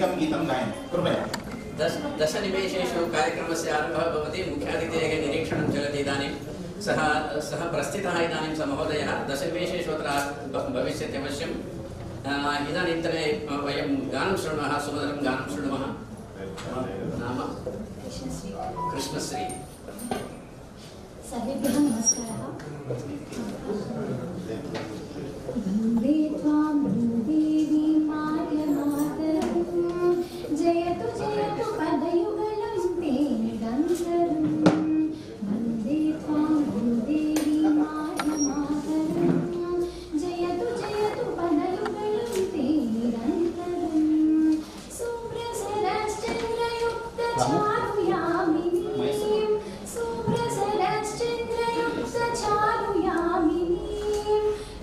एकं गीतं गायन् कृपया दश दशनिमेषेषु कार्यक्रमस्य आरम्भः भवति मुख्यातिथेः निरीक्षणं चलति इदानीं सः सः प्रस्थितः इदानीं स महोदयः दशनिमेषेषु अत्र भ- भविष्यति अवश्यम् अ, इदानीन्तने अ, वयं गानं शृणुमः सुमधुरं गानं शृणुमः नाम कृष्णश्री सर्वेभ्यः नमस्कारः वन्दे त्वां देवी मार्यमातरं जयतु जयतु पदयुगलं ते निरन्तरं वन्दे त्वां देवी मार्यमातरं जयतु जयतु पदयुगलं ते निरन्तरं सुप्रसरश्चन्द्रयुक्तचारुयामिनीं सुप्रसरश्चन्द्रयुक्तचारुयामिनीं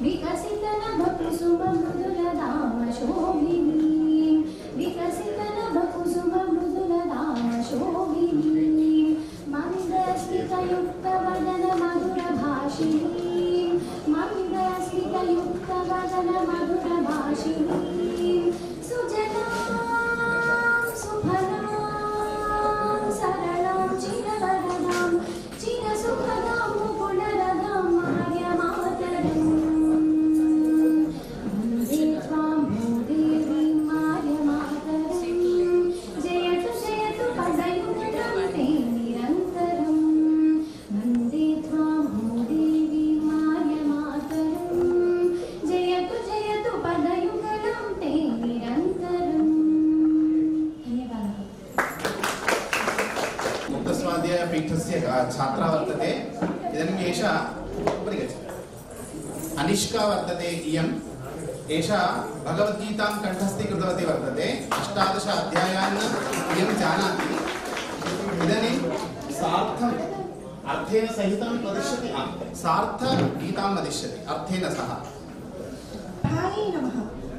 विकसितनभकुसुममृदुलदामशोभिनीं विकसितनभकुसुममृदुलदामशोभिनीं मन्दस्मितयुक्तवदनमधुरभाषिणीं मन्दस्मितयुक्तवदनमधुरभाषिणीं सुजलां सुफलां सरलां चिरवरदां चिरसुखदां मुकुलरदां मार्यमातरम् वन्दे त्वां भूदेवीं मार्यमातरम् जयतु जयतु पदयुगलं ते निरन्तरम् वन्दे त्वां भूदेवीं मार्यमातरम् जयतु जयतु पदयुगलं ते निरन्तरम् धन्यवादः मुक्तस्वाध्यायपीठस्य गा- छात्रा वर्तते इदानीम् एषा उपरि गच्छति अनिष्का वर्तते इयम् एषा भगवद्गीतां कण्ठस्थीकृतवती वर्तते अष्टादश अध्यायान् इयं जानाति इदानीं सार्थम् अर्थेन सहितं वदिष्यति आम् सार्थगीतां वदिष्यति अर्थेन सह हाय नमः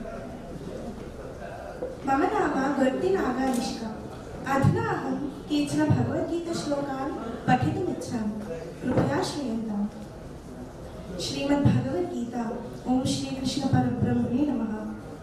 मम नाम गर्तिनागानिष्का अधुना अहं केचन भगवद्गीताश्लोकान् पठितुमिच्छामि कृपया श्रूयन्ताम् श्रीमद्भगवद्गीता ॐ श्रीकृष्णपरब्रह्मणे नमः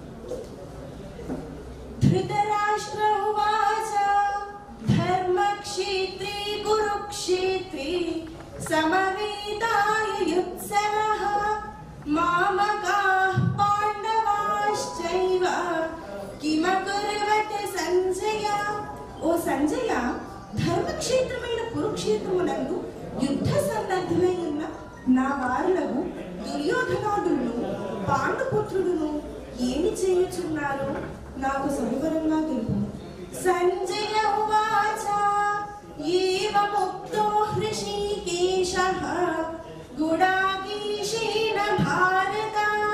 धृतराष्ट्र उवाच धर्मक्षेत्रे कुरुक्षेत्रे समवेताय युत्सवः मामकाः पाण्डवाश्चैव किमकुर्वत సంజయ ఓ సంజయ ధర్మక్షేత్రమైన కురుక్షేత్రమునందు యుద్ధ సన్నద్ధులై ఉన్న నా వారులకు దుర్యోధనాదులను పాండుపుత్రుడును ఏమి చేయుచున్నారో నాకు సవివరంగా తెలుపు సంజయ ఉవాచ ఏవముక్తో హృషీకేశః గుడాకేశేన భారత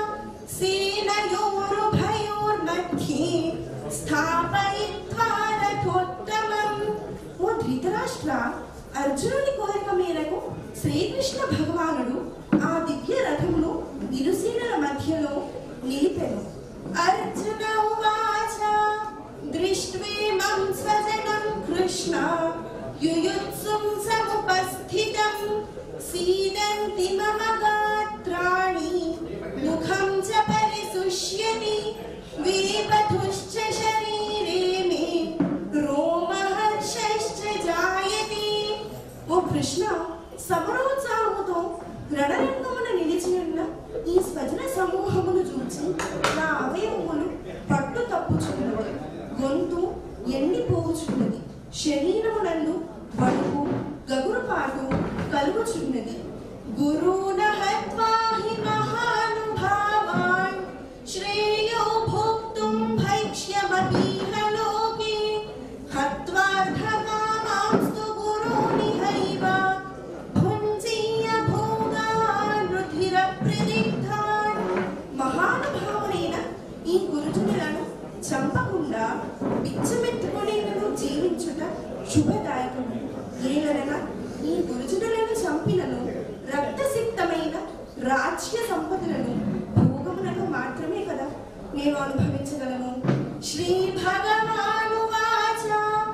సేనయోరుభయోర్मध्ये స్థాపయిత్వా రథోత్తమం ఓ ధృతరాష్ట్ర అర్జునుడి కోరిక మేరకు శ్రీకృష్ణ భగవానుడు ఆ దివ్య రథమును ఇరుసేనల మధ్యలో నిలిపెను అర్జున ఉవాచ దృష్ట్వేమం స్వజనం కృష్ణ యుయుత్సుం సముపస్థితం సీదంతి మమ గాత్రాణి ముఖం చ పరిశుష్యతి వేపథుశ్చ శరీరే మే రోమహర్షశ్చ జాయతే ఓ కృష్ణ సమరోత్సాహముతో రణరంగమున నిలిచి ఉన్న ఈ స్వజన సమూహమును చూచి నా అవయవములు పట్టు తప్పుచున్నది గొంతు ఎండిపోవుచున్నది శరీరమునందు వణుకు గగురుపాటు కలుగుచున్నది గురున హత్వా హి మహానుభావాన్ శ్రేయో భోక్తుం భైక్ష్యమపీహ లోకే హత్వార్థకామాంస్తు గురోనిహైవ భుంజీయ భోగాన్ రుధిర ప్రదిగ్ధాన్ మహానుభావులైన ఈ గురుజనులను చంపకుండా బిచ్చమెత్తుకొని జీవించుట శుభదాయకము ఏలనగా ఈ గురుజనులను చంపినను రక్తసిక్తమైన రాజ్య సంపదలను భోగములను మాత్రమే కదా నేను అనుభవించగలను శ్రీ భగవాను వాచ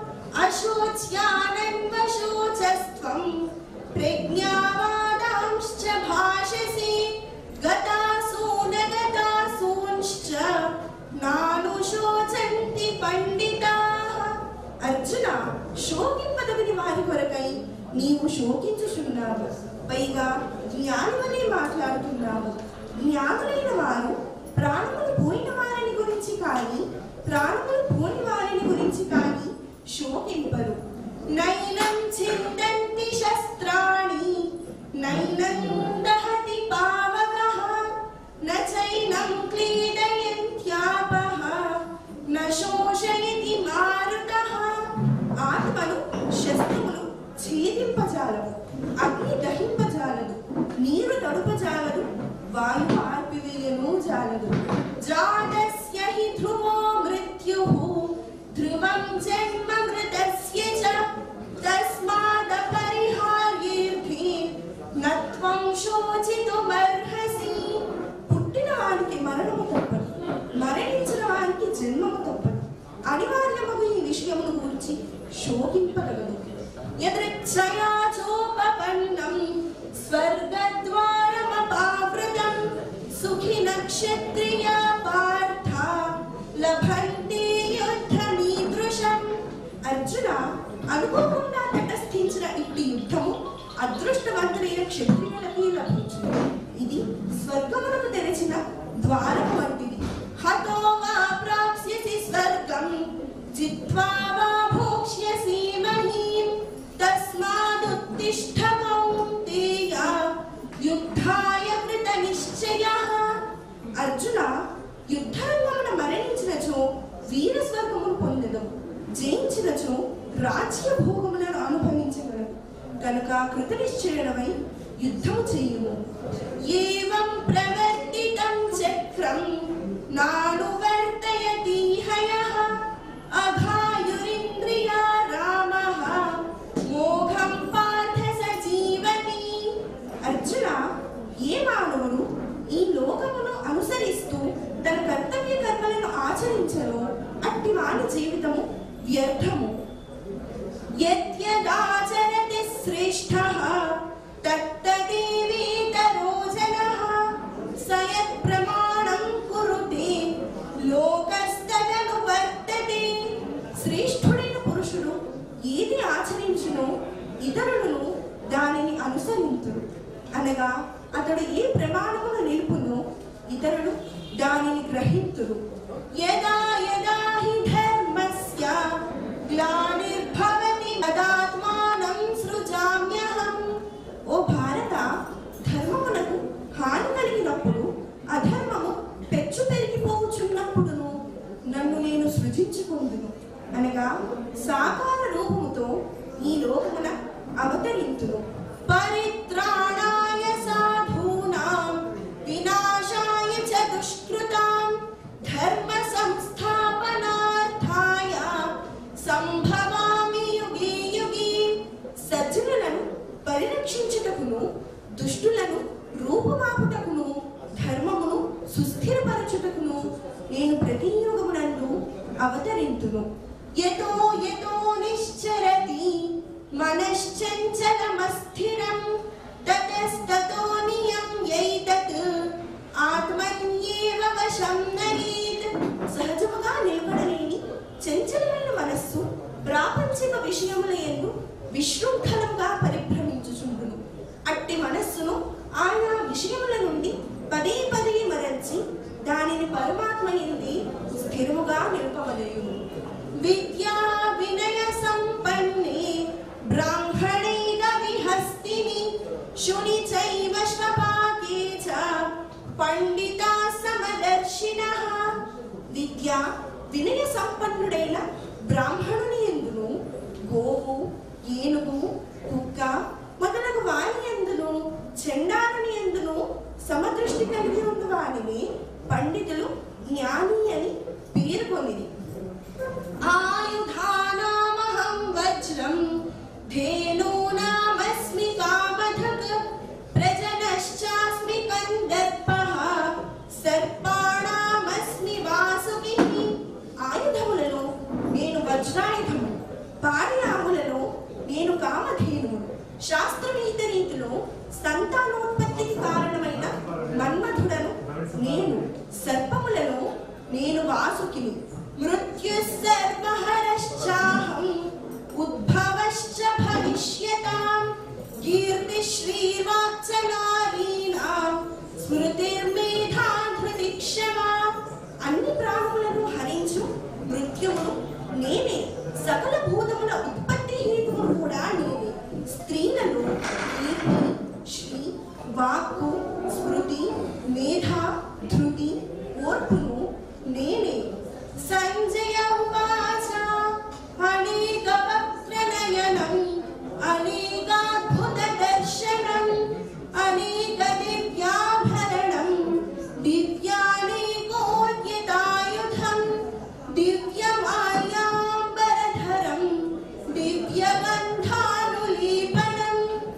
అశోచ్యానన్వశోచస్త్వం ప్రజ్ఞావాదాంశ్చ భాషసి గతాసూన గతాసూంశ్చ నానుశోచంతి పండితాః అర్జున శోకింపదగిన వారి కొరకై నీవు శోకించుచున్నావు పైగా జ్ఞానమనే మాట్లాడుతున్నావు జ్ఞానులైన వారు ప్రాణములు పోయిన వారిని గురించి కానీ ప్రాణములు పోని వారిని గురించి కానీ శోకింపరు నైనం చిందంతి శస్త్రాణి నైనం దహతి పావకః న చైనం క్లీదయంత్యాపః న శోషయతి మారుతః ఆత్మను శస్త్రములు ఛేదింపజాలవు అగ్ని దహింపజాలదు నీరు తడుపజాలదు వాయు ఆర్పివేయను జాలదు జాతస్య హి ధ్రువో మృత్యుః ధ్రువం జన్మ మృతస్య చ తస్మాదపరిహార్యేర్భి నత్వం శోచితుమర్హసి పుట్టిన వానికి మరణము తప్పదు మరణించిన వానికి జన్మము తప్పదు అనివార్యమగు ఈ విషయమును గురించి శోకింపగలదు యదృచ్ఛయా చోపపన్నం స్వర్గద్వారమపావృతం సుఖి నక్షత్రియ పార్థ లభంతే యుద్ధమీదృశం అర్జున అనుకోకుండా తటస్థించిన ఇట్టి యుద్ధము అదృష్టవంతులైన క్షత్రియులకి లభించింది ఇది స్వర్గమునకు తెరిచిన ద్వారము వంటిది హతో వా ప్రాప్స్యసి స్వర్గం జిత్వా వా భోక్ష్యసి మహీం తస్మాదుత్తిష్ఠ కౌంతేయ యుద్ధాయ కృత నిశ్చయః అర్జున యుద్ధరంగమున మరణించినచో వీర స్వర్గమును పొందదు జయించినచో రాజ్య భోగములను అనుభవించగలదు కనుక కృత నిశ్చయుడమై యుద్ధము చేయుము ఏవం ప్రవర్తితం చక్రం నానువర్తయతి హయః అఘాయురింద్రియా రామః మోఘం పార్థ సజీవతి అర్జున ఏ మానవుడు ఈ లోకమును అనుసరిస్తూ తన కర్తవ్య కర్మలను ఆచరించను అట్టి వాని జీవితము వ్యర్థము యద్యదాచరతి శ్రేష్ఠః తత్తదేవేతరో జనః స యత్ప్రమాణం కురుతే లోకస్తదను వర్తతే శ్రేష్ఠుడైన పురుషుడు ఏది ఆచరించునో ఇతరులను దానిని అనుసరింతురు అనగా అతడు ఏ ప్రమాణమును నిలుపునో ఇతరులు దానిని గ్రహింతురు యదా యదా హి ధర్మస్య గ్లానిర్భవతి తదాత్మానం సృజామ్యహం ఓ భారత ధర్మమునకు హాని కలిగినప్పుడు అధర్మము పెచ్చు పెరిగిపోవచ్చున్నప్పుడును నన్ను నేను సృజించుకుందును అనగా సాకార రూపముతో ఈ లోకమున అవతరింతును పరిత్రాణాయ సాధూనాం వినాశాయ చ దుష్కృతాం ధర్మ సంస్థాపనార్థాయ సంభవామి యుగే యుగే సజ్జనులను పరిరక్షించుటకును దుష్టులను రూపుమాపుటకును ధర్మమును సుస్థిరపరచుటకును నేను ప్రతి యుగమునందు అవతరింతును యతో యతో నిశ్చరతి మనశ్చంచలమస్థిరం తతస్తతో నియమ్యైతత్ ఆత్మన్యేవ వశం నయేత్ సహజముగా నిలబడలేని చంచలమైన మనస్సు ప్రాపంచిక విషయముల యందు విశృంఖలంగా పరిభ్రమించుచుండును అట్టి మనస్సును ఆయా విషయముల నుండి పదే పదే మరల్చి దానిని పరమాత్మ ఎందే స్థిరముగా నిలపవలయును విద్యా వినయ సంపన్నే బ్రాహ్మణేన విహస్తిని శుని చైవ శ్వపాకే చ పండితా సమదర్శినః విద్య వినయ సంపన్నుడైన బ్రాహ్మణుని ఎందును గోవు ఏనుగు కుక్క మొదలగు వారి ఎందును చండాలుని ఎందును సమదృష్టి కలిగి ఉన్న వారిని పండితులు జ్ఞాని అని పేర్కొనిది ఆయుధానామహం వజ్రం ధేనూనామస్మి కామధక్ ప్రజనశ్చాస్మి కందర్పః సర్పాణామస్మి వాసుకిః ఆయుధములలో నేను వజ్రాయుధము పారియాములలో నేను కామధేనువును శాస్త్రవీత రీతిలో సంతానోత్పత్తికి కారణమైన మన్మధుడను నేను సర్పములను నేను వాసుకిని మృత్యు సర్వహరశ్చాహం శక్తిర్వాక్చనారీణాం స్మృతిర్మేధా ధృతి క్షమా అన్ని ప్రాణులను హరించు మృత్యువును నేనే సకల భూతముల ఉత్పత్తి హేతువును కూడా నేనే స్త్రీలను కీర్తి శ్రీ వాక్కు స్మృతి మేధ ధృతి ఓర్పును నేనే సంజయ ఉవాచ అనేక వక్రనయనం అనేకాద్భుత దర్శనం అనేక దివ్యాభరణం దివ్యానేకోద్యతాయుధం దివ్యమాల్యాంబరధరం దివ్యగంధానులీపనం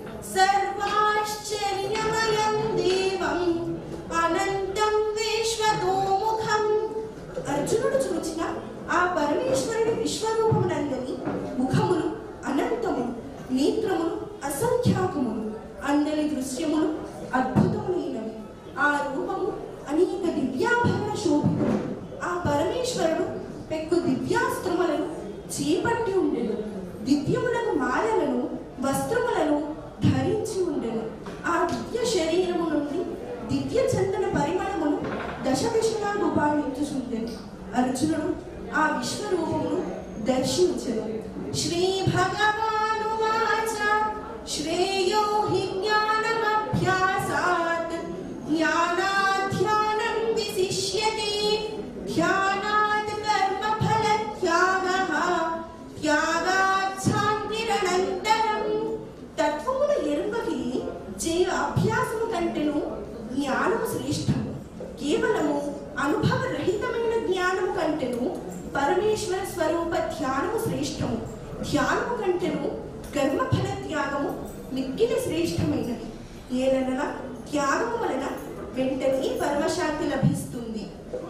సర్వాశ్చర్యమయం దేవం అనంతం విశ్వతోముఖం అర్జునుడు చూచిన ఆ పరమేశ్వరుడి విశ్వరూపమునందని ముఖములు అనంతములు నేత్రములు అసంఖ్యాకములు అందరి దృశ్యములు అద్భుతములైనవి ఆ రూపము అనేక దివ్యాభరణ శోభితులు ఆ పరమేశ్వరుడు పెక్కు దివ్యాస్త్రములను చేపట్టి ఉండెను దివ్యములకు మాలలను వస్త్రములను ధరించి ఉండెను ఆ దివ్య శరీరము నుండి దివ్య చందన పరిమళమును దశ దిశలా గుబాళించుచుండెను అర్జునుడు ఆ విశ్వరూపమును దర్శించెను శ్రీ భగవానువాచ శ్రేయో హి జ్ఞానమభ్యాసాత్ జ్ఞానాధ్యానం విశిష్యతే ధ్యానాత్ కర్మఫల త్యాగః త్యాగాత్ శాంతిరనంతరం తత్వమును ఎరుకకి చేయ అభ్యాసము కంటేను జ్ఞానము శ్రేష్టము కేవలము అనుభవరహితమైన జ్ఞానము కంటేను పరమేశ్వర స్వరూప ధ్యానము శ్రేష్టము ధ్యానము కంటేను కర్మఫల త్యాగము మిక్కిలి శ్రేష్టమైనది ఏలనగా త్యాగము వలన వెంటనే పరమశాంతి లభిస్తుంది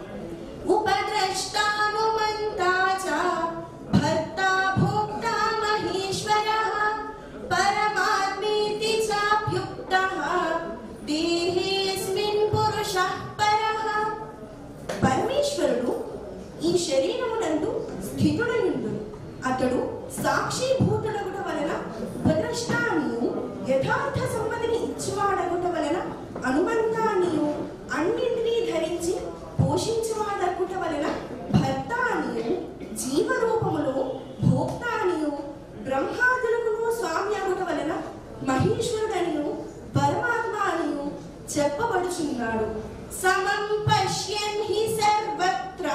ఉపద్రష్టానుమంతా చ భర్తా భోక్తా మహేశ్వరः పరమాత్మేతి చాప్యుక్తः దేహేస్మిన్ పురుషः పరः పరమేశ్వరుడు ఈ శరీరమునందు స్థితుడయుండు అతడు సాక్షిభూతుడగుట వలన ఉపద్రష్టానియు యథార్థ సంపదని ఇచ్చివాడగుట వలన అనుబంధానియు అన్నింటినీ ధరించి పోషించువాడగుట వలన భర్త అనియు జీవరూపములో భోక్త అనియు బ్రహ్మాదులకు స్వామి అగుట వలన మహేశ్వరుడనియు పరమాత్మ అనియు చెప్పబడుచున్నాడు సమం పశ్యన్ హి సర్వత్ర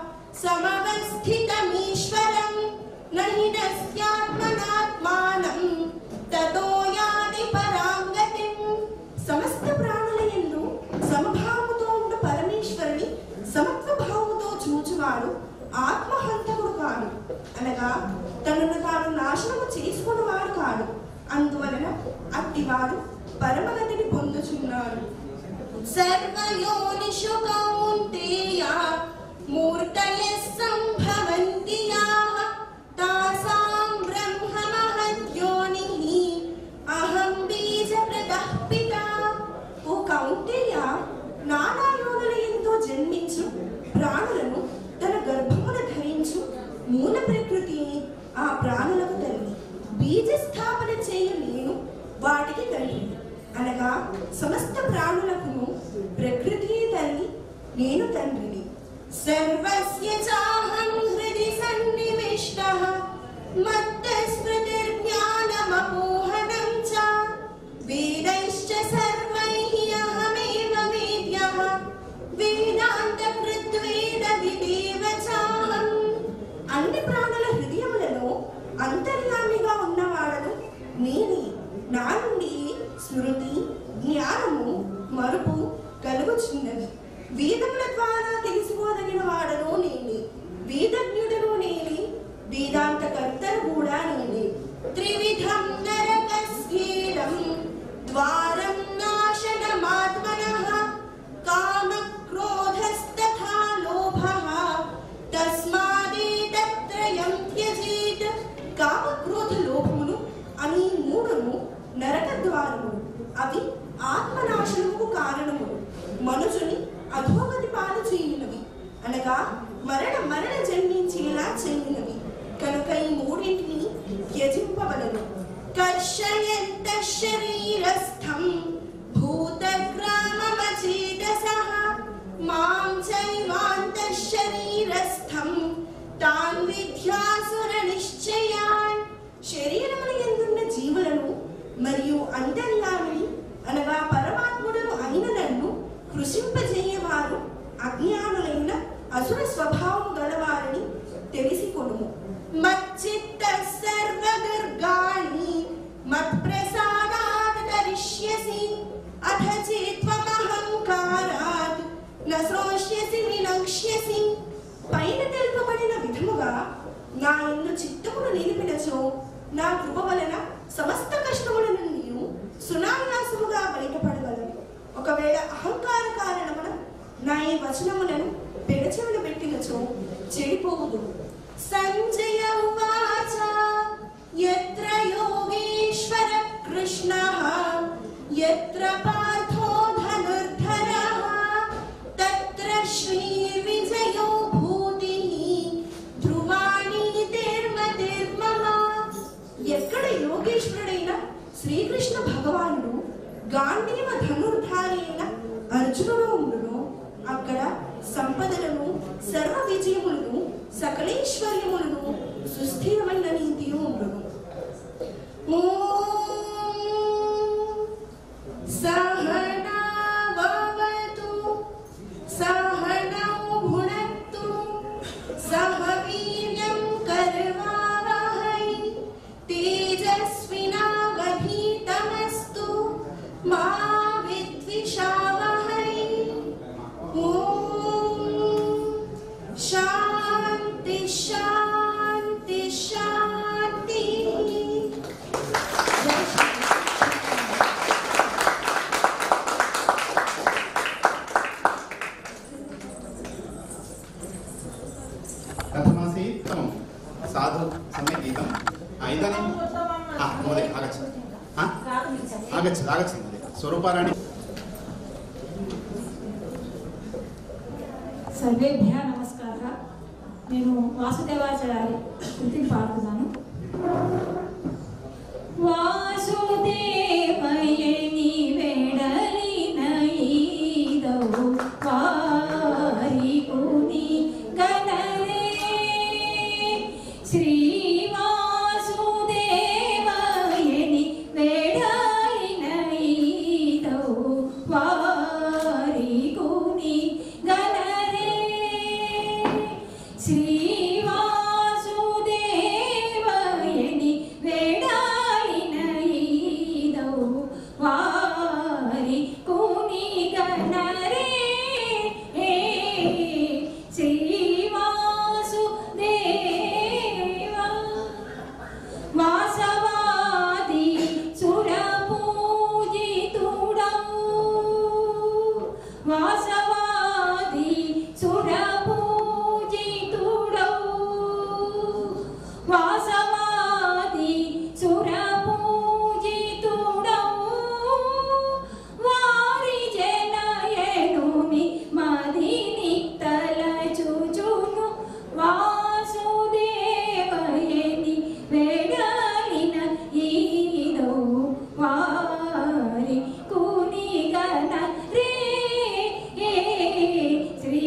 సమవస్థితమీశ్వరం నహి నస్యాత్మనాత్మానం తతో యాది పరాంగతిం సమస్త ప్రాణుల యందు సమభావముతో ఉండు పరమేశ్వరుని సమత్వ భావముతో చూచువాడు ఆత్మహంతకుడు కాడు అనగా తనను తాను నాశనము చేసుకున్నవాడు కాడు అందువలన అట్టివాడు పరమగతిని పొందుచున్నాడు సర్వయోనిషు కౌంతేయ మూర్తయः సంభవంతి యాః తాసాం బ్రహ్మ మహద్యోనిః అహం బీజప్రదః పితా ఓ కౌంతేయ నానా యోనుల ఎంతో జన్మించు ప్రాణులను తన గర్భమున ధరించు మూల ప్రకృతి ఆ ప్రాణులకు తల్లి బీజ స్థాపన చేయ నేను వాటికి తండ్రి అనగా సమస్త ప్రాణులకు ప్రకృతి తల్లి నేను తండ్రిని సర్వస్య చాహం హృది సన్నివిష్టః మత్తస్మృతిర్జ్ఞానమపోహనం చ వేదైశ్చ సర్వైః అహమేవ వేద్యః వేదాంతకృద్వేద విదేవ చాహం అన్ని ప్రాణుల హృదయములలో అంతర్యామిగా ఉన్నవాడను నేనే నా నుండి స్మృతి జ్ఞానము మరుపు కలుగుచున్నది వేదముల ద్వారా తెలుసుకోదగిన వాడను నేనే వేదజ్ఞుడను నేనే వేదాంతకర్తను కూడా నేనే త్రివిధం నరకస్యేదం ద్వారం నాశనమాత్మనః కామ క్రోధస్తథా లోభః తస్మాదేతత్రయం త్యజేత్ కామ క్రోధ లోభములు అని మూడును నరక ద్వారములు అవి ఆత్మనాశనముకు కారణములు మనుషుని అధోగతి పాలు చేయునవి అనగా మరణ మరణ జన్మించేలా చేయునవి కనుక ఈ మూడింటిని త్యజింపవలను కర్షయంత శరీరస్థం విద్యాసుర నిశ్చయాన్ శరీరమున ఎందున్న జీవులను మరియు అంతర్యామిని అనగా పరమాత్ముడను అయిన నన్ను కృషింపజేయవారు అజ్ఞానులైన అసుర స్వభావం గలవారని తెలిసి కొనుము మచ్చిత్త సర్వదుర్గాణి మత్ప్రసాదాత్ తరిష్యసి అథ చేత్వమహంకారాత్ న శ్రోష్యసి వినక్ష్యసి పైన తెలుపబడిన విధముగా నా ఎందు చిత్తమును నిలిపినచో నా కృప వలన సమస్త కష్టముల నుండి సునాయాసముగా బయటపడగలను ఒకవేళ అహంకార కారణమున నా ఈ వచనములను పెడచెవులు పెట్టినచో చెడిపోవుదు సంజయ ఉవాచ యత్ర యోగేశ్వర కృష్ణ యత్ర పార్థో ధనుర్ధరః తత్ర శ్రీ విజయో భూతి ధ్రువాణి తిర్మతిర్మమ ఎక్కడ యోగేశ్వరుడైన శ్రీకృష్ణ భగవానుడు గాంధీవ ధనుర్ధారి అయిన అర్జునుడు ఉండును అక్కడ సంపదలను సర్వ విజయములను సకలేశ్వర్యములను సుస్థిరమైన నీతియు ఉండును सहनावतु सहनौ भुनक्तु सह वीर्यं कर्वावहै तेजस्विनावधीतमस्तु मा विद्विषावहै ॐ शान्ति शान्ति शान्तिः जय श्री कथमासीत् उत्तमं साधु सम्यक् गीतम् आ, इदानीं हा महोदय आगच्छतु हा आगच्छतु आगच्छतु महोदय स्वरूपाराणि సర్వేభ్య నమస్కార నేను వాసుదేవాచార్య కృతిని పాడుతున్నాను వాసుదేవయని వెడలిన ఈదవు వారికుని గణరే శ్రీ వాసుదేవయని వెడలిన ఈదవు వారికుని గణరే శ్రీ వాసుదేవయని వేడాలిన ఈదవు వారి కుని గణరే శ్రీ వాసుదేవా వాసవాది సురపూజితుడవు వాసవాది సురపూజితుడవు వాసవాది సురపూజితుడవు వారి జనయనుని మదిని తలచుచును వాసుదేవయని వేడాలిన ఈదో వారి కునిగన రే శ్రీ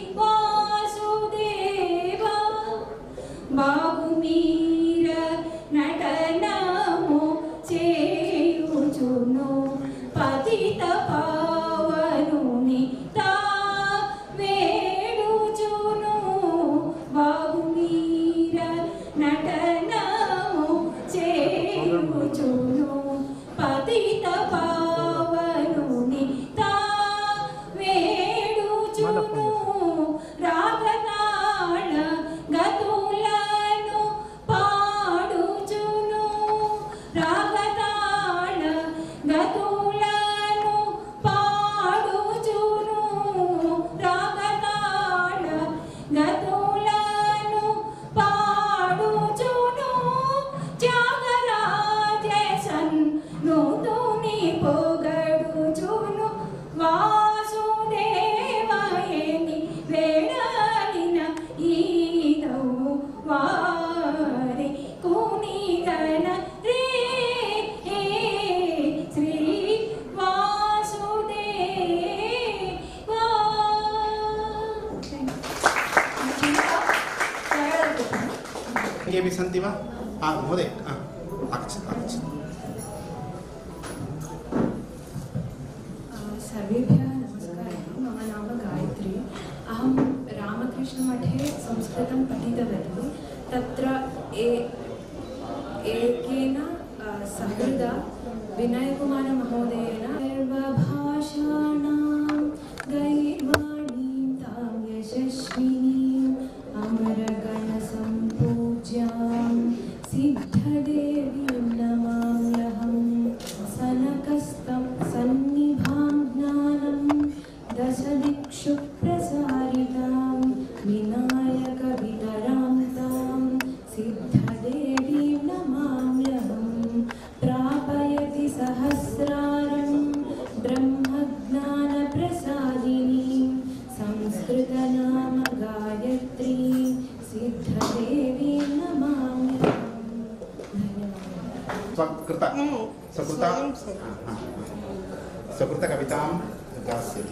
వాసుదేవా బాబు మీర నటనము చేయుచును పతిత పావనుని తా వేడుచును బాబు మీర నటనము చేయుచును పతిత పావనుని తా వేడుచును రాగతాళ గతులను పా केऽपि सन्ति वा हा महोदय हा, आगच्छतु आगच्छतु सर्वेभ्यः नमस्कारः मम नाम गायत्री अहं रामकृष्णमठे संस्कृतं पठितवती तत्र ए एकेन अ, सहृदा विनयकुमारमहोदयेन सर्वभाषाणां गैर्वाणीं तां यशस्विनीम् अमरगणसम्पूज्यां सिद्धदेवीं नमाम्यहं सनकस्तं सन्निभां ज्ञानं दशदिक्षु प्रसारितां विनायकवितरां तां सिद्धदेवीं नमाम्यहं प्रापयति सहस्रारं ब्रह्मज्ञानप्रसादिनीं संस्कृतनाम गायत्री सिद्धदेवीं नमाम्यहं धन्यवादः स्वकृत सकृत हा, हा, हा. सकृतकवितां दास्यति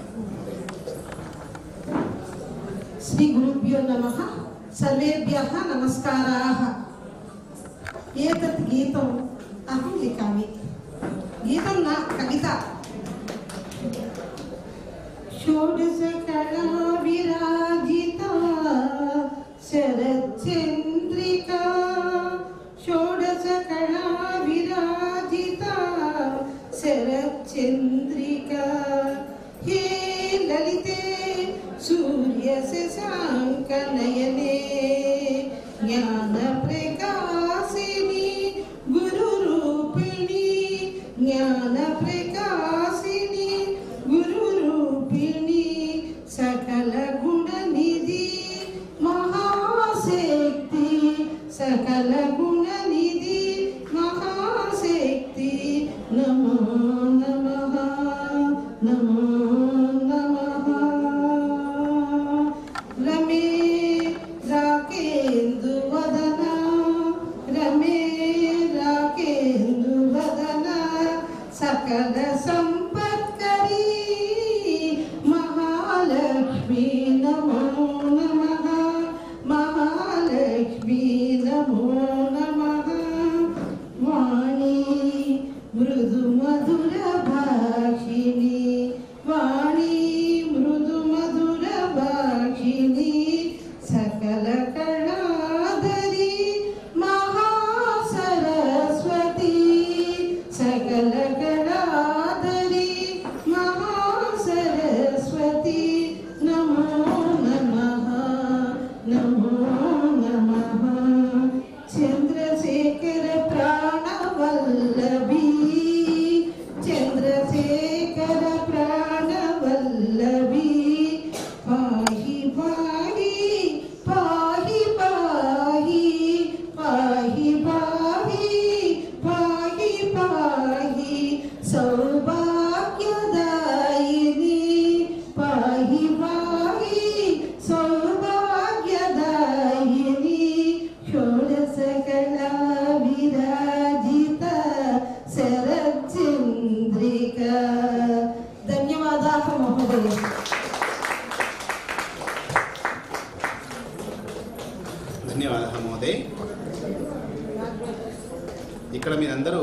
श्रीगुरुभ्यो नमः सर्वेभ्यः नमस्काराः एतत् गीतम् अहं लिखामि गीतं न कविता षोडशकला विराजिता शरच्चन्द्रिका षोडशकला विराजिता शरच्चन्द्रिका हे ललिते सूर्यशशाङ्कनयने ज्ञानप्रकाशिनि गुरुरूपिणि ज्ञानप्रकाशिनि गुरुरूपिणि सकलगुणनिधि महाशक्ति सकलगुणनिधि महाशक्ति नमो नमः नमो नमः रमे राकेन्दुवदना रमे राकेन्दुवदना सकल सम्पत्करी महालक्ष्मी नमो नमः महालक्ष्मी नमो नमः वाणी मृदुमधुरभाषिणी वाणी मृदुमधुरभाषिणी सकलकलाधरी महासरस्वती सकलकलाधरी महासरस्वती नमो नमः नमो नमः चन्द्रशेखर प्राणवल्लभी चन्द्रशेखर प्राणवल्लभी पाहि पाहि पाहि पाहि पाहि पाहि पाहि पाहि सौभाग्यदायिनी पाहि पाहि सौभाग्यदायिनी षोडशकला विराजिता शरच्चन्द्रिका धन्यवादाः महोदय ధన్యవాదాలు మహోదయ్ ఇక్కడ మీరందరూ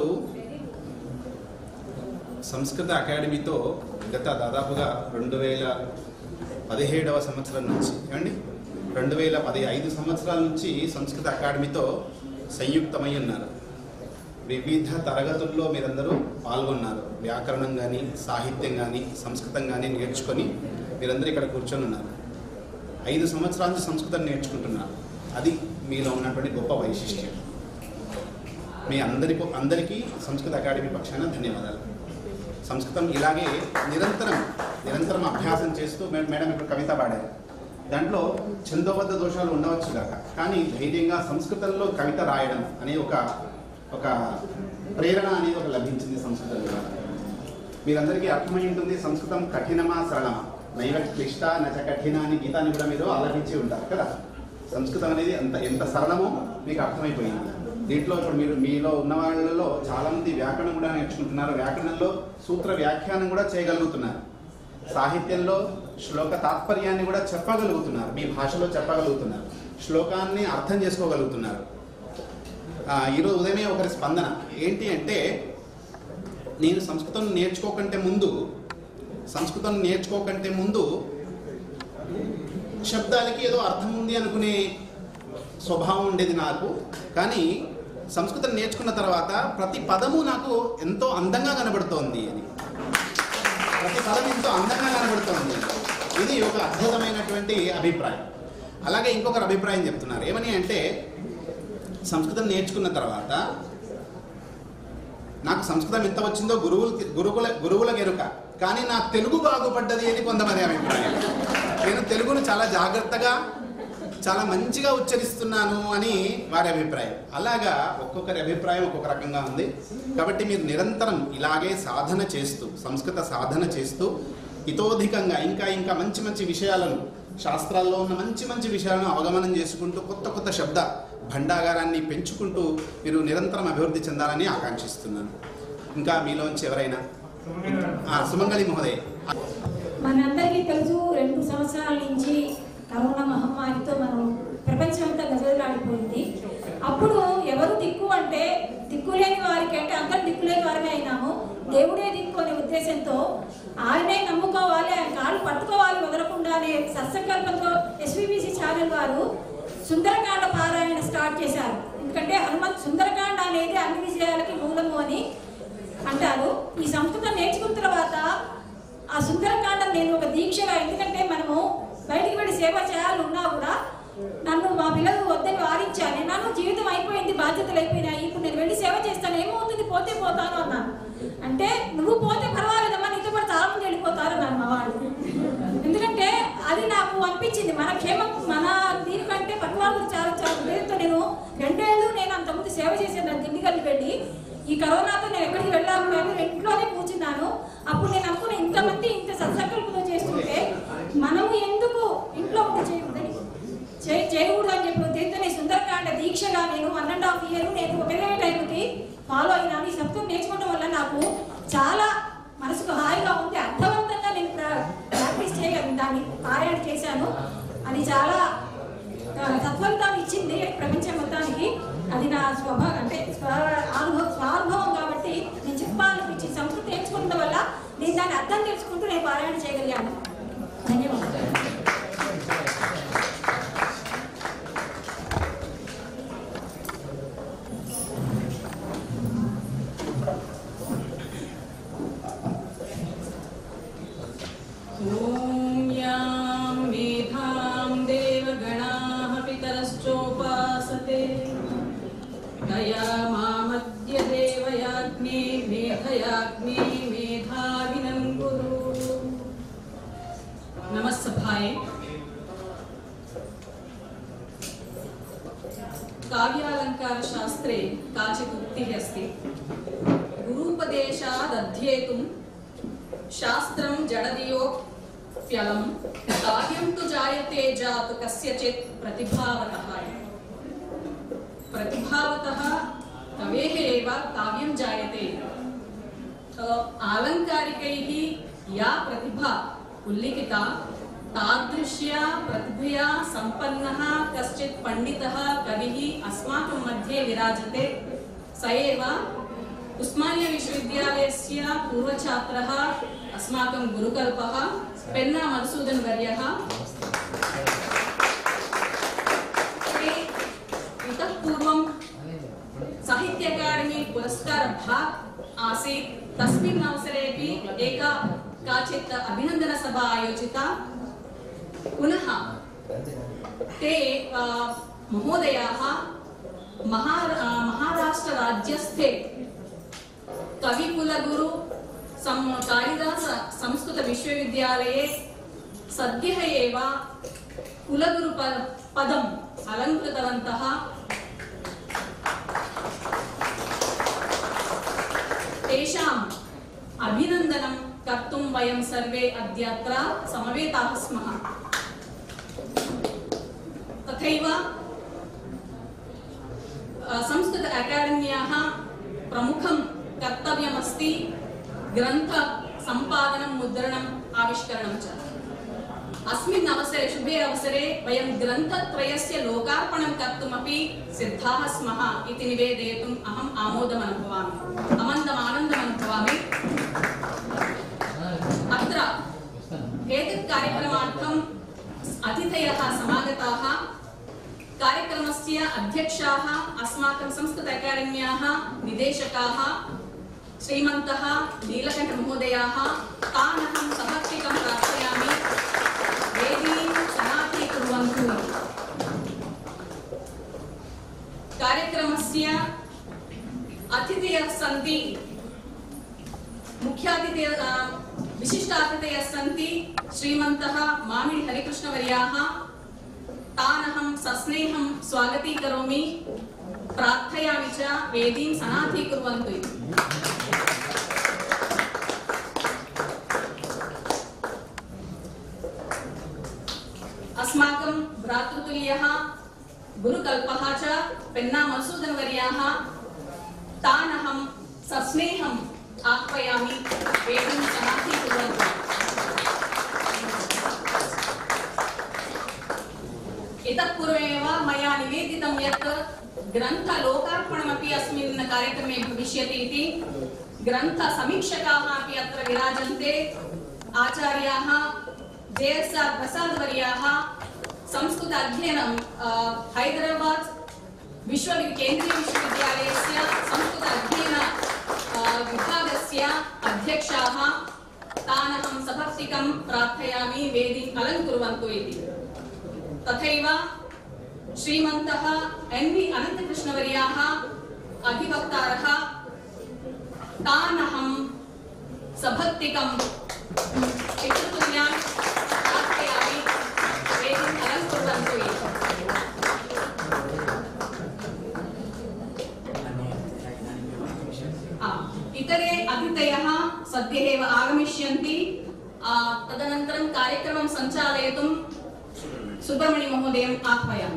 సంస్కృత అకాడమీతో గత దాదాపుగా రెండు వేల పదిహేడవ సంవత్సరం నుంచి ఏమండి రెండు వేల పది ఐదు సంవత్సరాల నుంచి సంస్కృత అకాడమీతో సంయుక్తమై ఉన్నారు వివిధ తరగతుల్లో మీరందరూ పాల్గొన్నారు వ్యాకరణం కానీ సాహిత్యం కానీ సంస్కృతం కానీ నేర్చుకొని మీరందరూ ఇక్కడ కూర్చొని ఉన్నారు ఐదు సంవత్సరాల నుంచి సంస్కృతం నేర్చుకుంటున్నారు అది మీలో ఉన్నటువంటి గొప్ప వైశిష్ట్యం మీ అందరి అందరికీ సంస్కృత అకాడమీ పక్షాన ధన్యవాదాలు సంస్కృతం ఇలాగే నిరంతరం నిరంతరం అభ్యాసం చేస్తూ మే- మేడం ఇప్పుడు కవిత పాడారు దాంట్లో ఛందోబద్ధ దోషాలు ఉండవచ్చు కాక కానీ ధైర్యంగా సంస్కృతంలో కవిత రాయడం అనే ఒక ఒక ప్రేరణ అనేది ఒక లభించింది సంస్కృతంలో మీరందరికీ అర్థమై ఉంటుంది సంస్కృతం కఠినమా సరళమా నైవ క్లిష్ట నచ కఠిన అని గీతాన్ని కూడా మీరు ఆలోచించి ఉంటారు కదా సంస్కృతం అనేది అంత ఎంత సరళమో మీకు అర్థమైపోయింది దీంట్లో ఇప్పుడు మీరు మీలో ఉన్న వాళ్ళలో చాలా మంది వ్యాకరణం కూడా నేర్చుకుంటున్నారు వ్యాకరణంలో సూత్ర వ్యాఖ్యానం కూడా చేయగలుగుతున్నారు సాహిత్యంలో శ్లోక తాత్పర్యాన్ని కూడా చెప్పగలుగుతున్నారు మీ భాషలో చెప్పగలుగుతున్నారు శ్లోకాన్ని అర్థం చేసుకోగలుగుతున్నారు ఆ, ఈరోజు ఉదయమే ఒకరి స్పందన ఏంటి అంటే నేను సంస్కృతం నేర్చుకోకంటే ముందు సంస్కృతం నేర్చుకోకంటే ముందు శబ్దాలకి ఏదో అర్థం ఉంది అనుకునే స్వభావం ఉండేది నాకు కానీ సంస్కృతం నేర్చుకున్న తర్వాత ప్రతి పదము నాకు ఎంతో అందంగా కనబడుతోంది అని ప్రతి పదం ఎంతో అందంగా కనబడుతోంది ఇది ఒక అద్భుతమైనటువంటి అభిప్రాయం అలాగే ఇంకొకరు అభిప్రాయం చెప్తున్నారు ఏమని అంటే సంస్కృతం నేర్చుకున్న తర్వాత నాకు సంస్కృతం ఎంత వచ్చిందో గురువులు గురువుల గురువుల ఎరుక కానీ నా తెలుగు బాగుపడ్డది అని కొంతమంది అభిప్రాయం నేను తెలుగును చాలా జాగ్రత్తగా చాలా మంచిగా ఉచ్చరిస్తున్నాను అని వారి అభిప్రాయం అలాగా ఒక్కొక్కరి అభిప్రాయం ఒక్కొక్క రకంగా ఉంది కాబట్టి మీరు నిరంతరం ఇలాగే సాధన చేస్తూ సంస్కృత సాధన చేస్తూ ఇతోధికంగా ఇంకా ఇంకా మంచి మంచి విషయాలను శాస్త్రాల్లో ఉన్న మంచి మంచి విషయాలను అవగమనం చేసుకుంటూ కొత్త కొత్త శబ్ద భండాగారాన్ని పెంచుకుంటూ మీరు నిరంతరం అభివృద్ధి చెందాలని ఆకాంక్షిస్తున్నాను ఇంకా మీలోంచి ఎవరైనా ఆ, సుమంగళి మహోదయ్ మనందరికీ తెలుసు రెండు సంవత్సరాల నుంచి కరోనా మహమ్మారితో మనం ప్రపంచం అంతా గజగజలాడిపోయింది అప్పుడు ఎవరు దిక్కు అంటే దిక్కులేని వారికి అంటే అందరు దిక్కులేని వారమే అయినాము దేవుడే దిక్కు అనే ఉద్దేశంతో ఆయనే నమ్ముకోవాలి ఆయన కాళ్ళు పట్టుకోవాలి వదలకుండా అనే సత్సంకల్పంతో ఎస్విబిసి ఛానల్ వారు సుందరకాండ పారాయణ స్టార్ట్ చేశారు ఎందుకంటే హనుమంత్ సుందరకాండ అనేది అన్ని విజయాలకి మూలము అని అంటారు ఈ సంస్కృతం నేర్చుకున్న తర్వాత ఆ సుందరకాండం నేను ఒక దీక్షగా ఎందుకంటే మనము బయటికి వెళ్ళి సేవ చేయాలన్నా కూడా నన్ను మా పిల్లలు వద్దని వారించాను నన్ను జీవితం అయిపోయింది బాధ్యతలు అయిపోయినాయి ఇప్పుడు నేను వెళ్ళి సేవ చేస్తాను ఏమవుతుంది పోతే పోతాను అన్నాను అంటే నువ్వు పోతే పర్వాలేదమ్మా నీతో పాటు చాలా మంది వెళ్ళిపోతారు అన్నాను మా వాళ్ళు ఎందుకంటే అది నాకు అనిపించింది మన క్షేమం మన దీనికంటే పట్టువాళ్ళ గురించి ఆలోచించాలి ఉదయంతో నేను రెండేళ్ళు నేను అంతకుముందు సేవ చేశాను నా దిండిగల్లి వెళ్ళి ఈ కరోనాతో నేను ఎక్కడికి వెళ్ళాను నేను ఇంట్లోనే కూర్చున్నాను అప్పుడు నేను అనుకున్న ఇంతమంది ఇంత సత్సంకల్పంతో చేస్తుంటే మనం ఎందుకు ఇంట్లో ఉండి చేయకూడదని చే- చేయకూడదు అని చెప్పి ఉద్దేశంతో నేను సుందరకాండ దీక్షగా నేను వన్ అండ్ హాఫ్ ఇయర్ నేను ఒకటే టైంకి ఫాలో అయినాను ఈ శబ్దం నేర్చుకోవడం వల్ల నాకు చాలా మనసుకు హాయిగా ఉంది అర్థవంతంగా నేను ప్రా- ప్రాక్టీస్ చేయగలను దాన్ని పారాయణ చేశాను అది చాలా ఆ, సత్ఫలితాన్ని ఇచ్చింది ప్రపంచం మొత్తానికి అది నా స్వభావం అంటే స్వ అనుభవం స్వానుభవం కాబట్టి నేను చెప్పాలనిపించి సంస్కృతి నేర్చుకోవడం వల్ల నేను దాన్ని అర్థం తెలుసుకుంటూ నేను పారాయణ చేయగలిగాను ధన్యవాదాలు ॐ यां मेधां देवगणाः पितरश्चोपासते तया मामद्य देवयाज्ञे मेधयाज्ञे मेधाविनं कुरु नमः सभाये काव्यालङ्कारशास्त्रे काचित् उक्तिः अस्ति गुरूपदेशादध्येतुं शास्त्रं जडदियोऽप्यलं काव्यं तु जायते जातु कस्यचित् प्रतिभावतः प्रतिभावतः कवेः एव काव्यं जायते अ, आलङ्कारिकैः या प्रतिभा उल्लिखिता तादृश्या प्रतिभया सम्पन्नः कश्चित् पण्डितः कविः अस्माकं मध्ये विराजते स एव उस्मानिया विश्वविद्यालयस्य पूर्वछात्रः अस्माकं गुरुकल्पः पेन्ना मधुसूदन वर्यः ते इतः पूर्वं साहित्य अकाडेमी पुरस्कारभाग् आसीत् तस्मिन् अवसरेपि एका काचित् अभिनन्दनसभा आयोजिता पुनः ते अ, महोदयाः महा अ, महाराष्ट्रराज्यस्थे कविकुलगुरु सं कालिदास संस्कृतविश्वविद्यालये सद्यः एव कुलगुरुप पदम् अलङ्कृतवन्तः तेषाम् अभिनन्दनं कर्तुं वयं सर्वे अद्यत्र समवेताः स्मः तथैव अ, संस्कृत अकाडेम्याः प्रमुखं कर्तव्यमस्ति ग्रन्थसम्पादनं मुद्रणम् आविष्करणं च अस्मिन् अवसरे शुभे अवसरे वयं ग्रन्थत्रयस्य लोकार्पणं कर्तुमपि सिद्धाः स्मः इति निवेदयितुम् अहम् आमोदम् अनुभवामि अमन्दम् आनन्दम् अनुभवामि अत्र एतत् कार्यक्रमार्थम् अतिथयः समागताः कार्यक्रमस्य अध्यक्षाः अस्माकं संस्कृत अकाडेम्याः निदेशकाः श्रीमन्तः नीलकण्ठमहोदयाः तान् अहं समर्पितं प्रार्थयामि वेदीं सनातीकुर्वन्तु इति। कार्यक्रमस्य अतिथयः सन्ति मुख्यातिथयः अ, विशिष्टातिथयः सन्ति श्रीमन्तः मामिडि हरिकृष्णवर्याः तान् अहं सस्नेहं स्वागतीकरोमि प्रार्थयामि च वेदीं सनाथीकुर्वन्तु इति अस्माकं भ्रातृतुल्यः गुरुकल्पः च पेन्ना मधुसूदनवर्याः तान् अहं सस्नेहम् आह्वयामि वेदं सनाथीकुर्वन्तु इतः पूर्वमेव मया निवेदितं यत् ग्रन्थलोकार्पणमपि अस्मिन् कार्यक्रमे भविष्यति इति ग्रन्थसमीक्षकाः अपि अत्र विराजन्ते आचार्याः जे एस् आर् प्रसादवर्याः संस्कृत अध्ययनं अ, हैदराबाद् विश्व केन्द्रीयविश्वविद्यालयस्य संस्कृत अध्ययन अ, विभागस्य अध्यक्षाः तान् अहं सभक्तिकं प्रार्थयामि वेदीम् अलङ्कुर्वन्तु इति तथैव श्रीमन्तः एन् वि अनन्तकृष्णवर्याः अधिवक्तारः तान् अहं सभक्तिकं पितृतुल्यान् प्रार्थयामि वेदिम् अलङ्कुर्वन्तु इति आ, इतरे अतिथयः सद्यः एव आगमिष्यन्ति आ, तदनन्तरं कार्यक्रमं सञ्चालयितुं सुब्रह्मण्यमहोदयम् आह्वयामि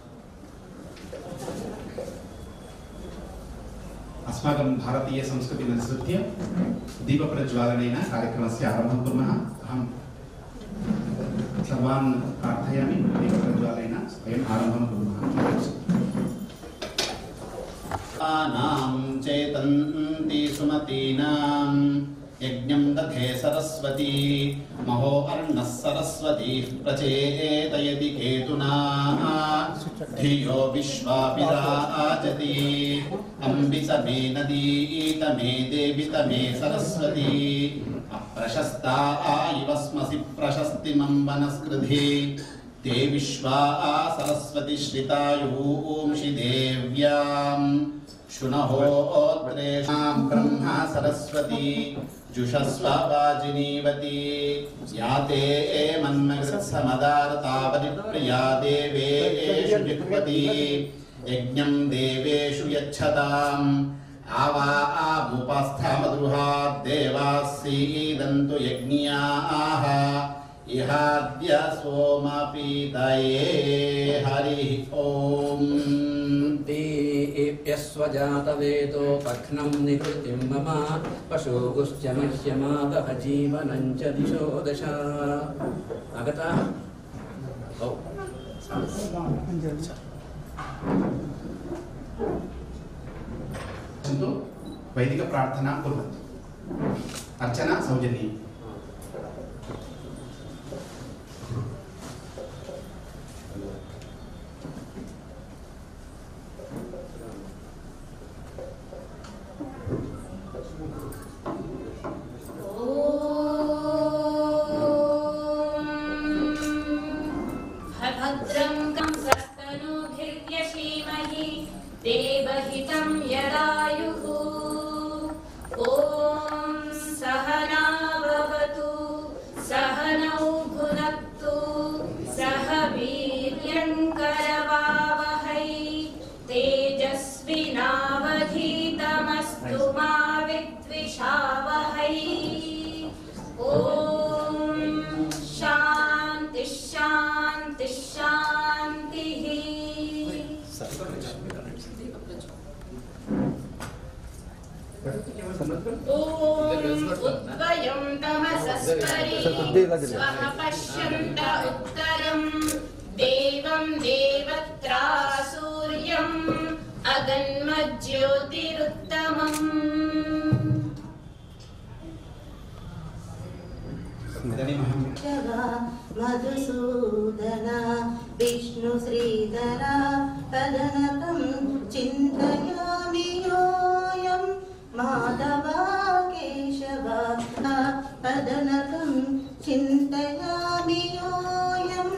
अस्माकं भारतीयसंस्कृतिम् अनुसृत्य दीपप्रज्वालनेन कार्यक्रमस्य आरम्भं कुर्मः अहं सर्वान् प्रार्थयामि दीपप्रज्वालनेन वयम् आरम्भं कुर्मः आनां चेतन्ति सुमतीनां यज्ञं दधे सरस्वती महो अर्णः सरस्वतीः प्रचेतयति केतुना धियो विश्वापिराजति अम्बिसमे नदीतमे देवितमे सरस्वती अप्रशस्ता इवस्मसि प्रशस्तिमं वनस्कृधि ते विश्वा सरस्वती श्रितायूंषि देव्याम् शुनहोत्रेषां ब्रह्मा सरस्वती जुषस्व वाजिनीवती या ते मन्मगृत्समदारतावरिप्रिया देवेषु जिह्वति यज्ञं देवेषु यच्छताम् आवा आमुपस्थमदृहा देवाः सीदन्तु यज्ञियाः इहाद्य सोमपीतये हरिः ॐ देप्यस्वजातवेदो पघ्नं निवृत्तिं मम पशुगुश्च मह्यमादः जीवनं च दिशो दश आगता ओ सन्तु वैदिकप्रार्थनां कुर्वन्तु अर्चना सौजन्ये भद्रं कंसस्तनूभिर्यशीमहि देवहितं यदायुः ॐ सहना भवतु सहनौ भुनक्तु सह वीर्यङ्करवावहै तेजस्विनावधीतमस्तु मा विद्विषावहै ॐ शान्ति शान्ति शान्तिः उद्वयं तमसस्परि स्वः पश्यन्त उत्तरम् देवं देवत्रा सूर्यम् अगन्मज्योतिरुत्तमम् इदानीमहं మధుసూదన విష్ణు శ్రీధర తదనకం చింతయామి యోయం మాధవ కేశవ తదనకం చింతయామి యోయం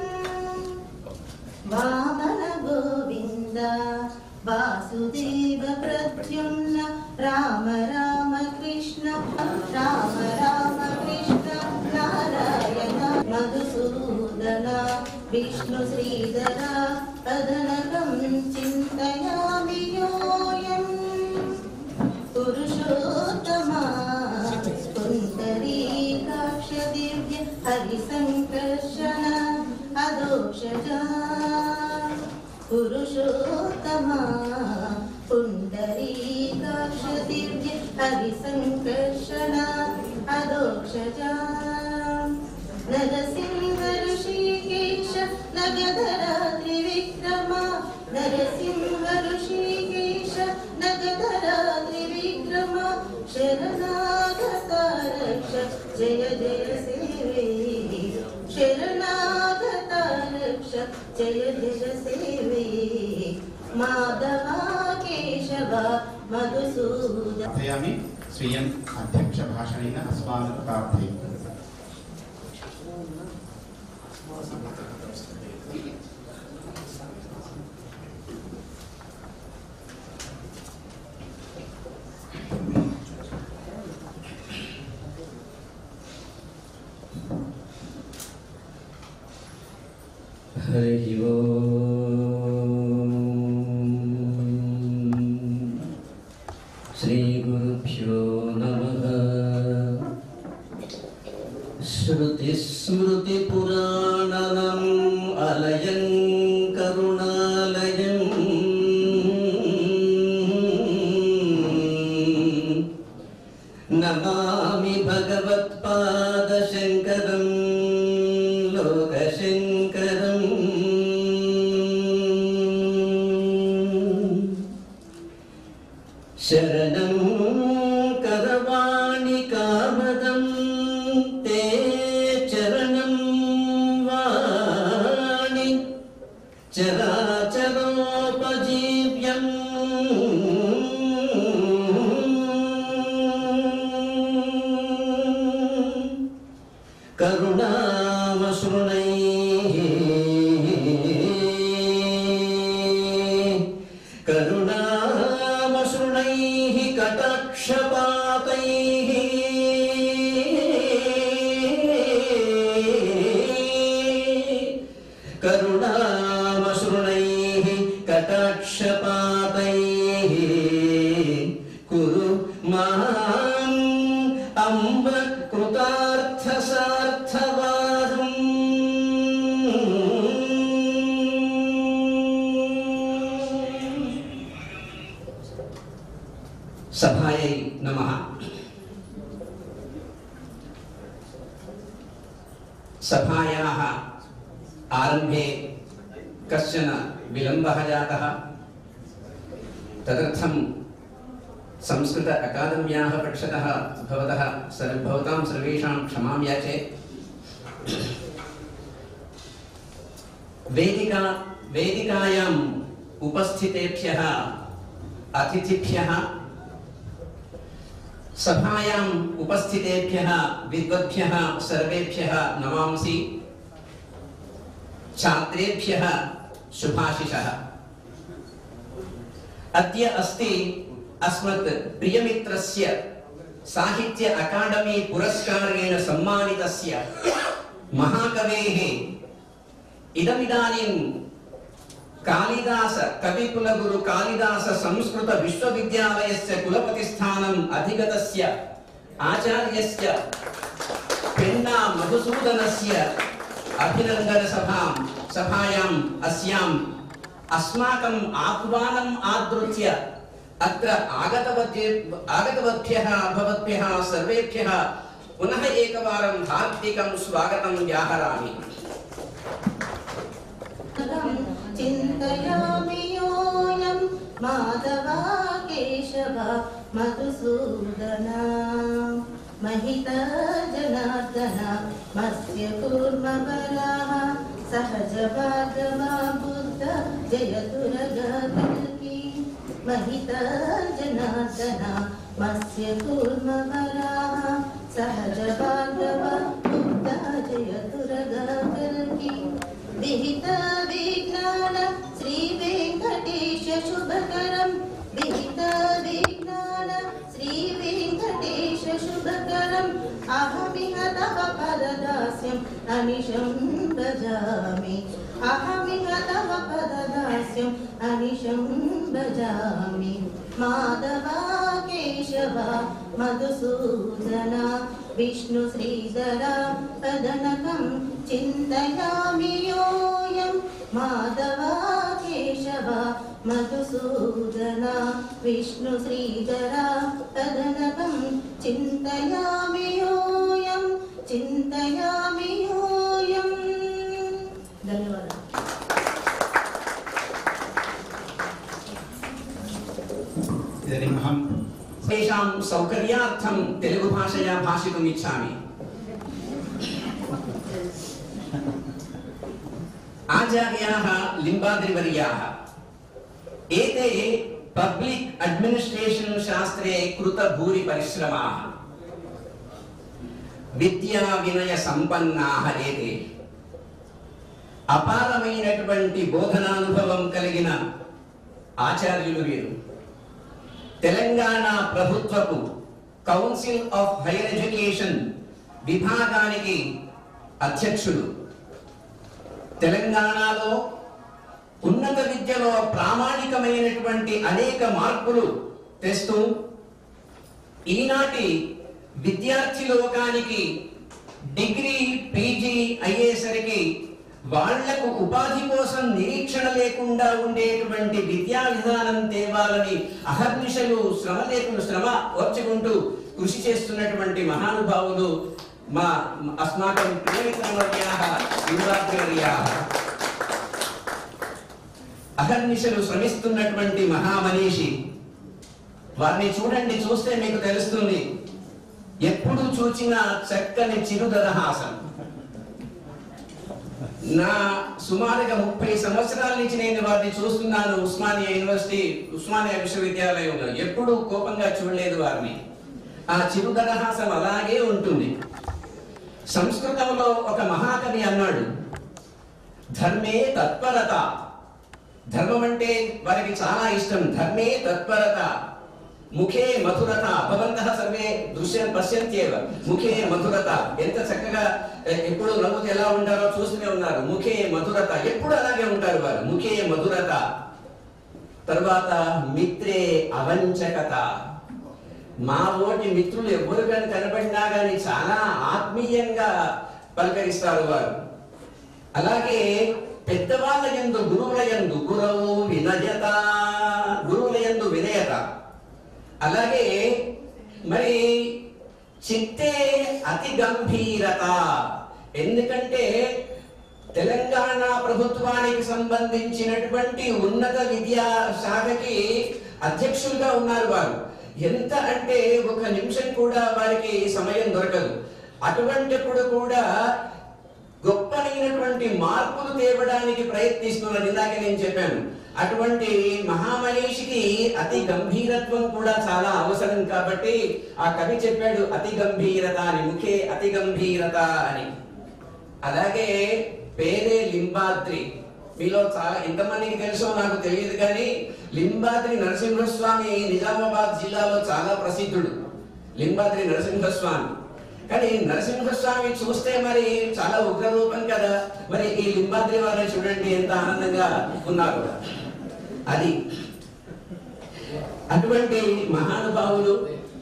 వామన గోవింద వాసుదేవ ప్రద్యుమ్న రామ రామ కృష్ణ రామ రామ కృష్ణ నారాయణ మధుసూదన విష్ణు శ్రీధర తదనకం చింతయామి యోయం పురుషోత్తమా పుండరీకాక్ష దివ్య హరిసంకర్షణ అదోషజా పురుషోత్తమా పుండరీకాక్ష దివ్య హరిసంకర్షణ అదోక్షజా నరసింహ ఋషికేశ నగధర త్రివిక్రమ నరసింహ ఋషికేశ నగధర త్రివిక్రమ శరణాగత రక్ష జయ జయ సేవే శరణాగత రక్ష జయ జయ సేవే మాధవ కేశవ మధుసూద प्रार्थयामि श्रियन् अध्यक्षभाषणेन अस्मान् प्रार्थये हरिः ओम् श्रीगुरुभ्यो नमः श्रुतिस्मृतिपुराणनम् अलयं करुणालयम् नमामि भगवत्पादशङ्करं लोकशङ्करम् शरणं करवाणि कामदं ते चरणं वाणि चराचरोपजीव्यम् करुणामसृणैः करुणामसृणैः कटाक्षपातैः करुणामसृणैः कटाक्षपातैः कुरु माम् अम्ब कृतार्थसार्थवादम् सभायै नमः सभायाः आरम्भे कश्चन विलम्बः जातः तदर्थं संस्कृत अकादम्याः पक्षतः भवतः सर्व भवतां सर्वेषां क्षमां याचे वेदिका वेदिकायाम् उपस्थितेभ्यः अतिथिभ्यः सभायाम् उपस्थितेभ्यः विद्वद्भ्यः सर्वेभ्यः नमांसि छात्रेभ्यः शुभाशिषः अद्य अस्ति अस्मत् प्रियमित्रस्य साहित्य अकादमी पुरस्कारेण सम्मानितस्य महाकवेः इदमिदानीं कालिदास कविकुलगुरु कालिदास संस्कृत विश्वविद्यालयस्य कुलपतिस्थानम् अधिगतस्य आचार्यस्य पेन्ना मधुसूदनस्य अभिनन्दनसभां सभायाम् अस्याम् अस्माकम् आह्वानम् आदृत्य अत्र आगतवद्ये आगतवद्भ्यः भवद्भ्यः सर्वेभ्यः पुनः एकवारं हार्दिकं स्वागतं व्याहरामि चिन्तयामि योऽयं माधवा केशव मधुसूदना महिता जनार्दन मत्स्य कूर्मबलाः सहजभागवा बुद्ध जयतुरगकल्की महिता जनार्दन मत्स्य कूर्मबलाः सहजभागवा बुद्ध जयतुरगकल्की विहित विज्ञान श्री वेङ्कटेश शुभकरं विहित विज्ञान श्री वेङ्कटेश शुभकरम् अहमिह तव पददास्यम् अनिशं भजामि अहमिह तव पददास्यम् अनिशं भजामि माधवा केशव मधुसूदना विष्णु श्रीधरा तदनकं चिन्तयामि योऽयं माधवा केशव मधुसूदना विष्णु श्रीधरा तदनकं चिन्तयामि योऽयं चिन्तयामि योऽयम् धन्यवादः इदानीम् अहं तेषां सौकर्यार्थं तेलुगुभाषया भाषितुम् इच्छामि आचार्याः लिम्बाद्रिवर्याः एते पब्लिक् अड्मिनिस्ट्रेशन् शास्त्रे कृतभूरिपरिश्रमाः విద్యా వినయ సంపన్నాహ ఏతే అపారమైనటువంటి బోధనానుభవం కలిగిన ఆచార్యులు వీరు తెలంగాణ ప్రభుత్వపు కౌన్సిల్ ఆఫ్ హైయర్ ఎడ్యుకేషన్ విభాగానికి అధ్యక్షుడు తెలంగాణలో ఉన్నత విద్యలో ప్రామాణికమైనటువంటి అనేక మార్పులు తెస్తూ ఈనాటి విద్యార్థి లోకానికి డిగ్రీ పీజీ అయ్యేసరికి వాళ్లకు ఉపాధి కోసం నిరీక్షణ లేకుండా ఉండేటువంటి విద్యా విధానం తేవాలని అహర్నిశలు శ్రమ లేకుండా శ్రమ ఓర్చుకుంటూ కృషి చేస్తున్నటువంటి మహానుభావులు మా అస్మాకం ప్రియమిత్రవర్యాः యువరాత్రివర్యాः అహర్నిశలు శ్రమిస్తున్నటువంటి మహామనీషి వారిని చూడండి చూస్తే మీకు తెలుస్తుంది ఎప్పుడు చూచిన చక్కని చిరుదరహాసం నా సుమారుగా ముప్పై సంవత్సరాల నుంచి నేను వారిని చూస్తున్నాను ఉస్మానియా యూనివర్సిటీ ఉస్మానియా విశ్వవిద్యాలయంలో ఎప్పుడూ కోపంగా చూడలేదు వారిని ఆ చిరుదరహాసం అలాగే ఉంటుంది సంస్కృతంలో ఒక మహాకవి అన్నాడు ధర్మే తత్పరత ధర్మం అంటే వారికి చాలా ఇష్టం ధర్మే తత్పరత ముఖే మధురత భవంతః సర్వే దృశ్యం పశ్యంత్యేవ ముఖే మధురత ఎంత చక్కగా ఎ, ఎప్పుడు నవ్వుతూ ఎలా ఉంటారో చూస్తూనే ఉన్నారు ముఖే మధురత ఎప్పుడు అలాగే ఉంటారు వారు ముఖే మధురత తర్వాత మిత్రే అవంచకత మా ఓటి మిత్రులు ఎవరు కానీ కనబడినా కానీ చాలా ఆత్మీయంగా పలకరిస్తారు వారు అలాగే పెద్దవాళ్ళ యందు గురువుల యందు గురవు వినయత గురువుల యందు వినయత అలాగే మరి చిత్తే అతి గంభీరత ఎందుకంటే తెలంగాణ ప్రభుత్వానికి సంబంధించినటువంటి ఉన్నత విద్యా శాఖకి అధ్యక్షులుగా ఉన్నారు వారు ఎంత అంటే ఒక నిమిషం కూడా వారికి సమయం దొరకదు అటువంటిప్పుడు కూడా గొప్పనైనటువంటి మార్పులు తేవడానికి ప్రయత్నిస్తున్నది ఇందాక నేను చెప్పాను అటువంటి మహామనీషికి అతి గంభీరత్వం కూడా చాలా అవసరం కాబట్టి ఆ కవి చెప్పాడు అతి గంభీరత అని ముఖే అతి గంభీరత అని అలాగే పేరే లింబాద్రి మీలో చాలా ఎంతమందికి తెలుసో నాకు తెలియదు కానీ లింబాద్రి నరసింహస్వామి నిజామాబాద్ జిల్లాలో చాలా ప్రసిద్ధుడు లింబాద్రి నరసింహస్వామి కానీ నరసింహస్వామి చూస్తే మరి చాలా ఉగ్రరూపం కదా మరి ఈ లింబాద్రి వారిని చూడండి ఎంత ఆనందంగా ఉన్నారు అది అటువంటి మహానుభావులు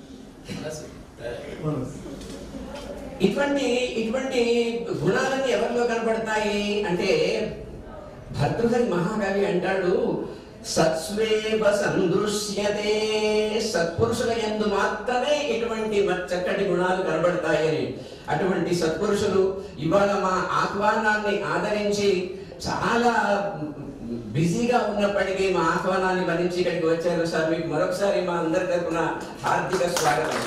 ఇటువంటి ఇటువంటి గుణాలన్నీ ఎవరిలో కనపడతాయి అంటే భర్తృహరి మహాకవి అంటాడు సత్స్వేవ సందృశ్యతే సత్పురుషుల యందు మాత్రమే ఇటువంటి మ- చక్కటి గుణాలు కనబడతాయని అటువంటి సత్పురుషులు ఇవాళ మా ఆహ్వానాన్ని ఆదరించి చాలా బిజీగా ఉన్నప్పటికీ మా ఆహ్వానాన్ని భరించి ఇక్కడికి వచ్చారు సార్ మీకు మరొకసారి మా అందరి తరపున హార్దిక స్వాగతం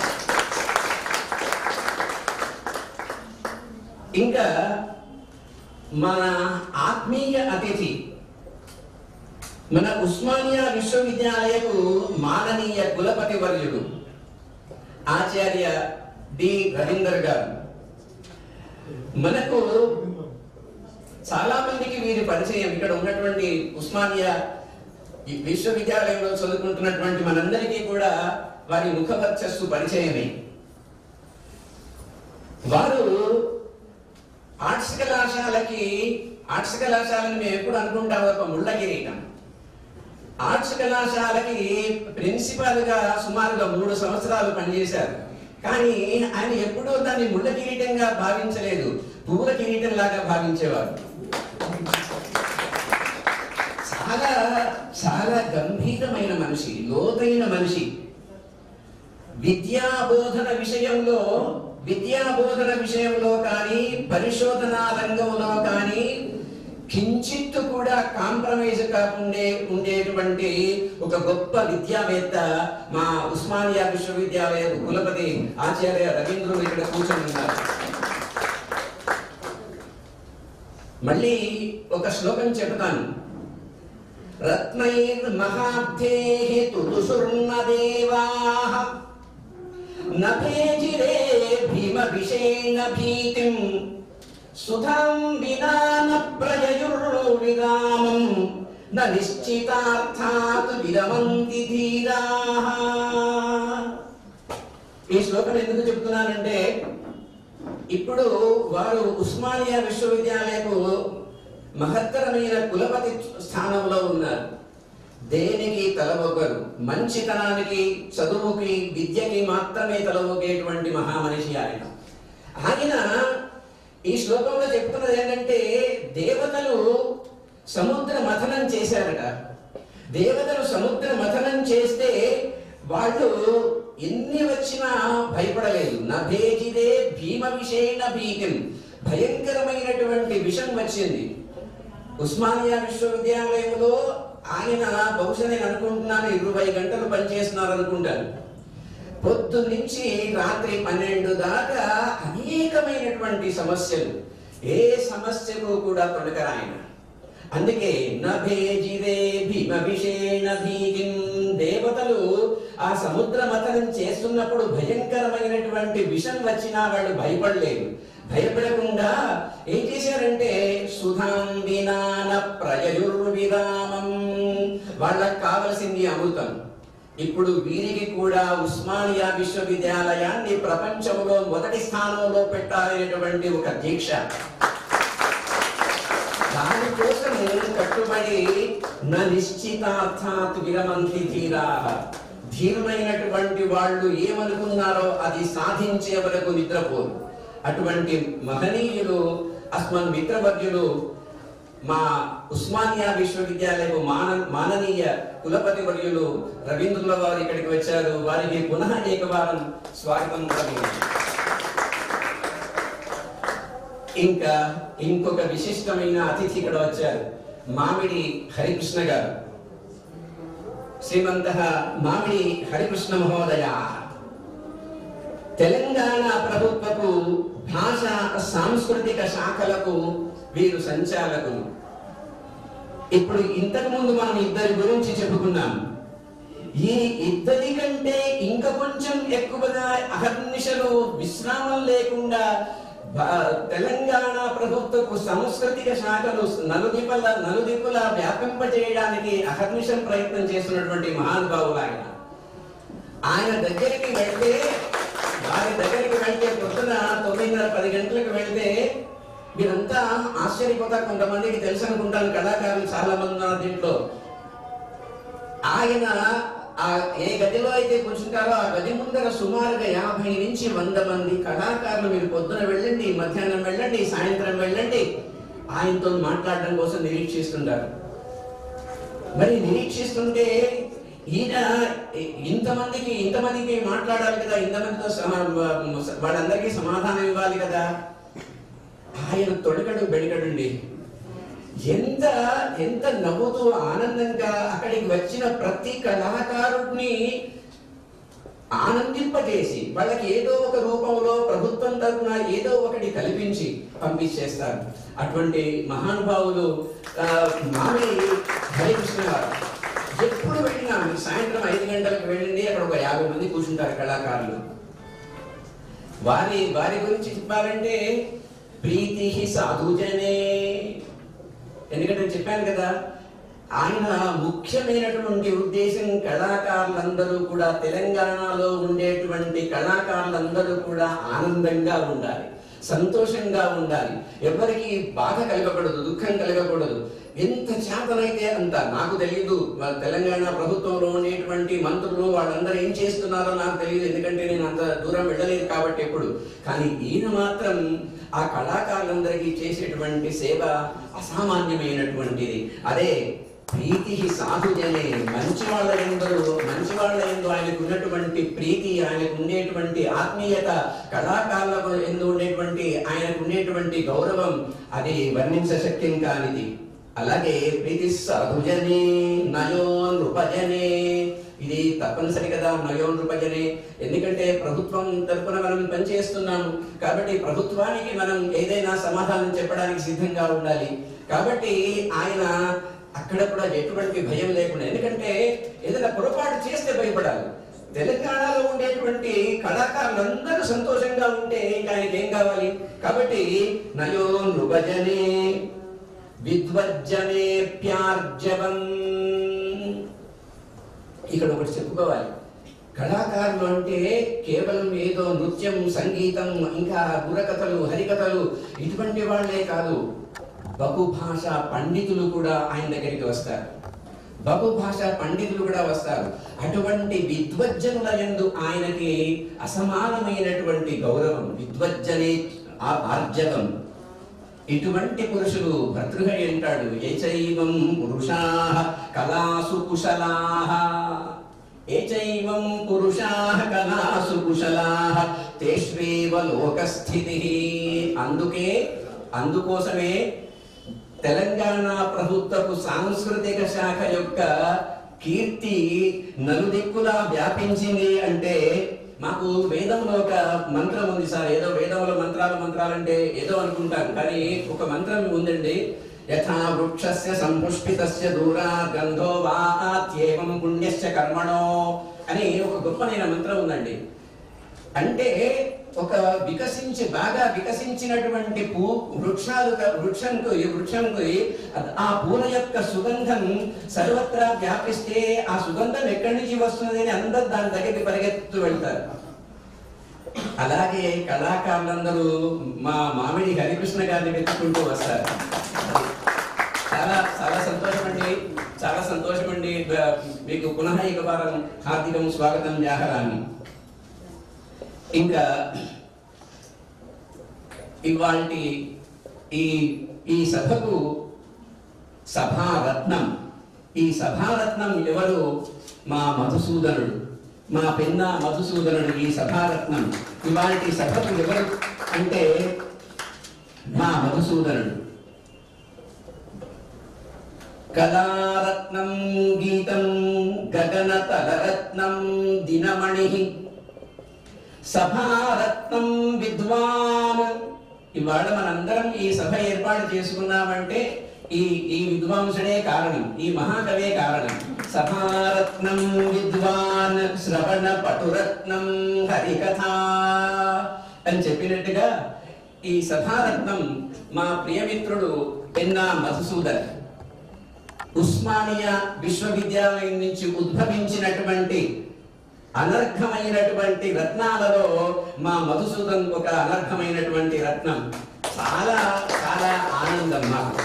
ఇంకా మన ఆత్మీయ అతిథి మన ఉస్మానియా విశ్వవిద్యాలయకు మాననీయ కులపతి వర్యుడు ఆచార్య డి రవీందర్ గారు మనకు చాలా మందికి వీరి పరిచయం ఇక్కడ ఉన్నటువంటి ఉస్మానియా ఈ విశ్వవిద్యాలయంలో చదువుకుంటున్నటువంటి మనందరికీ కూడా వారి ముఖ వర్చస్సు పరిచయమే వారు ఆర్ట్స్ కళాశాలకి ఆర్ట్స్ కళాశాలని మేము ఎప్పుడు అనుకుంటాం ఒక ముళ్ళ కిరీటం ఆర్ట్స్ కళాశాలకి ప్రిన్సిపాల్ గా సుమారుగా మూడు సంవత్సరాలు పనిచేశారు కానీ ఆయన ఎప్పుడూ దాన్ని ముళ్ళ కిరీటంగా భావించలేదు పువ్వుల కిరీటం లాగా భావించేవారు చాలా చాలా గంభీరమైన మనిషి లోతైన మనిషి విద్యా బోధన విషయంలో విద్యా బోధన విషయంలో కానీ పరిశోధనా రంగంలో కానీ కించిత్తు కూడా కాంప్రమైజ్ కాకుండా ఉండేటువంటి ఒక గొప్ప విద్యావేత్త మా ఉస్మానియా విశ్వవిద్యాలయ కులపతి ఆచార్య రవీంద్రుడు ఇక్కడ కూర్చొని ఉన్నారు మళ్ళీ ఒక శ్లోకం చెబుతాను రత్నైర్మహాబ్ధే తులుసుర్ణదేవాః నభేజిరే భీమ విషేణ భీతిం సుధాం వినా న ప్రయయుర్విరామం న నిశ్చితార్థాత్ విరమంతి ధీరాః ఈ శ్లోకం ఎందుకు చెప్తున్నానంటే ఇప్పుడు వారు ఉస్మానియా విశ్వవిద్యాలయకు మహత్తరమైన కులపతి స్థానంలో ఉన్నారు దేనికి తలవొగ్గరు మంచితనానికి చదువుకి విద్యకి మాత్రమే తలవొగేటువంటి మహామనిషి ఆయన ఆయన ఈ శ్లోకంలో చెప్తున్నది ఏంటంటే దేవతలు సముద్ర మథనం చేశారట దేవతలు సముద్ర మథనం చేస్తే వాళ్ళు ఎన్ని వచ్చినా భయపడలేదు నభేజిదే భీమ విషేణ భీతిం భయంకరమైనటువంటి విషం వచ్చింది ఉస్మానియా విశ్వవిద్యాలయంలో ఆయన బహుశా నేను అనుకుంటున్నాను ఇరవై గంటలు పనిచేస్తున్నారు అనుకుంటాను పొద్దు నుంచి రాత్రి పన్నెండు దాకా అనేకమైనటువంటి సమస్యలు ఏ సమస్యకు కూడా తొలకరాయన అందుకే నభేజిరే భీమ విషేణ భీగిం దేవతలు ఆ సముద్ర మథనం చేస్తున్నప్పుడు భయంకరమైనటువంటి విషం వచ్చినా వాళ్ళు భయపడలేదు భయపడకుండా ఏం చేశారంటే సుధాం వినాన ప్రయయుర్విరామం వాళ్ళకి కావలసింది అమృతం ఇప్పుడు వీరికి కూడా ఉస్మానియా విశ్వవిద్యాలయాన్ని ప్రపంచంలో మొదటి స్థానంలో పెట్టాలనేటువంటి ఒక దీక్ష దానికోసం కట్టుబడి నా నిశ్చితార్థాత్ విరమంతి ధీరా ధీరమైనటువంటి వాళ్ళు ఏమనుకున్నారో అది సాధించే వరకు నిద్రపోరు అటువంటి మహనీయులు అస్మన్ మిత్రవర్యులు మా ఉస్మానియా విశ్వవిద్యాలయపు మాన మాననీయ కులపతి వర్యులు రవీంద్రుల వారు ఇక్కడికి వచ్చారు వారికి పునః ఏకవారం స్వాగతం కలిగింది ఇంకా ఇంకొక విశిష్టమైన అతిథి ఇక్కడ వచ్చారు మామిడి హరికృష్ణ గారు శ్రీమంత మామిడి హరికృష్ణ మహోదయ తెలంగాణ ప్రభుత్వపు భాష సాంస్కృతిక శాఖలకు వీరు సంచాలకులు ఇప్పుడు ఇంతకు ముందు మనం ఇద్దరి గురించి చెప్పుకున్నాం ఈ ఇద్దరి కంటే ఇంకా కొంచెం ఎక్కువగా అహర్నిశలు విశ్రామం లేకుండా భా- తెలంగాణ ప్రభుత్వపు సాంస్కృతిక శాఖలు నలుదిపల నలుదిప్పుల వ్యాపింపజేయడానికి అహర్నిశం ప్రయత్నం చేస్తున్నటువంటి మహానుభావులు ఆయన ఆయన దగ్గరికి వెళ్తే వారి దగ్గరికి వెళ్తే పొద్దున తొమ్మిదిన్నర పది గంటలకు వెళ్తే మీరంతా ఆశ్చర్యపోతారు కొంతమందికి తెలుసు అనుకుంటాను కళాకారులు చాలా మంది ఉన్నారు దీంట్లో ఆయన ఆ ఏ గదిలో అయితే కూర్చుంటారో ఆ గది ముందర సుమారుగా యాభై నుంచి వంద మంది కళాకారులు మీరు పొద్దున వెళ్ళండి మధ్యాహ్నం వెళ్ళండి సాయంత్రం వెళ్ళండి ఆయనతో మాట్లాడడం కోసం నిరీక్షిస్తుంటారు మరి నిరీక్షిస్తుంటే ఈయన ఇంతమందికి ఇంతమందికి మాట్లాడాలి కదా ఇంతమందితో సమా- వాళ్ళందరికీ సమాధానం ఇవ్వాలి కదా ఆయన తొడగడు బెడగడండి ఎంత ఎంత నవ్వుతూ ఆనందంగా అక్కడికి వచ్చిన ప్రతి కళాకారుడిని ఆనందింపజేసి వాళ్ళకి ఏదో ఒక రూపంలో ప్రభుత్వం తరఫున ఏదో ఒకటి కల్పించి పంపించేస్తారు అటువంటి మహానుభావులు ఆ, మామిడి హరికృష్ణ గారు ఎప్పుడు వెళ్ళినా మీరు సాయంత్రం ఐదు గంటలకు వెళ్ళండి అక్కడ ఒక యాభై మంది కూర్చుంటారు కళాకారులు వారి వారి గురించి చెప్పాలంటే ప్రీతి సాధుజనే ఎందుకంటే నేను చెప్పాను కదా ఆయన ముఖ్యమైనటువంటి ఉద్దేశం కళాకారులందరూ కూడా తెలంగాణలో ఉండేటువంటి కళాకారులందరూ కూడా ఆనందంగా ఉండాలి సంతోషంగా ఉండాలి ఎవరికి బాధ కలగకూడదు దుఃఖం కలగకూడదు ఎంత చేతనైతే అంత నాకు తెలియదు వాళ్ళ తెలంగాణ ప్రభుత్వంలో ఉండేటువంటి మంత్రులు వాళ్ళందరూ ఏం చేస్తున్నారో నాకు తెలియదు ఎందుకంటే నేను అంత దూరం వెళ్ళలేదు కాబట్టి ఎప్పుడు కానీ ఈయన మాత్రం ఆ కళాకారులందరికీ చేసేటువంటి సేవ అసామాన్యమైనటువంటిది అదే ప్రీతి సాధుజనే మంచి వాళ్ళ ఎందరూ మంచి వాళ్ళ ఎందు ఆయనకు ఉన్నటువంటి ప్రీతి ఆయనకు ఉండేటువంటి ఆత్మీయత కళాకారులకు ఎందు ఉండేటువంటి ఆయనకు ఉండేటువంటి గౌరవం అది వర్ణించశక్యం కానిది అలాగే ప్రీతి సాధుజనే నయో నృపజనే ఇది తప్పనిసరి కదా నయో నృపజనే ఎందుకంటే ప్రభుత్వం తరపున మనం పనిచేస్తున్నాము కాబట్టి ప్రభుత్వానికి మనం ఏదైనా సమాధానం చెప్పడానికి సిద్ధంగా ఉండాలి కాబట్టి ఆయన అక్కడ కూడా ఎటువంటి భయం లేకుండా ఎందుకంటే ఏదైనా పొరపాటు చేస్తే భయపడాలి తెలంగాణలో ఉండేటువంటి కళాకారులందరూ సంతోషంగా ఉంటే ఇంకా ఆయనకి ఏం కావాలి కాబట్టి నయో నృభజనే విద్వజ్జనే ప్యార్జవం ఇక్కడ ఒకటి చెప్పుకోవాలి కళాకారులు అంటే కేవలం ఏదో నృత్యం సంగీతం ఇంకా బుర్రకథలు హరికథలు ఇటువంటి వాళ్ళే కాదు బహుభాష పండితులు కూడా ఆయన దగ్గరికి వస్తారు బహుభాష పండితులు కూడా వస్తారు అటువంటి విద్వజ్జనుల యందు ఆయనకి అసమానమైనటువంటి గౌరవం విద్వజ్జనే ఆ- ఆర్జవం ఇటువంటి పురుషులు భర్తృహరి అంటాడు ఏచైవం పురుషా కళాసు కుశలా ఏచైవం పురుషా కళాసు కుశలా తేష్వేవ లోకస్థితి అందుకే అందుకోసమే తెలంగాణ ప్రభుత్వపు సాంస్కృతిక శాఖ యొక్క కీర్తి నలుదిక్కులా వ్యాపించింది అంటే మాకు వేదంలో ఒక మంత్రం ఉంది సార్ ఏదో వేదంలో మంత్రాలు మంత్రాలు అంటే ఏదో అనుకుంటాం కానీ ఒక మంత్రం ఉందండి యథా వృక్షస్య సంపుష్పితస్య దూరా గంధో వా ఆత్యేవం పుణ్యస్య కర్మణో అని ఒక గొప్పనైన మంత్రం ఉందండి అంటే ఒక వికసించి బాగా వికసించినటువంటి పూ వృక్షాలు వృక్షంకు ఈ వృక్షంకు ఆ పూల యొక్క సుగంధం సర్వత్రా వ్యాపిస్తే ఆ సుగంధం ఎక్కడి నుంచి వస్తుంది అని అందరు దాని దగ్గరికి పరిగెత్తు వెళ్తారు అలాగే కళాకారులందరూ మా మామిడి హరికృష్ణ గారిని వెతుక్కుంటూ వస్తారు చాలా చాలా సంతోషం అండి చాలా సంతోషం అండి బ- మీకు పునః ఇక వారం హార్దికం స్వాగతం జాహరాన్ని ఇంకా ఇవాల్టి ఈ ఈ సభకు సభారత్నం ఈ సభారత్నం ఎవరు మా మధుసూదనుడు మా పెన్న మధుసూదనుడు ఈ సభారత్నం ఇవాల్టి సభకు ఎవరు అంటే మా మధుసూదనుడు కళారత్నం గీతం గగనతలరత్నం దినమణి సభారత్నం విద్వాన్ ఇవాళ మనందరం ఈ సభ ఏర్పాటు చేసుకున్నామంటే ఈ ఈ విద్వాంసుడే కారణం ఈ మహాకవే కారణం సభారత్నం విద్వాన్ శ్రవణ పటురత్నం హరికథ అని చెప్పినట్టుగా ఈ సభారత్నం మా ప్రియమిత్రుడు పెన్నా మధుసూదన్ ఉస్మానియా విశ్వవిద్యాలయం నుంచి ఉద్భవించినటువంటి అనర్ఘమైనటువంటి రత్నాలలో మా మధుసూదన్ ఒక అనర్ఘమైనటువంటి రత్నం చాలా చాలా ఆనందం మాకు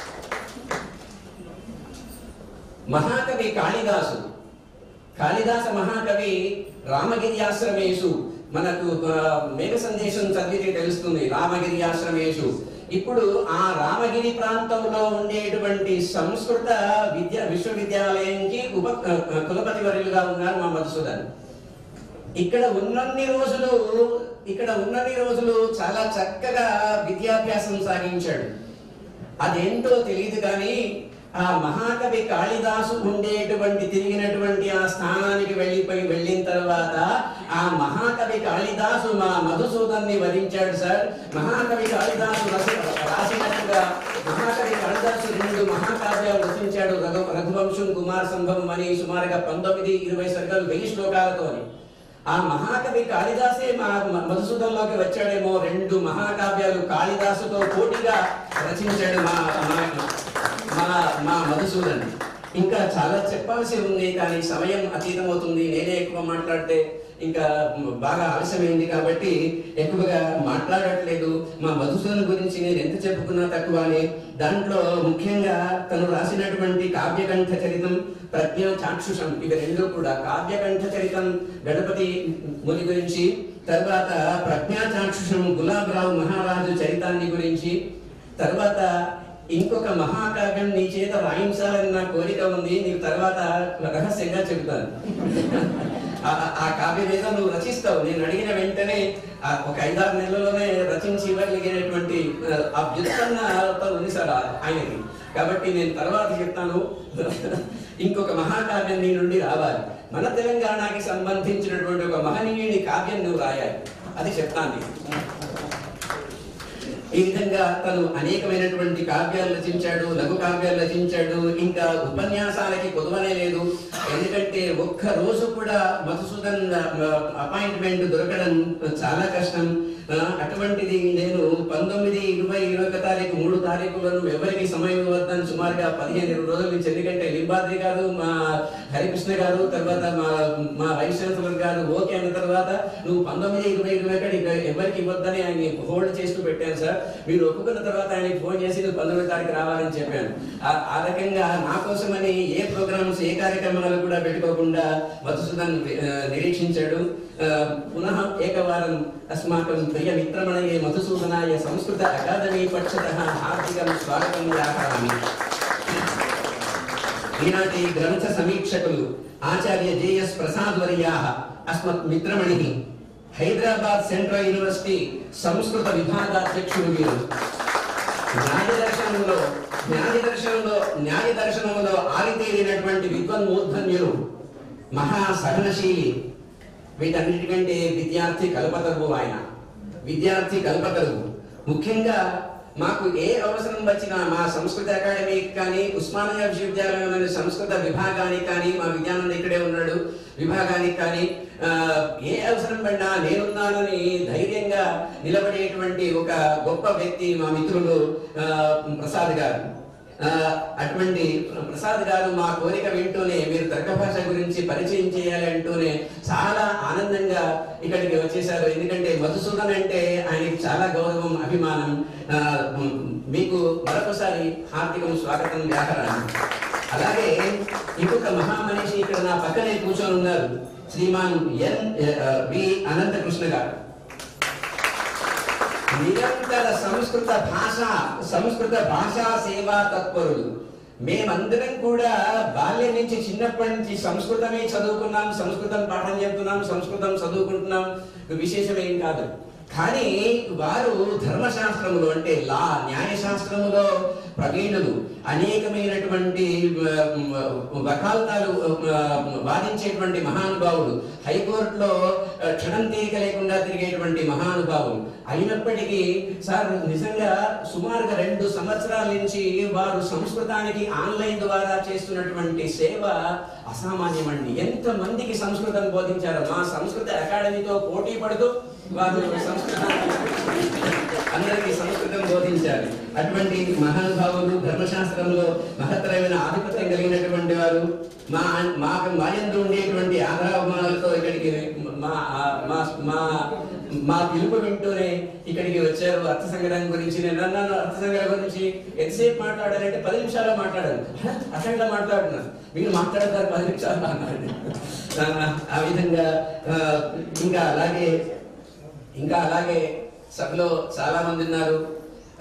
మహాకవి కాళిదాసు కాళిదాస మహాకవి రామగిరి ఆశ్రమేషు మనకు ఆ, మేఘ సందేశం చదివితే తెలుస్తుంది రామగిరి ఆశ్రమేషు ఇప్పుడు ఆ రామగిరి ప్రాంతంలో ఉండేటువంటి సంస్కృత విద్య విశ్వవిద్యాలయంకి ఉప కులపతి వర్యులుగా ఉన్నారు మా మధుసూదన్ ఇక్కడ ఉన్నన్ని రోజులు ఇక్కడ ఉన్నన్ని రోజులు చాలా చక్కగా విద్యాభ్యాసం సాగించాడు అదేంటో తెలియదు కానీ ఆ మహాకవి కాళిదాసు ఉండేటువంటి తిరిగినటువంటి ఆ స్థానానికి వెళ్ళిపోయి వెళ్ళిన తర్వాత ఆ మహాకవి కాళిదాసు మా మధుసూదన్ని వరించాడు సార్ మహాకవి కాళిదాసు రసి- రాసినట్టుగా మహాకవి కాళిదాసు రెండు మహాకావ్యాలు రచించాడు రఘు రఘువంశం కుమార సంభవం అని సుమారుగా పంతొమ్మిది ఇరవై సర్గలు వెయ్యి శ్లోకాలతోని ఆ మహాకవి కాళిదాసే మా మ- మధుసూదన్లోకి వచ్చాడేమో రెండు మహాకావ్యాలు కాళిదాసుతో పోటీగా రచించాడు మా మా- మా మా మధుసూదన్ ఇంకా చాలా చెప్పాల్సి ఉంది కానీ సమయం అతీతమవుతుంది నేనే ఎక్కువ మాట్లాడితే ఇంకా బాగా ఆలస్యమైంది కాబట్టి ఎక్కువగా మాట్లాడట్లేదు మా మధుసూదన్ గురించి నేను ఎంత చెప్పుకున్నా తక్కువనే దాంట్లో ముఖ్యంగా తను రాసినటువంటి కావ్యకంఠ చరితం ప్రజ్ఞా చాక్షుషం ఇవి రెండు కూడా కావ్యకంఠ చరితం గణపతి ముని గురించి తర్వాత ప్రజ్ఞా చాక్షుషం గులాబరావు మహారాజు చరితాన్ని గురించి తర్వాత ఇంకొక మహాకావ్యం నీ చేత రాయించాలని నా కోరిక ఉంది నీకు తర్వాత రహస్యంగా చెబుతాను ఆ- ఆ కావ్యం ఏదో నువ్వు రచిస్తావు నేను అడిగిన వెంటనే ఆ ఒక ఐదారు నెలల్లోనే రచించి ఇవ్వగలిగినటువంటి ఆ, ఆ వ్యుత్పన్నత ఉంది సార్ ఆ- ఆయనకి కాబట్టి నేను తర్వాత చెప్తాను ఇంకొక మహాకావ్యం నీ నుండి రావాలి మన తెలంగాణకి సంబంధించినటువంటి ఒక మహనీయుని కావ్యం నువ్వు రాయాలి అది చెప్తాను నీకు. ఈ విధంగా తను అనేకమైనటువంటి కావ్యాలు రచించాడు లఘు కావ్యాలు రచించాడు ఇంకా ఉపన్యాసాలకి కొదవనే లేదు ఎందుకంటే ఒక్క రోజు కూడా మధుసూదన్ అపాయింట్మెంట్ దొరకడం చాలా కష్టం ఆ, అటువంటిది నేను పంతొమ్మిది ఇరవై ఇరవై ఒక తారీఖు మూడు తారీఖులను ఎవరికి సమయం ఇవ్వద్దని సుమారుగా పదిహేను ఇరవై రోజుల నుంచి ఎందుకంటే లింబాద్రి గారు మా హరికృష్ణ గారు తర్వాత మా మా వైస్ ఛాన్సలర్ గారు ఓకే అన్న తర్వాత నువ్వు పంతొమ్మిది ఇరవై ఇరవై ఒకటి ఇక ఎవరికి ఇవ్వద్దని ఆయన హోల్డ్ చేస్తూ పెట్టాను సార్ మీరు ఒప్పుకున్న తర్వాత ఆయనకి ఫోన్ చేసి నువ్వు పంతొమ్మిది తారీఖు రావాలని చెప్పాను ఆ- ఆ రకంగా నా కోసమని ఏ ప్రోగ్రామ్స్ ఏ కార్యక్రమాలు కూడా పెట్టుకోకుండా మధుసూదన్ ఆ, నిరీక్షించాడు ఆ, పునః ఏకవారం అస్మాకం ప్రియ మిత్రమణయే మధుసూదనాయ సంస్కృత అకాదమీ పక్షత హార్దికం స్వాగతం వ్యాహరామి ఈనాటి గ్రంథ సమీక్షకులు ఆచార్య జేఎస్ ప్రసాద్ వర్యా అస్మత్ మిత్రమణి హైదరాబాద్ సెంట్రల్ యూనివర్సిటీ సంస్కృత విభాగాధ్యక్షుడు వీరు న్యాయ దర్శనంలో న్యాయ దర్శనంలో న్యాయ దర్శనంలో ఆరితేరినటువంటి విద్వన్మూర్ధన్యులు మహా సహనశీలి వీటన్నిటికంటే విద్యార్థి కల్పతరువు ఆయన విద్యార్థి కల్పతరువు ముఖ్యంగా మాకు ఏ అవసరం వచ్చినా మా సంస్కృత అకాడమీకి కానీ ఉస్మానియా విశ్వవిద్యాలయంలోని సంస్కృత విభాగానికి కానీ మా విజ్ఞానం ఇక్కడే ఉన్నాడు విభాగానికి కానీ ఆ, ఏ అవసరం పడినా నేనున్నానని ధైర్యంగా నిలబడేటువంటి ఒక గొప్ప వ్యక్తి మా మిత్రులు ఆ, ప్రసాద్ గారు ఆ, అటువంటి ప్రసాద్ గారు మా కోరిక వింటూనే మీరు తర్క భాష గురించి పరిచయం చేయాలి అంటూనే చాలా ఆనందంగా ఇక్కడికి వచ్చేసారు ఎందుకంటే మధుసూదన్ అంటే ఆయనకి చాలా గౌరవం అభిమానం ఆ, మీకు మరొకసారి హార్దికం స్వాగతం వ్యాకరణం అలాగే ఇంకొక మహామనిషి ఇక్కడ నా పక్కనే కూర్చొని ఉన్నారు శ్రీమాన్ ఎన్ ఆ, వి అనంతకృష్ణ గారు నిరంతర సంస్కృత భాష సంస్కృత భాషా సేవా తత్పరులు మేమందరం కూడా బాల్యం నుంచి చిన్నప్పటి నుంచి సంస్కృతమే చదువుకున్నాం సంస్కృతం పాఠం చెప్తున్నాం సంస్కృతం చదువుకుంటున్నాం విశేషమేం కాదు కానీ వారు ధర్మశాస్త్రములు అంటే లా న్యాయశాస్త్రములో ప్రవీణులు అనేకమైనటువంటి ఆ, వకాల్తాలు ఆ, వాదించేటువంటి మహానుభావుడు హైకోర్టులో ఆ, క్షణం తీరిక లేకుండా తిరిగేటువంటి మహానుభావులు అయినప్పటికీ సార్ నిజంగా సుమారుగా రెండు సంవత్సరాల నుంచి వారు సంస్కృతానికి ఆన్లైన్ ద్వారా చేస్తున్నటువంటి సేవ అసామాన్యమండి ఎంత మందికి సంస్కృతం బోధించారు మా సంస్కృత అకాడమీతో పోటీ పడుతూ వారు సంస్కృతాన్ని అందరికీ సంస్కృతం బోధించారు అటువంటి మహానుభావులు ధర్మశాస్త్రంలో మహత్తరమైన ఆధిపత్యం కలిగినటువంటి వారు మా మాకు మాయందు ఉండేటువంటి ఆధారమాలతో ఇక్కడికి మా మా మా మా పిలుపు వింటూనే ఇక్కడికి వచ్చారు అర్థ సంగ్రహం గురించి నేను అన్నాను అర్థ సంగ్రహం గురించి ఎంతసేపు మాట్లాడాలంటే పది నిమిషాలు మాట్లాడాను "హ? అట్లా మాట్లాడుతున్నాను మీరు మాట్లాడతారు పది నిమిషాలు అన్నాడు ఆ, ఆ విధంగా ఆ, ఇంకా అలాగే ఇంకా అలాగే సభలో చాలా మంది ఉన్నారు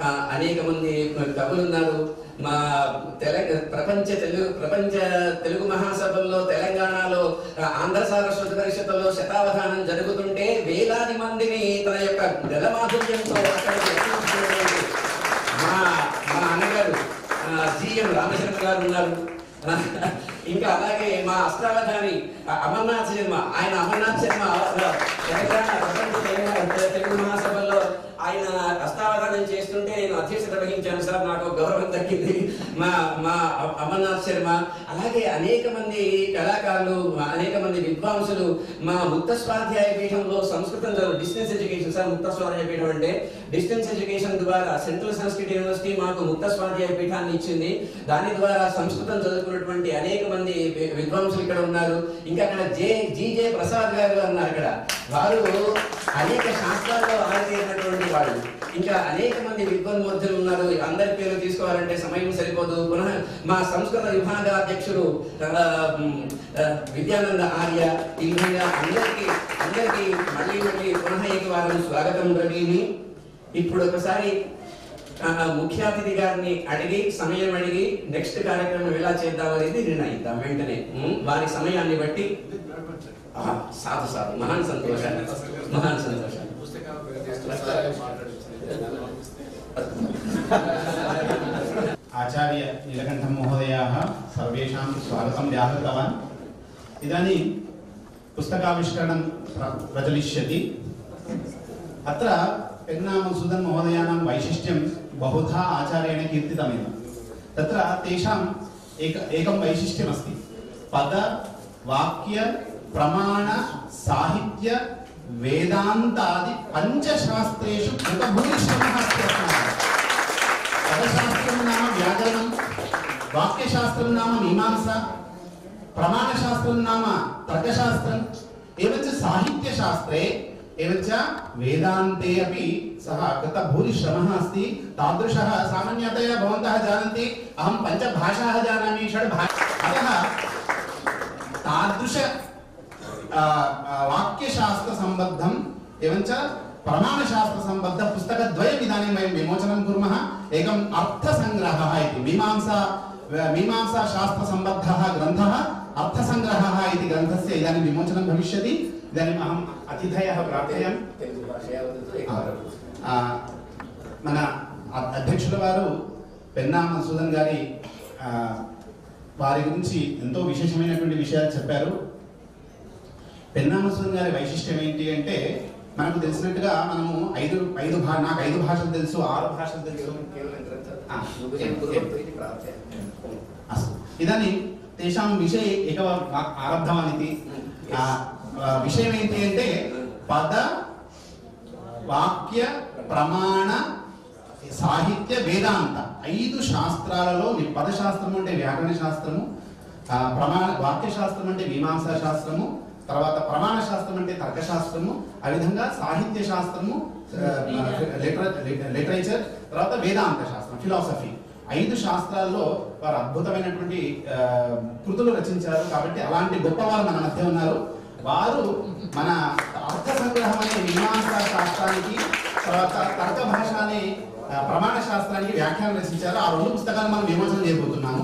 ఆ, అనేక మంది కవులు ఉన్నారు మా తెలంగాణ ప్రపంచ తెలుగు ప్రపంచ తెలుగు మహాసభల్లో తెలంగాణలో ఆ, ఆంధ్ర సారస్వత పరిషత్తులో శతావధానం జరుగుతుంటే వేలాది మందిని తన యొక్క గలమాధుర్యంతో అక్కడికి రప్పించినటువంటి మా మా అన్నగారు ఆ, జిఎం రామచంద్ర గారు ఉన్నారు ఆ, ఇంకా అలాగే మా అష్టావధాని ఆ, అమర్నాథ్ శర్మ ఆయన అమర్నాథ్ శర్మ ఆ, తెలంగాణ ప్రపంచ తెలంగాణ తెలుగు మహాసభల్లో ఆయన అష్టావధానం చేస్తుంటే నేను అధ్యక్షత వహించాను సార్ నాకు గౌరవం దక్కింది మా మా అ- అమర్నాథ్ శర్మ అలాగే అనేక మంది కళాకారులు మా అనేక మంది విద్వాంసులు మా ముక్త స్వాధ్యాయ పీఠంలో సంస్కృతం డిస్టెన్స్ ఎడ్యుకేషన్ సార్ ముక్త స్వాధ్యాయ పీఠం అంటే డిస్టెన్స్ ఎడ్యుకేషన్ ద్వారా సెంట్రల్ సంస్కృత యూనివర్సిటీ మాకు ముక్త స్వాధ్యాయ పీఠాన్ని ఇచ్చింది దాని ద్వారా సంస్కృతం చదువుకున్నటువంటి అనేక మంది వి- విద్వాంసులు ఇక్కడ ఉన్నారు ఇంకా అక్కడ జే జీజే ప్రసాద్ గారు ఉన్నారు అక్కడ వారు అనేక శాస్త్రాల్లో ఆరితేరినటువంటి వాళ్ళు ఇంకా అనేక మంది విద్వాన్మూర్తులు ఉన్నారు అందరి పేరు తీసుకోవాలంటే సమయం సరిపోదు పునః మా సంస్కృత విభాగ అధ్యక్షులు ఆ, మ్, ఆ, విద్యానంద ఆర్య ఈ విధంగా అందరికీ అందరికీ మళ్ళీ మళ్ళీ పునః ఏకవారం స్వాగతం రవిని ఇప్పుడు ఒకసారి ఆ, ముఖ్య అతిథి గారిని అడిగి సమయం అడిగి నెక్స్ట్ కార్యక్రమం ఎలా చేద్దాం అనేది నిర్ణయిద్దాం వెంటనే ఉమ్, వారి సమయాన్ని బట్టి ఆహా, సాధు సాధు మహాన్ సంతోషం మహాన్ సంతోషం आचार्य नीलकण्ठं महोदयाः सर्वेषां स्वागतं व्याहृतवान् इदानीं पुस्तकाविष्करणं प्र- प्रचलिष्यति अत्र पेन्नामसुदन् महोदयानां वैशिष्ट्यं बहुधा आचार्येण कीर्तितमेव तत्र तेषाम् एक एकं वैशिष्ट्यमस्ति पद वाक्य प्रमाण साहित्य वेदान्तादि पञ्चशास्त्रेषु कृतभूरिश्रमः अस्ति अस्माकम् पदशास्त्रं नाम व्याकरणं वाक्यशास्त्रं नाम मीमांसा प्रमाणशास्त्रं नाम तर्कशास्त्रम् एवञ्च साहित्यशास्त्रे एवञ्च वेदान्ते अपि सः कृतभूरिश्रमः अस्ति तादृशः सामान्यतया भवन्तः जानन्ति अहं पञ्चभाषाः जानामि षड् भा अतः तादृश आ, आ, वाक्यशास्त्रसम्बद्धम् एवञ्च प्रमाणशास्त्रसम्बद्ध पुस्तकद्वयम् इदानीं वयं विमोचनं कुर्मः एकम् अर्थसङ्ग्रहः इति मीमांसा मीमांसाशास्त्रसम्बद्धः ग्रन्थः अर्थसङ्ग्रहः इति ग्रन्थस्य इदानीं विमोचनं भविष्यति इदानीम् अहम् अतिथयः प्रार्थयामि తెలుగు భాషయా వదతు ఏకవారం. ఆ, మన అ- అధ్యక్షుల వారు పెన్నా మసూదన్ గారి ఆ, వారి గురించి ఎంతో విశేషమైనటువంటి విషయాలు చెప్పారు పెన్నా మసూదన్ గారి వైశిష్ట్యం ఏంటి అంటే మనకు తెలిసినట్టుగా మనము ఐదు ఐదు భా నాకు ఐదు భాషలు తెలుసు ఆరు భాషలు తెలుసు కేవలం గ్రంథ ఆ, నువ్వేం కుర్వन्तु इति प्रार्थया अस्तु इदानीं तेषां विषये एकः वा- आरब्धवान् इति आ, आ, విషయం ఏంటి అంటే పద వాక్య ప్రమాణ సాహిత్య వేదాంత ఐదు శాస్త్రాలలో ని- పద శాస్త్రము అంటే వ్యాకరణ శాస్త్రము ఆ, ప్రమాణ వాక్య శాస్త్రం అంటే మీమాంసా శాస్త్రము తర్వాత ప్రమాణ శాస్త్రం అంటే తర్కశాస్త్రము ఆ విధంగా సాహిత్య శాస్త్రము లిటరేచర్ తర్వాత వేదాంత శాస్త్రం ఫిలాసఫీ ఐదు శాస్త్రాల్లో వారు అద్భుతమైనటువంటి ఆ, కృతులు రచించారు కాబట్టి అలాంటి గొప్పవారు మన మధ్య ఉన్నారు వారు మన అర్థ సంగ్రహం అనే మీమాంసా శాస్త్రానికి తర్వాత తర్క భాష అనే ఆ, ప్రమాణ శాస్త్రానికి వ్యాఖ్యానం రచించారు ఆ రెండు పుస్తకాలు మనం విమోచనం చేయబోతున్నాము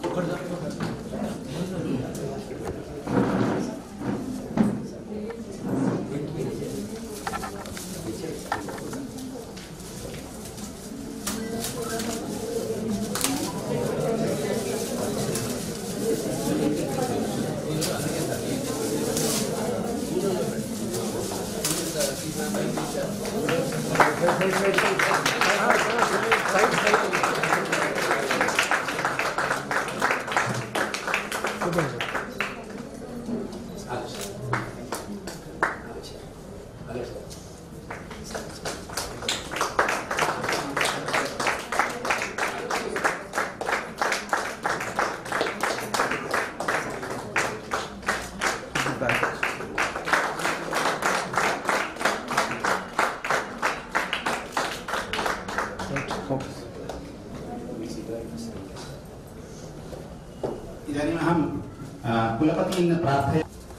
ఇదాनीम् అహం ఆ, కులపతిని ప్రార్థయ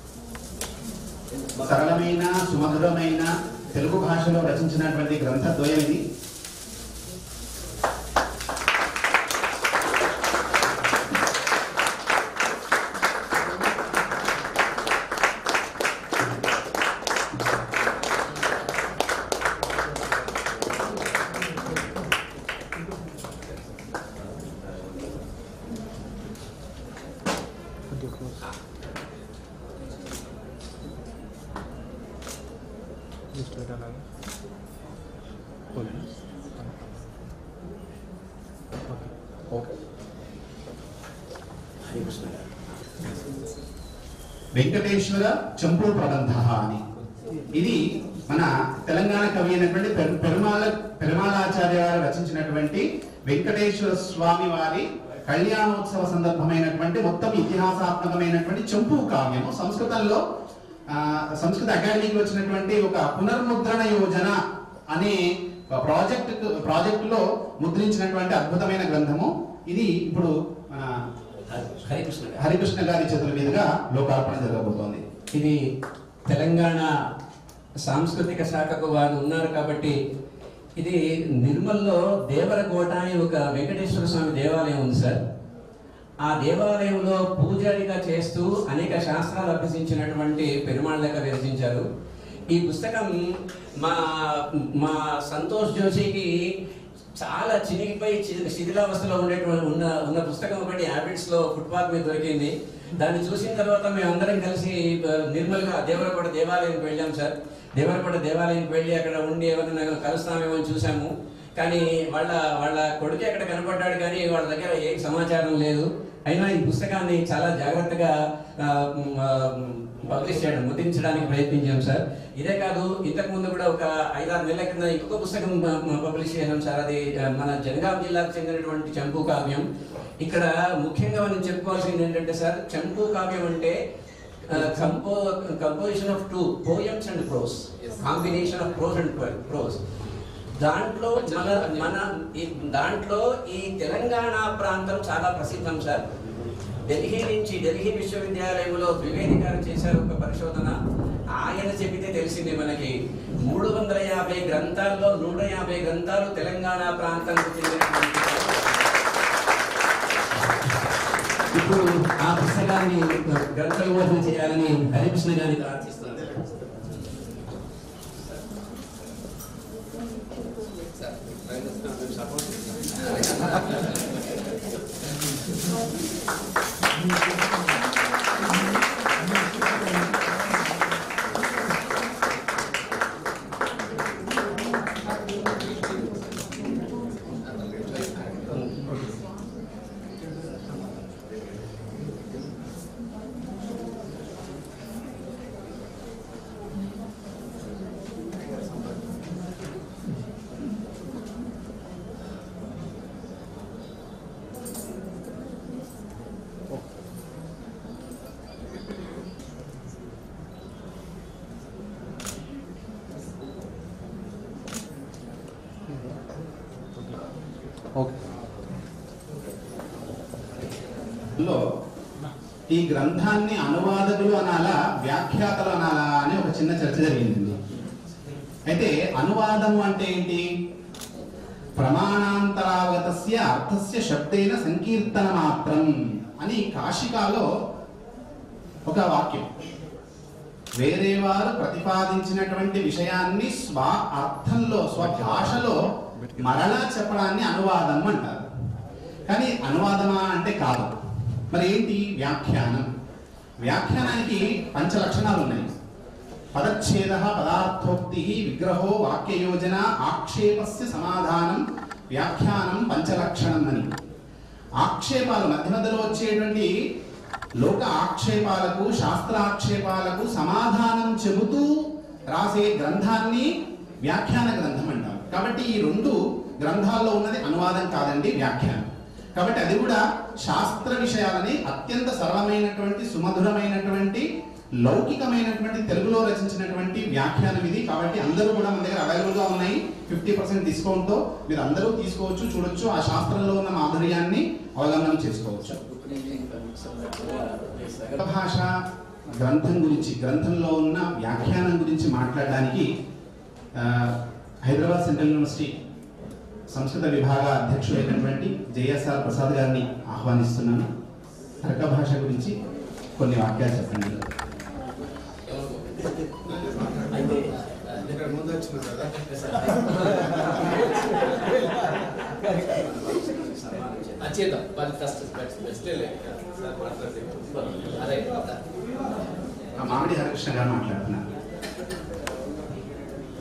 సరళమైన సుమధురమైన తెలుగు భాషలో రచించినటువంటి గ్రంథద్వయం ఇది ఓకే వెంకటేశ్వర చంపు ప్రబంధ అని ఇది మన తెలంగాణ కవి అయినటువంటి పెరు- పెరుమాళ పెరుమాళాచార్య గారు రచించినటువంటి వెంకటేశ్వర స్వామి వారి కళ్యాణోత్సవ సందర్భమైనటువంటి మొత్తం ఇతిహాసాత్మకమైనటువంటి చంపు కావ్యము సంస్కృతంలో ఆ, సంస్కృత అకాడమీకి వచ్చినటువంటి ఒక పునర్ముద్రణ యోజన అనే ప్రాజెక్ట్ ప్రాజెక్టులో ముద్రించినటువంటి అద్భుతమైన గ్రంథము ఇది ఇప్పుడు మన హరికృష్ణ గారు. హరికృష్ణ గారి చేతుల మీదుగా లోకార్పణ జరగబోతోంది ఇది తెలంగాణ సాంస్కృతిక శాఖకు వారు ఉన్నారు కాబట్టి ఇది నిర్మల్లో దేవరకోట అని ఒక వెంకటేశ్వర స్వామి దేవాలయం ఉంది సార్ ఆ దేవాలయంలో పూజారిగా చేస్తూ అనేక శాస్త్రాలు అభ్యసించినటువంటి పెరుమాళ్ దగ్గర రచించారు ఈ పుస్తకం మా మా సంతోష్ జోషికి చాలా చినిగిపోయి చి- శిథిలావస్థలో ఉండేటువంటి ఉన్న ఉన్న పుస్తకం ఒకటి హ్యాబిట్స్ లో ఫుట్పాత్ మీద దొరికింది దాన్ని చూసిన తర్వాత మేము అందరం కలిసి ఆ, నిర్మల్గా దేవరకోట దేవాలయానికి వెళ్ళాం సార్ దేవరకోట దేవాలయానికి వెళ్ళి అక్కడ ఉండి ఎవరైనా కలుస్తామేమో అని చూసాము కానీ వాళ్ళ వాళ్ళ కొడుకు అక్కడ కనపడ్డాడు కానీ వాళ్ళ దగ్గర ఏ సమాచారం లేదు అయినా ఈ పుస్తకాన్ని చాలా జాగ్రత్తగా ఆ, మ్, ఆ, పబ్లిష్ చేయడం ముద్రించడానికి ప్రయత్నించాం సార్ ఇదే కాదు ఇంతకు ముందు కూడా ఒక ఐదారు నెలల కింద ఇంకొక పుస్తకం మ- మ- పబ్లిష్ చేసాం సార్ అది ఆ, మన జనగాం జిల్లాకు చెందినటువంటి చంపు కావ్యం ఇక్కడ ముఖ్యంగా మనం చెప్పుకోవాల్సింది ఏంటంటే సార్ చంపు కావ్యం అంటే compo composition of two poems and prose combination of prose and prose దాంట్లో మన మన ఈ దాంట్లో ఈ తెలంగాణ ప్రాంతం చాలా ప్రసిద్ధం సార్ ఢిల్లీ నుంచి ఢిల్లీ విశ్వవిద్యాలయంలో ద్వివేది గారు చేశారు ఒక పరిశోధన ఆయన చెప్పితే తెలిసింది మనకి మూడు వందల యాభై గ్రంథాల్లో నూట యాభై గ్రంథాలు తెలంగాణ ప్రాంతానికి చెందినటువంటి ఇప్పుడు ఆ పుస్తకాన్ని గ్రంథ విమోచన చేయాలని హరికృష్ణ గారిని ప్రార్థిస్తున్నాను ఓకే లో ఈ గ్రంథాన్ని అనువాదకులు అనాలా వ్యాఖ్యాతలు అనాలా అని ఒక చిన్న చర్చ జరిగింది అయితే అనువాదము అంటే ఏంటి ప్రమాణాంతరాగతస్య అర్థస్య శబ్దైన సంకీర్తన మాత్రం అని కాశికాలో ఒక వాక్యం వేరే వారు ప్రతిపాదించినటువంటి విషయాన్ని స్వ అర్థంలో స్వభాషలో మరలా చెప్పడాన్ని అనువాదం అంటారు కానీ అనువాదమా అంటే కాదు మరి ఏంటి వ్యాఖ్యానం వ్యాఖ్యానానికి పంచ లక్షణాలు ఉన్నాయి పదచ్ఛేద పదార్థోక్తి విగ్రహో వాక్యయోజన ఆక్షేపస్య సమాధానం వ్యాఖ్యానం పంచలక్షణం అని ఆక్షేపాలు మధ్య మధ్యలో వచ్చేటువంటి లోక ఆక్షేపాలకు శాస్త్ర ఆక్షేపాలకు సమాధానం చెబుతూ రాసే గ్రంథాన్ని వ్యాఖ్యాన గ్రంథం అంటారు కాబట్టి ఈ రెండు గ్రంథాల్లో ఉన్నది అనువాదం కాదండి వ్యాఖ్యానం కాబట్టి అది కూడా శాస్త్ర విషయాలని అత్యంత సరళమైనటువంటి సుమధురమైనటువంటి లౌకికమైనటువంటి తెలుగులో రచించినటువంటి వ్యాఖ్యానం ఇది కాబట్టి అందరూ కూడా మన దగ్గర అవైలబుల్ గా ఉన్నాయి ఫిఫ్టీ పర్సెంట్ డిస్కౌంట్ తో మీరు అందరూ తీసుకోవచ్చు చూడొచ్చు ఆ శాస్త్రంలో ఉన్న మాధుర్యాన్ని అవలంబనం చేసుకోవచ్చు భాష గ్రంథం గురించి గ్రంథంలో ఉన్న వ్యాఖ్యానం గురించి మాట్లాడడానికి ఆ, హైదరాబాద్ సెంట్రల్ యూనివర్సిటీ సంస్కృత విభాగ అధ్యక్షుడైనటువంటి జేఎస్ఆర్ ప్రసాద్ గారిని ఆహ్వానిస్తున్నాను తర్క భాష గురించి కొన్ని వాక్యాలు చెప్పండి ముందు వచ్చిన కదా చేద్దాం వాళ్ళు ఫస్ట్ బెస్ట్ మాట్లాడితే అదే ఆ మామిడి హరికృష్ణ గారు మాట్లాడుతున్నారు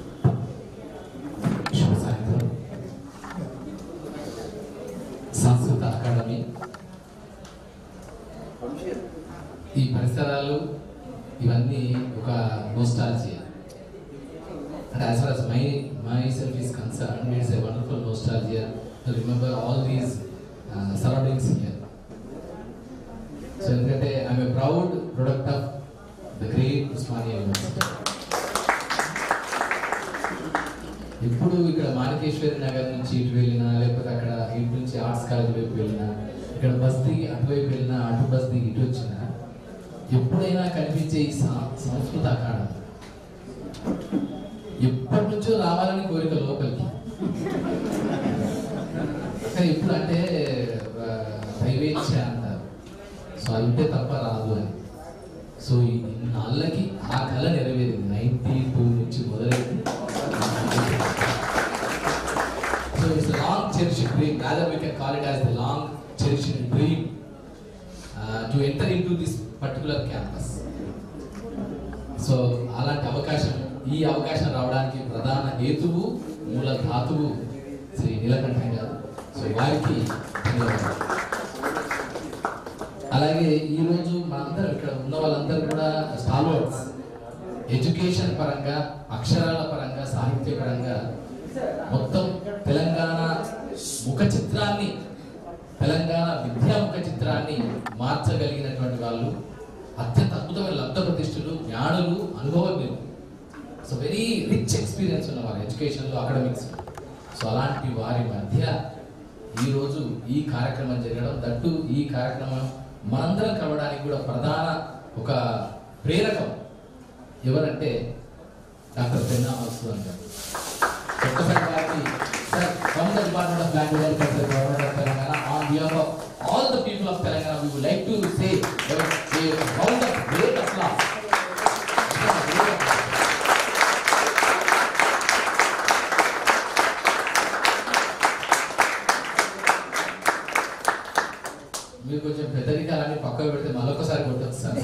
nostalgia. And as far as my myself is concerned, it's a wonderful nostalgia to remember all these uh, surroundings here. So ఎందుకంటే I'm a proud product of the great Osmania university ఇప్పుడు ఇక్కడ మాణికేశ్వరి నగర్ నుంచి ఇటు వెళ్ళినా లేకపోతే అక్కడ ఇటు నుంచి ఆర్ట్స్ కాలేజ్ వైపు వెళ్ళినా ఇక్కడ బస్ దిగి అటువైపు వెళ్ళినా అటు బస్ దిగి ఇటు వచ్చినా ఎప్పుడైనా కనిపించే ఈ సం- సంస్కృత అఖాడం ఎప్పటి నుంచో రావాలని కోరిక లోపలికి కానీ ఇప్పుడు అంటే ఆ, దైవేచ్ఛ అంటారు సో అయితే తప్ప రాదు అని సో ఈ నాళ్ళకి ఆ కళ నెరవేరింది నైన్టీ టూ నుంచి మొదలైంది so it's long cherish dream rather we can call it as the long cherish dream to enter in to this particular campus so అలాంటి అవకాశం ఈ అవకాశం రావడానికి ప్రధాన హేతువు మూల ధాతువు శ్రీ నీలకంఠం గారు సో వారికి ధన్యవాదాలు అలాగే ఈరోజు మనందరం ఇక్కడ ఉన్న వాళ్ళందరూ కూడా స్టాల్వర్డ్స్ ఎడ్యుకేషన్ పరంగా అక్షరాల పరంగా సాహిత్య పరంగా మొత్తం తెలంగాణ ముఖ చిత్రాన్ని తెలంగాణ విద్యా ముఖ చిత్రాన్ని మార్చగలిగినటువంటి వాళ్ళు అత్యంత అద్భుతమైన లబ్ధ ప్రతిష్ఠులు జ్ఞానులు అనుభవజ్ఞులు సో వెరీ రిచ్ ఎక్స్పీరియన్స్ ఉన్నవారు ఎడ్యుకేషన్లో అకాడమిక్స్ సో అలాంటి వారి మధ్య ఈరోజు ఈ కార్యక్రమం జరగడం దట్టు ఈ కార్యక్రమం మనందరం కలవడానికి కూడా ప్రధాన ఒక ప్రేరకం ఎవరంటే డాక్టర్ పెన్నా మధుసూదన్ గారు ఒక్కసారి వారికి sir from the department of language and culture government of Telangana on behalf of all the people of Telangana we would like to say round of great applause మీరు కొంచెం పెద్దరికాలన్నీ పక్కకు పెడితే మరొకసారి కొట్టచ్చు సార్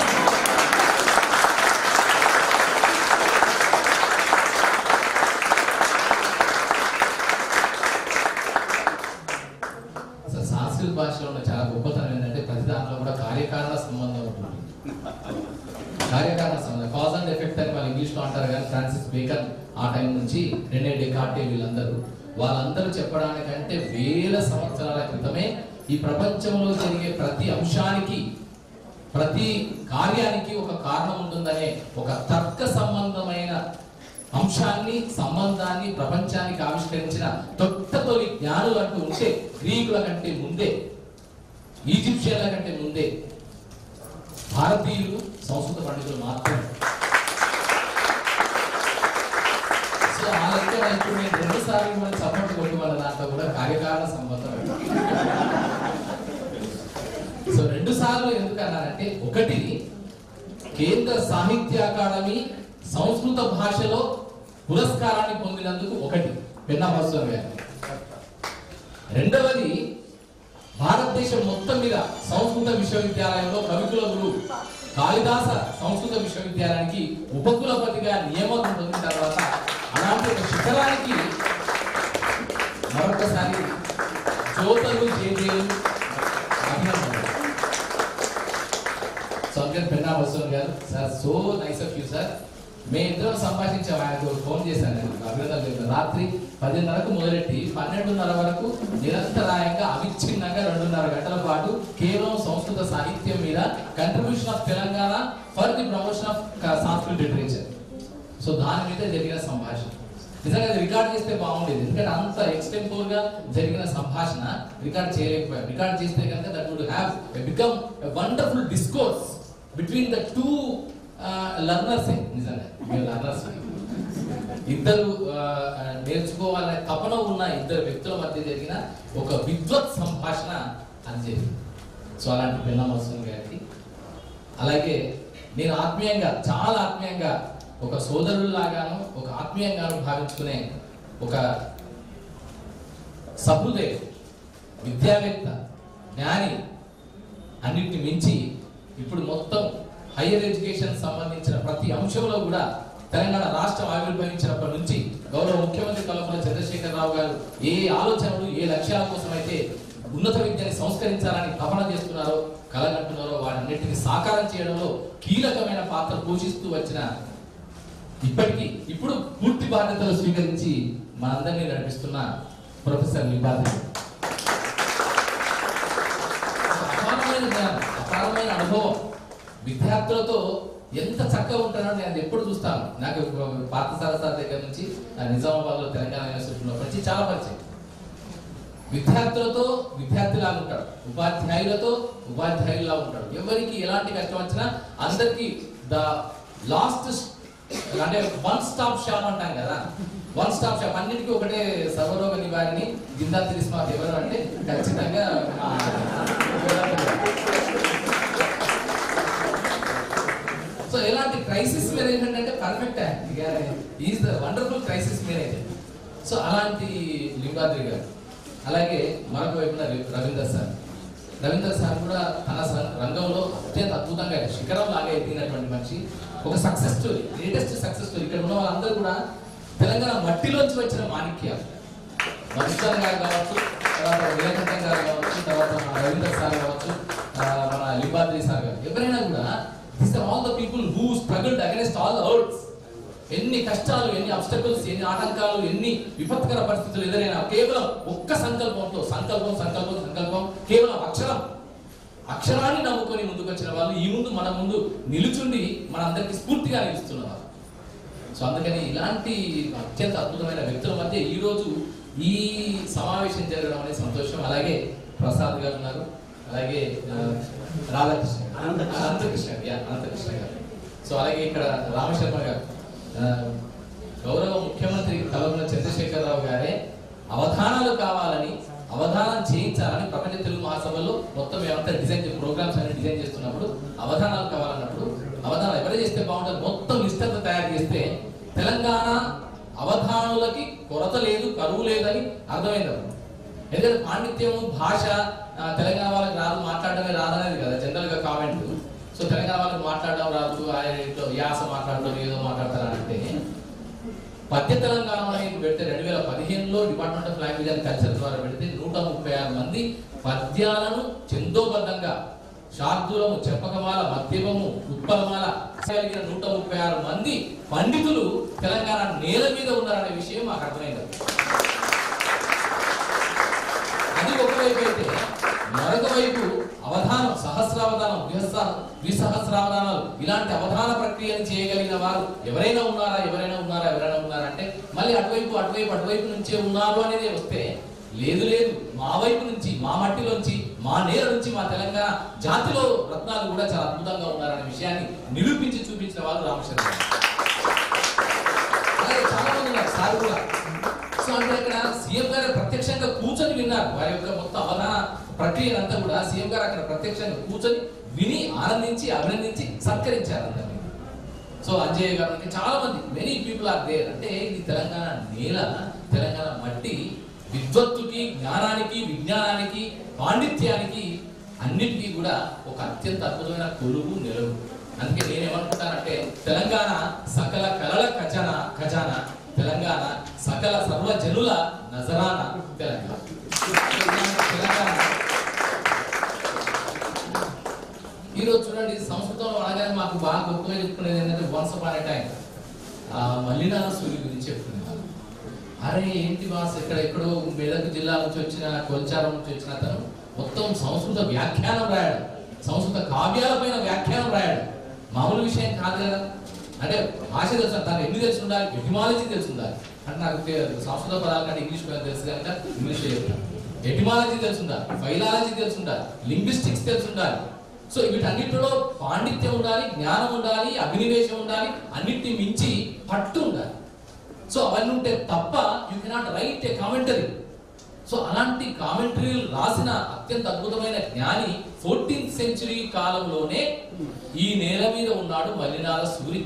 అసలు సంస్కృత భాషలో ఉన్న చాలా గొప్పతనం ఏంటంటే ప్రతి దాంట్లో కూడా కార్యకారణ సంబంధం ఉంటుంది కార్యకారణ సంబంధం కాజ్ అండ్ ఎఫెక్ట్ అని వాళ్ళు ఇంగ్లీష్లో అంటారు కానీ ఫ్రాన్సిస్ బేకన్ ఆ టైం నుంచి రెనే డెకార్టే వీళ్ళందరూ వాళ్ళందరూ చెప్పడానికంటే వేల సంవత్సరాల క్రితమే ఈ ప్రపంచంలో జరిగే ప్రతి అంశానికి ప్రతి కార్యానికి ఒక కారణం ఉంటుందనే ఒక తర్క సంబంధమైన అంశాన్ని సంబంధాన్ని ప్రపంచానికి ఆవిష్కరించిన తొట్ట తొలి జ్ఞానులు అంటూ ఉంటే గ్రీకుల కంటే ముందే ఈజిప్షియన్ల కంటే ముందే భారతీయులు సంస్కృత పండితులు మాత్రమే సో ఆ లెక్కన ఇప్పుడు నేను రెండు సార్లు కూడా చప్పట్లు కొట్టి వాళ్ళ దాంట్లో కూడా కార్యకారణ సంబంధం సో రెండు సార్లు ఎందుకు అన్నారంటే ఒకటి కేంద్ర సాహిత్య అకాడమీ సంస్కృత భాషలో పురస్కారాన్ని పొందినందుకు ఒకటి పెన్నా మధుసూదన్ గారు రెండవది భారతదేశం మొత్తం మీద సంస్కృత విశ్వవిద్యాలయంలో కవికులగురు కాళిదాస సంస్కృత విశ్వవిద్యాలయానికి ఉపకులపతిగా నియామకం పొందిన తర్వాత అలాంటి ఒక శిఖరానికి మరొకసారి జ్యోతలు జేజేలు అభినందనలు సో అందుకని పెన్నా వసూన్ garu sir so nice of you sir మేము ఇద్దరం సంభాషించాం ఆయనకు ఫోన్ చేశాను నేను అభినందనలు చెప్పాను. రాత్రి పదిన్నరకు మొదలెట్టి పన్నెండున్నర వరకు నిరంతరాయంగా అవిచ్ఛిన్నంగా రెండున్నర గంటల పాటు కేవలం సంస్కృత సాహిత్యం మీద contribution of Telangana for the promotion of Sanskrit literature so దాని మీద జరిగిన సంభాషణ నిజంగా అది రికార్డ్ చేస్తే బాగుండేది ఎందుకంటే అంత ఎక్స్టెంపోర్ గా జరిగిన సంభాషణ రికార్డ్ చేయలేకపోయాం రికార్డ్ చేస్తే కనుక that would have become wonderful discourse between the two learners నిజంగా మేము లర్నర్స్ ఇద్దరు ఆ, నేర్చుకోవాలనే తపన ఉన్న ఇద్దరు వ్యక్తుల మధ్య జరిగిన ఒక విద్వత్ సంభాషణ అని జరిగింది సో అలాంటి పెన్నా మసూన్ గారికి అలాగే నేను ఆత్మీయంగా చాలా ఆత్మీయంగా ఒక సోదరులాగాను ఒక ఆత్మీయంగాను భావించుకునే ఒక సహృదయ విద్యావేత్త జ్ఞాని అన్నిటిని మించి ఇప్పుడు మొత్తం హైయర్ ఎడ్యుకేషన్ సంబంధించిన ప్రతి అంశంలో కూడా తెలంగాణ రాష్ట్రం ఆవిర్భవించినప్పటి నుంచి గౌరవ ముఖ్యమంత్రి కల్పన చంద్రశేఖరరావు గారు ఏ ఆలోచనలు ఏ లక్ష్యాల కోసం అయితే ఉన్నత విద్యని సంస్కరించాలని తపన చేస్తున్నారో కలగంటున్నారో వాటన్నిటిని సాకారం చేయడంలో కీలకమైన పాత్ర పోషిస్తూ వచ్చిన ఇప్పటికీ ఇప్పుడు పూర్తి బాధ్యతలు స్వీకరించి మనందరినీ నడిపిస్తున్న ప్రొఫెసర్ లింబాద్రి అపారమైన జ్ఞానం అపారమైన అనుభవం విద్యార్థులతో ఎంత చక్కగా ఉంటానో నేను ఎప్పుడు చూస్తాను నాకు పార్థసార సార్ దగ్గర నుంచి ఆ నిజామాబాద్లో తెలంగాణ యూనివర్సిటీలో నుంచి చాలా పరిచయం విద్యార్థులతో విద్యార్థిలాగా ఉంటాడు ఉపాధ్యాయులతో ఉపాధ్యాయులా ఉంటాడు ఎవరికి ఎలాంటి కష్టం వచ్చినా అందరికి ద లాస్ట్ అంటే వన్ స్టాప్ షాప్ అంటాం కదా వన్ స్టాప్ షాప్ అన్నిటికీ ఒకటే సర్వరోగ నివారిణి జిందా తిరిస్మా ఎవరు అంటే ఖచ్చితంగా ఆ, సో ఎలాంటి క్రైసిస్ మేనేజ్మెంట్ అంటే perfect is the wonderful crisis management so అలాంటి లింగాద్రి గారు అలాగే మరొక వైపున రి- రవీందర్ సార్ రవీందర్ సార్ కూడా తన స- రంగంలో అత్యంత అద్భుతంగా శిఖరం లాగా ఎదిగినటువంటి మనిషి ఒక success story latest success story ఇక్కడ ఉన్న వాళ్ళందరూ కూడా తెలంగాణ మట్టిలోంచి వచ్చిన మాణిక్యాలు మధుసూదన్ గారు కావచ్చు తర్వాత వివేకంతం గారు కావచ్చు తర్వాత మన రవీంద్ర సార్ కావచ్చు ఆ, మన లింబాద్రి సార్ గారు ఎవరైనా కూడా this are all the people who struggled against all the words ఎన్ని కష్టాలు ఎన్ని అబ్స్టకల్స్ ఎన్ని ఆటంకాలు ఎన్ని విపత్కర పరిస్థితులు ఎదురైనా కేవలం ఒక్క సంకల్పంతో సంకల్పం సంకల్పం సంకల్పం కేవలం అక్షరం అక్షరాన్ని నమ్ముకొని ముందుకు వచ్చిన వాళ్ళు ఈ ముందు మన ముందు నిలుచుండి మనందరికీ స్ఫూర్తిగా నిలుస్తున్నారు సో అందుకని ఇలాంటి అత్యంత అద్భుతమైన వ్యక్తుల మధ్య ఈ రోజు ఈ సమావేశం జరగడం అనేది సంతోషం అలాగే ప్రసాద్ గారు ఉన్నారు అలాగే ఆ, రాధాకృష్ణ గారు. అనంతకృష్ణ. అనంతకృష్ణ గారు యా, అనంతకృష్ణ గారు సో అలాగే ఇక్కడ రామశర్మ గారు ఆ, గౌరవ ముఖ్యమంత్రి కలవన చంద్రశేఖరరావు గారే అవధానాలు కావాలని అవధానం చేయించాలని ప్రపంచ తెలుగు మహాసభలో మొత్తం ఏమంతా డిజైన్ ప్రోగ్రామ్స్ అన్ని డిజైన్ చేస్తున్నప్పుడు అవధానాలు కావాలన్నప్పుడు అవధానాలు ఎవరు చేస్తే బాగుంటుంది మొత్తం లిస్ట్ అంతా తయారు చేస్తే తెలంగాణ అవధానులకి కొరత లేదు కరువు లేదని అర్థమైంది అప్పుడు. ఎందుకంటే పాండిత్యం భాష ఆ, తెలంగాణ వాళ్ళకి రాదు మాట్లాడడమే రాదనేది కదా జనరల్ గా కామెంట్ సో తెలంగాణ వాళ్ళకి మాట్లాడడం రాదు ఆయన ఏదో యాస మాట్లాడడం ఏదో మాట్లాడతారా అంటే పద్య తెలంగాణ అనేది పెడితే రెండు వేల పదిహేనులో department of language and culture ద్వారా పెడితే నూట ముప్పై ఆరు మంది పద్యాలను చందోబద్ధంగా శార్దూలము చెప్పకమాల మధ్యమము ఉత్పలమాల కలిగిన నూట ముప్పై ఆరు మంది పండితులు తెలంగాణ నేల మీద ఉన్నారనే విషయం మాకు అర్థమైంది అది ఒకవైపు అయితే మరొక వైపు అవధానం సహస్రావధానం ద్విహస్ర ద్విసహస్రావధానాలు ఇలాంటి అవధాన ప్రక్రియను చేయగలిగిన వారు ఎవరైనా ఉన్నారా ఎవరైనా ఉన్నారా ఎవరైనా ఉన్నారా అంటే మళ్ళీ అటువైపు అటువైపు అటువైపు నుంచే ఉన్నారు అనేది వస్తే లేదు లేదు మా వైపు నుంచి మా మట్టిలోంచి మా నేల నుంచి మా తెలంగాణ జాతిలో రత్నాలు కూడా చాలా అద్భుతంగా ఉన్నారనే విషయాన్ని నిరూపించి చూపించిన వారు రామచంద్ర గారు. అలాగే చాలా మంది ఉన్నారు సార్ కూడా సో అంటే ఇక్కడ సీఎం గారు ప్రత్యక్షంగా కూర్చొని విన్నారు వారి యొక్క మొత్తం అవగాహన ప్రక్రియ అంతా కూడా సీఎం గారు అక్కడ ప్రత్యక్షంగా కూర్చొని విని ఆనందించి అభినందించి సత్కరించారు అందరినీ సో అంజయ్య గారు ఇంకా చాలా మంది మెనీ పీపుల్ ఆర్ దేర్ అంటే ఇది తెలంగాణ నేల తెలంగాణ మట్టి విద్వత్తుకి జ్ఞానానికి విజ్ఞానానికి పాండిత్యానికి అన్నిటికీ కూడా ఒక అత్యంత అద్భుతమైన కొలువు నిలవు అందుకే నేనేమనుకుంటానంటే తెలంగాణ సకల కళల ఖజానా ఖజానా తెలంగాణ సకల సర్వ జనుల నజరాన తెలంగాణ తెలంగాణ ఈ రోజు చూడండి సంస్కృతంలో అనగానే మాకు బాగా గొప్పగా చెప్పుకునేది ఏంటంటే once upon a time Mallinatha Surya గురించి చెప్పుకునేవారు అరే ఏంటి బాస్ ఇక్కడ ఎక్కడో మెదక్ జిల్లా నుంచి వచ్చిన కొల్చారం నుంచి వచ్చిన అతను మొత్తం సంస్కృత వ్యాఖ్యానం రాయాడు సంస్కృత కావ్యాల పైన వ్యాఖ్యానం రాయాడు మామూలు విషయం కాదు కదా అంటే భాష తెలుసు తను ఎన్ని తెలిసి ఉండాలి ఎటిమాలజీ తెలిసి ఉండాలి అంటే నాకు తె- సంస్కృత పదాల కంటే ఇంగ్లీష్ పదాలు తెలుసు కనుక ఇంగ్లీష్ చెప్తాను ఎటిమాలజీ తెలిసి ఉండాలి ఫైలాలజీ తెలిసి ఉండాలి లింగ్విస్టిక్స్ తెలిసి ఉండాలి సో వీటన్నిటిలో పాండిత్యం ఉండాలి జ్ఞానం ఉండాలి అభినివేశం ఉండాలి అన్నిటిని మించి పట్టు ఉండాలి సో అవన్నీ ఉంటే తప్ప you cannot write a commentary so అలాంటి కామెంటరీలు రాసిన అత్యంత అద్భుతమైన జ్ఞాని ఫోర్టీన్త్ సెంచురీ కాలంలోనే ఈ నేల మీద ఉన్నాడు మల్లినాథ సూరి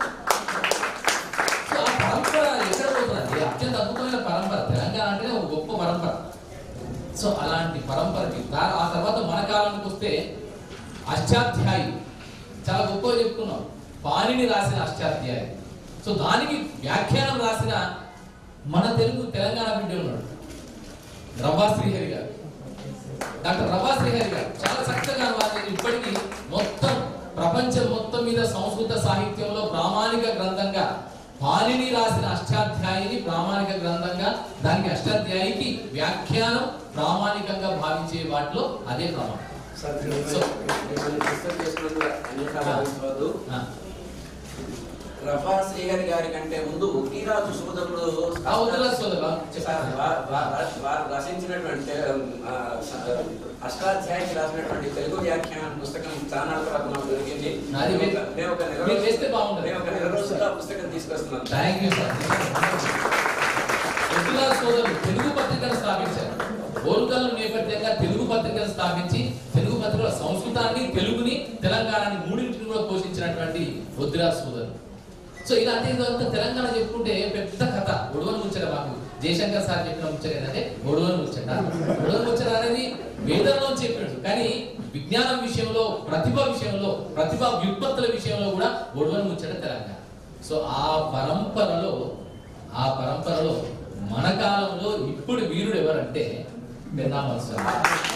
సో ఆ పరంపర ఎక్కడ పోతుందండి అత్యంత అద్భుతమైన పరంపర తెలంగాణ అంటేనే ఒక గొప్ప పరంపర సో అలాంటి పరంపరకి దా- ఆ తర్వాత మన కాలానికి వస్తే అష్టాధ్యాయి చాలా గొప్పగా చెప్పుకున్నాం పాణిని రాసిన అష్టాధ్యాయి సో దానికి వ్యాఖ్యానం రాసిన మన తెలుగు తెలంగాణ బిడ్డ ఉన్నాడు రవ్వా శ్రీహరి గారు డాక్టర్ రవ్వా శ్రీహరి గారు చాలా చక్కగా వాళ్ళు ఇప్పటికీ మొత్తం ప్రపంచం మొత్తం మీద సంస్కృత సాహిత్యంలో ప్రామాణిక గ్రంథంగా పాలిని రాసిన అష్టాధ్యాయిని ప్రామాణిక గ్రంథంగా దానికి అష్టాధ్యాయికి వ్యాఖ్యానం ప్రామాణికంగా భావించే వాటిలో అదే ప్రమాణం సార్ మిమ్మల్ని డిస్టర్బ్ చేసినందుకు అన్యథా భావించవద్దు. ఆ. రఫా శ్రీహరి గారి కంటే ముందు ఉక్కిరాజు సోదరుడు ఆ ఉత్తరాజు సోదరుడు, సార్, వా- వా- వా- వారు రచించినటువంటి ఆ, స- అష్టాధ్యాయికి రాసినటువంటి తెలుగు వ్యాఖ్యాన పుస్తకం చాలా తర్వాత మాకు దొరికింది నాది మేము ఒక- మేము ఒక నెల మీరు వేస్తే బాగుంటుంది. మేము ఒక నెల రోజుల్లో ఆ పుస్తకం తీసుకొస్తున్నాం థ్యాంక్ యూ సార్ ఎన్టీఆర్ సోదరులు తెలుగు పత్రికను స్థాపించారు ఓరుకల్లు నేపథ్యంగా తెలుగు పత్రికను స్థాపించి తెలుగు పత్రికల సంస్కృతాన్ని తెలుగుని తెలంగాణని మూడింటిని కూడా పోషించినటువంటి వద్దురాజ్ సోదరులు సో ఇలాంటి ఇదంతా తెలంగాణ చెప్పుకుంటే పెద్ద కథ ఒడవని ముచ్చట మాకు జయశంకర్ సార్ చెప్పిన ముచ్చట ఏంటంటే ఒడవని ముచ్చట ఒడవని ముచ్చట అనేది వేదంలో చెప్పాడు కానీ విజ్ఞానం విషయంలో ప్రతిభ విషయంలో ప్రతిభ వ్యుత్పత్తుల విషయంలో కూడా ఒడవని ముచ్చట తెలంగాణ సో ఆ పరంపరలో ఆ పరంపరలో మన కాలంలో ఇప్పుడు వీరుడు ఎవరంటే పెన్నామత్సవం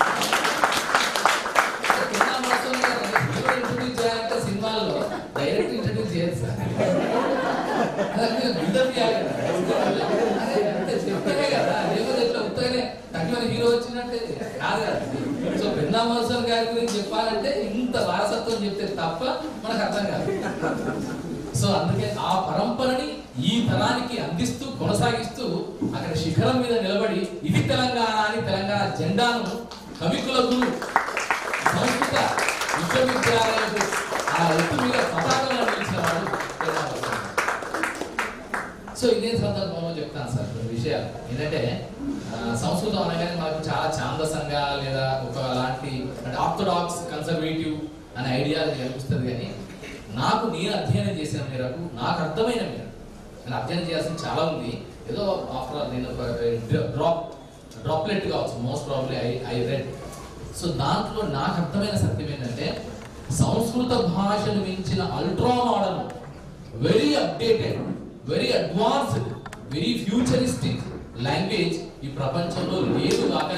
పెన్నామత్సవం గారు హీరో ఇంట్రడ్యూస్ చేయాలంటే సినిమాల్లో డైరెక్ట్ ఇంట్రడ్యూస్ చేయదు సార్ అదే బిల్డప్ చేయాలి కదా. అదే అంతే చెప్పే కదా లేకపోతే ఇట్లా ఉత్తగానే తగ్గిన హీరో వచ్చినట్టే కాదు కదా సో పెన్నామత్సవం గారి గురించి చెప్పాలంటే ఇంత వారసత్వం చెప్తే తప్ప మనకు అర్థం కాదు సో అందుకే ఆ పరంపరని ఈ తరానికి అందిస్తూ కొనసాగిస్తూ అక్కడ శిఖరం మీద నిలబడి ఇది తెలంగాణ అని తెలంగాణ జెండాను కవికులకు సంస్కృత విశ్వవిద్యాలయాలకు ఆ ఎత్తు మీద పతాకంలో నిలిచిన వాడు తెలంగాణ. సో ఇదే సందర్భంలో చెప్తాను సార్ కొన్ని విషయాలు ఏంటంటే ఆ, సంస్కృతం అనగానే మనకు చాలా ఛాందసంగా లేదా ఒక లాంటి అంటే ఆర్థోడాక్స్ కన్సర్వేటివ్ అనే ఐడియా కనిపిస్తుంది కానీ నాకు నేను అధ్యయనం చేసిన మేరకు నాకు అర్థమైన మేరకు నేను అధ్యయనం చేయాల్సింది చాలా ఉంది ఏదో ఆఫ్టర్ ఆల్ నేను డ్రాప్ డ్రాప్లెట్ కావచ్చు most probably I I read so దాంట్లో నాకు అర్థమైన సత్యం ఏంటంటే సంస్కృత భాషను మించిన ultra modern very updated very advanced very futuristic language ఈ ప్రపంచంలో లేదు కాక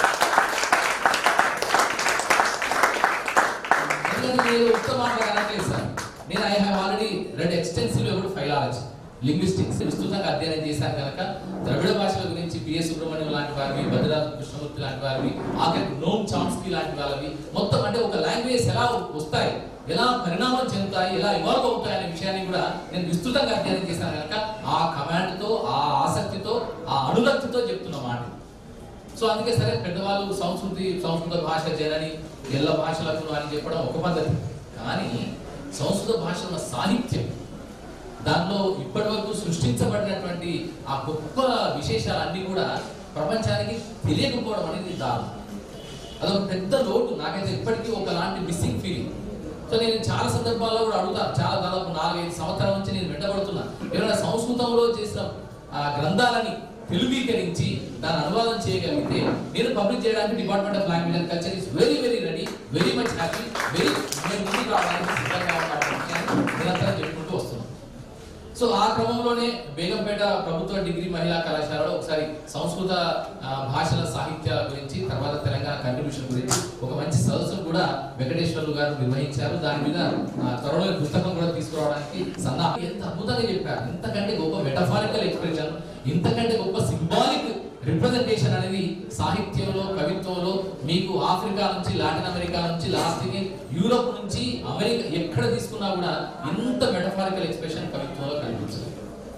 ఎందుకంటే నేను ఉత్తమ మాట్లాడలేదు సార్ నేను I have already read extensive about philology linguistics విస్తృతంగా అధ్యయనం చేశాను కనుక ద్రవిడ భాషల గురించి పిఎస్ సుబ్రహ్మణ్యం లాంటి వారివి భద్రరాజు కృష్ణమూర్తి లాంటి వారివి ఆఖరికి నోమ్ చామ్స్కీ లాంటి వాళ్ళవి మొత్తం అంటే ఒక లాంగ్వేజ్ ఎలా వస్తాయి ఎలా పరిణామం చెందుతాయి ఎలా ఇవాల్వ్ అవుతాయి అనే విషయాన్ని కూడా నేను విస్తృతంగా అధ్యయనం చేశాను కనుక ఆ కమాండ్ తో ఆ ఆసక్తితో ఆ అనురక్తితో చెప్తున్న మాట సో అందుకే సరే పెద్దవాళ్ళు సంస్కృతి సంస్కృత భాష జనని ఎల్ల భాషలకు అని చెప్పడం ఒక పద్ధతి కానీ సంస్కృత భాష ఉన్న సాహిత్యం దానిలో ఇప్పటి వరకు సృష్టించబడినటువంటి ఆ గొప్ప విశేషాలన్నీ కూడా ప్రపంచానికి తెలియకపోవడం అనేది దారుణం అదొక పెద్ద లోటు నాకైతే ఇప్పటికీ ఒకలాంటి మిస్సింగ్ ఫీలింగ్ సో నేను చాలా సందర్భాల్లో కూడా అడుగుతాను చాలా దాదాపు నాలుగైదు సంవత్సరాల నుంచి నేను వెంటబడుతున్నా ఏమైనా సంస్కృతంలో చేసిన ఆ గ్రంథాలని తెలుగీకరించి దాని అనువాదం చేయగలిగితే నేను పబ్లిక్ చేయడానికి department of language and culture is very very ready very much happy very నేను ముందుకు రావడానికి సిద్ధంగా ఉన్నాను నిరంతరం చెప్పుకుంటూ వస్తున్నాను సో ఆ క్రమంలోనే బేగంపేట ప్రభుత్వ డిగ్రీ మహిళా కళాశాలలో ఒకసారి సంస్కృత ఆ, భాషల సాహిత్యాల గురించి తర్వాత తెలంగాణ కంట్రిబ్యూషన్ గురించి ఒక మంచి సదస్సును కూడా వెంకటేశ్వర్లు గారు నిర్వహించారు దాని మీద ఆ, త్వరలో ఈ పుస్తకం కూడా తీసుకురావడానికి సన్నాహం ఎంత అద్భుతంగా చెప్పారు ఇంతకంటే గొప్ప మెటఫారికల్ ఎక్స్ప్రెషన్ ఇంతకంటే గొప్ప సింబాలిక్ రిప్రజెంటేషన్ అనేది సాహిత్యంలో కవిత్వంలో మీకు ఆఫ్రికా నుంచి లాటిన్ అమెరికా నుంచి లాస్ట్కి యూరోప్ నుంచి అమెరికా ఎక్కడ తీసుకున్నా కూడా ఇంత మెటఫారికల్ ఎక్స్ప్రెషన్ కవిత్వంలో కనిపించదు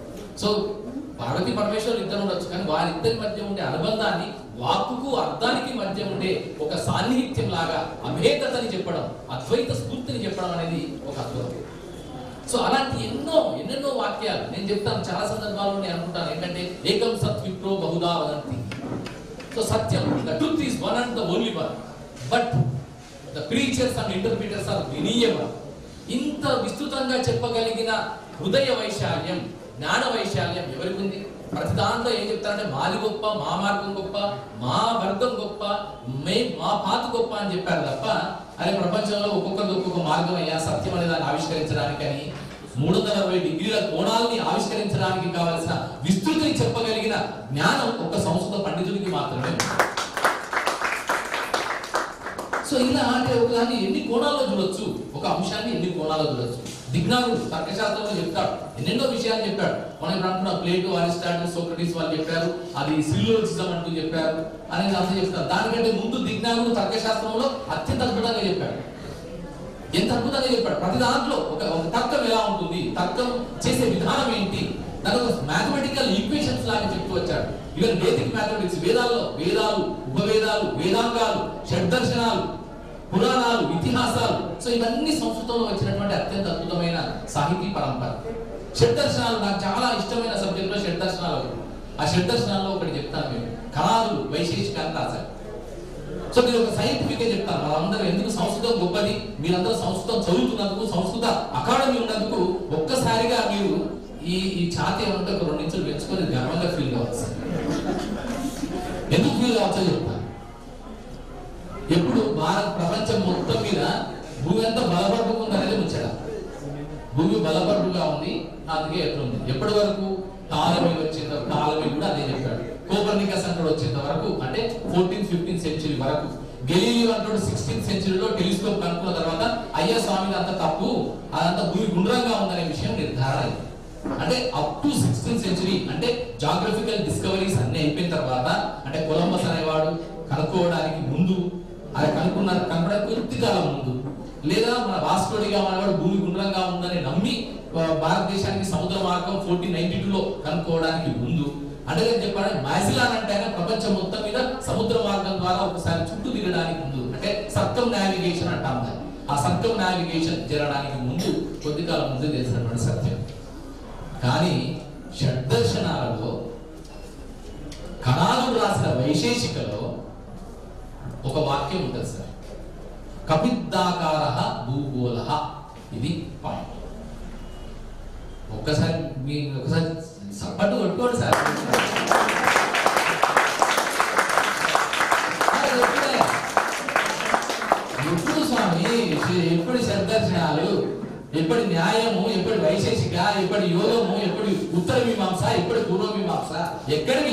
సో పార్వతి పరమేశ్వరులు ఇద్దరు ఉండొచ్చు కానీ వారిద్దరి మధ్య ఉండే అనుబంధాన్ని వాక్కుకు అర్థానికి మధ్య ఉండే ఒక సాన్నిహిత్యం లాగా అభేదతని చెప్పడం అద్వైత స్ఫూర్తిని చెప్పడం అనేది ఒక అద్భుతం సో అలాంటి ఎన్నో ఎన్నెన్నో వాక్యాలు నేను చెప్తాను చాలా సందర్భాల్లో నేను అనుకుంటాను ఏంటంటే ఏకం సత్ విప్రో బహుదా వదంతి సో సత్యం the truth is one and the only one but the preachers and interpreters are వినీయవన్ ఇంత విస్తృతంగా చెప్పగలిగిన హృదయ వైశాల్యం జ్ఞాన వైశాల్యం ఎవరికి ఉంది ప్రతి దాంట్లో ఏం చెప్తారంటే మాది గొప్ప మా మార్గం గొప్ప మా వర్గం గొప్ప మే మా పాత గొప్ప అని చెప్పారు తప్ప అదే ప్రపంచంలో ఒక్కొక్కరికి ఒక్కొక్క మార్గం అయ్యా సత్యం అనే దాన్ని ఆవిష్కరించడానికని మూడు వందల అరవై డిగ్రీల కోణాలని ఆవిష్కరించడానికి కావలసిన విస్తృతిని చెప్పగలిగిన జ్ఞానం ఒక సంస్కృత పండితుడికి మాత్రమే ఉంది. సో ఇలా అంటే ఒక దాన్ని ఎన్ని కోణాల్లో చూడొచ్చు ఒక అంశాన్ని ఎన్ని కోణాల్లో చూడొచ్చు దిగ్నాగుడు తర్కశాస్త్రంలో చెప్తాడు ఎన్నెన్నో విషయాలు చెప్పాడు మనం ఇప్పుడు అంటున్న ప్లేటు అరిస్టాటిల్ సోక్రటీస్ వాళ్ళు చెప్పారు అది సిల్లోజిజం అంటూ చెప్పారు అనేది అంతా చెప్తారు దానికంటే ముందు దిగ్నాగుడు తర్కశాస్త్రంలో అత్యంత అద్భుతంగా చెప్పాడు ఎంత అద్భుతంగా చెప్పాడు ప్రతి దాంట్లో ఒక ఒక తర్కం ఎలా ఉంటుంది తర్కం చేసే విధానం ఏంటి దాని ఒక మ్యాథమెటికల్ ఈక్వేషన్స్ లాగా చెప్తూ వచ్చాడు ఈవెన్ వేదిక్ మ్యాథమెటిక్స్ వేదాల్లో వేదాలు ఉపవేదాలు వేదాంగాలు షడ్దర్శనాలు పురాణాలు ఇతిహాసాలు సో ఇవన్నీ సంస్కృతంలో వచ్చినటువంటి అత్యంత అద్భుతమైన సాహితీ పరంపర షడ్దర్శనాలు నాకు చాలా ఇష్టమైన సబ్జెక్టులో షడ్దర్శనాలు ఒకటి ఆ షడ్దర్శనాల్లో ఒకటి చెప్తాను నేను కణాదులు వైశేషికాన్ని రాశారు సో మీరు ఒక సైంటిఫిక్ చెప్తాను వాళ్ళందరూ ఎందుకు సంస్కృతం గొప్పది మీరందరూ సంస్కృతం చదువుతున్నందుకు సంస్కృత అకాడమీ ఉన్నందుకు ఒక్కసారిగా మీరు ఈ ఈ ఛాతి ఏమంటే ఒక రెండు నిమిషాలు పెంచుకొని గర్వంగా ఫీల్ కావచ్చు ఎందుకు ఫీల్ కావచ్చో చెప్తాను ఎప్పుడు భారత ప్రపంచం మొత్తం మీద భూమి ఎంత బలపడుతుంది అనేది ముచ్చట భూమి బలపడుగా ఉంది అందుకే ఎట్లుంది ఎప్పటి వరకు టాలమీ వచ్చిన టాలమీ కూడా అదే చెప్పాడు కోపర్నికస్ అంటాడు వచ్చేంత వరకు అంటే ఫోర్టీన్ ఫిఫ్టీన్ సెంచురీ వరకు గెలీలియో అంటాడు సిక్స్టీన్త్ సెంచురీలో టెలిస్కోప్ కనుక్కున్న తర్వాత అయ్యా స్వామి అంత తప్పు అదంతా భూమి గుండ్రంగా ఉందనే విషయం నిర్ధారణ అయింది అంటే అప్ టు సిక్స్టీన్త్ సెంచురీ అంటే జాగ్రఫికల్ డిస్కవరీస్ అన్ని అయిపోయిన తర్వాత అంటే కొలంబస్ అనేవాడు కనుక్కోవడానికి ముందు అది కనుక్కున్న కనపడే కొద్ది కాలం ముందు లేదా మన వాస్కోడిగా మనవాడు భూమి గుండ్రంగా ఉందని నమ్మి ఆ, భారతదేశానికి సముద్ర మార్గం ఫోర్టీన్ నైన్టీ లో కనుక్కోవడానికి ముందు అంటే నేను చెప్పాను మ్యాసిలాన్ అంటే ఆయన ప్రపంచం మొత్తం మీద సముద్ర మార్గం ద్వారా ఒకసారి చుట్టూ తిరగడానికి ముందు అంటే సర్కం నావిగేషన్ అంటాం దాన్ని ఆ సర్కం నావిగేషన్ జరగడానికి ముందు కొద్ది కాలం ముందు తెలిసినటువంటి సత్యం కానీ షడ్దర్శనాలలో కణాలు రాసిన వైశేషికలో ఒక వాక్యం ఉంటుంది సార్ కపిద్దాకార భూగోళ ఇది పాయింట్ ఒక్కసారి మీ ఒకసారి సపట్టు కొట్టుకోండి సార్ అరే, ఎప్పుడే? ఎప్పుడు స్వామి ఎప్పుడు షడ్దర్శనాలు ఎప్పటి న్యాయము ఎప్పటి వైశేషిక ఎప్పటి యోగము ఎప్పటి ఉత్తర మీమాంస ఎప్పటి పూర్వ మీమాంస ఎక్కడివి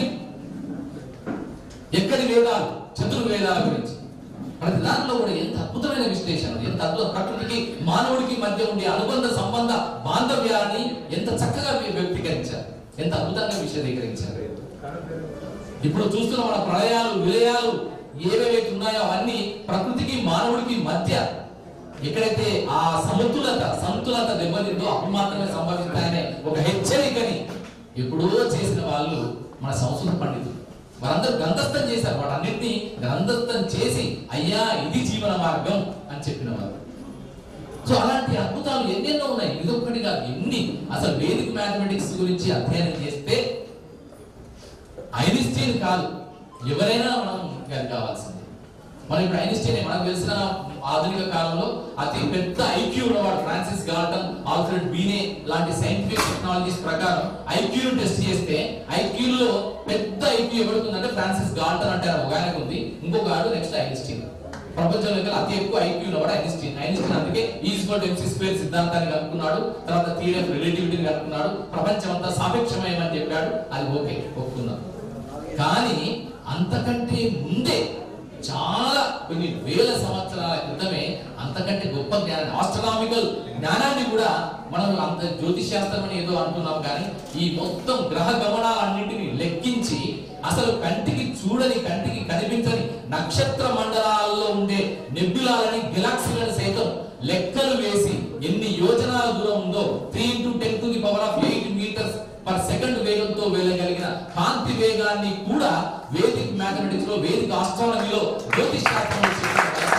ఎక్కడి వేదాలు చతుర్వేదాల గురించి ప్రతి దాంట్లో కూడా ఎంత అద్భుతమైన విశ్లేషణ ఎంత అద్భుత ప్రకృతికి మానవుడికి మధ్య ఉండే అనుబంధ సంబంధ బాంధవ్యాన్ని ఎంత చక్కగా వ్య- వ్యక్తీకరించారు ఎంత అద్భుతంగా విశదీకరించారు ఇప్పుడు చూస్తున్న మన ప్రళయాలు విలయాలు ఏవేవైతే ఉన్నాయో అవన్నీ ప్రకృతికి మానవుడికి మధ్య ఎక్కడైతే ఆ సమతులత సంతులత దెబ్బతిందో అప్పుడు మాత్రమే సంభవిస్తాయనే ఒక హెచ్చరికని ఎప్పుడో చేసిన వాళ్ళు మన సంస్కృత పండితులు వారందరూ గ్రంథస్థం చేశారు వాటన్నిటిని గ్రంథస్థం చేసి అయ్యా ఇది జీవన మార్గం అని చెప్పిన వారు సో అలాంటి అద్భుతాలు ఎన్నెన్నో ఉన్నాయి ఇదొక్కటి కాదు ఎన్ని అసలు వేదిక్ మ్యాథమెటిక్స్ గురించి అధ్యయనం చేస్తే ఐన్స్టీన్ కాదు ఎవరైనా మనం గది కావాల్సింది మనం ఇప్పుడు ఐన్స్టీన్ మనకు తెలిసిన ఆధునిక కాలంలో అతి పెద్ద ఐక్యూ ఉన్నవాడు ఫ్రాన్సిస్ గాల్టన్ ఆల్ఫ్రెడ్ బీనే లాంటి సైంటిఫిక్ టెక్నాలజీస్ ప్రకారం ఐక్యూ టెస్ట్ చేస్తే ఐక్యూలో పెద్ద ఐక్యూ ఎవరుకుందంటే ఫ్రాన్సిస్ గాల్టన్ అంటే ఒక ఆయనకు ఉంది ఇంకొక ఆడు నెక్స్ట్ ఐన్స్టీన్ ప్రపంచంలో కల్లా అతి ఎక్కువ ఐక్యూ ఉన్నవాడు ఐన్స్టీన్ ఐన్స్టీన్ అందుకే ఈజ్వల్ ఎంసీ స్క్వేర్ సిద్ధాంతాన్ని కనుక్కున్నాడు తర్వాత థియరీ ఆఫ్ రిలేటివిటీని కనుక్కున్నాడు ప్రపంచం అంతా సాపేక్షమయమని చెప్పాడు అది ఓకే ఒప్పుకుందాం కానీ అంతకంటే ముందే చాలా కొన్ని వేల సంవత్సరాల క్రితమే అంతకంటే గొప్ప జ్ఞానాన్ని ఆస్ట్రనామికల్ జ్ఞానాన్ని కూడా మనం అంత జ్యోతిష్ శాస్త్రం అని ఏదో అంటున్నాం కానీ ఈ మొత్తం గ్రహ గమనాలన్నింటినీ లెక్కించి అసలు కంటికి చూడని కంటికి కనిపించని నక్షత్ర మండలాల్లో ఉండే నెబ్యులాలని గెలాక్సీలను సైతం లెక్కలు వేసి ఎన్ని యోజనాల దూరం ఉందో three into ten to the power of eight metres per second వేగంతో వెళ్ళగలిగిన కాంతి వేగాన్ని కూడా వేదిక్ మ్యాథమెటిక్స్ లో వేదిక్ ఆస్ట్రానమీలో జ్యోతిష్ శాస్త్రంలో చెప్పిన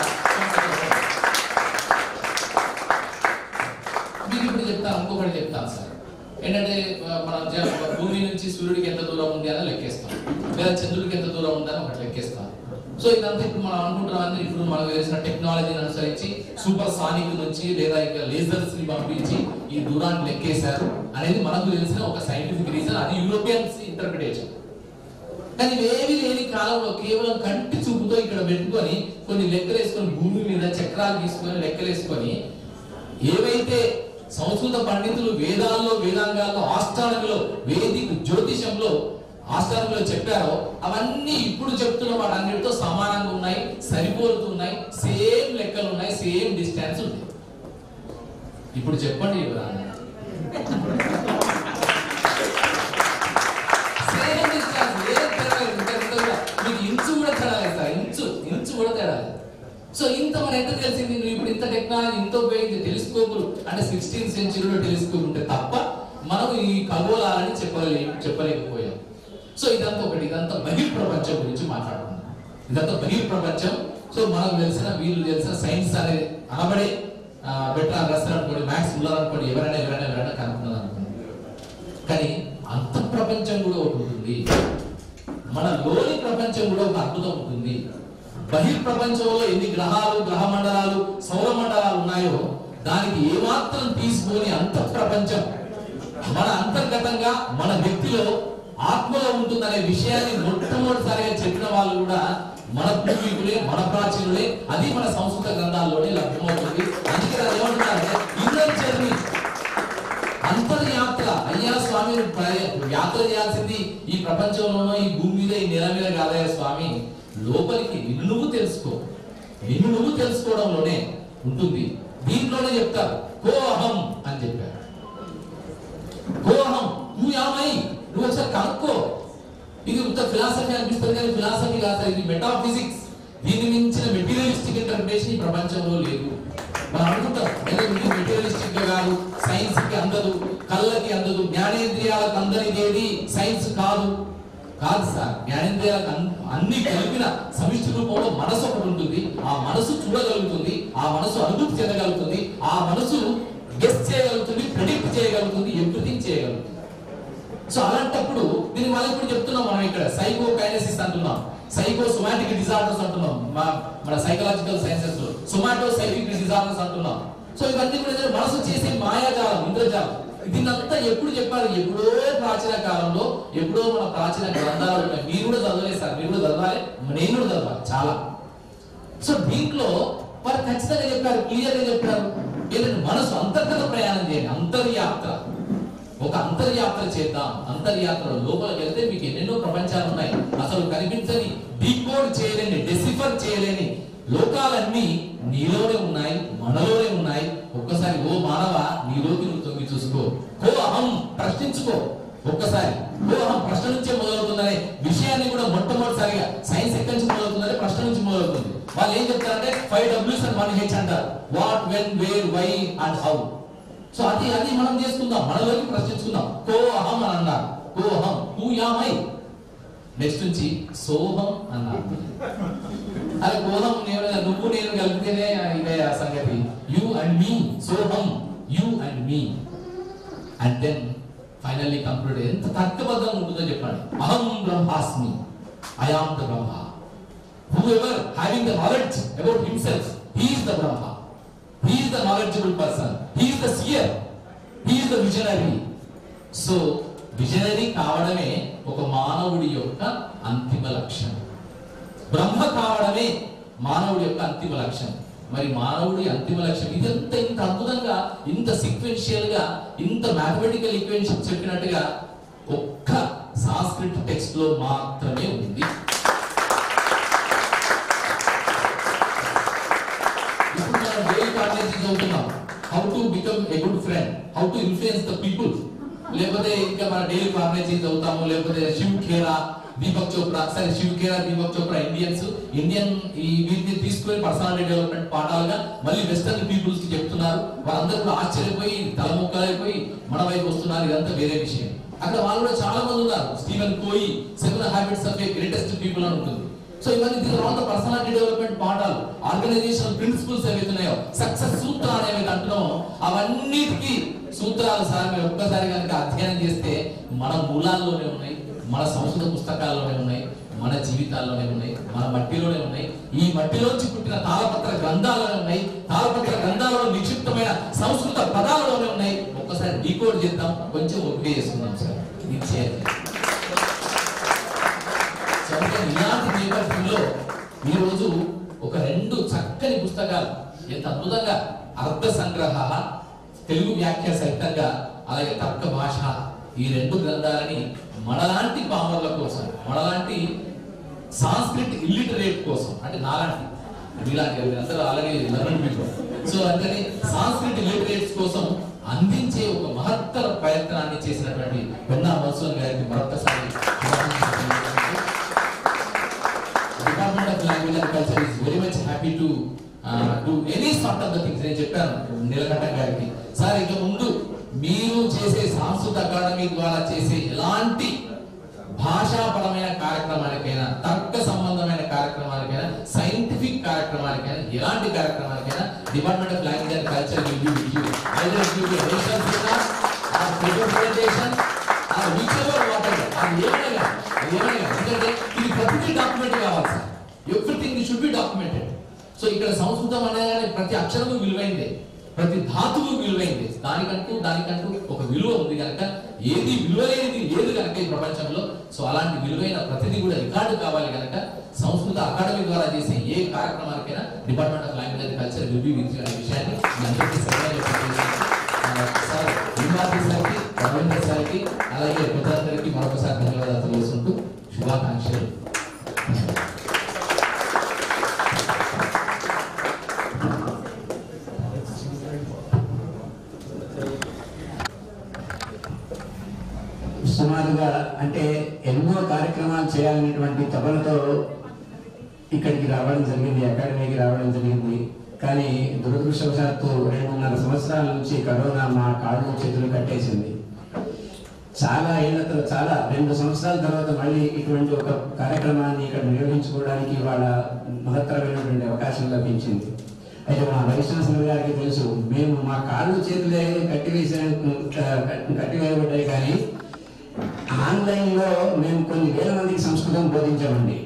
మీకు ఇప్పుడు చెప్తాను ఇంకొకటి చెప్తాను సార్ ఏంటంటే ఆ, మనం జ- భూమి నుంచి సూర్యుడికి ఎంత దూరం ఉంది అని లెక్కేస్తాం లేదా చంద్రుడికి ఎంత దూరం ఉందని ఒకటి లెక్కేస్తాం సో ఇదంతా ఇప్పుడు మనం అనుకుంటున్నాం ఇప్పుడు మనకు తెలిసిన టెక్నాలజీని అనుసరించి సూపర్ సానిక్ నుంచి లేదా ఇక లేజర్స్ ని పంపించి ఈ దూరాన్ని లెక్కేశారు అనేది మనకు తెలిసిన ఒక సైంటిఫిక్ రీజన్ అది యూరోపియన్స్ ఇంటర్ప్రిటేషన్ కానీ ఇవేవి లేని కాలంలో కేవలం కంటి చూపుతో ఇక్కడ పెట్టుకొని కొన్ని లెక్కలు వేసుకొని భూమి మీద చక్రాలు తీసుకొని లెక్కలు వేసుకొని ఏవైతే సంస్కృత పండితులు వేదాల్లో వేదాంగాల్లో ఆస్థానంలో వేదిక జ్యోతిషంలో ఆస్థానంలో చెప్పారో అవన్నీ ఇప్పుడు చెప్తున్న వాటన్నిటితో సమానంగా ఉన్నాయి సరిపోలుతున్నాయి సేమ్ లెక్కలు ఉన్నాయి సేమ్ డిస్టెన్స్ ఉంది ఇప్పుడు చెప్పండి యువరాజా సేమ్ డిస్టెన్స్ ఏం తేడా లేదు. ఇంత ఇంత కూడా. మీకు ఇంచు కూడా తేడా లేదు సార్ ఇంచు ఇంచు కూడా తేడా లేదు సో ఇంత మన ఎంత తెలిసింది నువ్వు ఇప్పుడు ఇంత టెక్నాలజీ ఇంత ఉపయోగించి టెలిస్కోపులు అంటే సిక్స్టీన్ సెంచురీలో టెలిస్కోప్ ఉంటే తప్ప మనం ఈ ఖగోళాలని చెప్పలే చెప్పలేకపోయాం సో ఇదంతా ఒకటి ఇదంతా బహిర్ ప్రపంచం గురించి మాట్లాడుకుందాం ఇదంతా బహిర్ ప్రపంచం సో మనకు తెలిసిన వీళ్ళు తెలిసిన సైన్స్ అనేది అనబడే బెటర్ రాస్తారు అనుకోండి మ్యాథ్స్ ఉన్నారనుకోండి ఎవరైనా ఎవరైనా ఎవరైనా కనుక్కున్నది అనుకోండి కానీ అంత ప్రపంచం కూడా ఒకటి ఉంటుంది మన లోని ప్రపంచం కూడా ఒక అద్భుతం ఉంటుంది బహిర్ ప్రపంచంలో ఎన్ని గ్రహాలు గ్రహ మండలాలు సౌర మండలాలు ఉన్నాయో దానికి ఏమాత్రం తీసుకొని అంత ప్రపంచం మన అంతర్గతంగా మన వ్యక్తిలో ఆత్మలో ఉంటుందనే విషయాన్ని మొట్టమొదటిసారిగా చెప్పిన వాళ్ళు కూడా మన పూర్వీకులే మన ప్రాచీనులే అది మన సంస్కృత గ్రంథాల్లోనే లభ్యమవుతుంది అందుకే అది ఏమంటున్నారంటే ఇన్నర్ జర్నీ అంతర్యాత్ర అయ్యా స్వామి నువ్వు ప్ర- యాత్ర చేయాల్సింది ఈ ప్రపంచంలోనో ఈ భూమి మీద ఈ నెల మీద కాదయ్యా స్వామి లోపలికి నిన్ను నువ్వు తెలుసుకో నిన్ను నువ్వు తెలుసుకోవడంలోనే ఉంటుంది దీంట్లోనే చెప్తారు కోహం అని చెప్పారు కోహం నువ్వు యామై నువ్వు ఒకసారి కనుక్కో ఇది ఉత్త ఫిలాసఫీ అనిపిస్తుంది కానీ ఫిలాసఫీ కాదు సార్, ఇది మెటాఫిజిక్స్ దీని మించిన మెటీరియలిస్టిక్ ఇంటర్ప్రిటేషన్ ఈ ప్రపంచంలో లేదు మనం అనుకుంటాం ఏదో ఇది మెటీరియలిస్టిక్ గా కాదు సైన్స్ కి అందదు కళ్ళకి అందదు జ్ఞానేంద్రియాలకు అందనిది ఏది సైన్స్ కాదు కాదు సార్ జ్ఞానేంద్రియాలకు అన్- అన్ని కలిపిన సమిష్టి రూపంలో మనసు ఒకటి ఉంటుంది ఆ మనసు చూడగలుగుతుంది ఆ మనసు అనుభూతి చెందగలుగుతుంది ఆ మనసు గెస్ చేయగలుగుతుంది ప్రెడిక్ట్ చేయగలుగుతుంది ఎవ్రీథింగ్ చేయగలుగుతుంది సో అలాంటప్పుడు దీన్ని మళ్ళీ ఇప్పుడు చెప్తున్నాం మనం ఇక్కడ సైకో కైనసిస్ అంటున్నాం సైకో సొమాటిక్ డిజార్డర్స్ అంటున్నాం మా మన సైకలాజికల్ సైన్సెస్ లో సొమాటో సైకిక్ డిజార్డర్స్ అంటున్నాం సో ఇవన్నీ కూడా ఏంటంటే మనసు చేసే మాయాజాలం ఇంద్రజాలం దీన్నంతా ఎప్పుడు చెప్పారు ఎప్పుడో ప్రాచీన కాలంలో ఎప్పుడో మన ప్రాచీన గ్రంథాలు ఉన్నాయి మీరు కూడా చదవలేదు సార్ మీరు కూడా చదవాలి నేను కూడా చదవాలి చాలా సో దీంట్లో వారు ఖచ్చితంగా చెప్పారు క్లియర్ గా చెప్పారు ఏంటంటే మనసు అంతర్గత ప్రయాణం చేయండి అంతర్యాత్ర ఒక అంతర్యాత్ర చేద్దాం అంతర్యాత్ర లోపలికి వెళ్తే మీకు ఎన్నెన్నో ప్రపంచాలు ఉన్నాయి అసలు కనిపించని డీకోడ్ చేయలేని డెసిఫర్ చేయలేని లోకాలన్నీ నీలోనే ఉన్నాయి మనలోనే ఉన్నాయి ఒక్కసారి ఓ మానవ నీలోకి నువ్వు తొంగి చూసుకో ఓ అహం ప్రశ్నించుకో ఒక్కసారి ఓ అహం ప్రశ్న నుంచే మొదలవుతుందనే విషయాన్ని కూడా మొట్టమొదటిసారిగా సైన్స్ ఎక్కడి నుంచి మొదలవుతుందంటే ప్రశ్న నుంచి మొదలవుతుంది వాళ్ళు ఏం చెప్తారంటే ఫైవ్ డబ్ల్యూస్ అండ్ వన్ హెచ్ అంటారు what when where why and how so అది అది మనం చేసుకుందాం మనలోకి ప్రశ్నించుకుందాం కో అహం అని అన్నారు కో అహం హూ యామై నెక్స్ట్ నుంచి సోహం అన్నారు అది కోహం నేను నువ్వు నేను కలిపితేనే ఇదే ఆ సంగతి యు అండ్ మీ సోహం you and me and then finally conclude ఎంత తర్కబద్ధంగా ఉంటుందో చెప్పండి అహం బ్రహ్మాస్మి I am the Brahma whoever having the knowledge about himself he is the Brahma he is the knowledgeable person he is the seer he is the visionary so visionary కావడమే ఒక మానవుడి యొక్క అంతిమ లక్ష్యం బ్రహ్మ కావడమే మానవుడి యొక్క అంతిమ లక్ష్యం మరి మానవుడి అంతిమ లక్ష్యం ఇదంత ఇంత అద్భుతంగా ఇంత సీక్వెన్షియల్ గా ఇంత మ్యాథమెటికల్ ఈక్వేషన్ చెప్పినట్టుగా ఒక్క సాంస్క్రిట్ టెక్స్ట్ లో మాత్రమే ఉంది ఇప్పుడు మనం డైలీ కాలేజీ చదువుతున్నాం how to become a good friend how to influence the people లేకపోతే ఇంకా మన డైలీ కాలేజీ చదువుతాము లేకపోతే శివ్ ఖేరా దీపక్ చోప్రా సరే శివ్ ఖేరా దీపక్ చోప్రా ఇండియన్స్ ఇండియన్ ఈ వీటిని తీసుకొని పర్సనాలిటీ డెవలప్మెంట్ పాఠాలుగా మళ్ళీ వెస్టర్న్ పీపుల్స్ కి చెప్తున్నారు వాళ్ళందరూ కూడా ఆశ్చర్యపోయి తలముక్కలైపోయి మన వైపు వస్తున్నారు ఇదంతా వేరే విషయం అక్కడ వాళ్ళు కూడా చాలా మంది ఉన్నారు Steven Covey seven habits of a greatest people అని ఉంటుంది సో ఇవన్నీ దీని తర్వాత పర్సనాలిటీ డెవలప్మెంట్ పాఠాలు ఆర్గనైజేషన్ ప్రిన్సిపల్స్ ఏవైతే ఉన్నాయో సక్సెస్ సూత్రాలు ఏవైతే అంటున్నామో అవన్నిటికీ సూత్రాలు సార్ మీరు ఒక్కసారి కనుక అధ్యయనం చేస్తే మన మూలాల్లోనే ఉన్నాయి మన సంస్కృత పుస్తకాల్లోనే ఉన్నాయి మన జీవితాల్లోనే ఉన్నాయి మన మట్టిలోనే ఉన్నాయి ఈ మట్టిలోంచి పుట్టిన తాళపత్ర గ్రంథాల్లోనే ఉన్నాయి తాళపత్ర గ్రంథాలలో నిక్షిప్తమైన సంస్కృత పదాలలోనే ఉన్నాయి ఒక్కసారి డీకోడ్ చేద్దాం కొంచెం ఒప్పే చేసుకుందాం సార్ ఇది చేయాలి సో అందుకని ఇలాంటి నేపథ్యంలో ఈ రోజు ఒక రెండు చక్కని పుస్తకాలు ఎంత అద్భుతంగా అర్థ సంగ్రహ తెలుగు వ్యాఖ్య సహితంగా అలాగే తర్క భాష ఈ రెండు గ్రంథాలని మనలాంటి పామర్ల కోసం మనలాంటి సాంస్క్రిట్ ఇల్లిటరేట్ కోసం అంటే నాలాంటి మీలాంటి అందరూ ఆల్రెడీ లర్న్ పీపుల్ సో అందుకని సాంస్కృతిక లిటరేట్స్ కోసం అందించే ఒక మహత్తర ప్రయత్నాన్ని చేసినటువంటి పెన్నా మన్సూన్ గారికి మరొకసారి department of language and culture is very much happy to do any sort of the things నేను చెప్పాను నీలకంఠ గారికి సార్ ఇక ముందు మీరు చేసే సాంస్కృతిక అకాడమీ ద్వారా చేసే ఎలాంటి భాషాపరమైన కార్యక్రమానికైనా తర్క సంబంధమైన కార్యక్రమానికైనా సైంటిఫిక్ కార్యక్రమానికైనా ఎలాంటి కార్యక్రమానికైనా department of language and culture will be with you either it will be national cinema or presentation or whichever whatever అది ఏమైనా అది ఏమైనా ఎందుకంటే ఇది ప్రతిదీ డాక్యుమెంట్ కావాలి sir everything should be documented so ఇక్కడ సంస్కృతం అనగానే ప్రతి అక్షరము విలువైందే ప్రతి ధాతువు విలువైంది దానికంటూ దానికంటూ ఒక విలువ ఉంది కనుక ఏది విలువలేనిది లేదు కనుక ఈ ప్రపంచంలో సో అలాంటి విలువైన ప్రతిదీ కూడా రికార్డు కావాలి కనుక సంస్కృత అకాడమీ ద్వారా చేసే ఏ కార్యక్రమానికైనా department of language and culture will be with అనే విషయాన్ని మీ అందరికీ సరదా సార్ విమాతి సార్కి రవీంద్ర సార్కి అలాగే పెద్దలందరికీ మరొకసారి ధన్యవాదాలు తెలియజేసుకుంటూ శుభాకాంక్షలు సుమారుగా అంటే ఎన్నో కార్యక్రమాలు చేయాలనేటువంటి తపనతో ఇక్కడికి రావడం జరిగింది అకాడమీకి రావడం జరిగింది కానీ దురదృష్టవశాత్తు రెండున్నర సంవత్సరాల నుంచి కరోనా మా కాళ్ళు చేతులు కట్టేసింది చాలా ఏళ్ళ తర్వాత చాలా రెండు సంవత్సరాల తర్వాత మళ్ళీ ఇటువంటి ఒక కార్యక్రమాన్ని ఇక్కడ నిర్వహించుకోవడానికి వాళ్ళ మహత్తరమైనటువంటి అవకాశం లభించింది అయితే మా వైస్ ఛాన్సలర్ గారికి తెలుసు మేము మా కాళ్ళు చేతులే కట్టివేసే కట్టివేయబడ్డాయి కానీ ఆన్లైన్లో మేము కొన్ని వేల మందికి సంస్కృతం బోధించామండి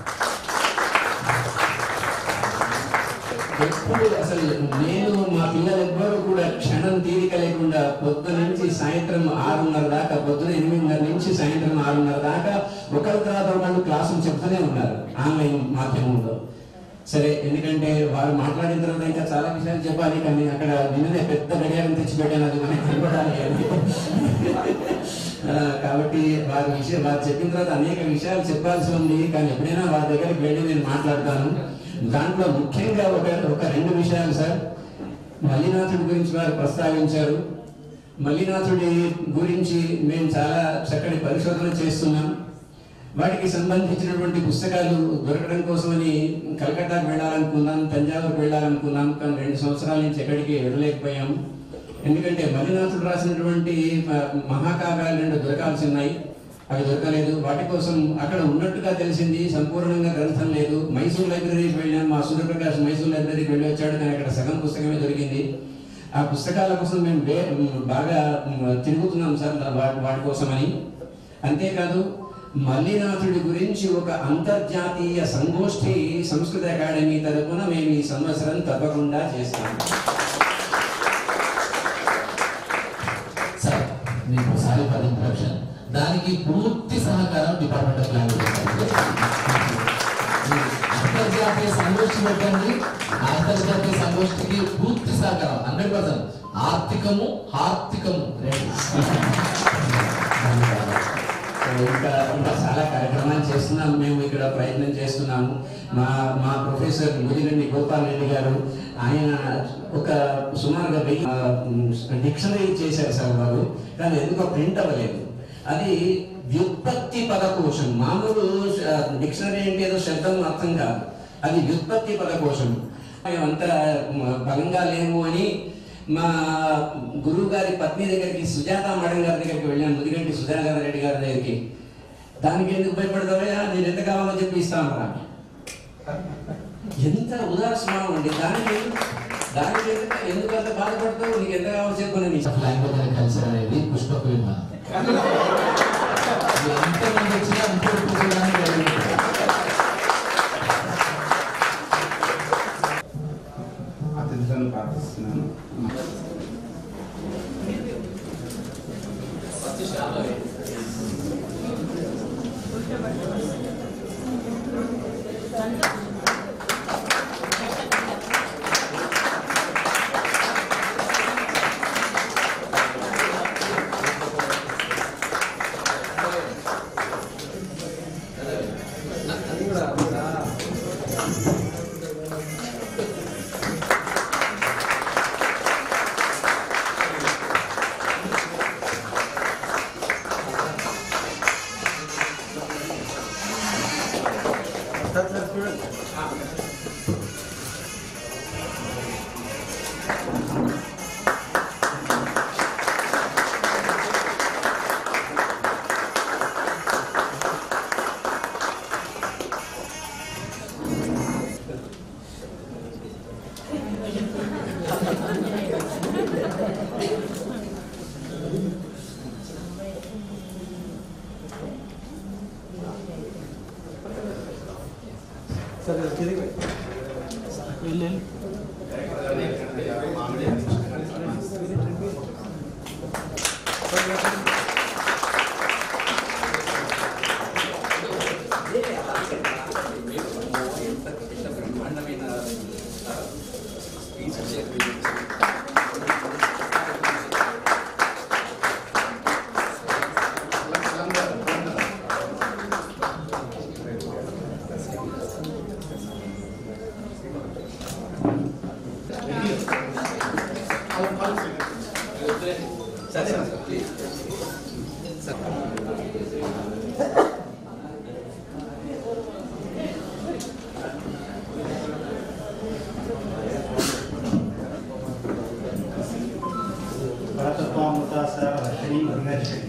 ఎప్పుడు అసలు నేను మా పిల్లలెవ్వరూ కూడా క్షణం తీరిక లేకుండా పొద్దు నుంచి సాయంత్రం ఆరున్నర దాకా పొద్దున ఎనిమిదిన్నర నుంచి సాయంత్రం ఆరున్నర దాకా ఒకరి తర్వాత ఒకళ్ళు క్లాసులు చెప్తూనే ఉన్నారు ఆన్లైన్ మాధ్యమంలో సరే ఎందుకంటే వారు మాట్లాడిన తర్వాత ఇంకా చాలా విషయాలు చెప్పాలి కానీ అక్కడ నిన్ననే పెద్ద గడియారం తెచ్చిపెట్టాను అది మనకి కనపడాలి అని ఆ, కాబట్టి వారి విషయం వారు చెప్పిన తర్వాత అనేక విషయాలు చెప్పాల్సి ఉంది కానీ ఎప్పుడైనా వారి దగ్గరికి వెళ్ళి నేను మాట్లాడతాను దాంట్లో ముఖ్యంగా ఒక ఒక రెండు విషయాలు సార్ మల్లినాథుడి గురించి వారు ప్రస్తావించారు మల్లినాథుడి గురించి మేము చాలా చక్కటి పరిశోధన చేస్తున్నాం వాటికి సంబంధించినటువంటి పుస్తకాలు దొరకడం కోసమని కలకత్తాకు వెళ్ళాలనుకున్నాం తంజావూరుకు వెళ్ళాలనుకున్నాం కానీ రెండు సంవత్సరాల నుంచి ఎక్కడికి వెళ్ళలేకపోయాం ఎందుకంటే మల్లినాథుడు రాసినటువంటి మ- మహాకావ్యాలు రెండు దొరకాల్సి ఉన్నాయి అవి దొరకలేదు వాటి కోసం అక్కడ ఉన్నట్టుగా తెలిసింది సంపూర్ణంగా గ్రంథం లేదు మైసూర్ లైబ్రరీకి వెళ్ళాం మా సూర్యప్రకాష్ మైసూర్ లైబ్రరీకి వెళ్ళి వచ్చాడు కానీ అక్కడ సగం పుస్తకమే దొరికింది ఆ పుస్తకాల కోసం మేము వే బాగా మ్, తిరుగుతున్నాం సార్ వాటి వాటి కోసమని అంతేకాదు మల్లినాథుడి గురించి ఒక అంతర్జాతీయ సంగోష్ఠి సంస్కృత అకాడమీ తరపున మేము ఈ సంవత్సరం తప్పకుండా చేస్తాం సార్ మీకు ఒకసారి పది ఇంట్రడక్షన్ దానికి పూర్తి సహకారం డిపార్ట్మెంట్ ఆఫ్ లాంగ్వేజ్ అంతర్జాతీయ సంగోష్ఠి పెట్టండి ఆ అంతర్జాతీయ సంగోష్ఠికి పూర్తి సహకారం హండ్రెడ్ పర్సెంట్ ఆర్థికము హార్తికము రెండు సో ఇంకా ఇంకా చాలా కార్యక్రమాలు చేస్తున్నాము మేము ఇక్కడ ప్రయత్నం చేస్తున్నాము మా మా ప్రొఫెసర్ ముదిగండి గోపాల్ రెడ్డి గారు ఆయన ఒక సుమారుగా వెయ్యి డిక్షనరీ చేశారు సార్ వారు కానీ ఎందుకో ప్రింట్ అవ్వలేదు అది వ్యుత్పత్తి పదకోశం మామూలు డిక్షనరీ అంటే ఏదో శబ్దం అర్థం కాదు అది వ్యుత్పత్తి పదకోశం అంత బలంగా లేము అని మా గురువు గారి పత్ని దగ్గరికి సుజాత మేడం గారి దగ్గరికి వెళ్ళాను ముదిగంటి సుజాత రెడ్డి గారి దగ్గరికి దానికి ఎందుకు భయపడతావా నేను ఎంత కావాలో చెప్పి ఇస్తాను రా ఎంత ఉదాసనం అండి దానికి దానికి ఎందుకు ఎందుకు అంత బాధపడతావు నీకు ఎంత కావాలో చెప్పు నేను ఇస్తాను. లాంగ్వేజ్ అండ్ కల్చర్ అనేది పుష్పక విమానం ఎంతమంది వచ్చినా ఇంకోటి పుస్తకాన్ని వెళ్ళగలుగుతారు. అతిథులను ప్రార్థిస్తున్నాను పరతత్వామృతాసరవర్షిణీ మధిగర్షిణి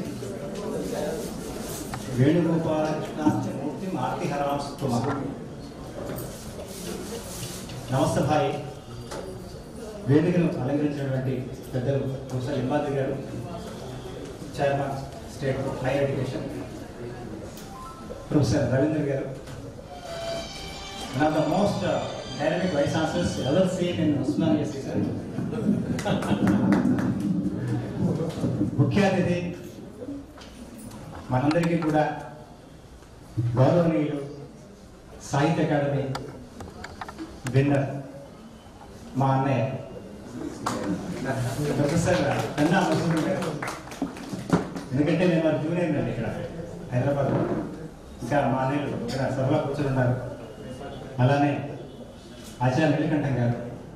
వేణుగోపాలకృష్ణాంశమూర్తి ఆర్తిహరాంస్తుమ నమస్తే భాయ్ వేదికను అలంకరించినటువంటి పెద్దలు professor Limbadri garu chairman state higher education professor Ravindra garu one of the most dynamic vice chancellors ever seen in Osmania sir ముఖ్య అతిథి మనందరికీ కూడా గౌరవనీయులు సాహిత్య అకాడమీ విన్నర్ మా అన్నయ్య ప్రొఫెసర్ కన్నా మసూర్ గారు ఎందుకంటే నేను వారి జూనియర్ అండి ఇక్కడ హైదరాబాద్ ఇంకా మా అన్నయ్యలు ఇక్కడ సభలో కూర్చొని ఉన్నారు అలానే ఆచార్య నీలకంఠం గారు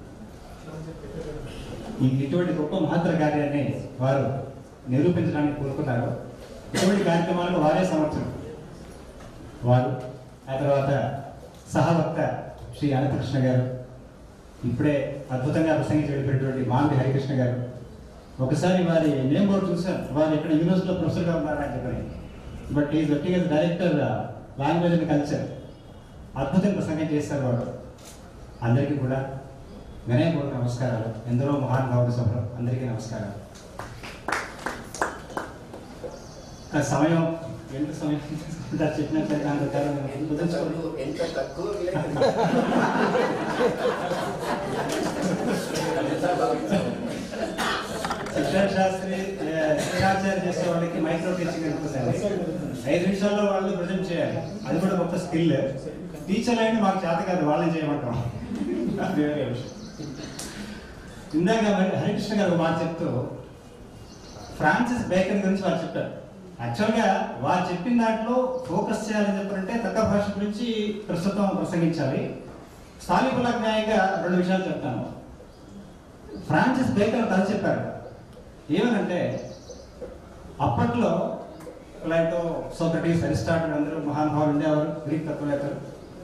ఈ ఇటువంటి గొప్ప మహత్తర కార్యాన్ని వారు నిరూపించడానికి కోరుకున్నారు ఇటువంటి కార్యక్రమాలకు వారే సమర్థులు వారు ఆ తర్వాత సహవక్త శ్రీ అనంతకృష్ణ గారు ఇప్పుడే అద్భుతంగా ప్రసంగించి వెళ్ళిపోయినటువంటి మాంది హరికృష్ణ గారు ఒకసారి వారి నేమ్ బోర్డు చూశాను వారు ఇక్కడ యూనివర్సిటీలో ప్రొఫెసర్గా ఉన్నారని చెప్పని but is working as director language and culture అద్భుతంగా ప్రసంగం చేశారు వారు అందరికీ కూడా వినయపూర్వక నమస్కారాలు ఎందరో మహానుభావుల సభలో అందరికీ నమస్కారాలు ఆ సమయం ఎంత సమయం ఇంత చెప్పినట్లయితే దాని ప్రకారం నేను కుదుర్చుకోను. ఎంత తక్కువ శిక్షణ శాస్త్రి శిక్షణాచార్య చేసే వాళ్ళకి మైక్రో టీచింగ్ అనుకుంటుంది ఐదు నిమిషాల్లో వాళ్ళు ప్రజెంట్ చేయాలి అది కూడా గొప్ప స్కిల్ టీచర్ అయినా మాకు చేత కాదు వాళ్ళని చేయమంటాం అది వేరే విషయం ఇందాక మరి హరికృష్ణ గారు ఒక మాట చెప్తూ ఫ్రాన్సిస్ బేకన్ గురించి వారు చెప్పారు యాక్చువల్గా వారు చెప్పిన దాంట్లో ఫోకస్ చేయాలని చెప్పారంటే తక్కువ భాష గురించి ప్రస్తుతం ప్రసంగించాలి స్థానికులకు న్యాయంగా రెండు విషయాలు చెప్తాను ఫ్రాన్సిస్ బేకన్ కథ చెప్పారు ఏమనంటే అప్పట్లో ప్లాటో సోక్రటీస్ అరిస్టాటిల్ అందరూ మహానుభావులు ఉండేవారు గ్రీక్ తత్వవేత్తలు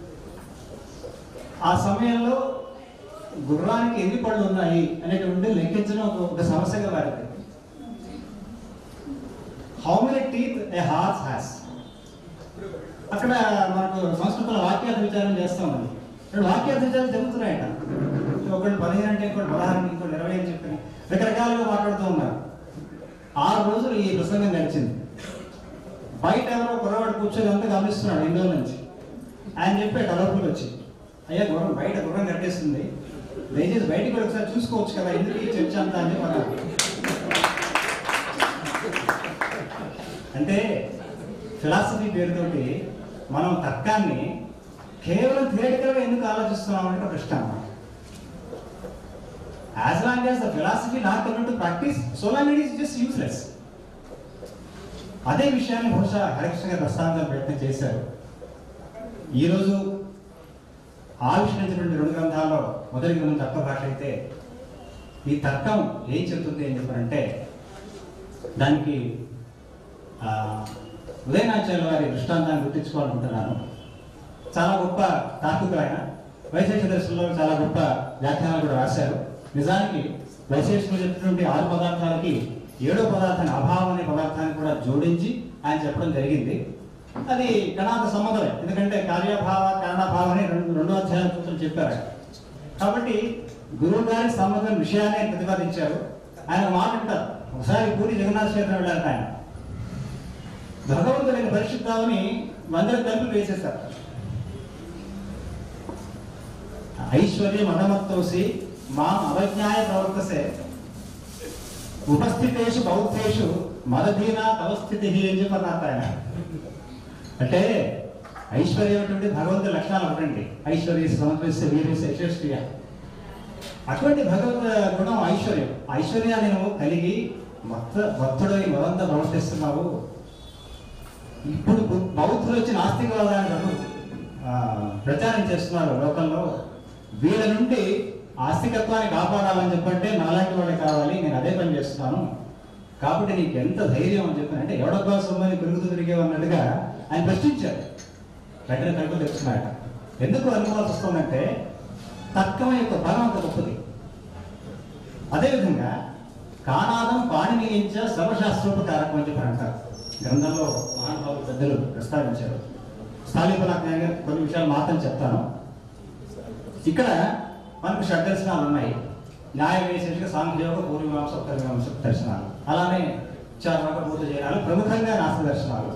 ఆ సమయంలో గుర్రానికి ఎన్ని పళ్ళు ఉన్నాయి అనేటువంటి లెక్కించడం ఒక ఒక సమస్యగా మారింది how many teeth a horse has అక్కడ మనకు సంస్కృతంలో వాక్యార్థ విచారం చేస్తామండి ఇక్కడ వాక్యార్థ విచారం జరుగుతున్నాయట ఒకళ్ళు పదిహేను అంటే ఇంకోటి పదహారు ఇంకోటి ఇరవై అని చెప్పి రకరకాలుగా మాట్లాడుతూ ఉన్నారు ఆరు రోజులు ఈ ప్రసంగం నడిచింది బయట ఎవరో కుర్రవాడు కూర్చొని అంతా గమనిస్తున్నాడు ఎన్నో నుంచి ఆయన చెప్పే కలర్ఫుల్ వచ్చి అయ్యా గుర్రం బయట గుర్రం కట్టేస్తుంది దయచేసి బయటికి కూడా ఒకసారి చూసుకోవచ్చు కదా ఎందుకు ఈ చర్చ అంతా అని చెప్పి అన్నారు. అంటే ఫిలాసఫీ పేరుతోటి మనం తర్కాన్ని కేవలం థియరిటికల్గా ఎందుకు ఆలోచిస్తున్నాం అంటే ప్రశ్న అన్నమాట as long as the philosophy not come to practice so long it is just useless అదే విషయాన్ని బహుశా హరికృష్ణ గారు ప్రస్తావించే ప్రయత్నం చేశారు ఈరోజు ఆవిష్కరించినటువంటి రెండు గ్రంథాల్లో మొదటి గ్రంథం తర్క భాష అయితే ఈ తర్కం ఏం చెబుతుంది అని చెప్పారంటే దానికి ఆ, ఉదయనాచార్య వారి దృష్టాంతాన్ని గుర్తించుకోవాలనుకుంటున్నాను చాలా గొప్ప తార్కికులు ఆయన వైశేష దర్శనంలో చాలా గొప్ప వ్యాఖ్యానాలు కూడా రాశారు నిజానికి వైశేషులు చెప్పినటువంటి ఆరు పదార్థాలకి ఏడో పదార్థాన్ని అభావం అనే పదార్థాన్ని కూడా జోడించి ఆయన చెప్పడం జరిగింది అది గణాంత సంబంధమే ఎందుకంటే కార్యభావ కారణభావ అని రెండు రెండో అధ్యాయం కూర్చొని చెప్పారు ఆయన. కాబట్టి గురువు గారి సంబంధం విషయాన్ని ఆయన ప్రతిపాదించారు ఆయన ఒక మాట అంటారు ఒకసారి పూరి జగన్నాథ క్షేత్రం వెళ్ళారు ఆయన భగవంతుడిని పరిశుద్ధామని మందిర తలుపులు వేసేస్తారు ఐశ్వర్యం అనమత్తోసి మాం అవజ్ఞాయ ప్రవర్తసే ఉపస్థితేషు బౌద్ధేషు మదధీన తవస్థితి అని చెప్పన్నారు ఆయన అంటే ఐశ్వర్యం అంటే భగవంతుడి లక్షణాలు ఒకటండి ఐశ్వర్య సమత్వస్య వీర్యస్య యశస్వియ అటువంటి భగవద్ గుణం ఐశ్వర్యం ఐశ్వర్యాన్ని నువ్వు కలిగి భక్త భక్తుడై మరంతా ప్రవర్తిస్తున్నావు ఇప్పుడు బు- బౌద్ధులు వచ్చి నాస్తికవాదాన్ని నన్ను, ఆ, ప్రచారం చేస్తున్నారు లోకంలో వీళ్ళ నుండి ఆస్తికత్వాన్ని కాపాడాలని చెప్పంటే నాలాంటి వాడే కావాలి నేను అదే పని చేస్తున్నాను కాబట్టి నీకు ఎంత ధైర్యం అని చెప్పాను అంటే ఎవడబ్బా సొమ్మని పెరుగుతూ తిరిగేవి అన్నట్టుగా ఆయన ప్రశ్నించారు వెంటనే తగ్గు తెచ్చుకున్నాయట ఎందుకు అనుకోవాల్సి వస్తుందంటే తర్కం యొక్క బలం అంత గొప్పది అదేవిధంగా కానాదం పాణినీయించ సర్వశాస్త్రోపకారకం అని చెప్పి అంటారు గ్రంథంలో మహానుభావులు పెద్దలు ప్రస్తావించారు స్థానికుల కొన్ని విషయాలు మాత్రం చెప్తాను ఇక్కడ మనకు షడ్ దర్శనాలు ఉన్నాయి న్యాయ విశేషంగా సాంఖ్యయోగ పూర్వీమాంస ఉత్తరమీమాంస దర్శనాలు అలానే చార్వక బౌద్ధ జైనాలు ప్రముఖంగా నాస్త దర్శనాలు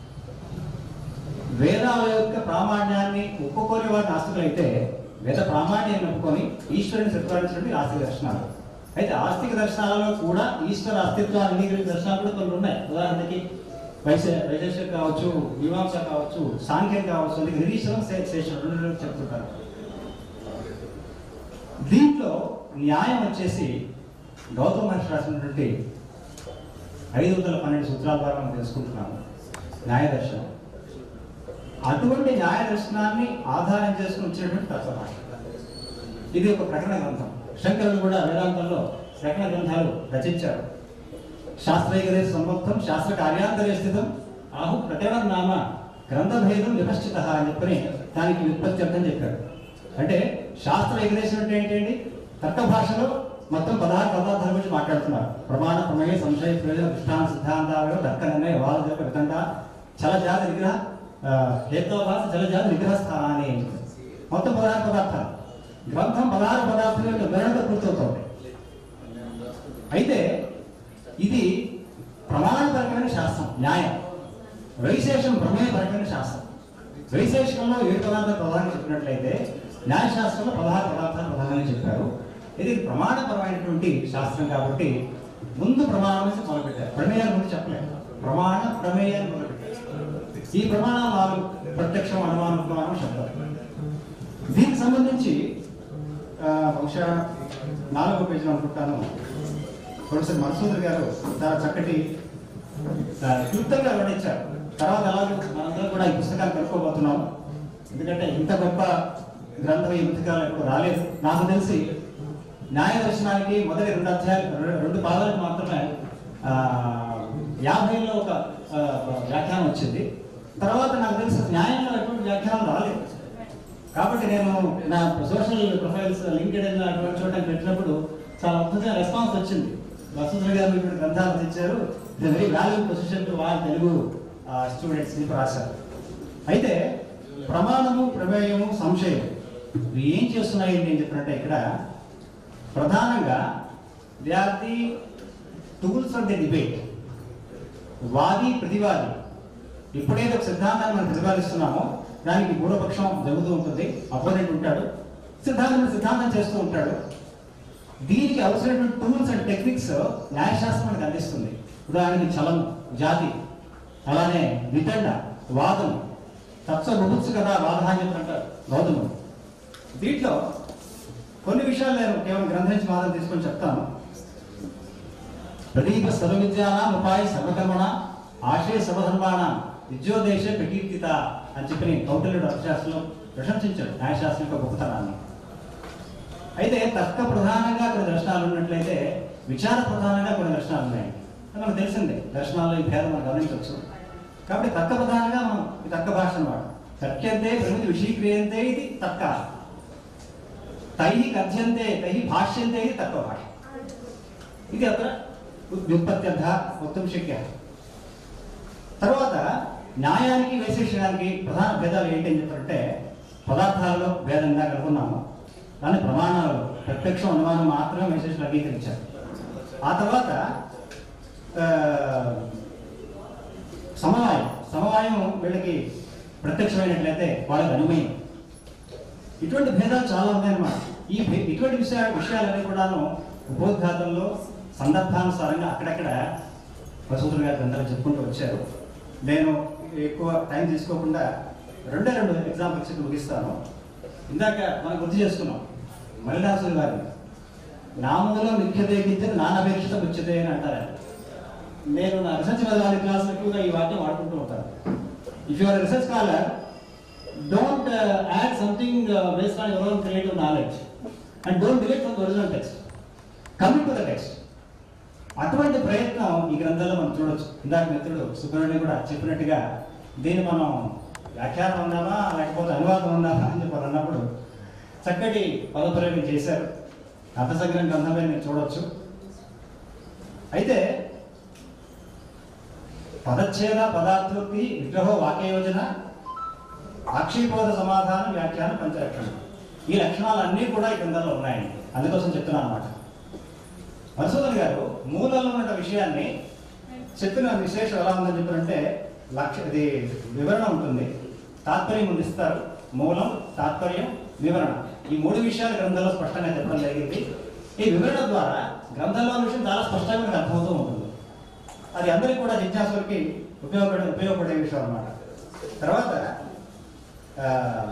వేదాల యొక్క ప్రామాణ్యాన్ని ఒప్పుకొని వారు నాస్తికులైతే వేద ప్రామాణ్యాన్ని ఒప్పుకొని ఈశ్వరుని ప్రతిపాదించడం ఆస్తిక దర్శనాలు అయితే ఆస్తిక దర్శనాలలో కూడా ఈశ్వర అస్తిత్వాన్ని అంగీకరించిన దర్శనాలు కూడా కొన్ని ఉన్నాయి ఉదాహరణకి వైశే వైశేషం కావచ్చు మీమాంస కావచ్చు సాంఖ్యం కావచ్చు అందుకే నిరీశ్వరం శే- శేషం రెండు రెండు చెప్తుంటారు దీంట్లో న్యాయం వచ్చేసి గౌతమ మహర్షి రాసినటువంటి ఐదు వందల పన్నెండు సూత్రాల ద్వారా మనం తెలుసుకుంటున్నాము న్యాయ దర్శనం అటువంటి న్యాయ దర్శనాన్ని ఆధారం చేసుకుని వచ్చినటువంటి తత్వభాష ఇది ఒక ప్రకటన గ్రంథం శంకరులు కూడా వేదాంతంలో ప్రకటన గ్రంథాలు రచించారు శాస్త్రైకరే సంబద్ధం శాస్త్ర కార్యాంతరే స్థితం ఆహు ప్రకటన నామ గ్రంథభేదం విభశ్చిత అని చెప్పని దానికి వ్యుత్పత్తి అర్థం చెప్పారు అంటే శాస్త్ర ఎగరేషన్ అంటే ఏంటండి తర్క భాషలో మొత్తం పదహారు పదార్థాల గురించి మాట్లాడుతున్నారు ప్రమాణ ప్రమేయ సంశయ ప్రయోజన దృష్టాంత సిద్ధాంతాలు తర్క నిర్ణయ వాద జప వితండ చల జాతి విగ్రహ ఆ, హేతోభాస చల జాతి విగ్రహ స్థానాన్ని మొత్తం పదహారు పదార్థాలు గ్రంథం పదహారు పదార్థాల యొక్క వివరణతో పూర్తవుతుంది అయితే ఇది ప్రమాణపరమైన శాస్త్రం న్యాయం వైశేషం ప్రమేయపరమైన శాస్త్రం వైశేషంలో ఏడు పదార్థాలు ప్రధానంగా చెప్పినట్లయితే న్యాయశాస్త్రంలో పదహారు పదార్థాలు ప్రధానంగా చెప్పారు ఇది ప్రమాణపరమైనటువంటి శాస్త్రం కాబట్టి ముందు ప్రమాణం నుంచి మొదలుపెట్టారు ప్రమేయాల ముందు చెప్పలేదు ప్రమాణ ప్రమేయాన్ని మొదలుపెట్టారు ఈ ప్రమాణాలు నాలుగు ప్రత్యక్షం అనుమానం ఉపమానం శబ్దం దీనికి సంబంధించి ఆ, బహుశా నాలుగో పేజీలో అనుకుంటాను ప్రొఫెసర్ మన్సూదర్ గారు చాలా చక్కటి ఆ, క్లుప్తంగా వివరించారు తర్వాత అలాగే మనందరం కూడా ఈ పుస్తకాన్ని కనుక్కోబోతున్నాం ఎందుకంటే ఇంత గొప్ప గ్రంథం ఈ పుస్తకాలు ఎప్పుడు రాలేదు నాకు తెలిసి న్యాయ దర్శనానికి మొదటి రెండు అధ్యాయాలు రె- రెండు పాదాలకు మాత్రమే ఆ, యాభైలో ఒక ఆ, వ్యాఖ్యానం వచ్చింది తర్వాత నాకు తెలిసి న్యాయంలో ఎటువంటి వ్యాఖ్యానం రాలేదు కాబట్టి నేను నా సోషల్ ప్రొఫైల్స్ లింక్డ్ అటువంటి చోట పెట్టినప్పుడు చాలా అద్భుతమైన రెస్పాన్స్ వచ్చింది వసుంధర గారు ఇప్పుడు గ్రంథాలు తెచ్చారు ఇది వెరీ వాల్యూ పొజిషన్ టు వాళ్ళ తెలుగు స్టూడెంట్స్ ని రాశారు అయితే ప్రమాణము ప్రమేయము సంశయం ఇవి ఏం చేస్తున్నాయి నేను చెప్పినట్టే ఇక్కడ ప్రధానంగా they are the tools of the debate వాది ప్రతివాది ఎప్పుడైతే ఒక సిద్ధాంతాన్ని మనం ప్రతిపాదిస్తున్నామో దానికి పూర్వపక్షం జరుగుతూ ఉంటుంది అపోనెంట్ ఉంటాడు సిద్ధాంతం సిద్ధాంతం చేస్తూ ఉంటాడు దీనికి అవసరమైనటువంటి టూల్స్ అండ్ టెక్నిక్స్ న్యాయశాస్త్రం మనకు అందిస్తుంది ఉదాహరణకి చలం జాతి అలానే వితండ వాదం తత్వ రుబుత్సు కదా వాదాన్ని అంటారు గౌతముడు దీంట్లో కొన్ని విషయాలు నేను కేవలం గ్రంథం నుంచి మాత్రం తీసుకొని చెప్తాను ప్రదీప సర్వ విద్యానాం ఉపాయ సర్వకర్మణ ఆశయ సర్వధర్మాణ విద్యోదేశ ప్రకీర్తిత అని చెప్పి కౌటిల్యుడు అర్థశాస్త్రంలో ప్రశంసించాడు న్యాయశాస్త్రం యొక్క గొప్పతనాన్ని అయితే తర్క ప్రధానంగా కొన్ని దర్శనాలు ఉన్నట్లయితే విచార ప్రధానంగా కొన్ని దర్శనాలు ఉన్నాయి అది మనకు తెలిసిందే దర్శనాల్లో ఈ భేదం మనం గమనించవచ్చు కాబట్టి తర్క ప్రధానంగా మనం ఈ తర్క భాష అన్నమాట తర్క్యంతే ప్రమితి విషీక్రియంతే ఇది తర్క తై కథ్యంతే తై భాష్యంతే ఇది తత్వ భాష ఇది అత్ర వ్యుత్పత్త్యర్థ వక్తుం శక్య తర్వాత న్యాయానికి వైశేషణానికి ప్రధాన భేదాలు ఏంటి అని చెప్పారంటే పదార్థాలలో భేదంగా కనుక్కున్నాము దాని ప్రమాణాలు ప్రత్యక్ష అనుమానం మాత్రమే వైశేషణలు అంగీకరించారు ఆ తర్వాత ఆ, సమవాయం సమవాయం వీళ్ళకి ప్రత్యక్షమైనట్లయితే వాళ్ళకి అనుమయం ఇటువంటి భేదాలు చాలా ఉన్నాయన్నమాట ఈ భే- ఇటువంటి విషయ విషయాలన్నీ కూడాను ఉపోద్ఘాతంలో సందర్భానుసారంగా అక్కడక్కడ వసూతులు గారి గ్రంథాలు చెప్పుకుంటూ వచ్చారు నేను ఎక్కువ టైం తీసుకోకుండా రెండే రెండు ఎగ్జాంపుల్స్ చెప్పి ముగిస్తాను ఇందాక మనం గుర్తు చేసుకున్నాం మల్లిదాసులు గారు నామంలో నిత్యతే కింద నానపేక్షిత ముచ్చతే అని అంటారు నేను నా రీసెర్చ్ మెథడాలజీ క్లాస్ ఎక్కువగా ఈ వాక్యం వాడుకుంటూ ఉంటాను if your research scholar don't add something based on your own creative knowledge and don't delete from original text coming to the text అటువంటి ప్రయత్నం ఈ గ్రంథంలో మనం చూడొచ్చు ఇందాక మిత్రుడు సుబ్రహ్మణ్యం కూడా చెప్పినట్టుగా దీన్ని మనం వ్యాఖ్యానం ఉన్నామా లేకపోతే అనువాదం ఉన్నామా అని చెప్పి అన్నప్పుడు చక్కటి పదప్రయోగం చేశారు అర్థసగ్రం గ్రంథమే మీరు చూడొచ్చు అయితే పదచ్ఛేద పదార్థోక్తి విగ్రహో వాక్యయోజన ఆక్షేపోద సమాధానం వ్యాఖ్యానం పంచలక్షణం ఈ లక్షణాలన్నీ కూడా ఈ గ్రంథంలో ఉన్నాయండి అందుకోసం చెప్తున్నాను అనమాట మధుసూదన్ గారు మూలంలో ఉన్న విషయాన్ని చెప్పిన విశేషం ఎలా ఉందని చెప్పారంటే లక్ష ఇది వివరణ ఉంటుంది తాత్పర్యం ముందు ఇస్తారు మూలం తాత్పర్యం వివరణ ఈ మూడు విషయాలు గ్రంథంలో స్పష్టంగా చెప్పడం జరిగింది ఈ వివరణ ద్వారా గ్రంథంలో విషయం చాలా స్పష్టంగా మనకు అర్థమవుతూ ఉంటుంది అది అందరికీ కూడా జిజ్ఞాసులకి ఉపయోగపడే ఉపయోగపడే విషయం అన్నమాట తర్వాత ఆ,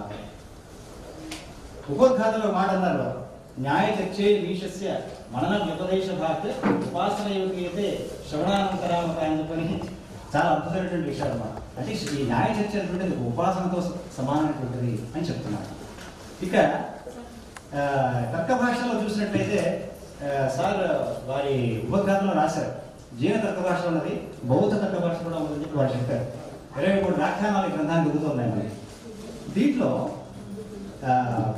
ఉపోద్ఘాతంలో మాట అన్నారు వారు. న్యాయ చర్చే వీషస్య మనన వ్యపదేశ భాగ ఉపాసన యోగ్యతే శ్రవణానంతరామక అని చెప్పని చాలా అద్భుతమైనటువంటి విషయం అన్నమాట అంటే ఈ న్యాయ చర్చ అనేటువంటిది ఒక ఉపాసనతో సమానమైనటువంటిది అని చెప్తున్నారు ఇక ఆ, తర్క భాషలో చూసినట్లయితే ఆ, సార్ వారి ఉపగ్రహంలో రాశారు జీవ తర్క భాష ఉన్నది బౌద్ధ తర్క భాష కూడా ఉందని చెప్పి వారు చెప్పారు ఇరవై మూడు వ్యాఖ్యానాలు ఈ గ్రంథాన్ని దిగుతున్నాయి మరి దీంట్లో ఆ,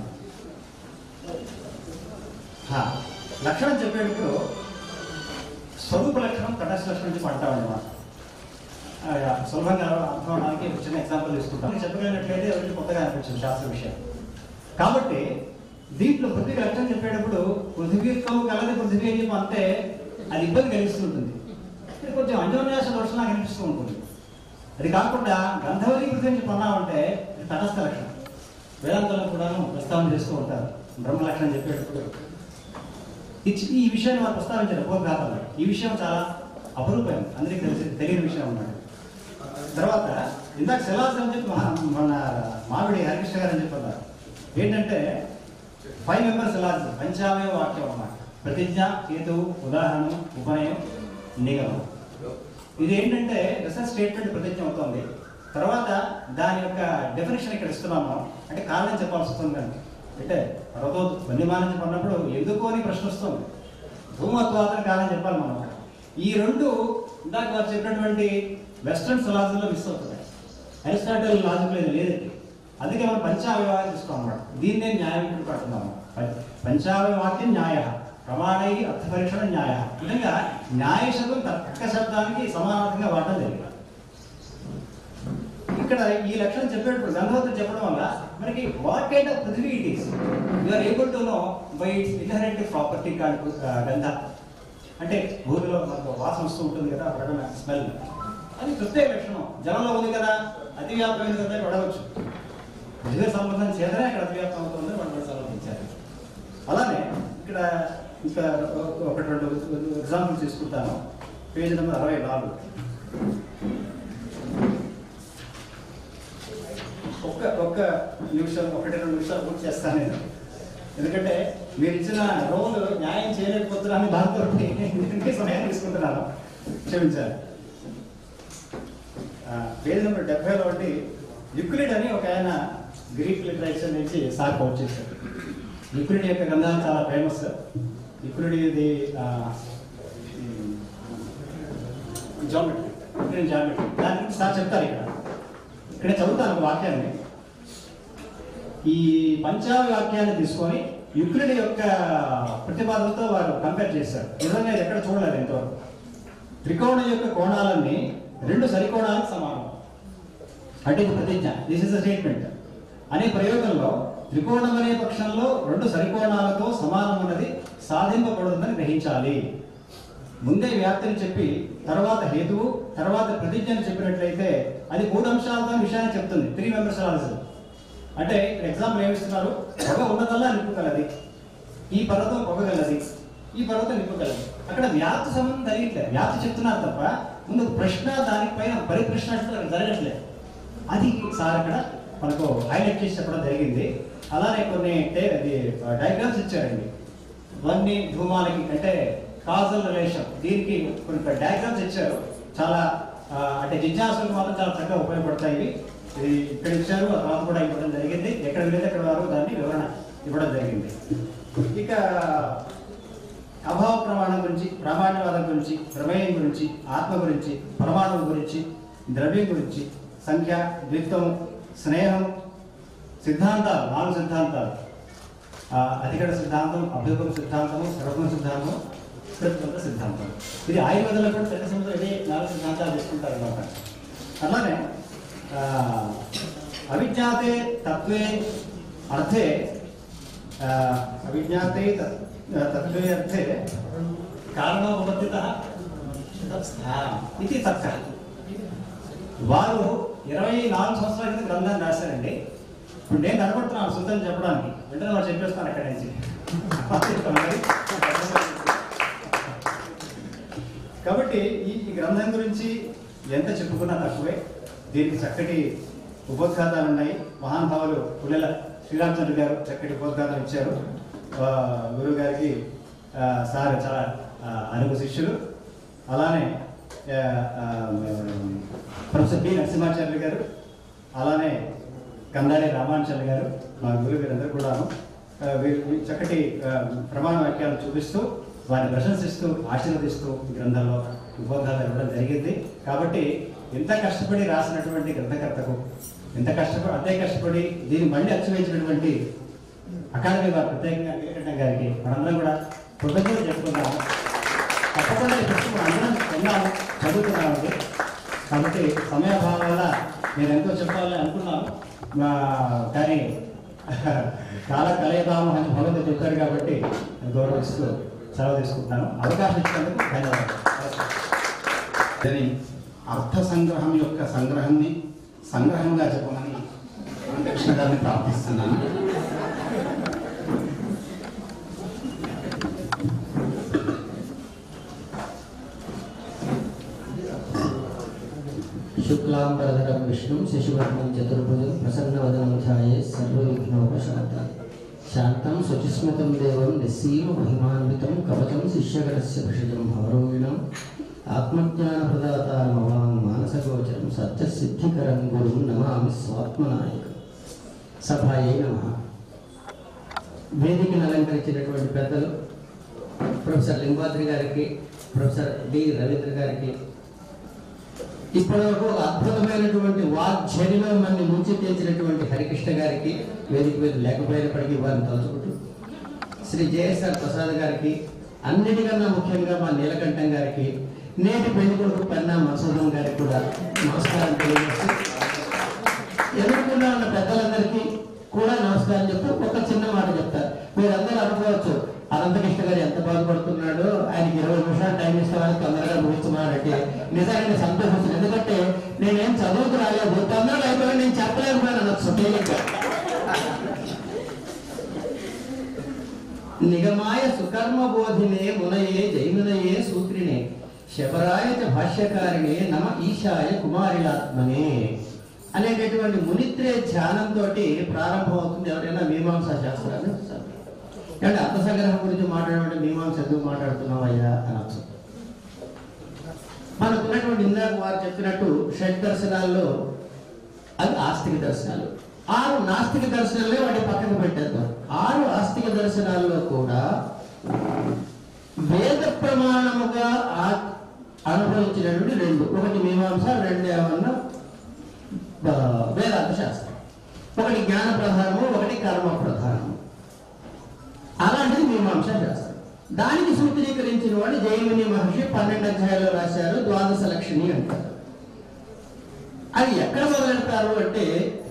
హా, లక్షణం చెప్పేటప్పుడు స్వరూప లక్షణం తటస్థ లక్షణం చెప్పి అంటాం అన్నమాట ఆ, సులభంగా అర్థం అవడానికి ఒక చిన్న ఎగ్జాంపుల్ తీసుకుంటాం నేను చెప్పగలిగినట్లయితే ఎవరికి కొత్తగా అనిపించింది శాస్త్ర విషయం కాబట్టి దీంట్లో పృథ్వీ లక్షణం చెప్పేటప్పుడు పృథ్వీతో కలది పృథ్వీ అని చెప్పి అంటే అది ఇబ్బంది కలిగిస్తుంటుంది ఇది కొంచెం అంజోన్యాస దోషం నాకు అనిపిస్తూ ఉంటుంది అది కాకుండా గంధవరి పృథ్వీ అని చెప్పి అన్నామంటే ఇది తటస్థ లక్షణం వేదాంతంలో కూడాను ప్రస్తావన చేస్తూ ఉంటారు బ్రహ్మ లక్షణం చెప్పేటప్పుడు ఈ చి- ఈ విషయాన్ని వారు ప్రస్తావించారు పూర్వఘాతంలో ఈ విషయం చాలా అపరూపం అందరికీ తెలిసి తెలియని విషయం అన్నమాట తర్వాత ఇందాక శిలాస్ అని చెప్పి మహా- మన మామిడి హరికృష్ణ గారు అని చెప్పన్నారు ఏంటంటే ఫైవ్ మెంబర్స్ శిలాస్ పంచావయ వాక్యం అన్నమాట ప్రతిజ్ఞ హేతు ఉదాహరణ ఉపనయం నిగమం ఇది ఏంటంటే రిసర్చ్ స్టేట్మెంట్ ప్రతిజ్ఞ అవుతుంది తర్వాత దాని యొక్క డెఫినేషన్ ఇక్కడ ఇస్తున్నాము అంటే కారణం చెప్పాల్సి వస్తుంది కనుక అంటే పర్వతో వన్యమానం చెప్పినప్పుడు ఎందుకు అని ప్రశ్న వస్తుంది భూమత్వాదని కారణం చెప్పాలి మనం ఈ రెండు ఇందాక వారు చెప్పినటువంటి వెస్ట్రన్ ఫిలాసఫీలో మిస్ అవుతున్నాయి అరిస్టాటిల్ లాజిక్ లేదు లేదు అందుకే మనం పంచావయవాన్ని తీసుకోం అన్నమాట దీన్నే న్యాయం పడుతున్నాము పంచావయ వాక్యం న్యాయ ప్రమాణై అర్థపరీక్షణ న్యాయ ఈ విధంగా న్యాయ శబ్దం తర్క శబ్దానికి సమానార్థంగా వాడటం జరిగింది ఇక్కడ ఈ లక్షణం చెప్పేటప్పుడు గంధవతులు చెప్పడం వల్ల మనకి what kind of Prithvi it is you're able to know by its inherent property called gandha అంటే భూమిలో మనకు వాసన వస్తూ ఉంటుంది కదా అక్కడ స్మెల్ అది ప్రత్యేక లక్షణం జలంలో ఉంది కదా అతి వ్యాప్తమైంది కదా పడవచ్చు పృథ్వీ సంబంధం చేతనే అక్కడ అతి వ్యాప్తం అవుతుంది మనం సమర్థించారు అలానే ఇక్కడ ఇంకా ఒకటి రెండు ఎగ్జాంపుల్ తీసుకుంటాను పేజ్ నెంబర్ అరవై నాలుగు ఒక్క ఒక్క నిమిషం ఒకటి రెండు నిమిషాలు పూర్తి చేస్తాను నేను ఎందుకంటే మీరు ఇచ్చిన రోల్ న్యాయం చేయలేకపోతున్నాను దాంతో ఇంకే సమయం తీసుకుంటున్నాను క్షమించాలి ఆ, పేజ్ నెంబర్ డెబ్బైలో ఒకటి యుక్లిడ్ అని ఒక ఆయన గ్రీక్ లిటరేచర్ నుంచి సార్ కోట్ చేశారు యుక్లిడ్ యొక్క గ్రంథాలు చాలా ఫేమస్ యుక్లిడ్ ఇది జామెట్రీ యుక్లిడ్ జామెట్రీ దాని గురించి సార్ చెప్తారు ఇక్కడ ఇక్కడ చదువుతాను ఒక వాక్యాన్ని ఈ పంచావ వాక్యాన్ని తీసుకొని యుక్రుడి యొక్క ప్రతిపాదనతో వారు కంపేర్ చేశారు నిజంగా ఇది ఎక్కడ చూడలేదు ఇంతవరకు త్రికోణం యొక్క కోణాలన్నీ రెండు సరికోణాలకు సమానం అంటే ఇది ప్రతిజ్ఞ దిస్ ఇస్ స్టేట్మెంట్ అనే ప్రయోగంలో త్రికోణం అనే పక్షంలో రెండు సరికోణాలతో సమానం అన్నది సాధింపబడుతుందని గ్రహించాలి ముందే వ్యాప్తిని చెప్పి తర్వాత హేతువు తర్వాత ప్రతిజ్ఞని చెప్పినట్లయితే అది మూడు అంశాలతో విషయాన్ని చెప్తుంది త్రీ మెంబర్స్ ఆలోచన అంటే ఇక్కడ ఎగ్జాంపుల్ ఏమిస్తున్నారు పొగ ఉన్నదల్లా నిప్పుగలది ఈ పర్వతం పొగగలది ఈ పర్వతం నిప్పుగలది అక్కడ వ్యాప్తి సంబంధం జరిగట్లేదు వ్యాప్తి చెప్తున్నారు తప్ప ముందు ప్రశ్న దానిపైన పరిప్రశ్న అంటే అక్కడ జరగట్లేదు అది సార్ అక్కడ మనకు హైలైట్ చేసి చెప్పడం జరిగింది అలానే కొన్ని డయాగ్రామ్స్ ఇచ్చారండి ఇవన్నీ ధూమాలకి అంటే కాజల్ రిలేషన్ దీనికి కొన్ని డయాగ్రామ్స్ ఇచ్చారు చాలా ఆ, అంటే జిజ్ఞాసులకు మాత్రం చాలా చక్కగా ఉపయోగపడతాయి ఇవి ఇది ఇక్కడ ఇచ్చారు ఆ తర్వాత కూడా ఇవ్వడం జరిగింది ఎక్కడ వెళ్ళేది అక్కడ వారు దాన్ని వివరణ ఇవ్వడం జరిగింది ఇక అభావ ప్రమాణం గురించి ప్రామాణ్యవాదం గురించి ప్రమేయం గురించి ఆత్మ గురించి పరమాణువు గురించి ద్రవ్యం గురించి సంఖ్య ద్విత్వం స్నేహం సిద్ధాంతాలు నాలుగు సిద్ధాంతాలు ఆ, అధికరణ సిద్ధాంతం అభ్యుగమ సిద్ధాంతము సర్వగమ సిద్ధాంతం ప్రతిబంధ సిద్ధాంతం ఇది ఆయుర్వేదంలో కూడా ప్రతి సంవత్సరం ఇదే నాలుగు సిద్ధాంతాలు తీసుకుంటారు అనమాట అలానే ఆ, అవిజ్ఞాతే తత్వే అర్థే ఆ, అవిజ్ఞాతే తత్- తత్వే అర్థే కారణోపబద్ధిత ఇది తర్క వారు ఇరవై నాలుగు సంవత్సరాల క్రితం గ్రంథాన్ని రాశారండి ఇప్పుడు నేను కనబడుతున్నాను సుతం చెప్పడానికి వెంటనే వాడు చెప్పేస్తాను అక్కడి నుంచి కాబట్టి ఈ ఈ గ్రంథం గురించి ఎంత చెప్పుకున్నా తక్కువే దీనికి చక్కటి ఉపోద్ఘాతాలు ఉన్నాయి మహానుభావులు పుల్లెల శ్రీరామచంద్ర గారు చక్కటి ఉపోద్ఘాతం ఇచ్చారు ఆ, గురువు గారికి ఆ, సార్ చాలా ఆ, అనుభవ శిష్యులు అలానే ఆ, ఆ, ప్రొఫెసర్ బి నరసింహాచార్యులు గారు అలానే కందారి రామానుచంద్ర గారు మా గురువు గారందరూ కూడాను ఆ, వీరు వీరు చక్కటి ఆ, ప్రమాణ వాక్యాలు చూపిస్తూ వారిని ప్రశంసిస్తూ ఆశీర్వదిస్తూ ఈ గ్రంథంలో ఉపోద్ఘాతాలు ఇవ్వడం జరిగింది కాబట్టి ఎంత కష్టపడి రాసినటువంటి గ్రంథకర్తకు ఎంత కష్టపడి అంతే కష్టపడి దీన్ని మళ్ళీ అచ్చవేసినటువంటి అకాడమీ వారు ప్రత్యేకంగా నీలకంఠం గారికి మనందరం కూడా కృతజ్ఞతలు చెప్పుకుందాము తప్పకుండా ఈ పుస్తకం అందరం విన్నాము చదువుతున్నామండి కాబట్టి సమయాభావం వల్ల నేను ఎంతో చెప్పాలని అనుకున్నాను మా కానీ కాల కలయదాము అని భగవంతుడు చెప్పారు కాబట్టి గౌరవిస్తూ సెలవు తీసుకుంటున్నాను అవకాశం ఇచ్చినందుకు ధన్యవాదాలు దాని అర్థ సంగ్రహం యొక్క సంగ్రహాన్ని సంగ్రహంగా చెప్పమని వెంకటకృష్ణ గారిని ప్రార్థిస్తున్నాను శుక్లాంబరధరం విష్ణుం శశివర్ణం చతుర్భుజం ప్రసన్నవదనం ధ్యాయే సర్వవిఘ్నోపశాంతి శాంతం శుచిస్మితం దేవం నిస్సీమ మహిమాన్వితం కవచం శిష్యగరస్య భషజం హవరోమిణం ఆత్మజ్ఞానప్రదాతారమవాం మానసగోచరం సత్యసిద్ధికరం గురుం నమామి స్వాత్మనాయకం సభాయే నమ వేదికను అలంకరించినటువంటి పెద్దలు ప్రొఫెసర్ లింబాద్రి గారికి ప్రొఫెసర్ డి రవీంద్ర గారికి ఇప్పటివరకు అద్భుతమైనటువంటి వాగ్జరిలో మనని ముంచి తెచ్చినటువంటి హరికృష్ణ గారికి వేదిక మీద లేకపోయినప్పటికీ వారిని తలుచుకుంటూ శ్రీ జేఎస్ఆర్ ప్రసాద్ గారికి అన్నిటికన్నా ముఖ్యంగా మా నీలకంఠం గారికి నేటి పెళ్లి కొడుకు పన్నా మసూదం గారికి కూడా నమస్కారం తెలియజేస్తూ ఎదుర్కొన్న ఉన్న పెద్దలందరికీ కూడా నమస్కారం చెప్తూ ఒక చిన్న మాట చెప్తారు మీరందరూ అనుకోవచ్చు అనంతకృష్ణ గారు ఎంత బాధపడుతున్నాడో ఆయనకి ఇరవై నిమిషాలు టైం ఇస్తామని తొందరగా ముగిస్తున్నాడంటే నిజంగా సంతోషించింది ఎందుకంటే నేనేం చదువుకు రాలేదు తొందరగా అయిపోయి నేను చెప్పలేకపోయాను అనొచ్చు తేలిగ్గా నిగమాయ సుకర్మ బోధినే మునయే జైమునయే సూత్రినే శబరాయ చ భాష్యకారిణే నమ ఈశాయ కుమారిలాత్మనే అనేటటువంటి మునిత్రే ధ్యానంతో ప్రారంభమవుతుంది ఎవరైనా మీమాంసా శాస్త్రాన్ని చూస్తారు అంటే అర్థ సంగ్రహం గురించి మాట్లాడమంటే మీమాంస ఎందుకు మాట్లాడుతున్నావయ్యా అనొచ్చు మనకున్నటువంటి ఇందాక వారు చెప్పినట్టు షడ్ దర్శనాల్లో అవి ఆస్తిక దర్శనాలు ఆరు నాస్తిక దర్శనాలే వాటి పక్కన పెట్టేద్దాం ఆరు ఆస్తిక దర్శనాల్లో కూడా వేద ప్రమాణముగా ఆ- అనుభవించినటువంటి రెండు ఒకటి మీమాంస రెండు ఏమన్నా ఆ, వేదాంత శాస్త్రం ఒకటి జ్ఞాన ప్రధానము ఒకటి కర్మ ప్రధానము మీమాంసా శాస్త్రం దానికి సూత్రీకరించిన వాడు జైమిని మహర్షి పన్నెండు అధ్యాయాలు రాశారు ద్వాదశ లక్షణి అంటారు అది ఎక్కడ మొదలెడతారు అంటే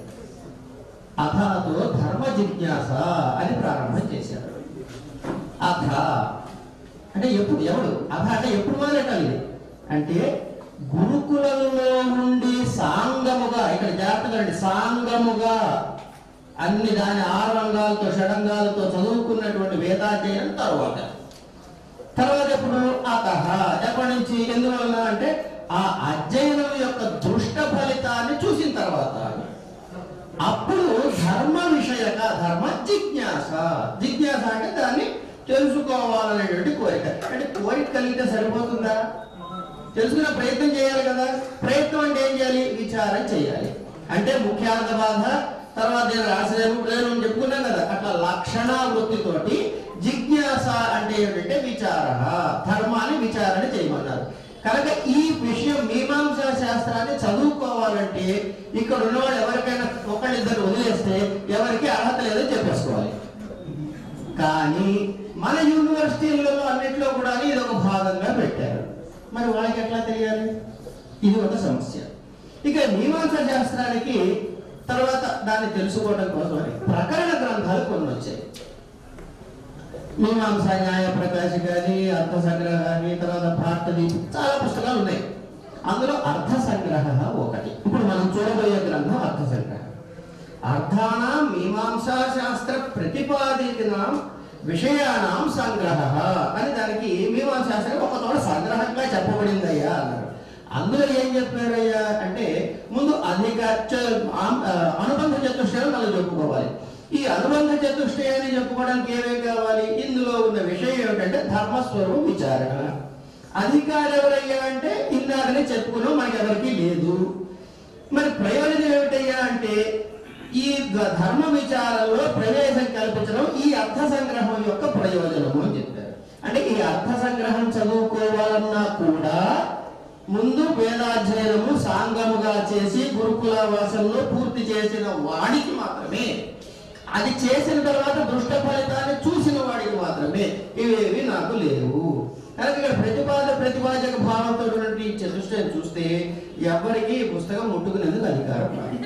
అథాతో ధర్మ జిజ్ఞాస అని ప్రారంభం చేశారు అథ అంటే ఎప్పుడు ఎవడు అథ అంటే ఎప్పుడు మొదలెట్టాలి ఇది? అంటే గురుకులంలో నుండి సాంగముగా ఇక్కడ జాగ్రత్తగా అండి సాంగముగా అన్ని దాని ఆరు రంగాలతో షడంగాలతో చదువుకున్నటువంటి వేదాధ్యయనం తర్వాత తర్వాత ఎప్పుడు అతహ ఎప్పటి నుంచి ఎందువలన అంటే ఆ అధ్యయనం యొక్క దృష్ట ఫలితాన్ని చూసిన తర్వాత అప్పుడు ధర్మ విషయక ధర్మ జిజ్ఞాస జిజ్ఞాస అంటే దాన్ని తెలుసుకోవాలనేటువంటి కోరిక అంటే కోరిక కలిగితే సరిపోతుందా తెలుసుకునే ప్రయత్నం చేయాలి కదా ప్రయత్నం అంటే ఏం చేయాలి విచారం చేయాలి అంటే ముఖ్యార్థ బాధ తర్వాత నేను రాసేదేమో నేను చెప్పుకున్నాను కదా అట్లా లక్షణ వృత్తితోటి జిజ్ఞాస అంటే ఏమిటంటే విచారణ ధర్మాన్ని విచారణ చేయమన్నారు కనుక ఈ విషయం మీమాంసా శాస్త్రాన్ని చదువుకోవాలంటే ఇక్కడ ఉన్నవాళ్ళు ఎవరికైనా ఒకళ్ళిద్దరు వదిలేస్తే ఎవరికి అర్హత లేదో చెప్పేసుకోవాలి కానీ మన యూనివర్సిటీలలో అన్నిట్లో కూడా ఇది ఒక భాగంగా పెట్టారు మరి వాళ్ళకి ఎట్లా తెలియాలి ఇది ఒక సమస్య ఇక మీమాంసా శాస్త్రానికి తర్వాత దాన్ని తెలుసుకోవడం కోసమని ప్రకరణ గ్రంథాలు కొన్ని వచ్చాయి మీమాంసా న్యాయ ప్రకాశ కానీ అర్థ సంగ్రహ కానీ తర్వాత భారతదీప్ చాలా పుస్తకాలు ఉన్నాయి అందులో అర్థ సంగ్రహ ఒకటి ఇప్పుడు మనం చూడబోయే గ్రంథం అర్థ సంగ్రహ అర్థానాం మీమాంసా శాస్త్ర ప్రతిపాదితనాం విషయానాం సంగ్రహ అని దానికి మీమాంసా శాస్త్రం ఒక తోడ సంగ్రహంగా చెప్పబడిందయ్యా అన్నారు అందులో ఏం చెప్పారయ్యా అంటే ముందు అధిక చ- ఆం- ఆ, అనుబంధ చతుష్టయం మనం చెప్పుకోవాలి ఈ అనుబంధ చతుష్టయాన్ని చెప్పుకోవడానికి ఏమేం కావాలి ఇందులో ఉన్న విషయం ఏమిటంటే ధర్మస్వరూపం విచారణ అధికారం ఎవరయ్యా అంటే ఇందాకనే చెప్పుకున్నాం మనకి ఎవరికి లేదు మరి ప్రయోజనం ఏమిటయ్యా అంటే ఈ ధ- ధర్మ విచారంలో ప్రవేశం కల్పించడం ఈ అర్థ సంగ్రహం యొక్క ప్రయోజనము అని చెప్పారు అంటే ఈ అర్థ సంగ్రహం చదువుకోవాలన్నా కూడా ముందు వేదాధ్యయనము సాంగముగా చేసి గురుకుల వాసంలో పూర్తి చేసిన వాడికి మాత్రమే అది చేసిన తర్వాత దృష్ట ఫలితాన్ని చూసిన వాడికి మాత్రమే ఇవేవి నాకు లేవు కనుక ఇక్కడ ప్రతిపాద ప్రతిపాదక భావంతో ఉన్నటువంటి ఈ చతుష్టయం చూస్తే ఎవరికి ఈ పుస్తకం ముట్టుకునేందుకు అధికారం లేదు.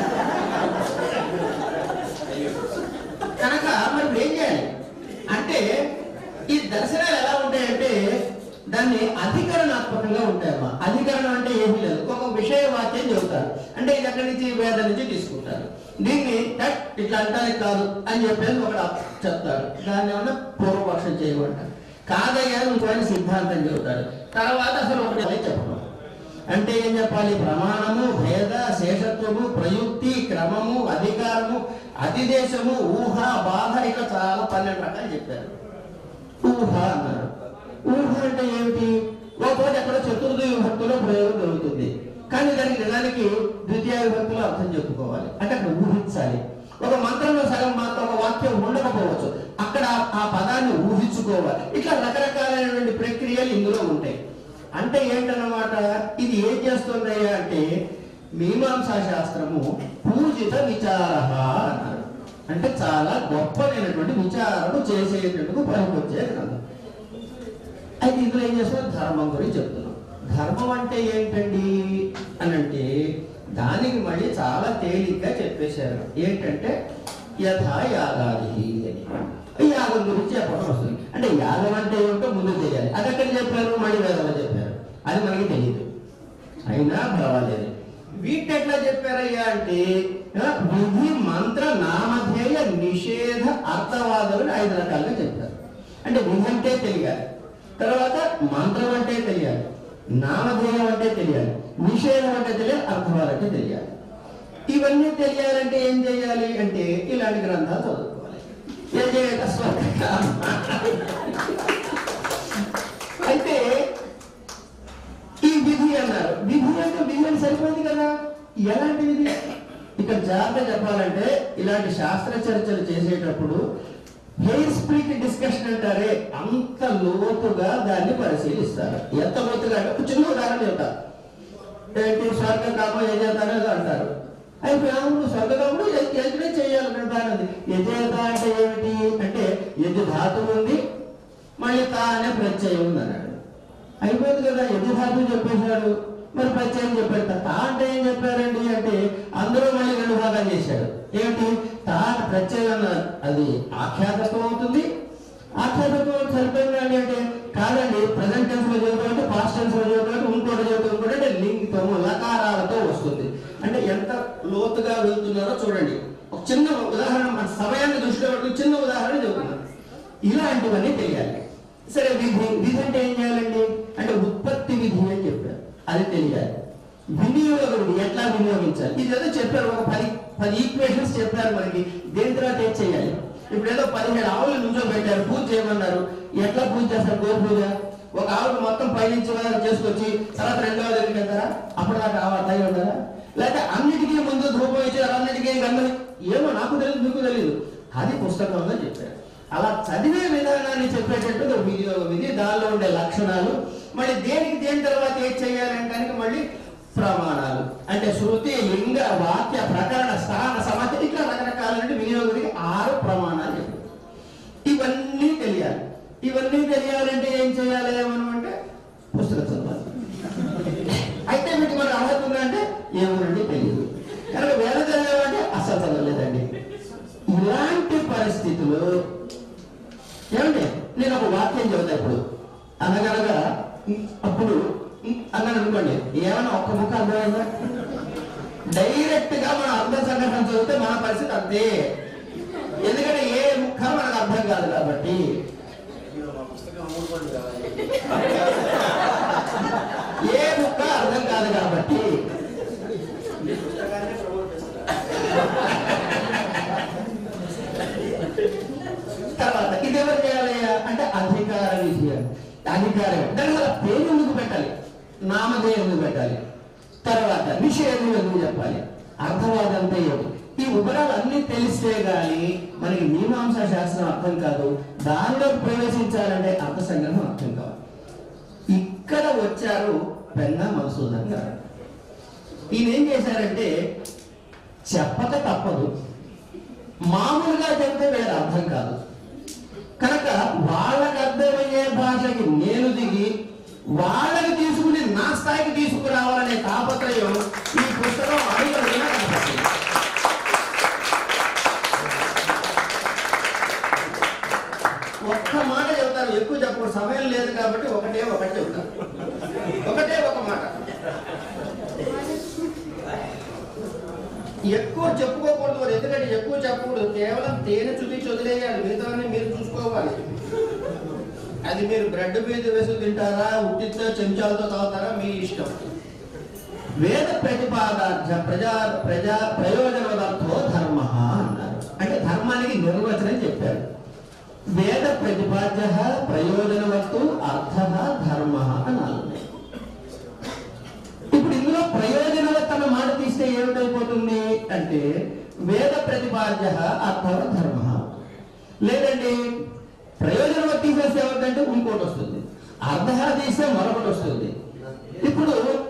కనుక మరి ఇప్పుడు ఏం చేయాలి అంటే ఈ దర్శనాలు ఎలా ఉంటాయంటే దాన్ని అధికరణాత్మకంగా ఉంటాయమ్మా అధికరణం అంటే ఏమీ లేదు ఒక విషయ వాక్యం చెబుతారు అంటే ఇది ఎక్కడి నుంచి వేద నుంచి తీసుకుంటారు దీన్ని "దట్ ఇట్లా అంటానికి కాదు అని చెప్పేసి ఒకడు చెప్తాడు దాన్ని ఏమన్నా పూర్వపక్షం చేయమంటారు కాదయ్యా ఇంకోటి సిద్ధాంతం చెబుతాడు తర్వాత అసలు ఒకటి అదే చెప్పడం అంటే ఏం చెప్పాలి ప్రమాణము భేద శేషత్వము ప్రయుక్తి క్రమము అధికారము అతిదేశము ఊహ బాధ ఇట్లా చాలా పన్నెండు రకాలు చెప్పారు ఊహ అన్నారు ఊహ అంటే ఏమిటి ఒక చోట ఎక్కడో చతుర్థ విభక్తిలో ప్రయోగం జరుగుతుంది కానీ దానికి నిజానికి ద్వితీయ విభక్తిలో అర్థం చెప్పుకోవాలి అంటే అక్కడ ఊహించాలి ఒక మంత్రంలో సగం మాత్రం ఒక వాక్యం ఉండకపోవచ్చు అక్కడ ఆ- ఆ పదాన్ని ఊహించుకోవాలి ఇట్లా రకరకాలైనటువంటి ప్రక్రియలు ఇందులో ఉంటాయి అంటే ఏంటన్నమాట ఇది ఏం చేస్తుందయ్యా అంటే మీమాంసా శాస్త్రము పూజిత విచార అన్నారు అంటే చాలా గొప్పదైనటువంటి విచారము చేసేటందుకు పనికొచ్చే గ్రంథం అయితే ఇందులో ఏం చేస్తున్నాం ధర్మం గురించి చెప్తున్నాం ధర్మం అంటే ఏంటండి అని అంటే దానికి మళ్ళీ చాలా తేలిగ్గా చెప్పేశారు ఏంటంటే యథా యాగాది అని ఈ యాగం గురించి చెప్పడం వస్తుంది అంటే యాగం అంటే ఏమిటో ముందు తెలియాలి అది ఎక్కడ చెప్పారు మళ్ళీ వేదంలో చెప్పారు అది మనకి తెలియదు అయినా పర్వాలేదు వీటి ఎట్లా చెప్పారయ్యా అంటే ఆ, విధి మంత్ర నామధేయ నిషేధ అర్థవాదులు ఐదు రకాలుగా చెప్పారు అంటే విధి అంటే తెలియాలి తర్వాత మంత్రం అంటే తెలియాలి నామధేయం అంటే తెలియాలి నిషేధం అంటే తెలియాలి అర్థవాలు అంటే తెలియాలి ఇవన్నీ తెలియాలంటే ఏం చేయాలి అంటే ఇలాంటి గ్రంథాలు చదువుకోవాలి ఏం చేయాలి అయితే ఈ విధి అన్నారు విధి అంటే విధి అని సరిపోయింది కదా ఎలాంటి విధి ఇక్కడ జాగ్రత్త చెప్పాలంటే ఇలాంటి శాస్త్ర చర్చలు చేసేటప్పుడు హెయిర్ స్ప్లిట్ డిస్కషన్ అంటారే అంత లోతుగా దాన్ని పరిశీలిస్తారు ఎంత లోతుగా అంటే ఒక చిన్న ఉదాహరణ చెప్తా ఏంటి స్వర్గ కామం యజేత అనేది అంటారు అయితే అవును స్వర్గకాముడు యజ్ఞం చేయాలన్నట్టు యజేత అంటే ఏమిటి అంటే ఎది ధాతువు ఉంది మళ్ళీ తా అనే ప్రత్యయం ఉంది అన్నాడు అయిపోయింది కదా ఎది ధాతువు చెప్పేశాడు మరి ప్రత్యయం చెప్పాడు తా అంటే ఏం చెప్పారండి అంటే అందరూ మళ్ళీ రెండు భాగాలు చేశాడు ఏమిటి తా ప్రత్యయం అన్న అది ఆఖ్యాతత్వం అవుతుంది ఆఖ్యాతత్వం సరిపోయిందండి అంటే కాదండి ప్రజెంట్ టెన్స్ లో చదువుకుంటే పాస్ట్ టెన్స్ లో చదువుకుంటే ఇంకోటి చదువుకుంటే అంటే లింగితము లకారాలతో వస్తుంది అంటే ఎంత లోతుగా వెళ్తున్నారో చూడండి ఒక చిన్న ఉదాహరణ మన సమయాన్ని దృష్టిలో పెట్టుకుని చిన్న ఉదాహరణ చెబుతున్నాను ఇలాంటివన్నీ తెలియాలి సరే విధి విధి అంటే ఏం చేయాలండి అంటే ఉత్పత్తి విధి అని చెప్పారు అది తెలియాలి వినియోగం ఎట్లా వినియోగించాలి ఇది ఏదో చెప్పారు ఒక పది పది ఈక్వేషన్స్ చెప్పారు మనకి దేని తర్వాత ఏం చేయాలి ఇప్పుడు ఏదో పదిహేడు ఆవులు నుంచో పెట్టారు పూజ చేయమన్నారు ఎట్లా పూజ చేస్తారు గోరు పూజ ఒక ఆవుకు మొత్తం పైనుంచి వరకు చేసుకొచ్చి తర్వాత రెండవ దగ్గరికి వెళ్తారా అప్పుడు దాకా ఆవు అట్లాగే ఉంటారా లేకపోతే అన్నిటికీ ముందు ధూపం ఇచ్చారు అన్నిటికీ గంధం ఏమో నాకు తెలియదు మీకు తెలియదు అది పుస్తకంలో చెప్పారు అలా చదివే విధానాన్ని చెప్పేటట్టు ఒక వినియోగం ఇది దానిలో ఉండే లక్షణాలు మళ్ళీ దేనికి దేని తర్వాత ఏం చేయాలంటానికి మళ్ళీ ప్రమాణాలు అంటే శృతి లింగ వాక్య ప్రకరణ స్థాన సమాచారం ఇట్లా రకరకాల వినియోగానికి ఆరు ప్రమాణాలు చెప్పారు ఇవన్నీ తెలియాలి ఇవన్నీ తెలియాలంటే ఏం చేయాలి మనం అంటే పుస్తకం చదవాలి అయితే మీకు మన అర్హత ఉందా అంటే ఏమోనండి తెలియదు కనుక వేద చదివామంటే అసలు చదవలేదండి ఇలాంటి పరిస్థితులు ఏమండి నేను ఒక వాక్యం చెబుతా ఇప్పుడు అనగనగా అప్పుడు అన్నాను అనుకోండి ఏమైనా ఒక్క ముక్క అర్థమైందా డైరెక్ట్ గా మనం అర్థం సంఘటన చదివితే మన పరిస్థితి అంతే ఎందుకంటే ఏ ముక్క మనకు అర్థం కాదు కాబట్టి ఏ ముక్క అర్థం కాదు కాబట్టి తర్వాత ఇది ఎవరు చేయాలి అంటే అధికార విధి అని. అధికారం దాని వల్ల పేరు ఎందుకు పెట్టాలి నామధేయం ఎందుకు పెట్టాలి తర్వాత నిషేధం ఎందుకు చెప్పాలి అర్థవాదం అంటే ఏమిటి ఈ వివరాలు అన్ని తెలిస్తే గాని మనకి మీమాంసా శాస్త్రం అర్థం కాదు దానిలో ప్రవేశించాలంటే అర్థ సంగ్రహం అర్థం కావాలి ఇక్కడ వచ్చారు పెన్న మధుసూదన్ గారు ఈయన ఏం చేశారంటే చెప్పక తప్పదు మామూలుగా చెప్తే వేరే అర్థం కాదు కనుక వాళ్ళకి అర్థమయ్యే భాషకి నేను దిగి వాళ్ళకి తీసుకుని నా స్థాయికి తీసుకురావాలనే తాపత్రయం ఈ పుస్తకం అడుగుతున్నా కనపడుతుంది ఒక్క మాట చెబుతాను ఎక్కువ చెప్పు సమయం లేదు కాబట్టి ఒకటే ఒకటి చెబుతాను ఒకటే ఒక మాట ఎక్కువ చెప్పుకోకూడదు మరి ఎందుకంటే ఎక్కువ చెప్పకూడదు కేవలం తేనె చూపించి వదిలేయాలి మిగతావన్నీ మీరు చూసుకోవాలి అది మీరు బ్రెడ్ మీద వేసి తింటారా ఉట్టితో చెంచాలతో తాగుతారా మీ ఇష్టం వేద ప్రతిపాదార్థ ప్రజా ప్రజా ప్రయోజనవదర్థో ధర్మ అన్నారు అంటే ధర్మానికి నిర్వచనం చెప్పారు వేద ప్రతిపాద్య ప్రయోజనవత్తు అర్థ ధర్మ అన్నారు ఇప్పుడు ఇందులో ప్రయోజనవత్ అన్న మాట తీస్తే ఏమిటైపోతుంది అంటే వేద ప్రతిపాద్య అర్థ ధర్మ లేదండి ప్రయోజనవత్ తీసేస్తే ఏమిటంటే ఇంకోటి వస్తుంది అర్ధ తీస్తే మరొకటి వస్తుంది ఇప్పుడు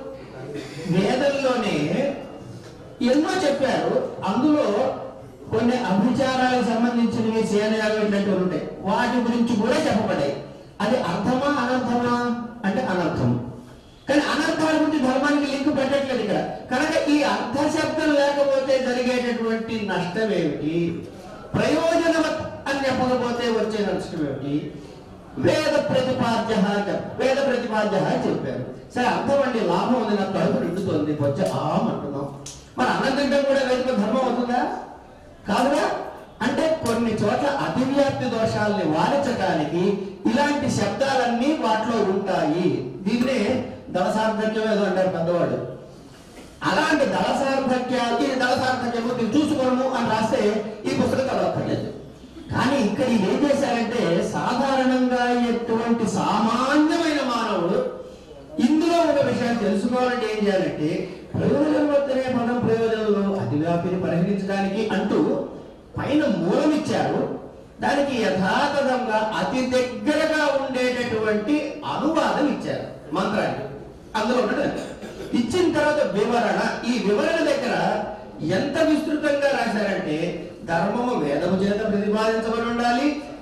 వేదంలోనే ఎన్నో చెప్పారు అందులో కొన్ని అభిచారాలకు సంబంధించినవి సేనయాలు ఇట్లాంటివి ఉంటాయి వాటి గురించి కూడా చెప్పబడ్డాయి అది అర్థమా అనర్థమా అంటే అనర్థం కానీ అనర్థాల గురించి ధర్మానికి లింక్ పెట్టట్లేదు ఇక్కడ కనుక ఈ అర్థ శబ్దం లేకపోతే జరిగేటటువంటి నష్టం ఏమిటి ప్రయోజనవత్ అని చెప్పకపోతే వచ్చే నష్టం ఏమిటి వేద ప్రతిపాద్య వేద ప్రతిపాద్య చెప్పారు సరే అర్థం అండి లాభం ఉంది నాకు కడుపు నిండుతోంది వచ్చే ఆం అంటున్నాం మరి అనంతంగా కూడా వేదిక ధర్మం అవుతుందా కాదుగా అంటే కొన్ని చోట్ల అతివ్యాప్తి దోషాలని వారించడానికి ఇలాంటి శబ్దాలన్నీ వాటిలో ఉంటాయి దీన్నే దళసార్థక్యం ఏదో అంటారు పెద్దవాడు అలాంటి దళసార్థక్యాలు ఈ దళసార్థక్యము దీన్ని చూసుకోవడము అని రాస్తే ఈ పుస్తకం చదవక్కర్లేదు కానీ ఇక్కడ ఇది ఏం చేశారంటే సాధారణంగా ఎటువంటి సామాన్యమైన మానవుడు ఇందులో ఒక విషయాన్ని తెలుసుకోవాలంటే ఏం చేయాలంటే ప్రయోజనం వద్దనే పదం ప్రయోజనంలో అతివ్యాపిని పరిహరించడానికి అంటూ పైన మూలం ఇచ్చారు దానికి యథాతథంగా అతి దగ్గరగా ఉండేటటువంటి అనువాదం ఇచ్చారు మంత్రానికి అందులో ఉన్నది ఇచ్చిన తర్వాత వివరణ ఈ వివరణ దగ్గర ఎంత విస్తృతంగా రాశారంటే ధర్మము వేదము చేత ప్రతిపాదించబడి ఉండాలి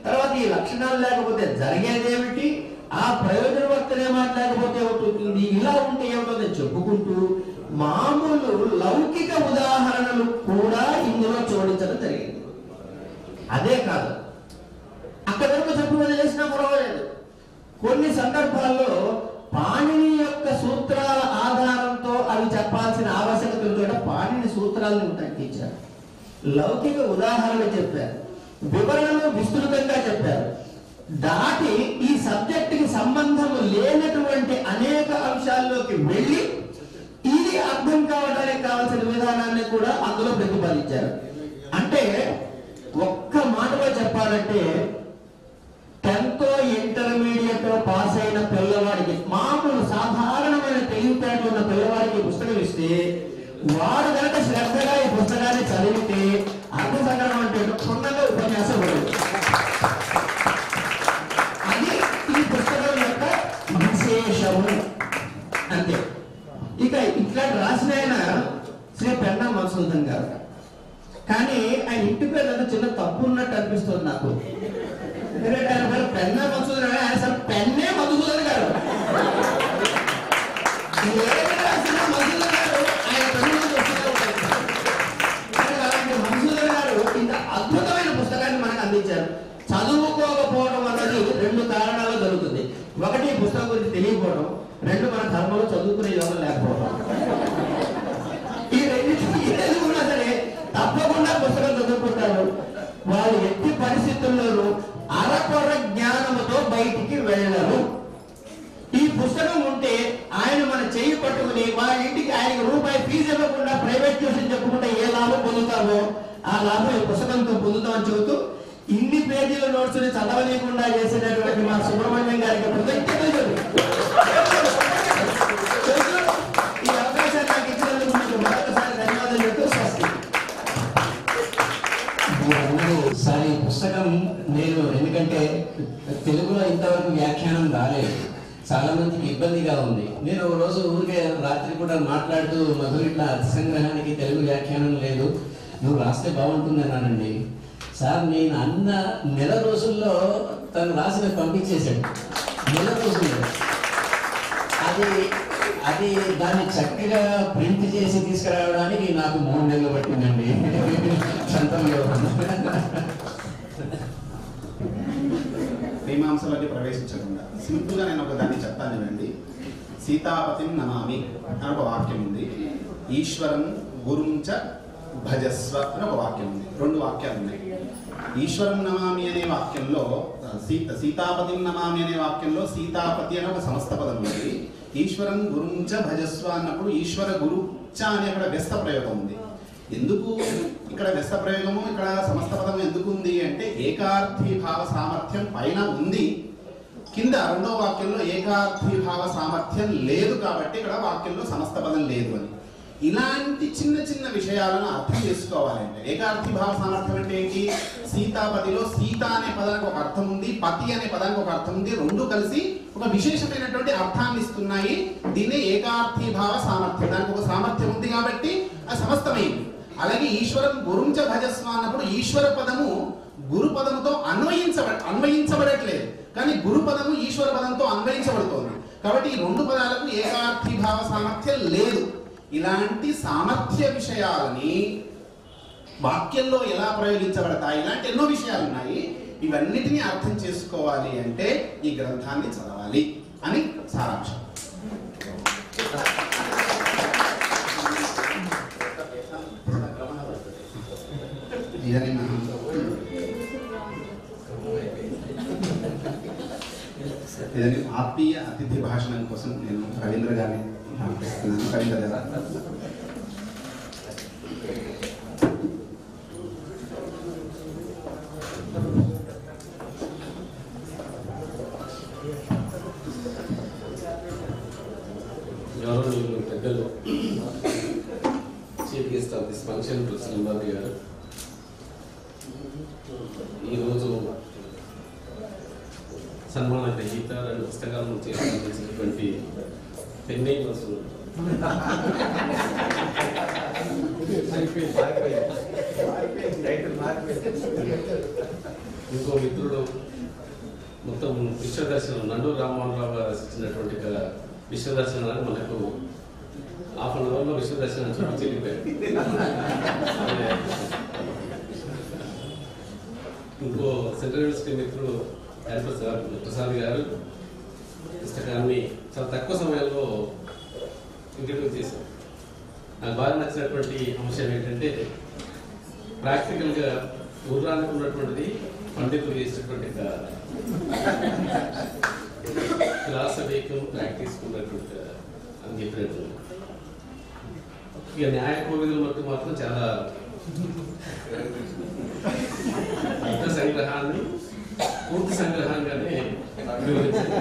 తర్వాత ఈ లక్షణాలు లేకపోతే జరిగేదేమిటి ఆ ప్రయోజనం వస్తేనే మాట లేకపోతే ఏమవుతుంది ఇలా ఉంటే ఏమవుతుంది చెప్పుకుంటూ మామూలు లౌకిక ఉదాహరణలు కూడా ఇందులో జోడించడం జరిగింది అదే కాదు అక్కడ వరకు చెప్పి వదిలేసినా పర్వాలేదు కొన్ని సందర్భాల్లో పాణిని యొక్క సూత్రాల ఆధారంతో అవి చెప్పాల్సిన ఆవశ్యకత ఉంటే పాణిని సూత్రాలను తగ్గించారు లౌకిక ఉదాహరణలు చెప్పారు వివరణలు విస్తృతంగా చెప్పారు దాటి ఈ సబ్జెక్టుకి సంబంధం లేనటువంటి అనేక అంశాల్లోకి వెళ్ళి ఇది అర్థం కావడానికి కావాల్సిన విధానాన్ని కూడా అందులో ప్రతిపాదించారు అంటే ఒక్క మాటలో చెప్పాలంటే టెన్త్ ఇంటర్మీడియట్ పాస్ అయిన పిల్లవాడికి మామూలు సాధారణమైన తెలివితేటలు ఉన్న పిల్లవాడికి ఈ పుస్తకం ఇస్తే వాడు కనుక శ్రద్ధగా ఈ పుస్తకాన్ని చదివితే అర్థ సంగ్రహం అంటే క్షుణ్ణంగా ఉపన్యాసం పడదు అది ఈ పుస్తకం యొక్క విశేషము అంతే ఇక ఇట్లా రాసిన ఆయన శ్రీ పెన్నా మధుసూదన్ గారు కానీ ఆయన ఇంటి పేరు ఏదో చిన్న తప్పు ఉన్నట్టు అనిపిస్తుంది నాకు ఎందుకంటే ఆయన పేరు పెన్నా మధుసూదన్ గారు, ఆయన అసలు పెన్నే మధుసూదన్ గారు ఏది రాసినా మధుసూదన్ గారు ఆయన పెన్ను మీద వస్తూనే ఉంటాయి. కానీ అలాంటి మధుసూదన్ గారు ఇంత అద్భుతమైన పుస్తకాన్ని మనకు అందించారు చదువుకోకపోవడం అన్నది రెండు కారణాలు జరుగుతుంది ఒకటి ఈ పుస్తకం గురించి తెలియకపోవడం రెండు మన ధర్మంలో చదువుకునే యోగం లేకపోవడం ఈ రెండింటికి ఏది ఉన్నా సరే తప్పకుండా పుస్తకం చదువుకుంటారు వాళ్ళు ఎట్టి పరిస్థితుల్లోనూ అరకొర జ్ఞానముతో బయటికి వెళ్ళరు ఈ పుస్తకం ఉంటే ఆయన మన చెయ్యి పట్టుకుని వాళ్ళ ఇంటికి ఆయనకి రూపాయి ఫీజు ఇవ్వకుండా ప్రైవేట్ ట్యూషన్ చెప్పుకుంటే ఏ లాభం పొందుతామో ఆ లాభం ఈ పుస్తకంతో పొందుతామని చెబుతూ ఇన్ని పేజీల నోట్స్ ని చదవనీయకుండా చేసినటువంటి మా సుబ్రహ్మణ్యం గారికి కృతజ్ఞతలు చెబుతూ ఈ అవకాశాన్ని నాకు ఇచ్చినందుకు మీకు మరొకసారి ధన్యవాదాలు చెప్తూ స్వస్తి సార్ ఈ పుస్తకం నేను ఎందుకంటే తెలుగులో ఇంతవరకు వ్యాఖ్యానం రాలేదు చాలా మందికి ఇబ్బందిగా ఉంది నేను ఒక రోజు ఊరికే రాత్రి కూడా మాట్లాడుతూ మధుర ఇట్లా అతి సంగ్రహానికి తెలుగు వ్యాఖ్యానం లేదు నువ్వు రాస్తే బాగుంటుంది అన్నానండి సార్ నేను అన్న నెల రోజుల్లో తను రాసిన పంపించేశాడు నెల రోజుల్లో అది అది దాన్ని చక్కగా ప్రింట్ చేసి తీసుకురావడానికి నాకు మూడు నెలలు పట్టిందండి సొంతంలో మీమాంసలోకి ప్రవేశించకుండా సింపుల్ గా నేను ఒక దాన్ని చెప్తాను వినండి సీతాపతిం నమామి అని ఒక వాక్యం ఉంది ఈశ్వరం గురుం చ భజస్వ అని ఒక వాక్యం ఉంది రెండు వాక్యాలు ఉన్నాయి ఈశ్వరం నమామి అనే వాక్యంలో సీత సీతాపతిం నమామి అనే వాక్యంలో సీతాపతి అనే ఒక సమస్త పదం ఉంది ఈశ్వరం గురుం చ భజస్వ అన్నప్పుడు ఈశ్వర గురు చ అనే అక్కడ వ్యస్త ప్రయోగం ఉంది ఎందుకు ఇక్కడ వ్యస్త ప్రయోగము ఇక్కడ సమస్త పదం ఎందుకు ఉంది అంటే ఏకార్థి భావ సామర్థ్యం పైన ఉంది కింద రెండో వాక్యంలో ఏకార్థి భావ సామర్థ్యం లేదు కాబట్టి ఇక్కడ వాక్యంలో సమస్త పదం లేదు అని ఇలాంటి చిన్న చిన్న విషయాలను అర్థం చేసుకోవాలంటే ఏకార్థి భావ సామర్థ్యం అంటే ఏంటి సీతాపతిలో సీత అనే పదానికి ఒక అర్థం ఉంది పతి అనే పదానికి ఒక అర్థం ఉంది రెండు కలిసి ఒక విశేషమైనటువంటి అర్థాన్ని ఇస్తున్నాయి దీన్ని ఏకార్థి భావ సామర్థ్యం దానికి ఒక సామర్థ్యం ఉంది కాబట్టి అది సమస్తమైంది అలాగే ఈశ్వరం గురుంచ భజస్వ అన్నప్పుడు ఈశ్వర పదము గురు పదముతో అన్వయించబ అన్వయించబడట్లేదు కానీ గురు పదము ఈశ్వర పదంతో అన్వయించబడుతోంది కాబట్టి ఈ రెండు పదాలకు ఏకార్థి భావ సామర్థ్యం లేదు ఇలాంటి సామర్థ్య విషయాలని వాక్యంలో ఎలా ప్రయోగించబడతాయి ఇలాంటి ఎన్నో విషయాలు ఉన్నాయి ఇవన్నిటిని అర్థం చేసుకోవాలి అంటే ఈ గ్రంథాన్ని చదవాలి అని సారాంశం ఇదని మనం ఇదని ఆత్మీయ అతిథి భాషణం కోసం నేను రవీంద్ర గారిని ఆహ్వానిస్తున్నాను రవీంద్ర గారు గౌరవనీయులు పెద్దలు chief guest of this function శ్రీనివారి గారు ఈరోజు సన్మాన గ్రహీత రెండు పుస్తకాలను చేసినటువంటి పెన్నై వసు ఇంకో మిత్రుడు మొత్తం విశ్వదర్శనం నండూరు రామ్మోహన్ రావు గారు రచించినటువంటి ఒక విశ్వదర్శనాన్ని మనకు హాఫ్ అన్ అవర్లో విశ్వదర్శనం చూపించి వెళ్ళిపోయాడు అదే. ఇంకో సెంట్రల్ యూనివర్సిటీ మిత్రుడు యాడ్ ప్రసాద్ ప్రసాద్ గారు పుస్తకాన్ని చాలా తక్కువ సమయంలో ఇంట్రడ్యూస్ చేశారు నాకు బాగా నచ్చినటువంటి అంశం ఏంటంటే ప్రాక్టికల్గా ఊరానికి ఉన్నటువంటిది పండితులు చేసినటువంటి ఫిలాసఫీకి ప్రాక్టీస్ ఉన్నటువంటి అని చెప్పినట్టు ఇక న్యాయ కోవిదుల మట్టు మాత్రం చాలా పెద్ద సంగ్రహాన్ని పూర్తి సంగ్రహంగానే వివరించారు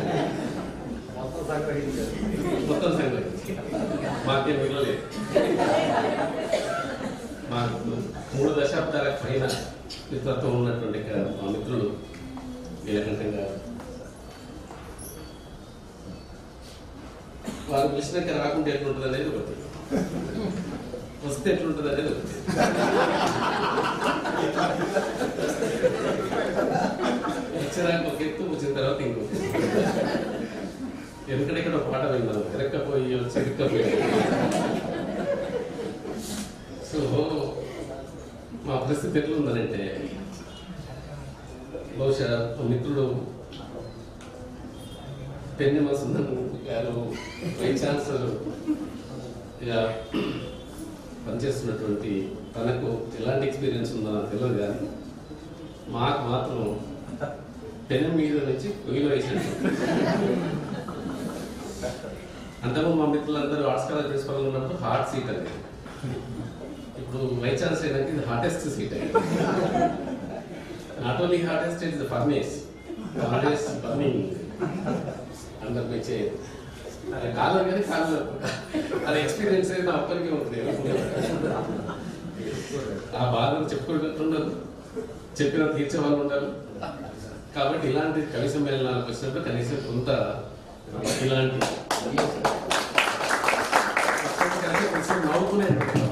మొత్తం సంగ్రహించి మాకేం మిగలలేదు మాకు మూడు దశాబ్దాల పైన మిత్రత్వం ఉన్నటువంటి క- మా మిత్రుడు నీలకంఠం గారు వారు పిలిచినాక రాకుంటే ఎట్లుంటుంది అనేది ఒకటి వస్తే ఎట్లుంటుంది అనేది ఒకటి వచ్చేదానికి ఒక ఎత్తు వచ్చిన తర్వాత ఇంకొక ఎక్కడెక్కడ ఒక పాట విన్నాను ఎరక్కపోయి వచ్చి ఎరక్కపోయి సో మా పరిస్థితి ఎట్లా ఉందనంటే బహుశా ఒక మిత్రుడు పెన్నెమ సుందరం గారు వైస్ ఛాన్సలర్ ఇక పనిచేస్తున్నటువంటి తనకు ఎలాంటి ఎక్స్పీరియన్స్ ఉందో నాకు తెలియదు కానీ మాకు మాత్రం పెన్ మీద నుంచి పొయ్యిలో వేసినట్టు అంతకుముందు మా మిత్రులందరూ ఆర్ట్స్ కాలేజ్ ప్రిన్సిపల్ ఉన్నప్పుడు హార్ట్ సీట్ అది ఇప్పుడు వైస్ ఛాన్స్ అయినాక ఇది హార్టెస్ట్ సీట్ అయింది not only hottest is the furnace furnace burning అందరు మై చైర్ అది కాలం కానీ కాలం అది ఎక్స్పీరియన్స్ అయితే నా ఒక్కరికి ఉంటుంది ఆ బాధను చెప్పుకుంటుండదు చెప్పిన తీర్చే వాళ్ళు ఉండాలి కాబట్టి ఇలాంటి కవి సమ్మేళనాలకు వచ్చినప్పుడు కనీసం కొంత ఇలాంటి కనీసం నవ్వుకునే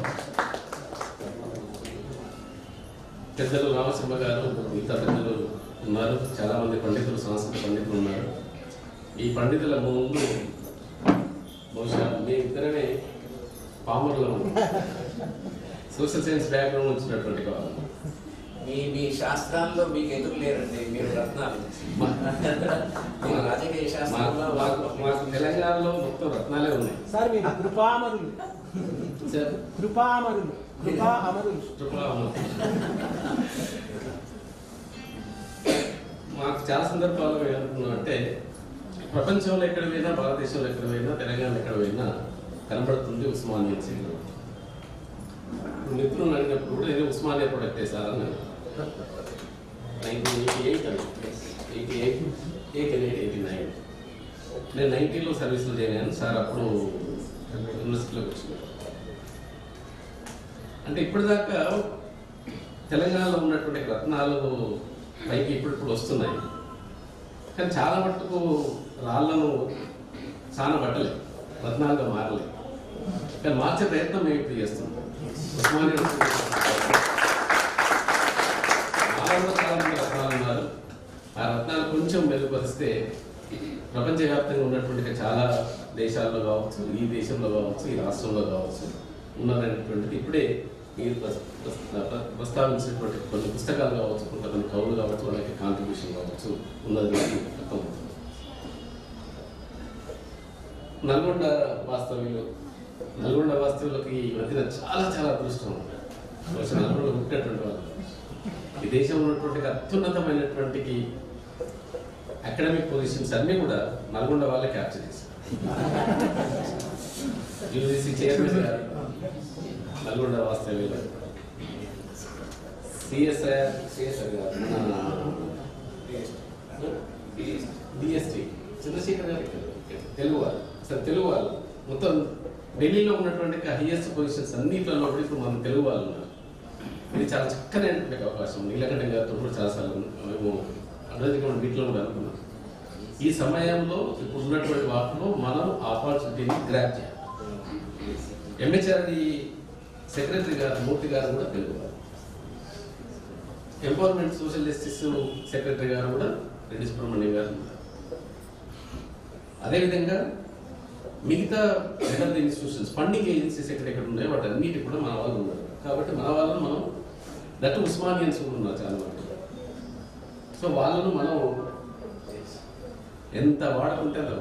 పెద్దలు రామసింహ గారు మిగతా పెద్దలు ఉన్నారు చాలా మంది పండితులు సంస్కృత పండితులు ఉన్నారు ఈ పండితుల ముందు బహుశా మీ ఇద్దరమే పామర్లో సోషల్ సైన్స్ బ్యాక్గ్రౌండ్ వచ్చినటువంటి వాళ్ళు మీ మీ శాస్త్రాల్లో మీకు ఎదురు లేరండి మీరు రత్నాలు మీరు రాజకీయ శాస్త్రంలో మాకు- మాకు- మాకు తెలంగాణలో మొత్తం రత్నాలే ఉన్నాయి సార్ మీరు కృపామరులు సార్ కృపామరులు కృపా అమరులు మాకు చాలా సందర్భాల్లో ఏమనుకున్నాం అంటే ప్రపంచంలో ఎక్కడ పోయినా భారతదేశంలో ఎక్కడ పోయినా తెలంగాణ ఎక్కడ పోయినా కనబడుతుంది ఉస్మానియా సినిమా మిత్రులు అడిగినప్పుడు కూడా ఇది ఉస్మానియా ప్రొడక్టే సార్ అన్నారు నైన్టీన్ ఎయిటీ ఎయిట్ అని eighty eight eighty eight eighty nine నేను నైన్టీలో సర్వీసులు చేయను సార్ అప్పుడు యూనివర్సిటీలోకి వచ్చినారు అంటే ఇప్పటిదాకా తెలంగాణలో ఉన్నటువంటి రత్నాలు పైకి ఇప్పుడు ఇప్పుడు వస్తున్నాయి కానీ చాలా మట్టుకు రాళ్లను చాలా పట్టలేదు రత్నాలుగా మారలేదు కానీ మార్చే ప్రయత్నం మేము ఇప్పుడు చేస్తున్నాం ఉస్మానియా మానవులు చాలా మంది రత్నాలు ఉన్నారు ఆ రత్నాలు కొంచెం మెరుగుపరిస్తే ప్రపంచవ్యాప్తంగా ఉన్నటువంటి చాలా దేశాల్లో కావచ్చు ఈ దేశంలో కావచ్చు ఈ రాష్ట్రంలో కావచ్చు ఉన్నదనేటువంటిది ఇప్పుడే మీరు ప్రస్- ప్రస్- ప్ర- ప్రస్తావించినటువంటి కొన్ని పుస్తకాలు కావచ్చు కొంతమంది కవులు కావచ్చు వాళ్ళకి కాంట్రిబ్యూషన్ కావచ్చు ఉన్నది అర్థం నల్గొండ వాస్తవ్యులు నల్గొండ వాస్తవ్యులకి ఈ మధ్యన చాలా చాలా అదృష్టం ఉంది బహుశా నల్గొండ పుట్టినటువంటి వాళ్ళు ఈ దేశంలో ఉన్నటువంటి అత్యున్నతమైనటువంటి అకాడమిక్ పొజిషన్స్ అన్నీ కూడా నల్గొండ వాళ్ళే క్యాప్చర్ చేశారు యూజీసీ చైర్మన్ గారు నల్గొండ వాస్తవ్యులు సిఎస్ఆర్ సిఎస్ఆర్ గారు డిఎస్టీ చంద్రశేఖర్ గారు ఇక్కడ, ఇక్కడ, తెలుగు వాళ్ళు అసలు తెలుగు వాళ్ళు మొత్తం ఢిల్లీలో ఉన్నటువంటి హైయెస్ట్ పొజిషన్స్ అన్నిట్లలో కూడా ఇప్పుడు మన తెలుగు వాళ్ళు ఉన్నారు ఇది చాలా చక్కనైనటువంటి అవకాశం నీలకంఠ గారితో కూడా చాలాసార్లు మేము అభివృద్ధిగా వీటిలో కూడా అనుకున్నాం ఈ సమయంలో ఇప్పుడు ఉన్నటువంటి వాటిలో మనం ఆపర్చునిటీని గ్రాప్ చేయాలి ఎంహెచ్ఆర్డి సెక్రటరీ గారు మూర్తి గారు కూడా తెలుగు వారు ఎంపవర్మెంట్ సోషల్ జస్టిస్ సెక్రటరీ గారు కూడా రెడ్డి సుబ్రహ్మణ్యం గారు ఉన్నారు అదేవిధంగా మిగతా సెకండరీ ఇన్స్టిట్యూషన్స్ ఫండింగ్ ఏజెన్సీస్ ఎక్కడెక్కడ ఉన్నాయో వాటి అన్నిటి కూడా మన వాళ్ళు ఉన్నారు కాబట్టి మన వాళ్ళను మనం దట్ ఉస్మానియన్స్ కూడా ఉన్నారు చాలా మంది సో వాళ్ళను మనం ఎంత వాడుకుంటే అంత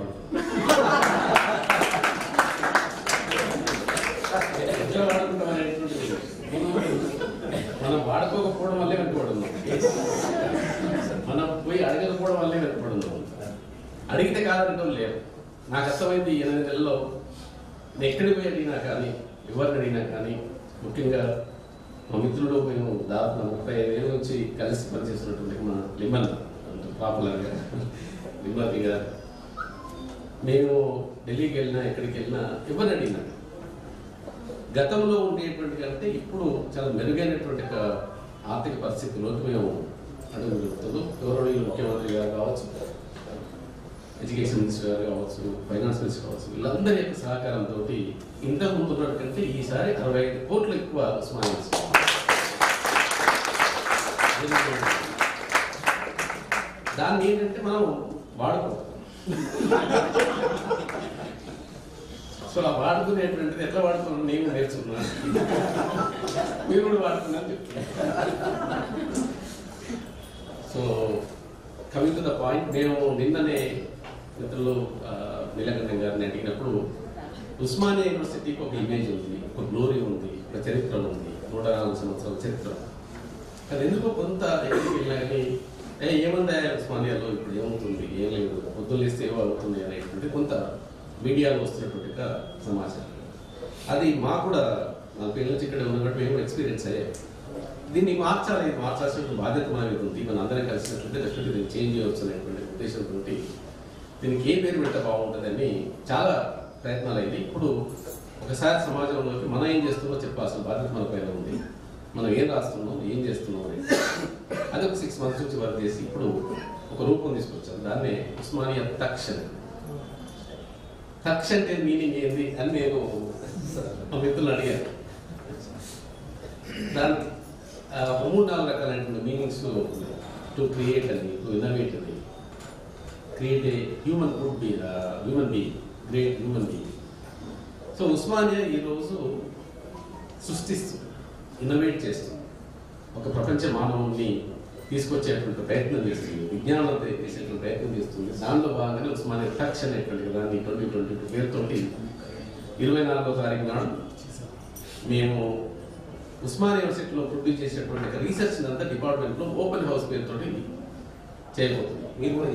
వాడుకుంటాం ఎట్లా వాడుకుంటాం అనేటువంటిది మనం మనం వాడుకోకపోవడం వల్లే వెనుకబడున్నాం మనం పోయి అడగకపోవడం వల్లే వెనుకబడున్నాం అడిగితే కాదంటాం లేదు నాకు అర్థమైంది ఈ ఎనిమిది నెలల్లో నేను ఎక్కడికి పోయి అడిగినా కానీ ఎవరిని అడిగినా కానీ ముఖ్యంగా మా మిత్రుడు మేము దాదాపు ముప్పై ఐదు ఏళ్ళ నుంచి కలిసి పనిచేస్తున్నటువంటి మా లిమన్ పాపులర్గా లిమన్ గారు మేము ఢిల్లీకి వెళ్ళినా ఎక్కడికి వెళ్ళినా ఎవరిని అడిగినా గతంలో ఉండేటువంటి కంటే ఇప్పుడు చాలా మెరుగైనటువంటి ఒక ఆర్థిక పరిస్థితిలోకి మేము అడుగు జరుగుతున్నాం గౌరవనీయులు ముఖ్యమంత్రి గారు కావచ్చు ఎడ్యుకేషన్ మినిస్టర్ గారు కావచ్చు ఫైనాన్స్ మినిస్టర్ కావచ్చు వీళ్ళందరి యొక్క సహకారంతో ఇంతకు ముందు ఉన్నటి కంటే ఈసారి అరవై ఐదు కోట్లు ఎక్కువ ఉస్మానియా దాన్ని ఏంటంటే మనం వాడుకోవాలి సో ఆ వాడుకునేటువంటిది ఎట్లా వాడుకోవాలని నేను నేర్చుకున్నాను మీరు కూడా వాడుకున్నాను చెప్తున్నా so coming to the point మేము నిన్ననే మిత్రులు ఆ, నీలకంఠం గారిని అడిగినప్పుడు ఉస్మానియా యూనివర్సిటీకి ఒక ఇమేజ్ ఉంది ఒక గ్లోరీ ఉంది ఒక చరిత్ర ఉంది నూట నాలుగు సంవత్సరాల చరిత్ర అది ఎందుకో కొంత ఎక్కడికి వెళ్ళినా కానీ ఏ ఏముందా ఉస్మానియాలో ఇప్పుడు ఏమవుతుంది ఏం లేదు పొద్దున్న లేస్తే ఏమో అవుతుంది అనేటువంటి కొంత మీడియాలో వస్తున్నటువంటి ఒక సమాచారం అది మాకు కూడా నలభై ఏళ్ళ నుంచి ఇక్కడ ఉన్నట్టు మేము ఎక్స్పీరియన్స్ అయ్యాం దీన్ని మార్చాలి ఇది మార్చాల్సిన బాధ్యత మన మీద ఉంది మన అందరం కలిసినట్లయితే డెఫినెట్గా దీన్ని చేంజ్ చేయవచ్చు అనేటువంటి ఉద్దేశంతో దీనికి ఏ పేరు పెడితే బాగుంటుందని చాలా ప్రయత్నాలు అయింది ఇప్పుడు ఒకసారి సమాజంలోకి మనం ఏం చేస్తున్నామో చెప్పాల్సిన బాధ్యత మన పైన ఉంది మనం ఏం రాస్తున్నాం ఏం చేస్తున్నాం అనేది అది ఒక సిక్స్ మంత్స్ నుంచి వర్క్ చేసి ఇప్పుడు ఒక రూపం తీసుకొచ్చాను దాన్నే ఉస్మానియా తక్షణ్ తక్ష అంటే మీనింగ్ ఏంది అని నేను మా మిత్రులు అడిగాను దానికి ఆ, మూడు నాలుగు రకాలైనటువంటి మీనింగ్స్ టు క్రియేట్ అని టు ఇన్నోవేట్ అని create a human good be human be great human be so Osmania ఈరోజు సృష్టిస్తుంది ఇన్నోవేట్ చేస్తుంది ఒక ప్రపంచ మానవుని తీసుకొచ్చేటువంటి ప్రయత్నం చేస్తుంది విజ్ఞానం చేసేటువంటి ప్రయత్నం చేస్తుంది దానిలో భాగంగానే ఉస్మానియా టచ్ అనేటువంటి దాన్ని ట్వంటీ ట్వంటీ టూ పేరుతోటి ఇరవై నాలుగో తారీఖు నాడు మేము ఉస్మానియా యూనివర్సిటీలో ప్రొడ్యూస్ చేసేటువంటి రీసెర్చ్ అంతా డిపార్ట్మెంట్లో ఓపెన్ హౌస్ పేరుతోటి చేయబోతున్నాం మీరు కూడా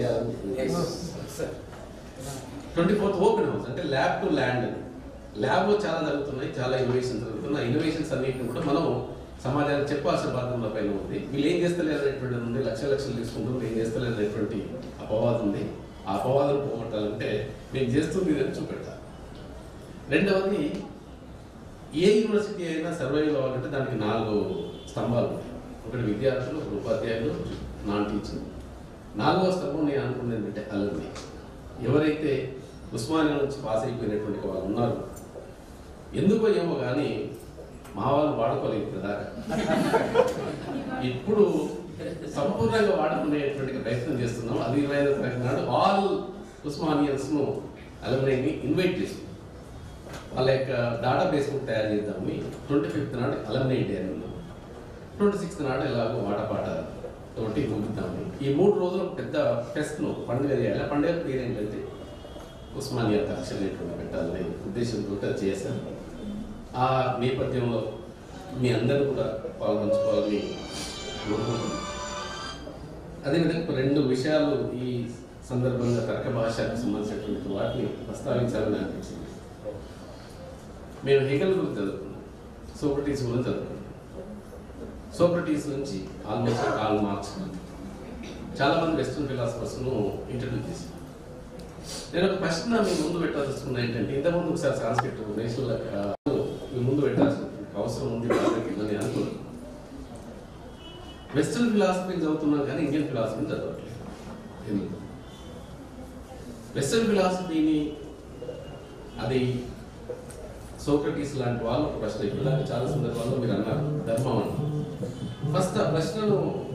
ట్వంటీ ఫోర్త్ ఓపెన్ హౌస్ అంటే ల్యాబ్ టు ల్యాండ్ అని ల్యాబ్లో చాలా జరుగుతున్నాయి చాలా ఇన్నోవేషన్స్ జరుగుతున్నాయి ఇన్నోవేషన్స్ అన్నింటిని కూడా మనం సమాజానికి చెప్పాల్సిన బాధ్యత పైన ఉంది వీళ్ళు ఏం చేస్తలేరు అనేటువంటి ఉంది లక్ష లక్షలు తీసుకుంటారు ఏం చేస్తలేరు అనేటువంటి అపవాదం ఉంది ఆ అపవాదం పోగొట్టాలంటే మేము చేస్తుంది ఇదని చూపెట్టాలి రెండవది ఏ యూనివర్సిటీ అయినా సర్వైవ్ కావాలంటే దానికి నాలుగు స్తంభాలు ఉంటాయి ఒకటి విద్యార్థులు ఒకటి ఉపాధ్యాయులు నాన్ టీచింగ్ నాలుగో స్తంభం నేను అనుకున్నది ఏంటంటే అలర్ని ఎవరైతే ఉస్మానియా నుంచి పాస్ అయిపోయినటువంటి వాళ్ళు ఉన్నారు ఎందుకో ఏమో కానీ మా వాళ్ళు వాడుకోలేదు ఇప్పటిదాకా ఇప్పుడు సంపూర్ణంగా వాడుకునేటువంటి ప్రయత్నం చేస్తున్నాం అది ఇరవై ఐదో తారీఖు నాడు ఆల్ ఉస్మానియన్స్ ను అలమ్నైని ఇన్వైట్ చేస్తున్నాం వాళ్ళ యొక్క డేటా బేస్ తయారు చేద్దామని ట్వంటీ ఫిఫ్త్ నాడు అలమ్నై డే అని ఉన్నాం ట్వంటీ సిక్స్త్ నాడు ఎలాగో మాటపాట తోటి ముగిద్దామని ఈ మూడు రోజులు పెద్ద ఫెస్ట్ ను పండుగ చేయాలి ఆ పండుగ పేరు ఏంటంటే ఉస్మానియా తక్షణ పెట్టాలనే ఉద్దేశంతో అది చేశాను ఆ నేపథ్యంలో మీ అందరూ కూడా పాల్గొంచుకోవాలని కోరుకుంటున్నాను అదేవిధంగా ఒక రెండు విషయాలు ఈ సందర్భంగా తర్క భాషకు సంబంధించినటువంటి వాటిని ప్రస్తావించాలని అనిపించింది మేము హెగల్ గురించి చదువుకున్నాం సోక్రటీస్ గురించి చదువుకున్నాం సోక్రటీస్ నుంచి ఆల్మోస్ట్ కాల్ మార్క్స్ చాలా మంది వెస్ట్రన్ ఫిలాసఫర్స్ ను ఇంట్రడ్యూస్ చేశాను నేను ఒక ప్రశ్న మీ ముందు పెట్టాల్సింది ఏంటంటే ఇంతకుముందు ఒకసారి సాంస్క్రిట్ నేషనల్ మీ ముందు పెట్టాల్సిన అవసరం ఉంది వాళ్ళకి అని అనుకున్నాను వెస్ట్రన్ ఫిలాసఫీ చదువుతున్నాం కానీ ఇండియన్ ఫిలాసఫీని చదవట్లేదు ఎందుకు వెస్ట్రన్ ఫిలాసఫీని అది సోక్రటీస్ లాంటి వాళ్ళు ఒక ప్రశ్న ఇప్పుడు చాలా సందర్భాల్లో మీరు అన్నారు ధర్మం అని ఫస్ట్ ఆ ప్రశ్నను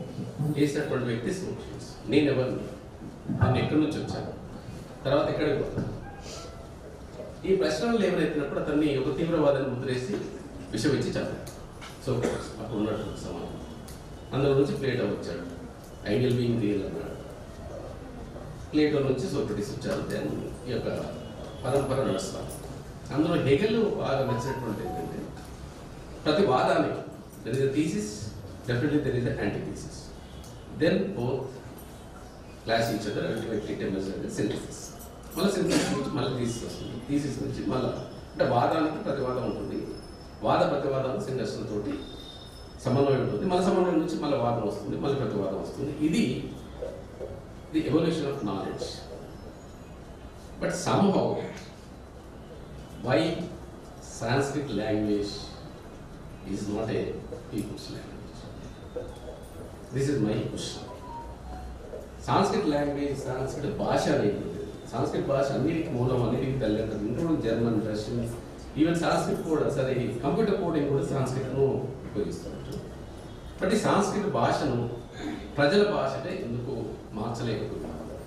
వేసినటువంటి వ్యక్తి సోషియస్ నేను ఎవరిని నేను ఎక్కడి నుంచి వచ్చాను తర్వాత ఎక్కడికి పోతాను ఈ ప్రశ్నలు లేవనెత్తినప్పుడు అతన్ని ఒక తీవ్రవాదాన్ని ముద్రేసి విషం ఇచ్చి చంపారు సో అప్పుడు ఉన్నటువంటి సమాజం అందులో నుంచి ప్లేటో వచ్చాడు ఐడియల్ బీయింగ్ రియల్ అన్నాడు ప్లేటో నుంచి సోక్రటీస్ వచ్చారు దెన్ ఈ యొక్క పరంపర నడుస్తాం అందులో హెగెల్ బాగా నచ్చినటువంటి ఏంటంటే ప్రతి వాదానికి there is thesis definitely there is antithesis then both clash each other ultimately demonstrate synthesis మళ్ళీ సింథసిస్ నుంచి మళ్ళీ థీసిస్ వస్తుంది థీసిస్ నుంచి మళ్ళీ అంటే వాదానికి ప్రతివాదం ఉంటుంది వాద ప్రతివాదం సింగర్షన్ తోటి సమన్వయం ఉంటుంది మళ్ళీ సమన్వయం నుంచి మళ్ళీ వాదం వస్తుంది మళ్ళీ ప్రతివాదం వస్తుంది ఇది the evolution of knowledge but somehow why Sanskrit language is not a people's language this is my question Sanskrit language Sanskrit భాష అనేది సాంస్క్రిట్ భాష అన్నిటికీ మూలం అన్నిటికీ తల్లిదండ్రులు including German Russian even Sanskrit కూడా సరే కంప్యూటర్ కోడింగ్ కూడా సాంస్క్రిట్ను ఉపయోగిస్తున్నట్టు బట్ ఈ సాంస్కృతిక భాషను ప్రజల భాషటే ఎందుకు మార్చలేకపోతున్నారు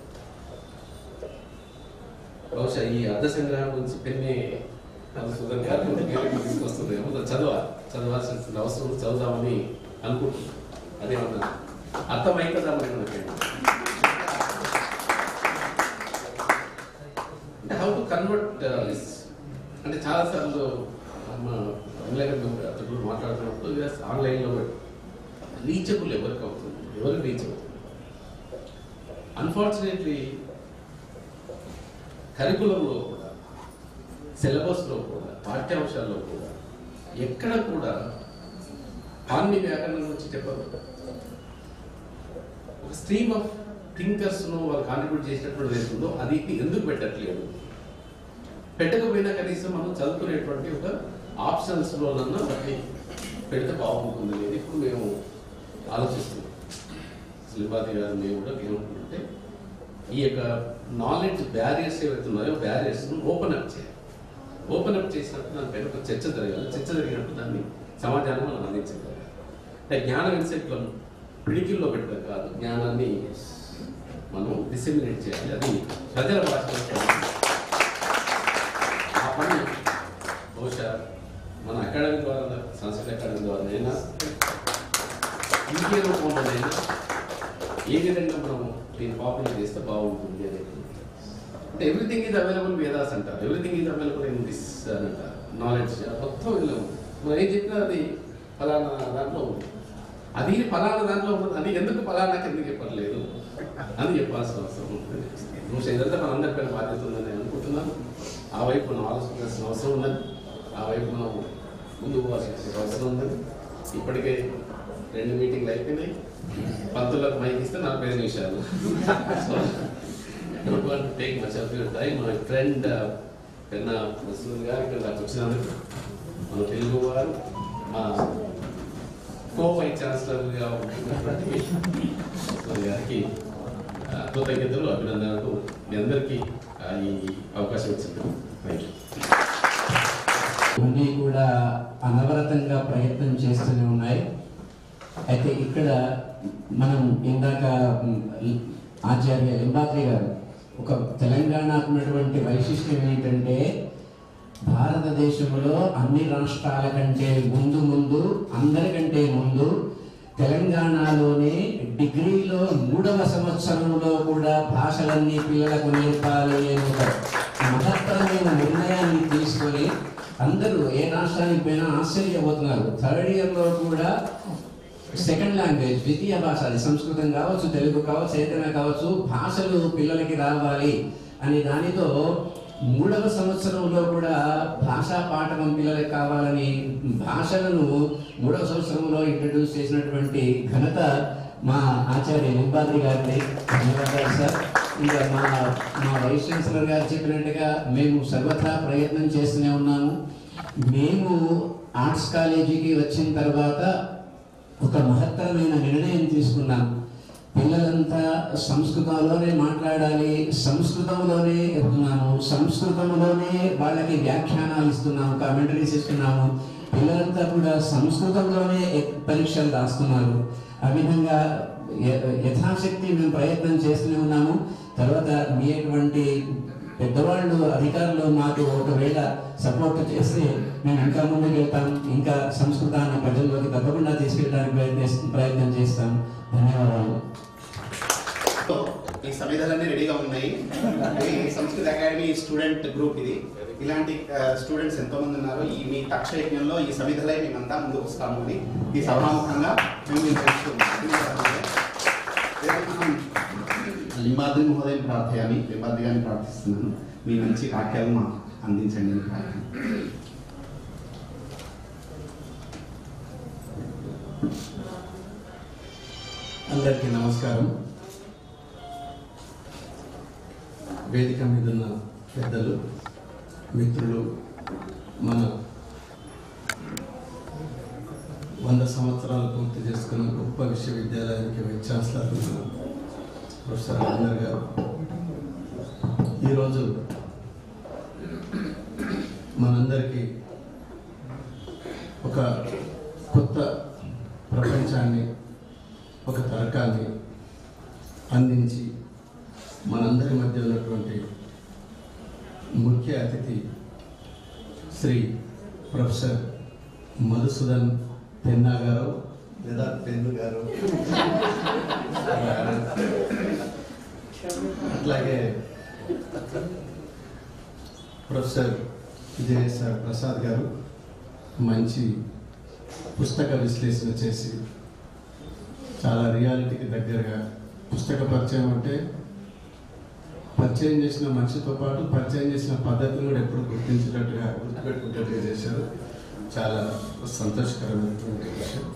బహుశా ఈ అర్ధ సంగ్రహం గురించి పెన్నే సుధన్ గారు తీసుకొస్తుందేమో చదవాలి చదవాల్సిన అవసరం ఉంది, చదువుదామని అనుకుంటున్నాను అదేమన్నా అర్థమైతుందా మరి మనకి అంటే హౌ టు కన్వర్ట్ దిస్ అంటే చాలాసార్లు మన ఇంగ్లాండ్ అతను మాట్లాడుతున్నప్పుడు ఆన్లైన్లో రీచబుల్ ఎవరికి అవుతుంది ఎవరికి రీచ్ అవుతుంది అన్ఫార్చునేట్లీ కరికులంలో కూడా సిలబస్లో కూడా పాఠ్యాంశాల్లో కూడా ఎక్కడ కూడా పాణి వ్యాకరణం గురించి చెప్పరు ఒక స్ట్రీమ్ ఆఫ్ థింకర్స్ను వాళ్ళు కాంట్రిబ్యూట్ చేసినటువంటి వేస్తుందో అది ఎందుకు పెట్టట్లేదు పెట్టకపోయినా కనీసం మనం చదువుకునేటువంటి ఒక ఆప్షన్స్లోనన్నా వాటిని పెడితే బాగుంటుంది అనేది ఇప్పుడు మేము ఆలోచిస్తున్నాం శ్రీపాతి గారు మేము కూడా ఏమనుకుంటుంటే ఈ యొక్క నాలెడ్జ్ బ్యారియర్స్ ఏవైతే ఉన్నాయో బ్యారియర్స్ను ఓపెన్ అప్ చేయాలి ఓపెన్ అప్ చేసినప్పుడు దానిపైన ఒక చర్చ జరగాలి చర్చ జరిగినప్పుడు దాన్ని సమాజానికి మనం అందించగలగాలి అంటే జ్ఞాన ఇన్సెట్లను పిడికిల్లో పెట్టడం కాదు జ్ఞానాన్ని మనం డిసిమినేట్ చేయాలి అది ప్రజల భాషలో చేయాలి. ఆ పని బహుశా మన అకాడమీ ద్వారా సంస్కృత అకాడమీ ద్వారానైనా ఇంకే రూపంలోనైనా ఏ విధంగా మనం దీన్ని పాపులర్ చేస్తే బాగుంటుంది అనేది అంటే ఎవ్రీథింగ్ ఈజ్ అవైలబుల్ వేదాస్ అంటారు everything is available in this అని అంటారు నాలెడ్జ్ మొత్తం ఇందులో ఉంది మనం ఏం చెప్పినా అది ఫలానా దాంట్లో ఉంది అది ఫలానా దాంట్లో ఉంది అది ఎందుకు ఫలానాకి ఎందుకు చెప్పట్లేదు అని చెప్పాల్సిన అవసరం ఉంటుంది బహుశా ఇదంతా మన అందరిపైన బాధ్యత ఉందని నేను అనుకుంటున్నాను ఆ వైపు మనం ఆలోచించాల్సిన అవసరం ఉందని ఆ వైపు మనం ముందు పోవాల్సిన అవసరం ఉందని ఇప్పటికే రెండు మీటింగ్లు అయిపోయినాయి పంతులకు మైక్ ఇస్తే నలభై ఐదు నిమిషాలు so don't want take much of your time my friend Penna Masood గారు ఇక్కడ నాకు వచ్చినందుకు మన తెలుగు వారు మా కో వైస్ ఛాన్సలర్గా ఉన్నటువంటి మసూద్ గారికి ఆ, కృతజ్ఞతలు అభినందనలు మీ అందరికీ ఆ, ఈ అవకాశం ఇచ్చింది థ్యాంక్ యూ ఇవన్నీ కూడా అనవరతంగా ప్రయత్నం చేస్తూనే ఉన్నాయి అయితే ఇక్కడ మనం ఇందాక మ్, ఆచార్య లింబాద్రి గారు ఒక తెలంగాణకు ఉన్నటువంటి వైశిష్ట్యం ఏంటంటే భారతదేశంలో అన్ని రాష్ట్రాల కంటే ముందు ముందు అందరికంటే ముందు తెలంగాణలోనే డిగ్రీలో మూడవ సంవత్సరంలో కూడా భాషలన్నీ పిల్లలకు నేర్పాలి అని ఒక మహత్తరమైన నిర్ణయాన్ని తీసుకొని అందరూ ఏ రాష్ట్రానికి పోయినా ఆశ్చర్యపోతున్నారు థర్డ్ ఇయర్లో కూడా సెకండ్ లాంగ్వేజ్ ద్వితీయ భాష అది సంస్కృతం కావచ్చు తెలుగు కావచ్చు ఏదైనా కావచ్చు భాషలు పిల్లలకి రావాలి అనే దానితో మూడవ సంవత్సరంలో కూడా భాషా పాఠకం పిల్లలకి కావాలని భాషలను మూడవ సంవత్సరంలో ఇంట్రడ్యూస్ చేసినటువంటి ఘనత మా ఆచార్య నింబాద్రి గారిని ధన్యవాదాలు సార్ ఇంకా మా మా వైస్ ఛాన్సలర్ గారు చెప్పినట్టుగా మేము సర్వత్రా ప్రయత్నం చేస్తూనే ఉన్నాము మేము ఆర్ట్స్ కాలేజీకి వచ్చిన తర్వాత ఒక మహత్తరమైన నిర్ణయం తీసుకున్నాం పిల్లలంతా సంస్కృతంలోనే మాట్లాడాలి సంస్కృతంలోనే ఇస్తున్నాము సంస్కృతంలోనే వాళ్ళకి వ్యాఖ్యానాలు ఇస్తున్నాము కామెంటరీస్ ఇస్తున్నాము పిల్లలంతా కూడా సంస్కృతంలోనే ఎ- పరీక్షలు రాస్తున్నారు ఆ విధంగా య- యథాశక్తి మేము ప్రయత్నం చేస్తూనే ఉన్నాము తర్వాత మీ అటువంటి పెద్దవాళ్ళు అధికారులు మాకు ఒకవేళ సపోర్ట్ చేస్తే మేము ఇంకా ముందుకు వెళ్తాం ఇంకా సంస్కృతాన్ని ప్రజల్లోకి తప్పకుండా తీసుకెళ్ళడానికి ప్రయత్నిస్తాం ప్రయత్నం చేస్తాం ధన్యవాదాలు ఈ సమిధలన్నీ రెడీగా ఉన్నాయి ఈ సంస్కృత అకాడమీ స్టూడెంట్ గ్రూప్ ఇది ఇలాంటి స్టూడెంట్స్ ఎంతో మంది ఉన్నారు ఈ మీ తక్ష యజ్ఞంలో ఈ సమిధలై మేమంతా ముందుకు వస్తాము అని ఈ సభాముఖంగా మేము మీకు తెలుస్తున్నాం లింబాద్రి మహోదయం ప్రార్థయామి లింబాద్రి గారిని ప్రార్థిస్తున్నాను మీ మంచి వాక్యాలు మాకు అందించండి అని ప్రార్థన అందరికీ నమస్కారం వేదిక మీద ఉన్న పెద్దలు మిత్రులు మన వంద సంవత్సరాలు పూర్తి చేసుకున్న గొప్ప విశ్వవిద్యాలయానికి వైస్ ఛాన్సలర్ ఉన్న ప్రొఫెసర్ రాజేందర్ గారు ఈరోజు మనందరికీ ఒక కొత్త ప్రపంచాన్ని ఒక తరకాన్ని అందించి మనందరి మధ్య ఉన్నటువంటి ముఖ్య అతిథి శ్రీ ప్రొఫెసర్ మధుసూదన్ పెన్నా గారు లేదా పెన్ను గారు అట్లాగే ప్రొఫెసర్ విజయసార్ ప్రసాద్ గారు మంచి పుస్తక విశ్లేషణ చేసి చాలా రియాలిటీకి దగ్గరగా పుస్తక పరిచయం అంటే పరిచయం చేసిన మనిషితో పాటు పరిచయం చేసిన పద్ధతిని కూడా ఎప్పుడు గుర్తించినట్టుగా గుర్తుపెట్టుకున్నట్టుగా చేశారు చాలా సంతోషకరమైనటువంటి విషయం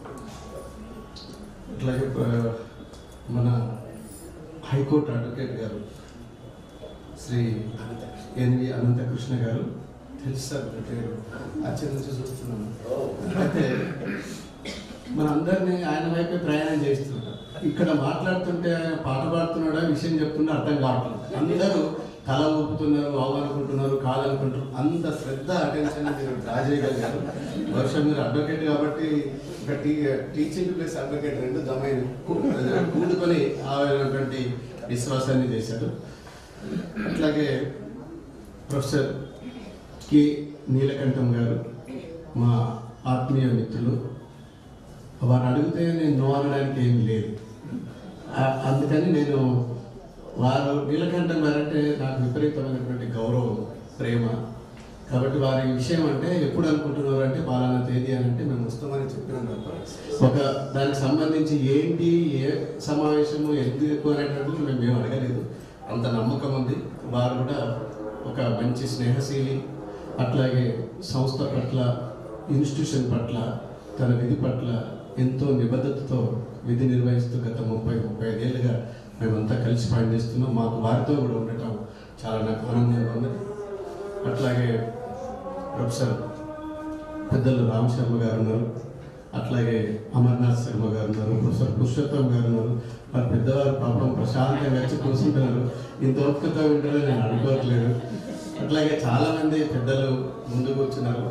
అట్లాగే ప- మన హైకోర్టు అడ్వకేట్ గారు శ్రీ ఎన్వి అనంతకృష్ణ గారు తెలుసు సార్ మీ పేరు అచ్చరి నుంచి చూస్తున్నాను అయితే మన అందరినీ ఆయన వైపే ప్రయాణం చేస్తుంటాం ఇక్కడ మాట్లాడుతుంటే ఆయన పాట పాడుతున్నాడా విషయం చెప్తున్నా అర్థం కావట్లేదు అందరూ తల ఊపుతున్నారు అవుననుకుంటున్నారు కాదనుకుంటున్నారు అంత శ్రద్ధ అటెన్షన్ మీరు డ్రా చేయగలిగారు బహుశా మీరు అడ్వకేట్ కాబట్టి ఒక టీ టీచింగ్ ప్లస్ అడ్వకేట్ రెండు జమైన కూడుకొని ఆవినటువంటి విశ్వాసాన్ని చేశారు అట్లాగే ప్రొఫెసర్ కె నీలకంఠం గారు మా ఆత్మీయ మిత్రులు వారు అడిగితే నేను నో అనడానికి ఏమి లేదు ఆ- అందుకని నేను వారు నీలకంఠం గారంటే నాకు విపరీతమైనటువంటి గౌరవం ప్రేమ కాబట్టి వారి విషయం అంటే ఎప్పుడు అనుకుంటున్నారు అంటే పాలనా తేదీ అని అంటే మేము వస్తామని చెప్పినాం తప్ప ఒక దానికి సంబంధించి ఏంటి ఏ సమావేశము ఎందుకు అనేటువంటిది మేము ఏం అడగలేదు అంత నమ్మకం ఉంది వారు కూడా ఒక మంచి స్నేహశీలి అట్లాగే సంస్థ పట్ల ఇన్స్టిట్యూషన్ పట్ల తన విధి పట్ల ఎంతో నిబద్ధతతో విధి నిర్వహిస్తూ గత ముప్పై ముప్పై ఐదేళ్ళుగా మేమంతా కలిసి పనిచేస్తున్నాం మాకు వారితో కూడా ఉండటం చాలా నాకు ఆనందంగా ఉంది అట్లాగే ప్రొఫెసర్ పెద్దలు రామ్ శర్మ గారు ఉన్నారు అట్లాగే అమర్నాథ్ శర్మ గారు ఉన్నారు ప్రొఫెసర్ పురుషోత్తం గారు ఉన్నారు మరి పెద్దవారు పాపం ప్రశాంతంగా వచ్చి కూర్చుంటున్నారు ఇంత ఓపికత ఉంటారో నేను అనుకోవట్లేదు అట్లాగే చాలా మంది పెద్దలు ముందుకు వచ్చినారు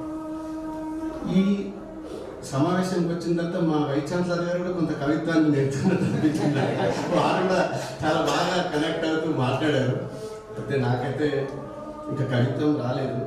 ఈ సమావేశానికి వచ్చిన తర్వాత మా వైస్ ఛాన్సలర్ గారు కూడా కొంత కవిత్వాన్ని నేర్చుకున్న తప్పించింది వారు కూడా చాలా బాగా కనెక్ట్ అవుతూ మాట్లాడారు అయితే నాకైతే ఇంకా కవిత్వం రాలేదు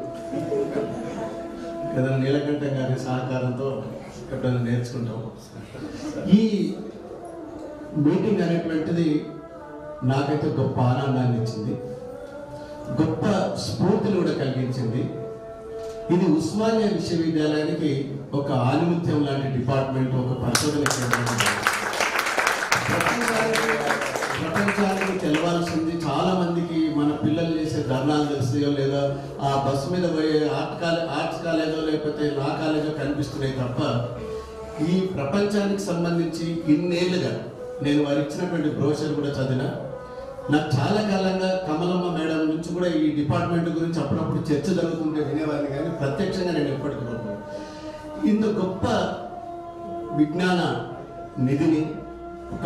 ఏదైనా నీలకంఠం గారి సహకారంతో ఎప్పుడైనా నేర్చుకుంటాం ఈ మీటింగ్ అనేటువంటిది నాకైతే గొప్ప ఆనందాన్ని ఇచ్చింది గొప్ప స్ఫూర్తిని కూడా కలిగించింది ఇది ఉస్మానియా విశ్వవిద్యాలయానికి ఒక ఆనిముత్యం లాంటి డిపార్ట్మెంట్ ఒక పరిశోధన కేంద్రం ప్రపంచానికి ప్రపంచానికి తెలవాల్సింది చాలా మందికి మన పిల్లలు చేసే ధర్నాలు తెలుస్తాయో లేదా ఆ బస్సు మీద పోయే ఆర్ట్ కాలేజ్ ఆర్ట్స్ కాలేజో లేకపోతే లా కాలేజో కనిపిస్తున్నాయి తప్ప ఈ ప్రపంచానికి సంబంధించి ఇన్నేళ్ళుగా నేను వారు ఇచ్చినటువంటి బ్రోషర్ కూడా చదివిన నాకు చాలా కాలంగా కమలమ్మ మేడం నుంచి కూడా ఈ డిపార్ట్మెంట్ గురించి అప్పుడప్పుడు చర్చ జరుగుతుంటే వినేవాడిని కానీ ప్రత్యక్షంగా నేను ఎప్పటికీ వినలేదు. ఇంత గొప్ప విజ్ఞాన నిధిని ఒక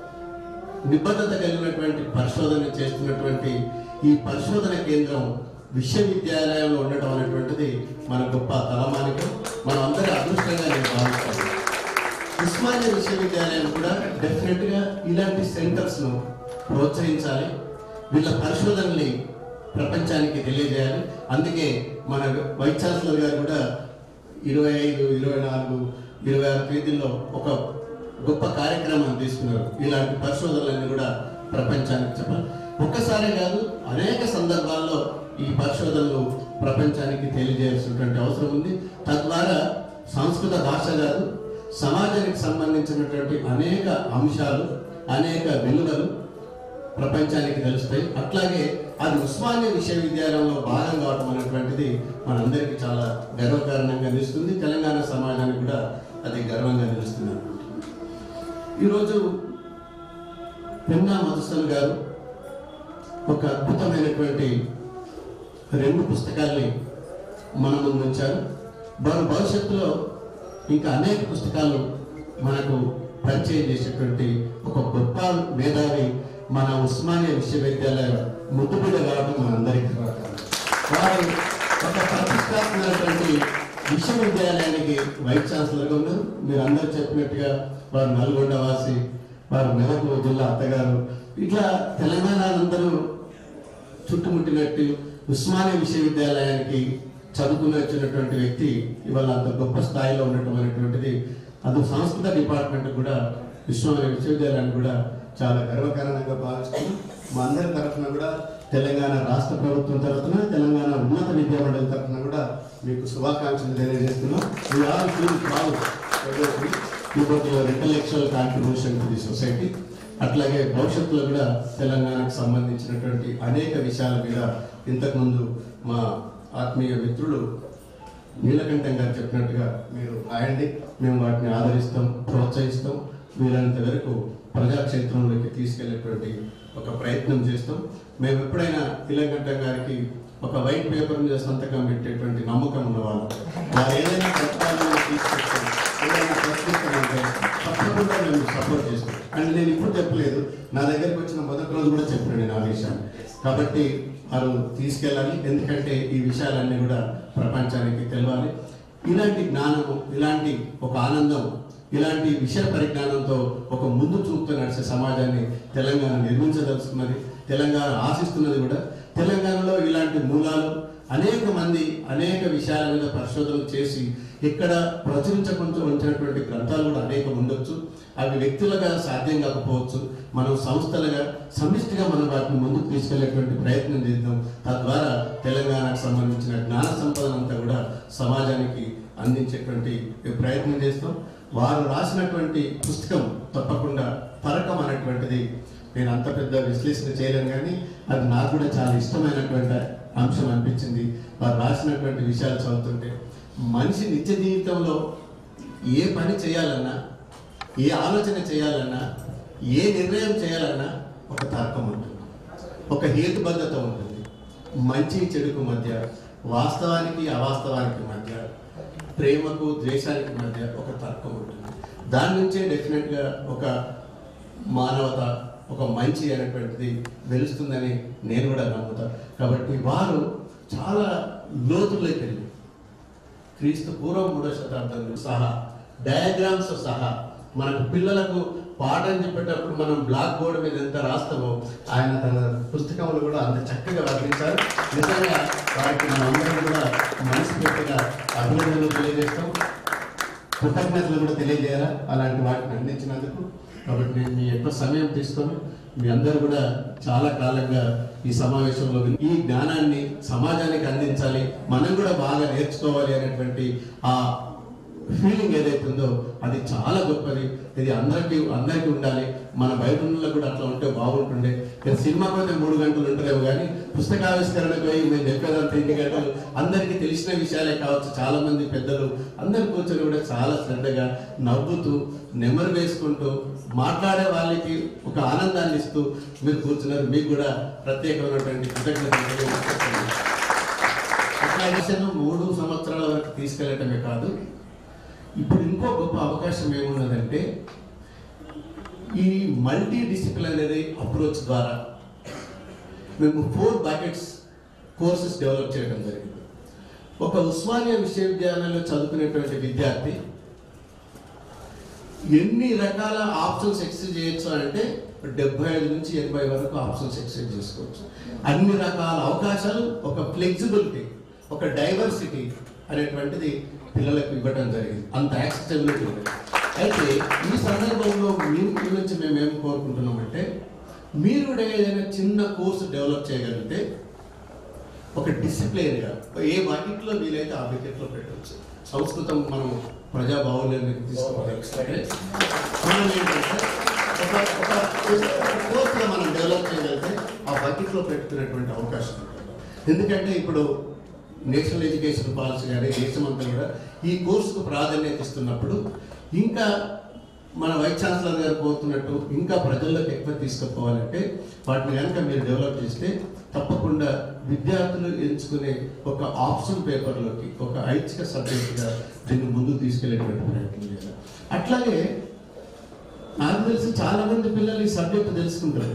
నిబద్ధత కలిగినటువంటి పరిశోధన చేస్తున్నటువంటి ఈ పరిశోధన కేంద్రం విశ్వవిద్యాలయంలో ఉండటం అనేటువంటిది మన గొప్ప తలమానికం మనం అందరి అదృష్టంగా నేను భావిస్తాను ఉస్మానియా విశ్వవిద్యాలయం కూడా డెఫినెట్గా ఇలాంటి సెంటర్స్ను ప్రోత్సహించాలి వీళ్ళ పరిశోధనల్ని ప్రపంచానికి తెలియజేయాలి అందుకే మన వైస్ ఛాన్సలర్ గారు కూడా ఇరవై ఐదు ఇరవై నాలుగు ఇరవై ఆరు తేదీల్లో ఒక గొప్ప కార్యక్రమం తీసుకున్నారు ఇలాంటి పరిశోధనలన్నీ కూడా ప్రపంచానికి చెప్పాలి ఒక్కసారే కాదు అనేక సందర్భాల్లో ఈ పరిశోధనలు ప్రపంచానికి తెలియజేయాల్సినటువంటి అవసరం ఉంది తద్వారా సంస్కృత భాష కాదు సమాజానికి సంబంధించినటువంటి అనేక అంశాలు అనేక విలువలు ప్రపంచానికి తెలుస్తాయి అట్లాగే అది ఉస్మానియా విశ్వవిద్యాలయంలో భాగం కావడం అనేటువంటిది మనందరికీ చాలా గర్వకారణంగా నిలుస్తుంది తెలంగాణ సమాజానికి కూడా అది గర్వంగా నిలుస్తుంది ఈరోజు పెన్నా మధుసూదన్ గారు ఒక అద్భుతమైనటువంటి రెండు పుస్తకాల్ని మన ముందు ఉంచారు వారు భవిష్యత్తులో ఇంకా అనేక పుస్తకాలు మనకు పరిచయం చేసేటువంటి ఒక గొప్ప మేధావి మన ఉస్మానియా విశ్వవిద్యాలయ ముద్దుబిడ్డ కావడం మనందరికీ వారు ఒక ప్రతిష్టాత్మకమైనటువంటి విశ్వవిద్యాలయానికి వైస్ ఛాన్సలర్గా ఉన్నారు మీరు అందరూ చెప్పినట్టుగా వారు నల్గొండ వాసి వారు మెదక్ జిల్లా అత్తగారు ఇట్లా తెలంగాణ అందరూ చుట్టుముట్టినట్టు ఉస్మానియా విశ్వవిద్యాలయానికి చదువుకుని వచ్చినటువంటి వ్యక్తి ఇవాళ అంత గొప్ప స్థాయిలో ఉండటం అనేటువంటిది అది సంస్కృత డిపార్ట్మెంట్ కూడా విశ్వవిద్యాలయ విశ్వవిద్యాలయాన్ని కూడా చాలా గర్వకారణంగా భావిస్తున్నాం మా అందరి తరఫున కూడా తెలంగాణ రాష్ట్ర ప్రభుత్వం తరఫున తెలంగాణ ఉన్నత విద్యా మండలి తరఫున కూడా మీకు శుభాకాంక్షలు తెలియజేస్తున్నాం We all feel proud about your intellectual contribution to the society. అట్లాగే భవిష్యత్తులో కూడా తెలంగాణకు సంబంధించినటువంటి అనేక విషయాల మీద ఇంతకుముందు మా ఆత్మీయ మిత్రులు నీలకంఠం గారు చెప్పినట్టుగా మీరు రాయండి మేము వాటిని ఆదరిస్తాం ప్రోత్సహిస్తాం వీలైనంత వరకు ప్రజాక్షేత్రంలోకి తీసుకెళ్లేటువంటి ఒక ప్రయత్నం చేస్తాం మేము ఎప్పుడైనా నీలకంఠం గారికి ఒక వైట్ పేపర్ మీద సంతకం పెట్టేటువంటి నమ్మకం ఉన్నవాళ్ళు వారు ఏదైనా చెప్పాలని తీసుకొస్తాం ఏదైనా ప్రశ్నిస్తామంటే తప్పకుండా మేము సపోర్ట్ చేస్తాం అండ్ నేను ఇప్పుడు చెప్పలేదు నా దగ్గరికి వచ్చిన మొదటి రోజు కూడా చెప్పాను నేను ఆ విషయాన్ని కాబట్టి వారు తీసుకెళ్ళాలి ఎందుకంటే ఈ విషయాలన్నీ కూడా ప్రపంచానికి తెలవాలి ఇలాంటి జ్ఞానము ఇలాంటి ఒక ఆనందం ఇలాంటి విషయ పరిజ్ఞానంతో ఒక ముందు చూపుతూ నడిచే సమాజాన్ని తెలంగాణ నిర్మించదలుచుకున్నది తెలంగాణ ఆశిస్తున్నది కూడా తెలంగాణలో ఇలాంటి మూలాలు అనేక మంది అనేక విషయాల మీద పరిశోధనలు చేసి ఇక్కడ ప్రచురించకుండా ఉంచినటువంటి గ్రంథాలు కూడా అనేకం ఉండొచ్చు అవి వ్యక్తులుగా సాధ్యం కాకపోవచ్చు మనం సంస్థలుగా సమిష్టిగా మనం వాటిని ముందుకు తీసుకెళ్లేటువంటి ప్రయత్నం చేద్దాం తద్వారా తెలంగాణకు సంబంధించిన జ్ఞాన సంపదనంతా కూడా సమాజానికి అందించేటువంటి ప్రయత్నం చేస్తాం వారు రాసినటువంటి పుస్తకం తప్పకుండా పరకం అనేటువంటిది నేను అంత పెద్ద విశ్లేషణ చేయలేను కానీ అది నాకు కూడా చాలా ఇష్టమైనటువంటి అంశం అనిపించింది వారు రాసినటువంటి విషయాలు చదువుతుంటే మనిషి నిత్య జీవితంలో ఏ పని చేయాలన్నా ఏ ఆలోచన చేయాలన్నా ఏ నిర్ణయం చేయాలన్నా ఒక తర్కం ఉంటుంది ఒక హేతుబద్ధత ఉంటుంది మంచి చెడుకు మధ్య వాస్తవానికి అవాస్తవానికి మధ్య ప్రేమకు ద్వేషానికి మధ్య ఒక తర్కం ఉంటుంది దాని నుంచే డెఫినెట్గా ఒక మానవత ఒక మంచి అనేటువంటిది వెలుస్తుందని నేను కూడా నమ్ముతా కాబట్టి వారు చాలా లోతుల్లోకి వెళ్ళి క్రీస్తు పూర్వం మూడో శతాబ్దంలో సహా డయాగ్రామ్స్ సహా మనకు పిల్లలకు పాఠం చెప్పేటప్పుడు మనం బ్లాక్ బోర్డు మీద ఎంత రాస్తామో ఆయన తన పుస్తకంలో కూడా అంత చక్కగా వర్ణించారు నిజంగా వారికి మనం అందరం కూడా మనస్ఫూర్తిగా అభినందనలు తెలియజేస్తాం కృతజ్ఞతలు కూడా తెలియజేయాలా అలాంటి వాటిని అందించినందుకు కాబట్టి నేను మీ యొక్క సమయం తీసుకొని మీ అందరూ కూడా చాలా కాలంగా ఈ సమావేశంలో విని- ఈ జ్ఞానాన్ని సమాజానికి అందించాలి మనం కూడా బాగా నేర్చుకోవాలి అనేటువంటి ఆ ఫీలింగ్ ఏదైతే ఉందో అది చాలా గొప్పది ఇది అందరికీ అందరికీ ఉండాలి మన బయట ఉన్న కూడా అట్లా ఉంటే బాగుంటుండే ఇక సినిమా పోతే మూడు గంటలు ఉంటలేవు కానీ పుస్తకావిష్కరణకు పోయి మేము చెప్పేదంతా ఎన్ని గంటలు అందరికీ తెలిసిన విషయాలే కావచ్చు చాలా మంది పెద్దలు అందరు కూర్చొని కూడా చాలా శ్రద్ధగా నవ్వుతూ నెమరు వేసుకుంటూ మాట్లాడే వాళ్ళకి ఒక ఆనందాన్ని ఇస్తూ మీరు కూర్చున్నారు మీకు కూడా ప్రత్యేకమైనటువంటి కృతజ్ఞతలు తెలియజేస్తున్నాను. అట్లా విషయం మూడు సంవత్సరాల వరకు తీసుకెళ్ళటమే కాదు ఇప్పుడు ఇంకో గొప్ప అవకాశం ఏమున్నదంటే ఈ మల్టీ డిసిప్లినరీ అప్రోచ్ ద్వారా మేము ఫోర్ బకెట్స్ కోర్సెస్ డెవలప్ చేయడం జరిగింది ఒక ఉస్మానియా విశ్వవిద్యాలయంలో చదువుకునేటువంటి విద్యార్థి ఎన్ని రకాల ఆప్షన్స్ ఎక్సైజ్ చేయొచ్చు అంటే డెబ్బై ఐదు నుంచి ఎనభై వరకు ఆప్షన్స్ ఎక్సైజ్ చేసుకోవచ్చు అన్ని రకాల అవకాశాలు ఒక ఫ్లెక్సిబిలిటీ ఒక డైవర్సిటీ అనేటువంటిది పిల్లలకు ఇవ్వడం జరిగింది అంత యాక్సెసిబిలిటీ ఉంది అయితే ఈ సందర్భంలో మీ మీ నుంచి మేము ఏం కోరుకుంటున్నామంటే మీరు కూడా ఏదైనా చిన్న కోర్సు డెవలప్ చేయగలిగితే ఒక డిసిప్లైన్గా ఏ బకెట్లో వీలైతే ఆ బకెట్లో పెట్టవచ్చు సంస్కృతం మనం ప్రజా బాహుల్యానికి తీసుకోవాలి మనం ఏంటంటే ఒక ఒక కోర్సులో మనం డెవలప్ చేయగలిగితే ఆ బకెట్లో పెట్టుకునేటువంటి అవకాశం ఉంటుంది ఎందుకంటే ఇప్పుడు నేషనల్ ఎడ్యుకేషన్ పాలసీ కానీ దేశమంతా కూడా ఈ కోర్సుకు ప్రాధాన్యత ఇస్తున్నప్పుడు ఇంకా మన వైస్ ఛాన్సలర్ గారు కోరుతున్నట్టు ఇంకా ప్రజల్లోకి ఎక్కువ తీసుకుపోవాలంటే వాటిని కనుక మీరు డెవలప్ చేస్తే తప్పకుండా విద్యార్థులు ఎంచుకునే ఒక ఆప్షన్ పేపర్లోకి ఒక ఐచ్ఛిక సబ్జెక్టుగా దీన్ని ముందుకు తీసుకెళ్లేటువంటి ప్రయత్నం చేయాలి అట్లాగే నాకు తెలిసి చాలా మంది పిల్లలు ఈ సబ్జెక్ట్ తెలుసుకుంటారు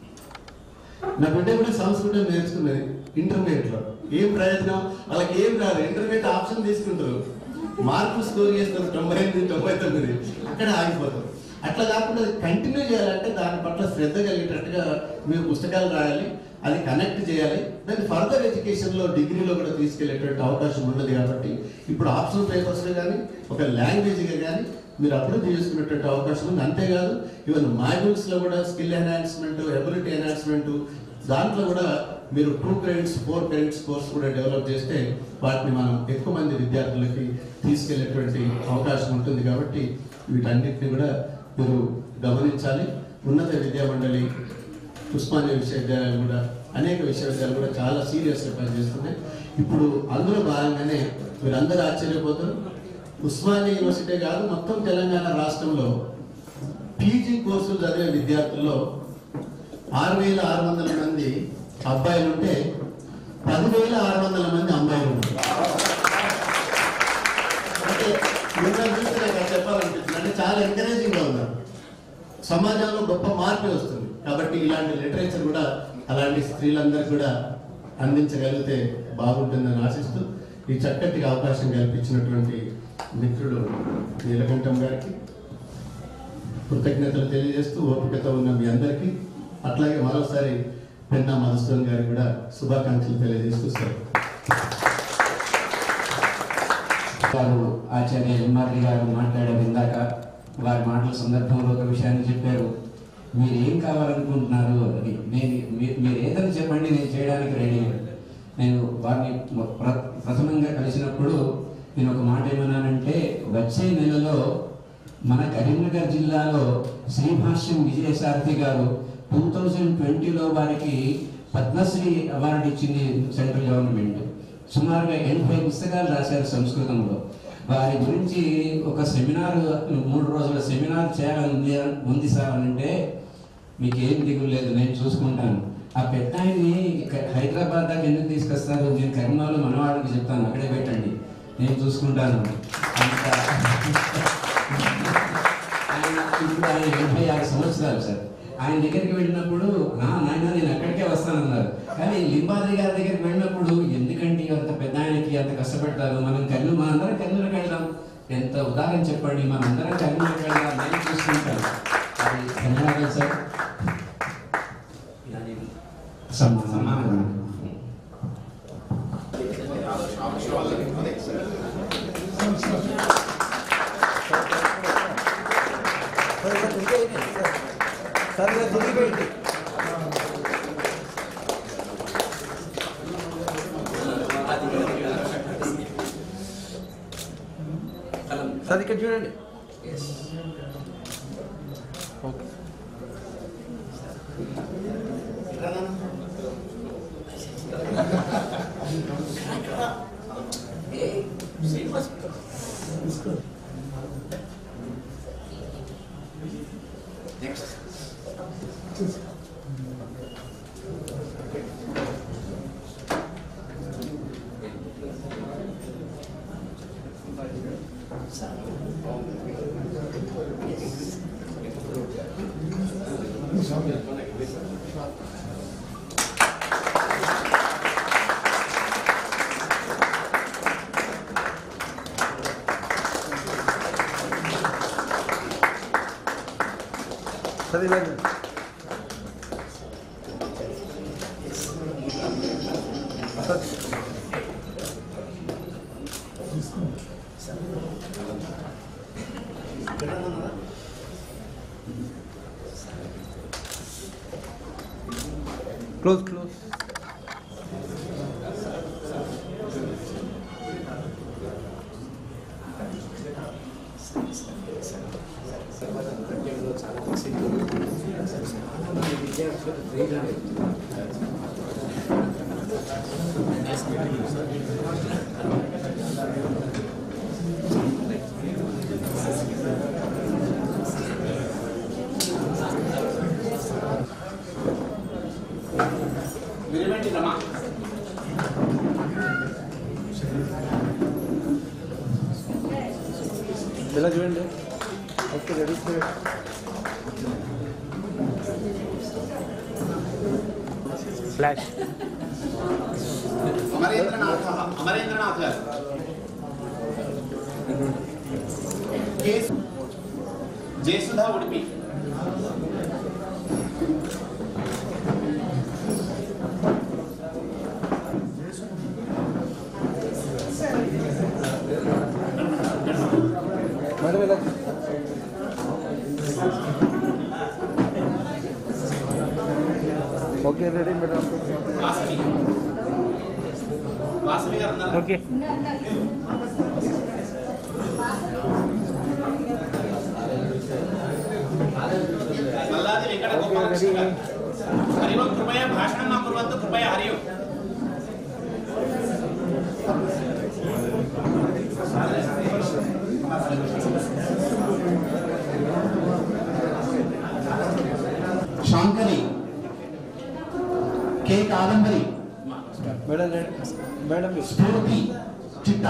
నా బిడ్డ కూడా సంస్కృతం నేర్చుకున్నది ఇంటర్మీడియట్ లో ఏం ప్రయోజనం వాళ్ళకి ఏం రాదు ఇంటర్మీడియట్ ఆప్షన్ తీసుకుంటారు మార్కులు స్కోర్ చేస్తారు తొంభై ఎనిమిది తొంభై తొమ్మిది అక్కడ ఆగిపోతారు అట్లా కాకుండా అది కంటిన్యూ చేయాలంటే దాని పట్ల శ్రద్ధ కలిగేటట్టుగా మీరు పుస్తకాలు రాయాలి అది కనెక్ట్ చేయాలి దాన్ని ఫర్దర్ ఎడ్యుకేషన్లో డిగ్రీలో కూడా తీసుకెళ్లేటువంటి అవకాశం ఉన్నది కాబట్టి ఇప్పుడు ఆప్షనల్ పేపర్స్గా కానీ ఒక లాంగ్వేజ్గా కానీ మీరు అభివృద్ధి చేసుకునేటువంటి అవకాశం ఉంది అంతేకాదు ఈవెన్ మాడ్యూల్స్లో కూడా స్కిల్ ఎన్హాన్స్మెంట్ ఎబిలిటీ ఎన్హాన్స్మెంట్ దాంట్లో కూడా మీరు two credits four credits course కూడా డెవలప్ చేస్తే వాటిని మనం ఎక్కువ మంది విద్యార్థులకి తీసుకెళ్లేటువంటి అవకాశం ఉంటుంది కాబట్టి వీటన్నిటిని కూడా మీరు గమనించాలి ఉన్నత విద్యా మండలి ఉస్మానియా విశ్వవిద్యాలయాలు కూడా అనేక విశ్వవిద్యాలయాలు కూడా చాలా సీరియస్గా పనిచేస్తున్నాయి ఇప్పుడు అందులో భాగంగానే మీరందరూ ఆశ్చర్యపోతారు ఉస్మానియా యూనివర్సిటీ కాదు మొత్తం తెలంగాణ రాష్ట్రంలో పీజీ కోర్సులు చదివే విద్యార్థుల్లో ఆరు వేల ఆరు వందల మంది అబ్బాయిలు ఉంటే పదివేల ఆరు వందల మంది అమ్మాయిలు ఉన్నారు అంటే మిమ్మల్ని చూస్తే నాకు అది చెప్పాలనిపిస్తుంది అంటే చాలా ఎంకరేజింగ్గా ఉన్నారు సమాజంలో గొప్ప మార్పు వస్తుంది కాబట్టి ఇలాంటి లిటరేచర్ కూడా అలాంటి స్త్రీలందరికీ కూడా అందించగలిగితే బాగుంటుందని ఆశిస్తూ ఈ చక్కటి అవకాశం కల్పించినటువంటి మిత్రుడు నీలకంఠం గారికి కృతజ్ఞతలు తెలియజేస్తూ ఓపికతో ఉన్న మీ అందరికీ అట్లాగే మరోసారి పెన్నా మధుసూదన్ గారికి కూడా శుభాకాంక్షలు తెలియజేస్తూ సార్ గారు ఆచార్య ఎంఆర్డి గారు మాట్లాడారు ఇందాక వారి మాటల సందర్భంలో ఒక విషయాన్ని చెప్పారు మీరు ఏం కావాలనుకుంటున్నారు అని నేను మీ- మీరు ఏదైనా చెప్పండి నేను చేయడానికి రెడీ నేను వారిని ప్ర- ప్రథమంగా కలిసినప్పుడు నేను ఒక మాట ఏమన్నానంటే వచ్చే నెలలో మన కరీంనగర్ జిల్లాలో శ్రీభాష్యం విజయసారథి గారు టూ థౌజండ్ ట్వంటీలో వారికి పద్మశ్రీ అవార్డు ఇచ్చింది సెంట్రల్ గవర్నమెంట్ సుమారుగా ఎనభై పుస్తకాలు రాశారు సంస్కృతంలో వారి గురించి ఒక సెమినార్ మూడు రోజుల సెమినార్ చేయాలని ఉంది ఉంది సార్ అని అంటే మీకు ఏం దిగులు లేదు నేను చూసుకుంటాను ఆ పెద్ద ఆయన్ని ఇక్క- హైదరాబాద్ దాకా ఎందుకు తీసుకొస్తారు నేను కరీంనగర్లో మనవాళ్ళకి చెప్తాను అక్కడే పెట్టండి నేను చూసుకుంటాను అంత ఆయన ఇప్పుడు ఆయన ఎనభై ఆరు సంవత్సరాలు సార్ ఆయన దగ్గరికి వెళ్ళినప్పుడు "ఆ, నాయన నేను అక్కడికే వస్తానన్నారు కానీ లింబాద్రి గారి దగ్గరికి వెళ్ళినప్పుడు ఎందుకంటే అంత పెద్ద ఆయనకి అంత కష్టపడతారు మనం కర్నూలు మనందరం కర్నూలుకి వెళ్దాం ఎంత ఉదాహరణ చెప్పండి మనందరం కర్నూలుకి వెళ్దాం నేను చూసుకుంటాను అది ధన్యవాదాలు సార్ సమానం సరిగా తిరిగి పెట్టి సార్ ఇక్కడ చూడండి ఓకే సార్ ఇలా సార్ క్లోజ్ క్లోజ్ విరిమంటి రమ ఇలా చూడండి okay ready flash Amarendranath Amarendranath గారు కేసు జయసుధా ఉడిపి మేడం ఇలా okay ready madam Vasavi Vasavi గారు ఉన్నారా? ఓకే మల్లాది వెంకట గోపాలకృష్ణ గారు హరి ఓం కృపయా భాషణం మా కుర్వంతు కృపయా హరి ఓం Shankari K Kadambari madam madam Spoorthi Chitta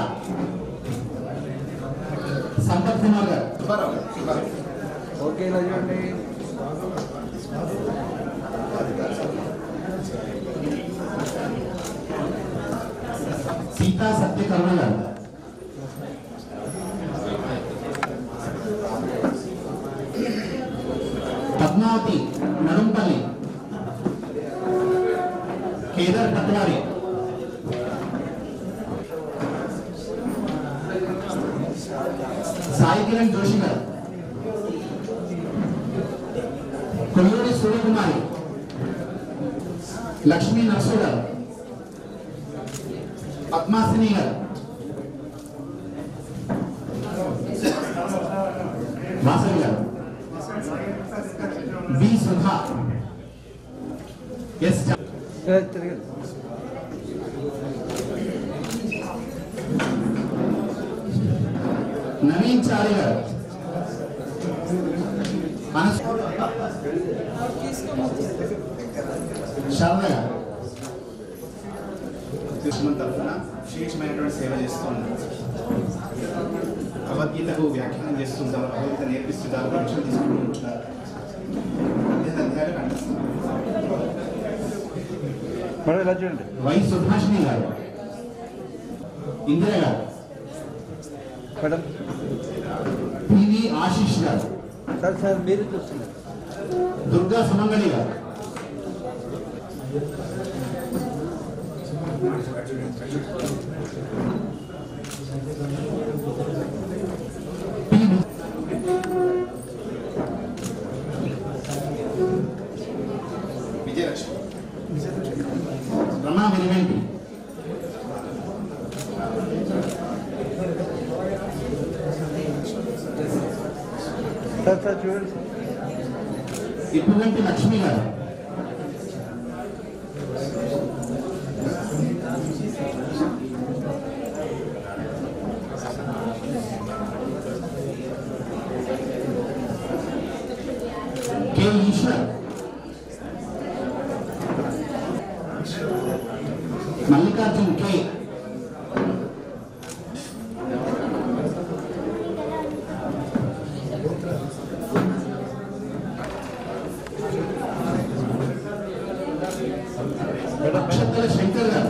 Sampath Kumar గారు ఓకే ఇలా చూడండి సీతా సత్యకరుణ గారు పద్మావతి నడుంపల్లి కేదార్ పట్వారి సాయి కిరణ్ జోషి గారు కొల్లూరి సూర్యకుమారి లక్ష్మీ నరసు గారు పద్మాసిని గారు వాసవి గారు బి సుధా ఎస్ జా- ఇలా తిరగండి నవీన్ చారి గారు అనస్ శారద గారు దుష్మన్ తరఫున విశేషమైనటువంటి సేవ చేస్తున్నారు భగవద్గీతకు వ్యాఖ్యానం చేస్తుంటారు భగవద్గీత నేర్పిస్తుంటారు పరీక్షలు తీసుకుంటూ ఉంటున్నారు పద్దెనిమిది అధ్యాయాలు ఖండిస్తున్నారు మేడం ఇలా చూడండి వై సుభాషిణి గారు ఇందిర గారు మేడం పివి ఆశీష్ గారు సార్ సార్ మీరు చూస్తున్నారు దుర్గా సుమంగళి గారు విజయలక్ష్మి రమా వెలివెంటి సార్ సార్ చూడండి ఇటువంటి లక్ష్మి గారు కె ఈశ్వర్ మల్లికార్జున్ కే నక్షత్ర శంకర్ గారు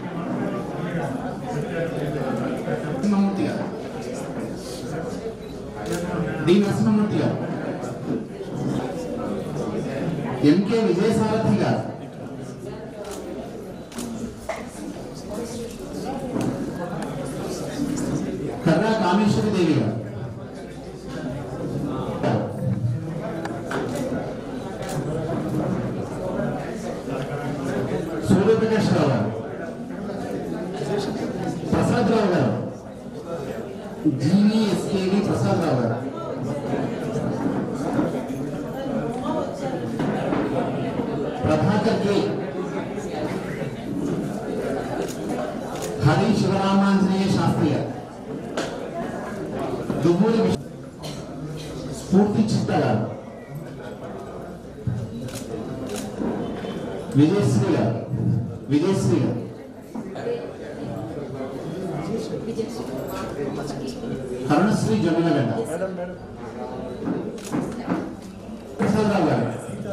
నరసింహమూర్తి గారు డి నరసింహమూర్తి గారు ఎంకే విజయసారథి గారు కర్రా కామేశ్వరి దేవి గారు సూర్యప్రకాష్ రావు గారు ప్రసాద్ రావు గారు జీవీఎస్కేవి ప్రసాద్ రావు గారు ప్రభాకర్ కే హరి శివరామాంజనేయ శాస్త్రి గారు దువ్వూరి విశ్వ- స్ఫూర్తి చిత్త గారు విజయశ్రీ గారు విజయశ్రీ గారు కరుణశ్రీ జొన్నగడ్డ ప్రసాదరావు గారు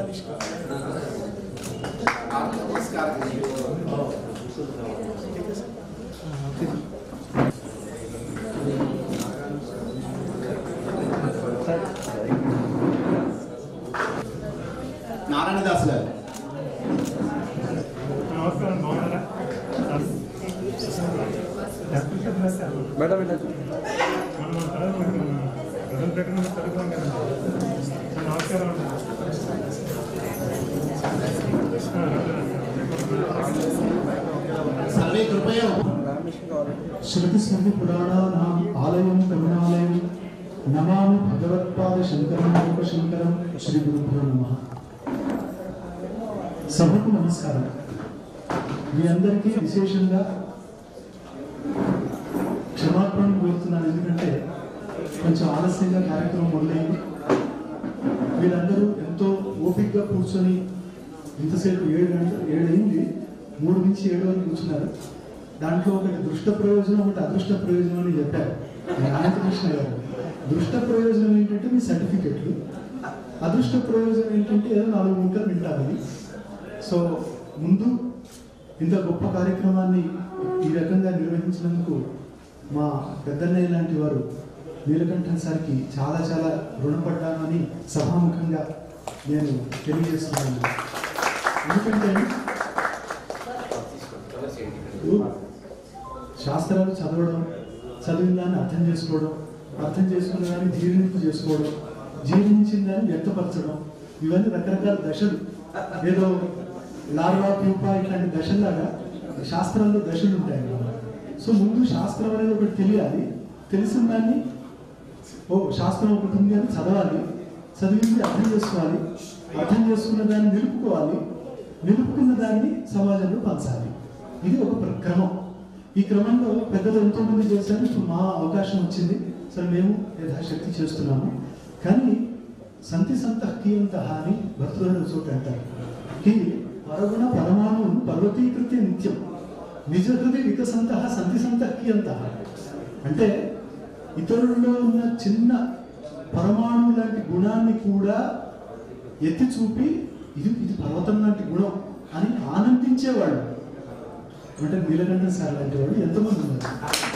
నారాయణదాస్ గారు నమస్కారం బాగున్నారా మేడం ఇలా చూ- మనం మన తరగతి ప్రజెంట్ ప్రకటన చదువుతాం కదా నమస్కారం సర్వే కృపయా శృతి స్మృతి పురాణానాం ఆలయం కరుణాలయం నమామి భగవత్పాద శంకరం లోక శంకరం శ్రీ గురుభ్యో నమ సభకు నమస్కారం మీ అందరికీ విశేషంగా క్షమాపణ కోరుతున్నాను ఎందుకంటే కొంచెం ఆలస్యంగా కార్యక్రమం మొదలైంది వీళ్ళందరూ ఎంతో ఓపికగా కూర్చొని ఇంతసేపు ఏడు గంటలు ఏడైంది మూడు నుంచి ఏడు వరకు కూర్చున్నారు దాంట్లో ఒకటి దృష్ట ప్రయోజనం ఒకటి అదృష్ట ప్రయోజనం అని చెప్పారు అనంతకృష్ణ గారు దృష్ట ప్రయోజనం ఏంటంటే మీ సర్టిఫికెట్లు అదృష్ట ప్రయోజనం ఏంటంటే ఏదో నాలుగు ముక్కలు వింటారని సో ముందు ఇంత గొప్ప కార్యక్రమాన్ని ఈ రకంగా నిర్వహించినందుకు మా పెద్దన్నయ్య లాంటి వారు నీలకంఠన్ సార్కి చాలా చాలా రుణపడ్డాను అని సభాముఖంగా నేను తెలియజేస్తున్నాను ఎందుకంటే ఇప్పుడు శాస్త్రాలు చదవడం చదివిన దాన్ని అర్థం చేసుకోవడం అర్థం చేసుకున్న దాన్ని జీర్ణింపు చేసుకోవడం జీర్ణించిన దాన్ని వ్యక్తపరచడం ఇవన్నీ రకరకాల దశలు ఏదో లార్వా ప్యూపా ఇట్లాంటి దశల్లాగా శాస్త్రాల్లో దశలు ఉంటాయి అన్నమాట సో ముందు శాస్త్రం అనేది ఒకటి తెలియాలి తెలిసిన దాన్ని ఓ శాస్త్రం ఒకటి ఉంది అని చదవాలి చదివింది అర్థం చేసుకోవాలి అర్థం చేసుకున్న దాన్ని నిలుపుకోవాలి నిలుపుకున్న దాన్ని సమాజంలో పంచాలి ఇది ఒక ప్ర- క్రమం ఈ క్రమంలో పెద్దలు ఎంతో మంది చేశారు ఇప్పుడు మా అవకాశం వచ్చింది సరే మేము యథాశక్తి చేస్తున్నాము కానీ సంతి సంత కీయంత అని భక్తులను చోట అంటారు కి పరగుణ పరమాణు పర్వతీకృత్య నిత్యం నిజ హృదయ వికసంత సంతి సంత కీయంత అంటే ఇతరుల్లో ఉన్న చిన్న పరమాణు లాంటి గుణాన్ని కూడా ఎత్తి చూపి ఇది ఇది పర్వతం లాంటి గుణం అని ఆనందించేవాళ్ళు అంటే నీలకంఠ సార్ లాంటి వాళ్ళు ఎంతమంది ఉన్నారు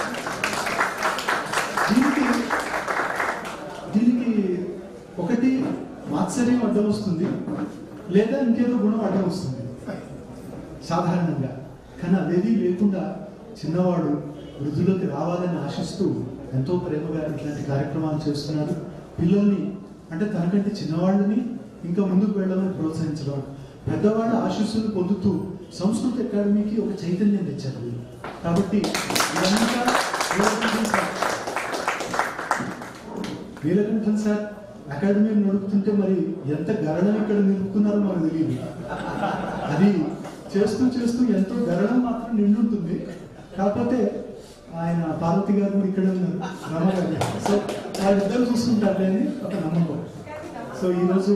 దీనికి దీనికి ఒకటి మాత్సర్యం అడ్డం వస్తుంది లేదా ఇంకేదో గుణం అడ్డం వస్తుంది సాధారణంగా కానీ అదేది లేకుండా చిన్నవాడు వృద్ధులోకి రావాలని ఆశిస్తూ ఎంతో ప్రేమగా ఇట్లాంటి కార్యక్రమాలు చేస్తున్నారు పిల్లల్ని అంటే తనకంటే చిన్నవాళ్ళని ఇంకా ముందుకు వెళ్ళమని ప్రోత్సహించడం పెద్దవాళ్ళ ఆశీస్సులు పొందుతూ సంస్కృత అకాడమీకి ఒక చైతన్యం తెచ్చారు వీళ్ళు. కాబట్టి ఇదంతా Neelakantan sir Neelakantan sir academy నడుపుతుంటే మరి ఎంత గరణం ఇక్కడ నిలుపుకున్నారో మనకు తెలియదు అది చేస్తూ చేస్తూ ఎంతో గరణం మాత్రం నిండుంటుంది కాకపోతే ఆయన పార్వతి గారు కూడా ఇక్కడ ఉన్నారు రమ గారు సో వాళ్ళిద్దరు చూస్తుంటారు అని ఒక నమ్మకం సో ఈరోజు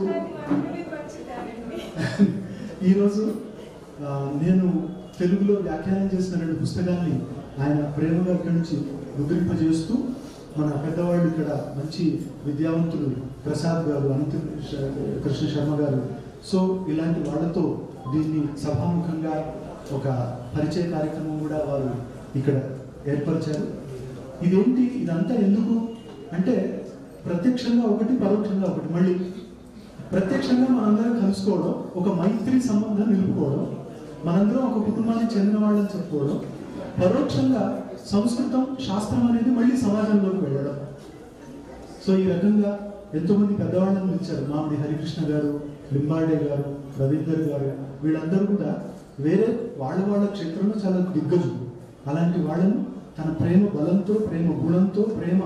ఈరోజు ఆ, నేను తెలుగులో వ్యాఖ్యానం చేసిన రెండు పుస్తకాల్ని ఆయన ప్రేమగా ఇక్కడి నుంచి ముద్రింపజేస్తూ మన పెద్దవాళ్ళు ఇక్కడ మంచి విద్యావంతులు ప్రసాద్ గారు అనంత కృష్ణ- కృష్ణ శర్మ గారు సో ఇలాంటి వాళ్ళతో దీన్ని సభాముఖంగా ఒక పరిచయ కార్యక్రమం కూడా వారు ఇక్కడ ఏర్పరిచారు ఇదేంటి ఇదంతా ఎందుకు అంటే ప్రత్యక్షంగా ఒకటి పరోక్షంగా ఒకటి మళ్ళీ ప్రత్యక్షంగా మనందరం కలుసుకోవడం ఒక మైత్రి సంబంధం నిలుపుకోవడం మనందరం ఒక కుటుంబానికి చెందిన వాళ్ళని చెప్పుకోవడం పరోక్షంగా సంస్కృతం శాస్త్రం అనేది మళ్ళీ సమాజంలోకి వెళ్ళడం సో ఈ రకంగా ఎంతో మంది పెద్దవాళ్ళని పిలిచారు మామిడి హరికృష్ణ గారు లింబాడే గారు రవీందర్ గారు వీళ్ళందరూ కూడా వేరే వాళ్ళ వాళ్ళ క్షేత్రంలో చాలా దిగ్గజులు అలాంటి వాళ్ళను తన ప్రేమ బలంతో ప్రేమ గుణంతో ప్రేమ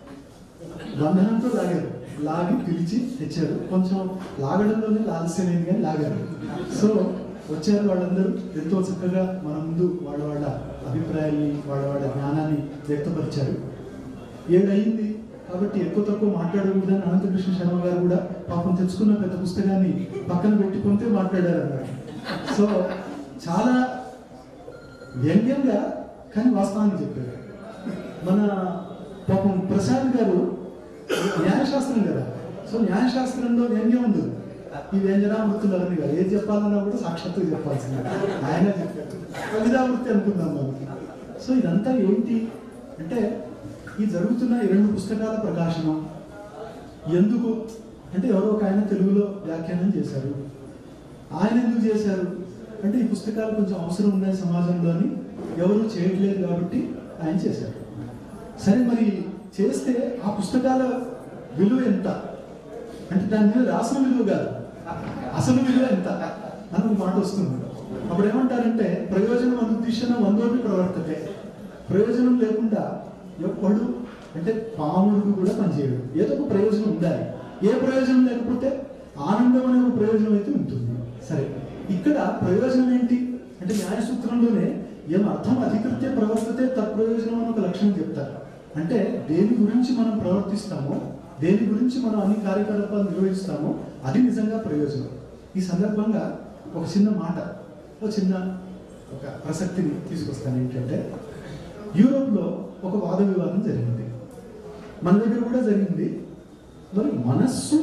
బంధనంతో లాగారు లాగి పిలిచి తెచ్చారు కొంచెం లాగడంలోనే ఆలస్యమైంది కానీ లాగారు సో వచ్చారు వాళ్ళందరూ ఎంతో చక్కగా మన ముందు వాళ్ళ వాళ్ళ అభిప్రాయాల్ని వాళ్ళ వాళ్ళ జ్ఞానాన్ని వ్యక్తపరిచారు ఏడయింది కాబట్టి ఎక్కువ తక్కువ మాట్లాడకూడదని అనంతకృష్ణ శర్మ గారు కూడా పాపం తెచ్చుకున్న పెద్ద పుస్తకాన్ని పక్కన పెట్టుకుంటే మాట్లాడారు అన్నారు సో చాలా వ్యంగ్యంగా కానీ వాస్తవాన్ని చెప్పారు మన పాపం ప్రసాద్ గారు న్యాయశాస్త్రం కదా సో న్యాయశాస్త్రంలో వ్యంగ్యం ఉంది ఈ వ్యంజనామృతులని కాదు ఏది చెప్పాలన్నా కూడా సాక్షాత్తు చెప్పాల్సిందే ఆయన చెప్పారు కవితావృత్తి అనుకుందాం మనం సో ఇదంతా ఏంటి అంటే ఈ జరుగుతున్న ఈ రెండు పుస్తకాల ప్రకాశనం ఎందుకు అంటే ఎవరో ఒక ఆయన తెలుగులో వ్యాఖ్యానం చేశారు ఆయన ఎందుకు చేశారు అంటే ఈ పుస్తకాలు కొంచెం అవసరం ఉన్నాయి సమాజంలోని ఎవరు చేయట్లేదు కాబట్టి ఆయన చేశారు సరే మరి చేస్తే ఆ పుస్తకాల విలువ ఎంత అంటే దాని మీద రాసిన విలువ కాదు అసలు విలువ ఎంత అని ఒక మాట వస్తుంది అప్పుడు ఏమంటారంటే ప్రయోజనం అనుద్దిశన వందోపి ప్రవర్తతే ప్రయోజనం లేకుండా ఎప్పుడు అంటే పాముడికి కూడా పనిచేయడు ఏదో ఒక ప్రయోజనం ఉండాలి ఏ ప్రయోజనం లేకపోతే ఆనందం అనే ఒక ప్రయోజనం అయితే ఉంటుంది సరే ఇక్కడ ప్రయోజనం ఏంటి అంటే న్యాయ సూత్రంలోనే ఏం అర్థం అధికృత్య ప్రవర్తితే తత్ప్రయోజనం అని ఒక లక్షణం చెప్తారు అంటే దేని గురించి మనం ప్రవర్తిస్తామో దేని గురించి మనం అన్ని కార్యకలాపాలు నిర్వహిస్తామో అది నిజంగా ప్రయోజనం ఈ సందర్భంగా ఒక చిన్న మాట ఒక చిన్న ఒక ప్రసక్తిని తీసుకొస్తాను ఏంటంటే యూరోప్లో ఒక వాద వివాదం జరిగింది మన దగ్గర కూడా జరిగింది మరి మనస్సు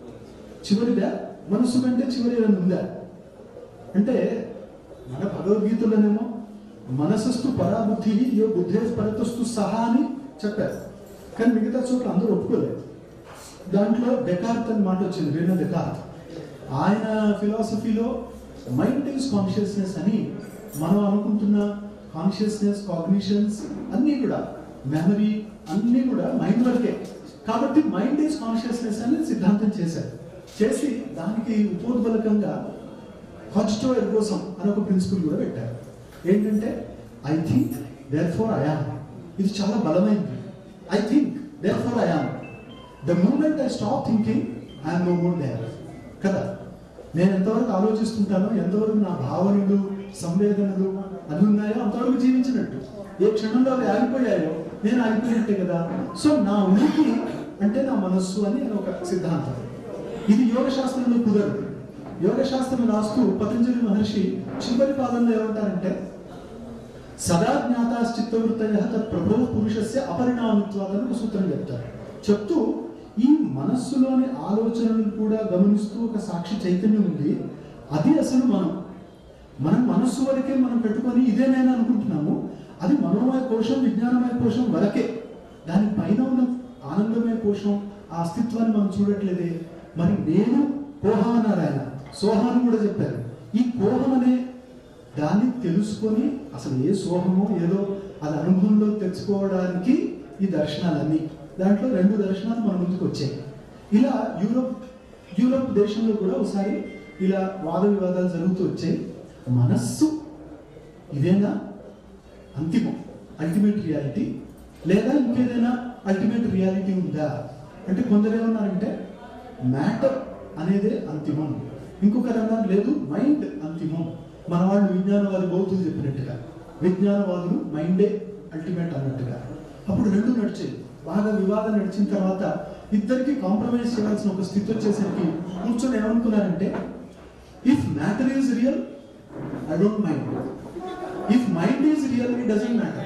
చివరిదా మనస్సు కంటే చివరి ఏదైనా ఉందా అంటే మన భగవద్గీతలోనేమో మనసస్తు పరాబుద్ధి యో బుద్ధే పరతస్తు సహా అని చెప్పారు కానీ మిగతా చోట్ల అందరూ ఒప్పుకోలేదు దాంట్లో డెకార్త్ అని మాట వచ్చింది రేనా డెకార్త్ ఆయన ఫిలాసఫీలో మైండ్ ఈజ్ కాన్షియస్నెస్ అని మనం అనుకుంటున్న కాన్షియస్నెస్ కాగ్నిషన్స్ అన్నీ కూడా మెమరీ అన్నీ కూడా మైండ్ వరకే కాబట్టి మైండ్ ఈజ్ కాన్షియస్నెస్ అని సిద్ధాంతం చేశారు చేసి దానికి ఉపోద్బలకంగా కాజిటో ఎర్గోసం అని ఒక ప్రిన్సిపల్ కూడా పెట్టారు ఏంటంటే I think therefore I am ఇది చాలా బలమైంది I think therefore I am the moment I stop thinking I'm no more there కదా నేను ఎంతవరకు ఆలోచిస్తుంటానో ఎంతవరకు నా భావనలు సంవేదనలు అవి ఉన్నాయో అంతవరకు జీవించినట్టు ఏ క్షణంలో అవి ఆగిపోయాయో నేను ఆగిపోయినట్టే కదా సో నా ఉనికి అంటే నా మనస్సు అని ఒక సిద్ధాంతం ఇది యోగ శాస్త్రంలో కుదరదు యోగ శాస్త్రం రాస్తూ పతంజలి మహర్షి చివరి పాదంలో ఏమంటారంటే సదా జ్ఞాతాశ్చిత్తవృత్తయ తత్ ప్రభో పురుషస్య అపరిణామిత్వాదని ఒక సూత్రం చెప్తారు చెప్తూ ఈ మనస్సులోని ఆలోచనలను కూడా గమనిస్తూ ఒక సాక్షి చైతన్యం ఉంది అది అసలు మనం మనం మనస్సు వరకే మనం పెట్టుకొని ఇదే నేను అనుకుంటున్నాము అది మనోమయ కోశం విజ్ఞానమయ కోశం వరకే దాని పైన ఉన్న ఆనందమయ కోశం ఆ అస్తిత్వాన్ని మనం చూడట్లేదే మరి నేను కోహం అన్నారు ఆయన సోహాన్ని కూడా చెప్పారు ఈ కోహం అనే దాన్ని తెలుసుకొని అసలు ఏ సోహమో ఏదో అది అనుభవంలో తెచ్చుకోవడానికి ఈ దర్శనాలన్నీ దాంట్లో రెండు దర్శనాలు మన ముందుకు వచ్చాయి ఇలా యూరోప్ యూరోప్ దేశంలో కూడా ఒకసారి ఇలా వాద వివాదాలు జరుగుతూ వచ్చాయి మనస్సు ఇదేనా అంతిమం అల్టిమేట్ రియాలిటీ లేదా ఇంకేదైనా అల్టిమేట్ రియాలిటీ ఉందా అంటే కొందరు ఏమన్నారంటే మ్యాటర్ అనేదే అంతిమం ఇంకొకరు అన్నారు లేదు మైండ్ అంతిమం మన వాళ్ళు విజ్ఞానవాది బౌద్ధులు చెప్పినట్టుగా విజ్ఞానవాదులు మైండే అల్టిమేట్ అన్నట్టుగా అప్పుడు రెండు నడిచాయి బాగా వివాదం నడిచిన తర్వాత ఇద్దరికి కాంప్రమైజ్ చేయాల్సిన ఒక స్థితి వచ్చేసరికి కూర్చొని ఏమనుకున్నారంటే if matter is real I don't mind if mind is real it doesn't matter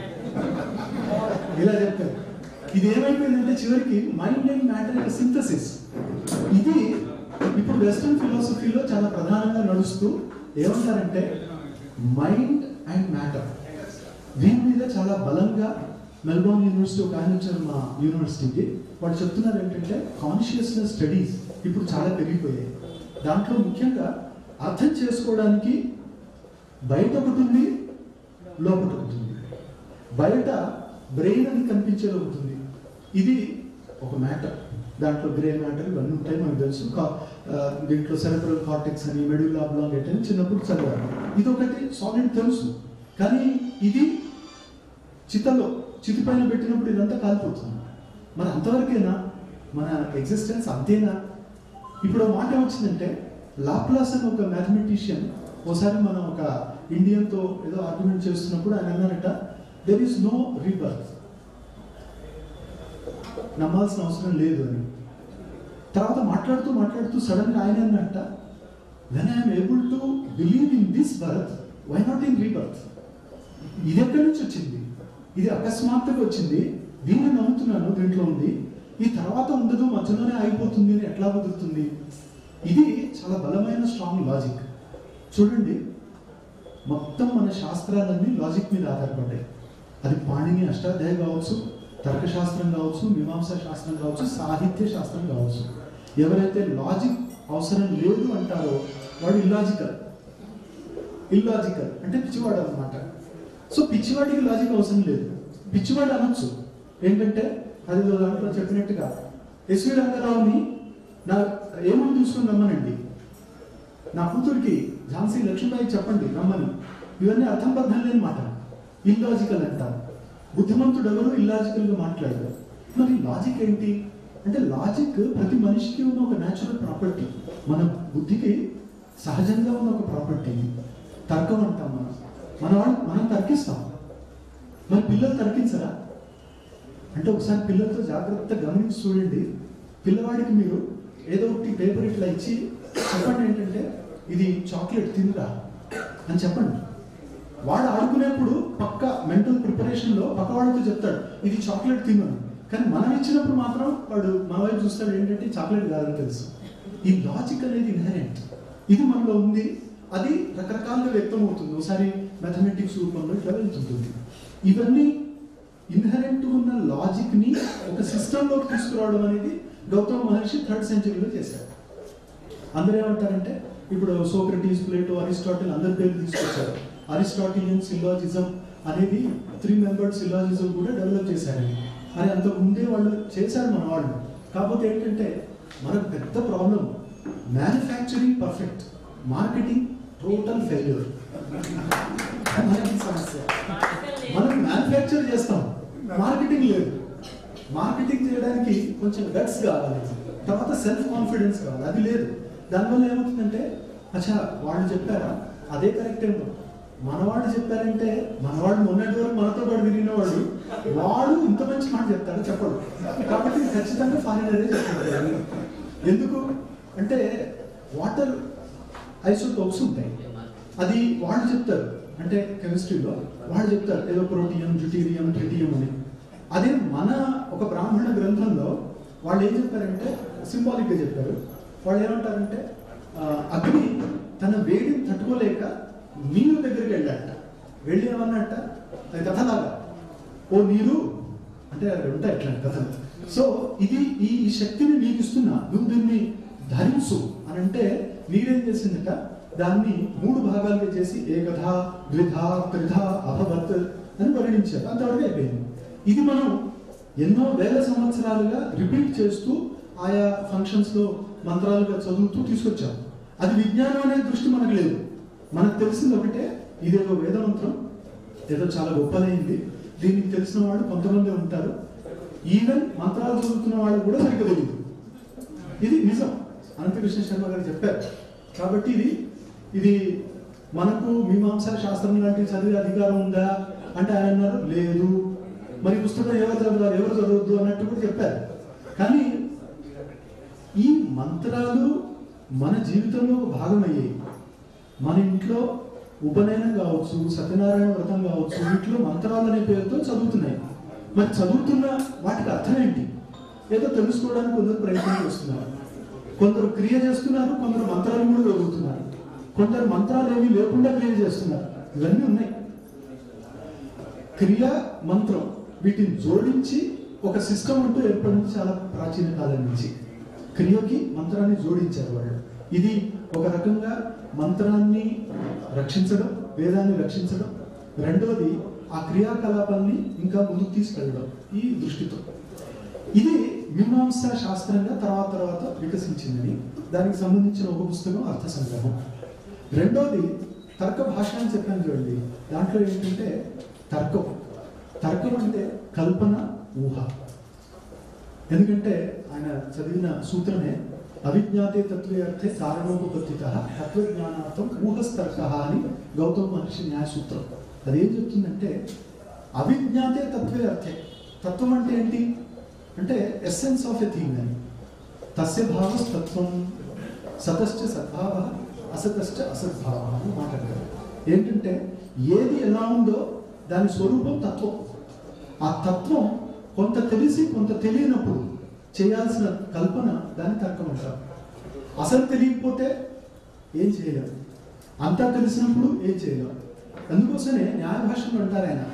ఇలా చెప్పారు ఇది ఏమైపోయిందంటే చివరికి మైండ్ అండ్ మ్యాటర్ యొక్క సింథసిస్ ఇది ఇప్పుడు వెస్ట్రన్ ఫిలాసఫీలో చాలా ప్రధానంగా నడుస్తూ ఏమంటారంటే మైండ్ అండ్ మ్యాటర్ దీని మీద చాలా బలంగా మెల్బోర్న్ యూనివర్సిటీ ఒక ఆయన వచ్చారు మా యూనివర్సిటీకి వాళ్ళు చెప్తున్నారు ఏంటంటే కాన్షియస్నెస్ స్టడీస్ ఇప్పుడు చాలా పెరిగిపోయాయి దాంట్లో ముఖ్యంగా అర్థం చేసుకోవడానికి బయట ఒకటి ఉంది లోపల ఒకటి ఉంది బయట బ్రెయిన్ అని కనిపించేది ఒకటి ఉంది ఇది ఒక మ్యాటర్ దాంట్లో గ్రే మ్యాటర్ ఇవన్నీ ఉంటాయి మనకు తెలుసు కా- ఆ, దీంట్లో సెరెబ్రల్ కార్టెక్స్ అని మెడ్యుల్ ఆబ్లాంగేట్ అని చిన్నప్పుడు చదివాను ఇది ఒకటి సాలిడ్ తెలుసు కానీ ఇది చితలో చితి పైన పెట్టినప్పుడు ఇదంతా కాలిపోతుంది మరి అంతవరకేనా మన ఎగ్జిస్టెన్స్ అంతేనా ఇప్పుడు ఓ మాట ఏమొచ్చిందంటే లాప్లాస్ అని ఒక మ్యాథమెటిషియన్ ఓసారి మనం ఒక ఇండియన్తో ఏదో ఆర్గ్యుమెంట్ చేస్తున్నప్పుడు ఆయన అన్నారట దెర్ ఈస్ నో రీబర్త్ నమ్మాల్సిన అవసరం లేదు అని తర్వాత మాట్లాడుతూ మాట్లాడుతూ సడన్ గా ఆయన అన్నట్ట when I'm able to believe in this birth why not in rebirth ఇది ఎక్కడి నుంచి వచ్చింది ఇది అకస్మాత్తుగా వచ్చింది దీన్ని నమ్ముతున్నాను దీంట్లో ఉంది ఈ తర్వాత ఉండదు మధ్యలోనే ఆగిపోతుంది అని ఎట్లా కుదురుతుంది ఇది చాలా బలమైన స్ట్రాంగ్ లాజిక్ చూడండి మొత్తం మన శాస్త్రాలన్నీ లాజిక్ మీద ఆధారపడ్డాయి అది పాణిని అష్టాధ్యాయ కావచ్చు తర్కశాస్త్రం కావచ్చు మీమాంసా శాస్త్రం కావచ్చు సాహిత్య శాస్త్రం కావచ్చు ఎవరైతే లాజిక్ అవసరం లేదు అంటారో వాడు ఇల్లాజికల్ ఇల్లాజికల్ అంటే పిచ్చివాడు అనమాట సో పిచ్చివాడికి లాజిక్ అవసరం లేదు పిచ్చివాడు అనొచ్చు ఏంటంటే అది ఏదో దాంట్లో చెప్పినట్టుగా ఎస్వి రంగారావుని నా ఏమని చూసుకొని రమ్మనండి నా కూతురికి ఝాన్సీ లక్ష్మీబాయి చెప్పండి రమ్మని ఇవన్నీ అర్థం బద్ధం లేని మాట ఇల్లాజికల్ అంటారు బుద్ధిమంతుడు ఎవరు ఇల్లాజికల్ గా మాట్లాడరు మరి లాజిక్ ఏంటి అంటే లాజిక్ ప్రతి మనిషికి ఉన్న ఒక న్యాచురల్ ప్రాపర్టీ మన బుద్ధికి సహజంగా ఉన్న ఒక ప్రాపర్టీ తర్కం అంటాం మనం మన వాళ్ళు మనం తర్కిస్తాం మరి పిల్లలు తర్కించరా అంటే ఒకసారి పిల్లలతో జాగ్రత్తగా గమనించి చూడండి పిల్లవాడికి మీరు ఏదో ఒకటి పేపర్ ఇట్లా ఇచ్చి చెప్పండి ఏంటంటే ఇది చాక్లెట్ తిందిరా అని చెప్పండి వాడు ఆడుకునేప్పుడు పక్క మెంటల్ ప్రిపరేషన్ లో పక్క వాడితో చెప్తాడు ఇది చాక్లెట్ తినను కానీ మనం ఇచ్చినప్పుడు మాత్రం వాడు మన వైపు చూస్తాడు ఏంటంటే చాక్లెట్ కాదని తెలుసు ఈ లాజిక్ అనేది ఇన్హరెంట్ ఇది మనలో ఉంది అది రకరకాలుగా వ్యక్తం అవుతుంది ఒకసారి మ్యాథమెటిక్స్ రూపంలో ఇట్లా వెళ్తుంటుంది ఇవన్నీ ఇన్హరెంట్ ఉన్న లాజిక్ ని ఒక సిస్టమ్ లోకి తీసుకురావడం అనేది గౌతమ మహర్షి థర్డ్ సెంచరీలో చేశారు అందరూ ఏమంటారంటే ఇప్పుడు సోక్రటీస్ ప్లేటో అరిస్టాటిల్ అందరి పేర్లు తీసుకొచ్చారు అరిస్టాటిలియన్ సిలాజిజం అనేది త్రీ మెంబర్డ్ సిలాజిజం కూడా డెవలప్ చేశారండి అది అంతకు ముందే వాళ్ళు చేశారు మన వాళ్ళు కాకపోతే ఏంటంటే మనకు పెద్ద problem manufacturing perfect marketing total failure మనకి సమస్య మనం మ్యానుఫ్యాక్చర్ చేస్తాం మార్కెటింగ్ లేదు మార్కెటింగ్ చేయడానికి కొంచెం గట్స్ కావాలి తర్వాత సెల్ఫ్ కాన్ఫిడెన్స్ కావాలి అది లేదు దానివల్ల ఏమవుతుందంటే అచ్చా వాళ్ళు చెప్పారా అదే కరెక్ట్ ఏమో మనవాళ్ళు చెప్పారంటే మనవాడు మొన్నటి వరకు మనతో పాటు తిరిగిన వాడు వాడు ఇంత మంచి మాట చెప్తాడు చెప్పడు కాబట్టి ఖచ్చితంగా ఫారినరే చెప్తాడు ఎందుకు అంటే వాటర్ ఐసోటోప్స్ ఉంటాయి అది వాళ్ళు చెప్తారు అంటే కెమిస్ట్రీలో వాళ్ళు చెప్తారు ఏదో ప్రోటీయం డ్యూటీరియం ట్రిటియం అని అదే మన ఒక బ్రాహ్మణ గ్రంథంలో వాళ్ళు ఏం చెప్పారంటే సింబాలిక్గా చెప్పారు వాళ్ళు ఏమంటారంటే ఆ, అగ్ని తన వేడిని తట్టుకోలేక నీరు దగ్గరికి వెళ్ళాట వెళ్ళి ఏమన్నట్ట అది కథలాగా ఓ నీరు అంటే అక్కడ ఉంటాయి ఇట్లాంటి కథలు సో ఇది ఈ ఈ శక్తిని నీకు ఇస్తున్నా నువ్వు దీన్ని ధరించు అని అంటే నీరేం చేసిందట దాన్ని మూడు భాగాలుగా చేసి ఏకధ ద్విధ త్రిధ అభవత్ అని పరిగణించారు అంతవరకు అయిపోయింది ఇది మనం ఎన్నో వేల సంవత్సరాలుగా రిపీట్ చేస్తూ ఆయా ఫంక్షన్స్ లో మంత్రాలుగా చదువుతూ తీసుకొచ్చాం అది విజ్ఞానం అనే దృష్టి మనకు లేదు మనకు తెలిసింది ఒకటే ఇదేదో వేద మంత్రం ఏదో చాలా గొప్పదైంది దీనికి తెలిసిన వాళ్ళు కొంతమంది ఉంటారు ఈవెన్ మంత్రాలు చదువుతున్న వాళ్ళు కూడా సరిగ్గా తెలియదు ఇది నిజం అనంతకృష్ణ శర్మ గారు చెప్పారు కాబట్టి ఇది ఇది మనకు మీమాంసా శాస్త్రం లాంటివి చదివే అధికారం ఉందా అంటే ఆయన అన్నారు లేదు మరి పుస్తకం ఎవరు చదవాలి ఎవరు చదవద్దు అన్నట్టు కూడా చెప్పారు కానీ ఈ మంత్రాలు మన జీవితంలో ఒక భాగం అయ్యాయి మన ఇంట్లో ఉపనయనం కావచ్చు సత్యనారాయణ వ్రతం కావచ్చు వీటిలో మంత్రాలు అనే పేరుతో చదువుతున్నాయి మరి చదువుతున్న వాటికి అర్థం ఏంటి ఏదో తెలుసుకోవడానికి కొందరు ప్రయత్నం చేస్తున్నారు కొందరు క్రియ చేస్తున్నారు కొందరు మంత్రాలు కూడా చదువుతున్నారు కొందరు మంత్రాలు ఏమీ లేకుండా క్రియ చేస్తున్నారు ఇవన్నీ ఉన్నాయి క్రియ మంత్రం వీటిని జోడించి ఒక సిస్టమ్ అంటూ ఏర్పడింది చాలా ప్రాచీన కాలం నుంచి క్రియకి మంత్రాన్ని జోడించారు వాళ్ళు ఇది ఒక రకంగా మంత్రాన్ని రక్షించడం వేదాన్ని రక్షించడం రెండవది ఆ క్రియాకలాపాన్ని ఇంకా ముందుకు తీసుకెళ్ళడం ఈ దృష్టితో ఇది మీమాంస శాస్త్రంగా తర్వాత తర్వాత వికసించిందని దానికి సంబంధించిన ఒక పుస్తకం అర్థ సంగ్రహం రెండోది తర్క భాష అని చెప్పాను చూడండి దాంట్లో ఏంటంటే తర్కం తర్కం అంటే కల్పన ఊహ ఎందుకంటే ఆయన చదివిన సూత్రమే అవిజ్ఞాతే తత్వే అర్థే కారణోపత్తిత తత్వజ్ఞానార్థం ఊహస్తర్క అని గౌతమ మహర్షి న్యాయ సూత్రం అదేం చెప్తుందంటే అవిజ్ఞాతే తత్వే అర్థే తత్వం అంటే ఏంటి అంటే ఎస్సెన్స్ ఆఫ్ ఎ థింగ్ అని తస్య భావస్తత్వం సతశ్చ సద్భావ అసతశ్చ అసద్భావ అని మాట్లాడతారు ఏంటంటే ఏది ఎలా ఉందో దాని స్వరూపం తత్వం ఆ తత్వం కొంత తెలిసి కొంత తెలియనప్పుడు చేయాల్సిన కల్పన దాన్ని తర్కం అంటారు అసలు తెలియకపోతే ఏం చేయలేము అంతా తెలిసినప్పుడు ఏం చేయలేము అందుకోసమే న్యాయ భాషలో అంటారు ఆయన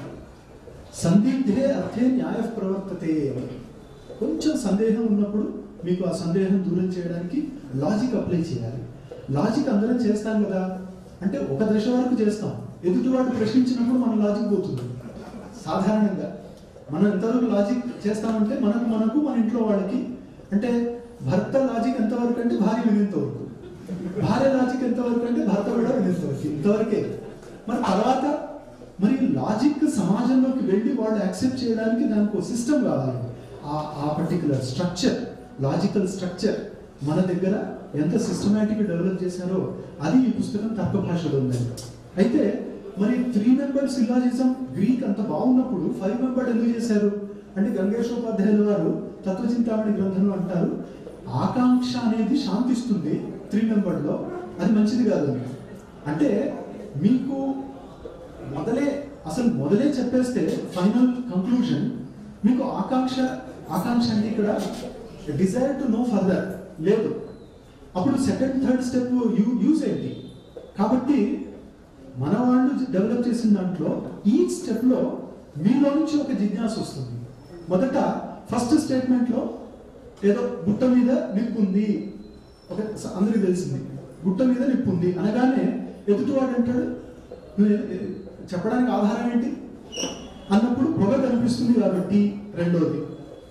సందిగ్ధే అర్థే న్యాయ ప్రవర్తతే అని కొంచెం సందేహం ఉన్నప్పుడు మీకు ఆ సందేహం దూరం చేయడానికి లాజిక్ అప్లై చేయాలి లాజిక్ అందరం చేస్తాం కదా అంటే ఒక దశ వరకు చేస్తాం ఎదుటివాడు ప్రశ్నించినప్పుడు మన లాజిక్ పోతుంది సాధారణంగా మనం ఎంతవరకు లాజిక్ చేస్తామంటే మనకు మనకు మన ఇంట్లో వాళ్ళకి అంటే భర్త లాజిక్ ఎంతవరకు అంటే భార్య వినేంత వరకు భార్య లాజిక్ ఎంతవరకు అంటే భర్త కూడా వినేంత వరకు ఇంతవరకే మరి తర్వాత మరి లాజిక్ సమాజంలోకి వెళ్ళి వాళ్ళు యాక్సెప్ట్ చేయడానికి దానికి ఒక సిస్టమ్ కావాలి ఆ ఆ పర్టికులర్ స్ట్రక్చర్ లాజికల్ స్ట్రక్చర్ మన దగ్గర ఎంత సిస్టమేటిక్ డెవలప్ చేశారో అది ఈ పుస్తకం తర్క భాషలో ఉందండి అయితే మరి త్రీ మెంబర్ సిలాజిజం గ్రీక్ అంత బాగున్నప్పుడు ఫైవ్ మెంబర్ ఎందుకు చేశారు అంటే గంగేశోపాధ్యాయుల వారు తత్వచింతామణి గ్రంథంలో అంటారు ఆకాంక్ష అనేది శాంతిస్తుంది త్రీ మెంబర్లో అది మంచిది కాదు అని. అంటే మీకు మొదలే అసలు మొదలే చెప్పేస్తే ఫైనల్ కంక్లూజన్ మీకు ఆకాంక్ష ఆకాంక్ష అంటే ఇక్కడ డిజైర్ టు నో ఫర్దర్ లేదు అప్పుడు సెకండ్ థర్డ్ స్టెప్ యూజ్ ఏంటి కాబట్టి మన వాళ్ళు డెవలప్ చేసిన దాంట్లో ఈ స్టెప్ లో మీలో నుంచి ఒక జిజ్ఞాస వస్తుంది మొదట ఫస్ట్ స్టేట్మెంట్ లో ఏదో గుట్ట మీద నిప్పు ఉంది ఒక అందరికి తెలిసింది గుట్ట మీద నిప్పు ఉంది అనగానే ఎదుటివాడు అంటాడు "నువ్వు ఏ- ఏ- చెప్పడానికి ఆధారం ఏంటి అన్నప్పుడు పొగ కనిపిస్తుంది కాబట్టి రెండోది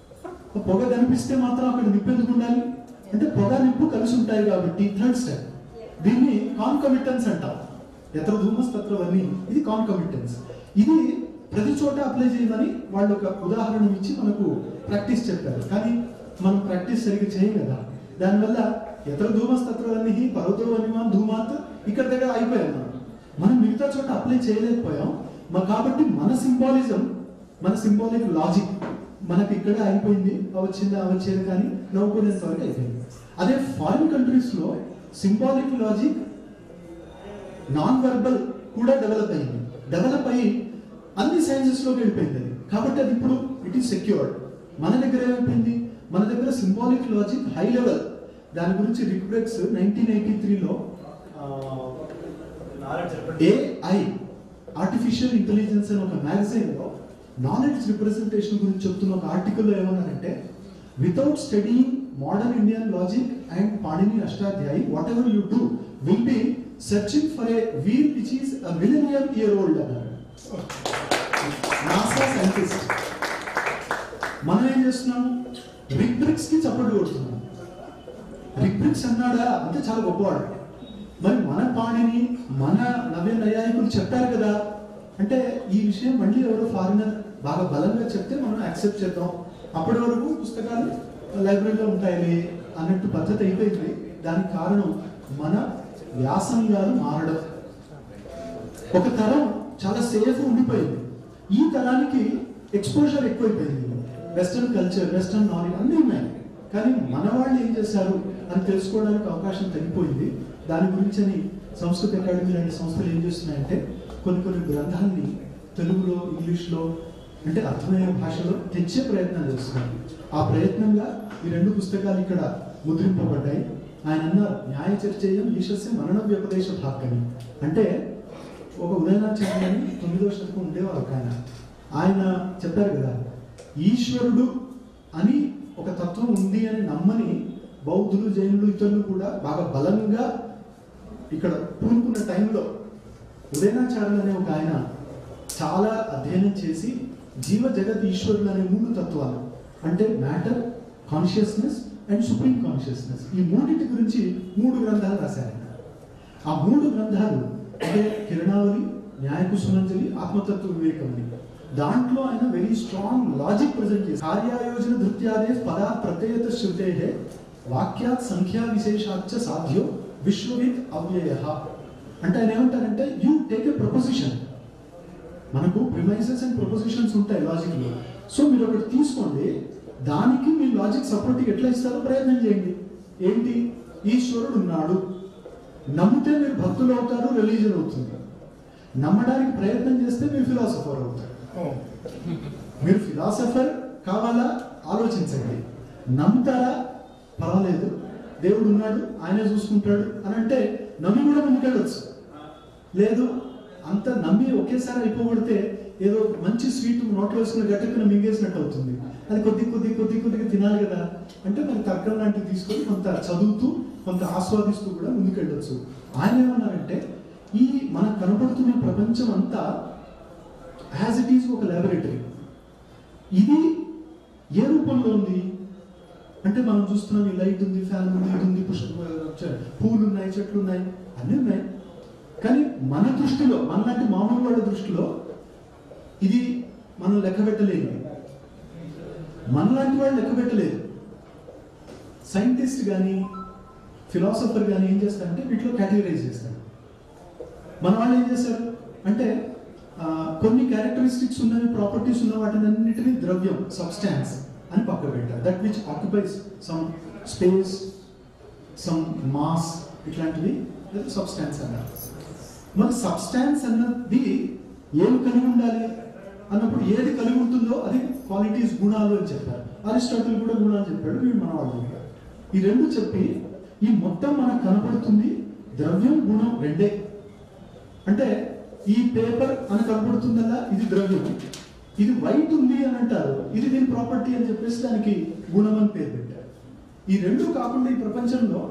ఆ పొగ కనిపిస్తే మాత్రం అక్కడ నిప్పు ఎందుకు ఉండాలి అంటే పొగ నిప్పు కలిసి ఉంటాయి కాబట్టి థర్డ్ స్టెప్ దీన్ని కాన్కమిటెన్స్ అంటాం ఎత్ర ధూమస్ తత్ర వన్నీ ఇది కాన్కమిటెన్స్ ఇది ప్రతి చోట అప్లై చేయమని వాళ్ళు ఒక ఉదాహరణ ఇచ్చి మనకు ప్రాక్టీస్ చెప్పారు కానీ మనం ప్రాక్టీస్ సరిగ్గా చేయం కదా దానివల్ల ఎత్ర ధూమస్ తత్ర వన్నీ పర్వతో వనిమాన్ ధూమాత్ ఇక్కడ దగ్గర అయిపోయాం మనం మనం మిగతా చోట అప్లై చేయలేకపోయాం మ- కాబట్టి మన సింబాలిజం మన సింబాలిక్ లాజిక్ మనకి ఇక్కడ అయిపోయింది వచ్చింది వచ్చేది కానీ నవ్వుకునేంత వరకు అయిపోయింది అదే ఫారిన్ కంట్రీస్ లో సింబాలిక్ లాజిక్ నాన్ వెర్బల్ కూడా డెవలప్ అయింది డెవలప్ అయ్యి అన్ని సైన్సెస్ లోకి వెళ్ళిపోయింది అది కాబట్టి అది ఇప్పుడు ఇట్ ఈస్ సెక్యూర్డ్ మన దగ్గర ఏమైపోయింది మన దగ్గర సింబాలిక్ లాజిక్ హై లెవెల్ దాని గురించి రిక్వెక్స్ నైన్టీన్ ఎయిటీ త్రీలో ఏఐ ఆర్టిఫిషియల్ ఇంటెలిజెన్స్ అని ఒక మ్యాగజైన్ లో నాలెడ్జ్ రిప్రజెంటేషన్ గురించి చెప్తున్న ఒక ఆర్టికల్లో ఏమన్నారంటే without studying modern Indian logic and Panini Ashtadhyayi whatever you do will be searching for a wheel which is a millennium year old అన్నారు నాసా సైంటిస్ట్ మనం ఏం చేస్తున్నాము రిక్బ్రిక్స్ కి చప్పట్లు కొడుతున్నాం రిక్బ్రిక్స్ అన్నాడా అంటే చాలా గొప్పవాడు మరి మన పాణిని మన నవ్య నయాయకులు చెప్పారు కదా అంటే ఈ విషయం మళ్ళీ ఎవరో ఫారినర్ బాగా బలంగా చెప్తే మనం యాక్సెప్ట్ చేద్దాం అప్పటి వరకు పుస్తకాలు లైబ్రరీలో ఉంటాయి అన్నట్టు పద్ధతి అయిపోయింది దానికి కారణం మన వ్యాసంగాలు మారడం ఒక తరం చాలా సేఫ్ ఉండిపోయింది ఈ తరానికి ఎక్స్పోజర్ ఎక్కువైపోయింది వెస్టర్న్ కల్చర్ వెస్టర్న్ నాలెడ్జ్ అన్నీ ఉన్నాయి కానీ మన వాళ్ళు ఏం చేశారు అని తెలుసుకోవడానికి అవకాశం తగ్గిపోయింది దాని గురించి అని సంస్కృత అకాడమీ లాంటి సంస్థలు ఏం చేస్తున్నాయంటే కొన్ని కొన్ని గ్రంథాన్ని తెలుగులో ఇంగ్లీష్లో అంటే అర్థమయ్యే భాషలో తెచ్చే ప్రయత్నం చేస్తున్నారు ఆ ప్రయత్నంగా ఈ రెండు పుస్తకాలు ఇక్కడ ముద్రింపబడ్డాయి ఆయన అన్నారు న్యాయ చర్చేయం ఈశస్య మనన వ్యపదేశ భాగని అంటే ఒక ఉదయనాచార్య అని తొమ్మిదో శతకం ఉండేవారు ఒక ఆయన ఆయన చెప్పారు కదా ఈశ్వరుడు అని ఒక తత్వం ఉంది అని నమ్మని బౌద్ధులు జైనులు ఇతరులు కూడా బాగా బలంగా ఇక్కడ పూనుకున్న టైంలో ఉదయనాచార్యులు అనే ఒక ఆయన చాలా అధ్యయనం చేసి జీవ జగత్ ఈశ్వరులు అనే మూడు తత్వాలు అంటే matter consciousness and supreme consciousness ఈ మూడింటి గురించి మూడు గ్రంథాలు రాశారు ఆయన ఆ మూడు గ్రంథాలు అంటే కిరణావళి న్యాయకుసుమంజలి ఆత్మతత్వ వివేకం అని దాంట్లో ఆయన వెరీ స్ట్రాంగ్ లాజిక్ ప్రజెంట్ చేసి కార్యాయోజన ధృత్యాదే పదా ప్రత్యయత శృతే వాక్యాత్ సంఖ్యా విశేషాచ్చ సాధ్యో విశ్వవిత్ అవ్యయ అంటే ఆయన ఏమంటారంటే యూ టేక్ ఎ ప్రపోజిషన్ మనకు ప్రిమైసెస్ అండ్ ప్రపోజిషన్స్ ఉంటాయి లాజిక్ లో సో మీరు ఒకటి తీసుకోండి దానికి మీ లాజిక్ సపోర్ట్ ఎట్లా ఇస్తారో ప్రయత్నం చేయండి ఏంటి ఈశ్వరుడు ఉన్నాడు నమ్మితే మీరు భక్తులు అవుతారు రిలీజన్ అవుతుంది నమ్మడానికి ప్రయత్నం చేస్తే మీరు ఫిలాసఫర్ అవుతారు మీరు ఫిలాసఫర్ కావాలా ఆలోచించండి నమ్ముతారా పర్వాలేదు దేవుడు ఉన్నాడు ఆయనే చూసుకుంటాడు అని అంటే నమ్మి కూడా ముందుకెళ్ళొచ్చు లేదు అంత నమ్మి ఒకేసారి అయిపోబడితే ఏదో మంచి స్వీట్ నోట్లో వేసుకుని గట్టుకుని మింగేసినట్టు అవుతుంది అది కొద్ది కొద్ది కొద్ది కొద్దిగా తినాలి కదా అంటే మరి తర్కం లాంటివి తీసుకొని కొంత చదువుతూ కొంత ఆస్వాదిస్తూ కూడా ముందుకెళ్ళొచ్చు ఆయన ఏమన్నారంటే ఈ మనకు కనబడుతున్న ప్రపంచం అంతా యాజ్ ఇట్ ఈజ్ ఒక ల్యాబొరేటరీ ఇది ఏ రూపంలో ఉంది అంటే మనం చూస్తున్నాం ఈ లైట్ ఉంది ఫ్యాన్ ఉంది ఇది ఉంది పుష్ప పూలు ఉన్నాయి చెట్లు ఉన్నాయి అన్నీ ఉన్నాయి కానీ మన దృష్టిలో మనలాంటి మామూలు వాళ్ళ దృష్టిలో ఇది మనం లెక్క పెట్టలేదు మనలాంటి వాళ్ళు లెక్క పెట్టలేదు సైంటిస్ట్ కానీ ఫిలాసఫర్ కానీ ఏం చేస్తారంటే వీటిలో కేటగరైజ్ చేస్తారు మన వాళ్ళు ఏం చేస్తారు అంటే ఆ, కొన్ని క్యారెక్టరిస్టిక్స్ ఉన్నవి ప్రాపర్టీస్ ఉన్న వాటిని అన్నిటినీ ద్రవ్యం సబ్స్టాన్స్ అని పక్క పెట్టారు that which occupies some space some mass ఇట్లాంటివి సబ్స్టాన్స్ అన్నారు మరి సబ్స్టాన్స్ అన్నది ఏమి కలిగి ఉండాలి అన్నప్పుడు ఏది కలిగి ఉంటుందో అది క్వాలిటీస్ గుణాలు అని చెప్పారు అరిస్టాటిల్ కూడా గుణాలు చెప్పాడు వీడు మన వాళ్ళు చెప్పారు. ఈ రెండు చెప్పి ఈ మొత్తం మనకు కనపడుతుంది ద్రవ్యం గుణం రెండే అంటే ఈ పేపర్ అని కనపడుతుందల్లా ఇది ద్రవ్యం ఇది వైట్ ఉంది అని అంటారు ఇది దీని ప్రాపర్టీ అని చెప్పేసి దానికి గుణం అని పేరు పెట్టారు ఈ రెండు కాకుండా ఈ ప్రపంచంలో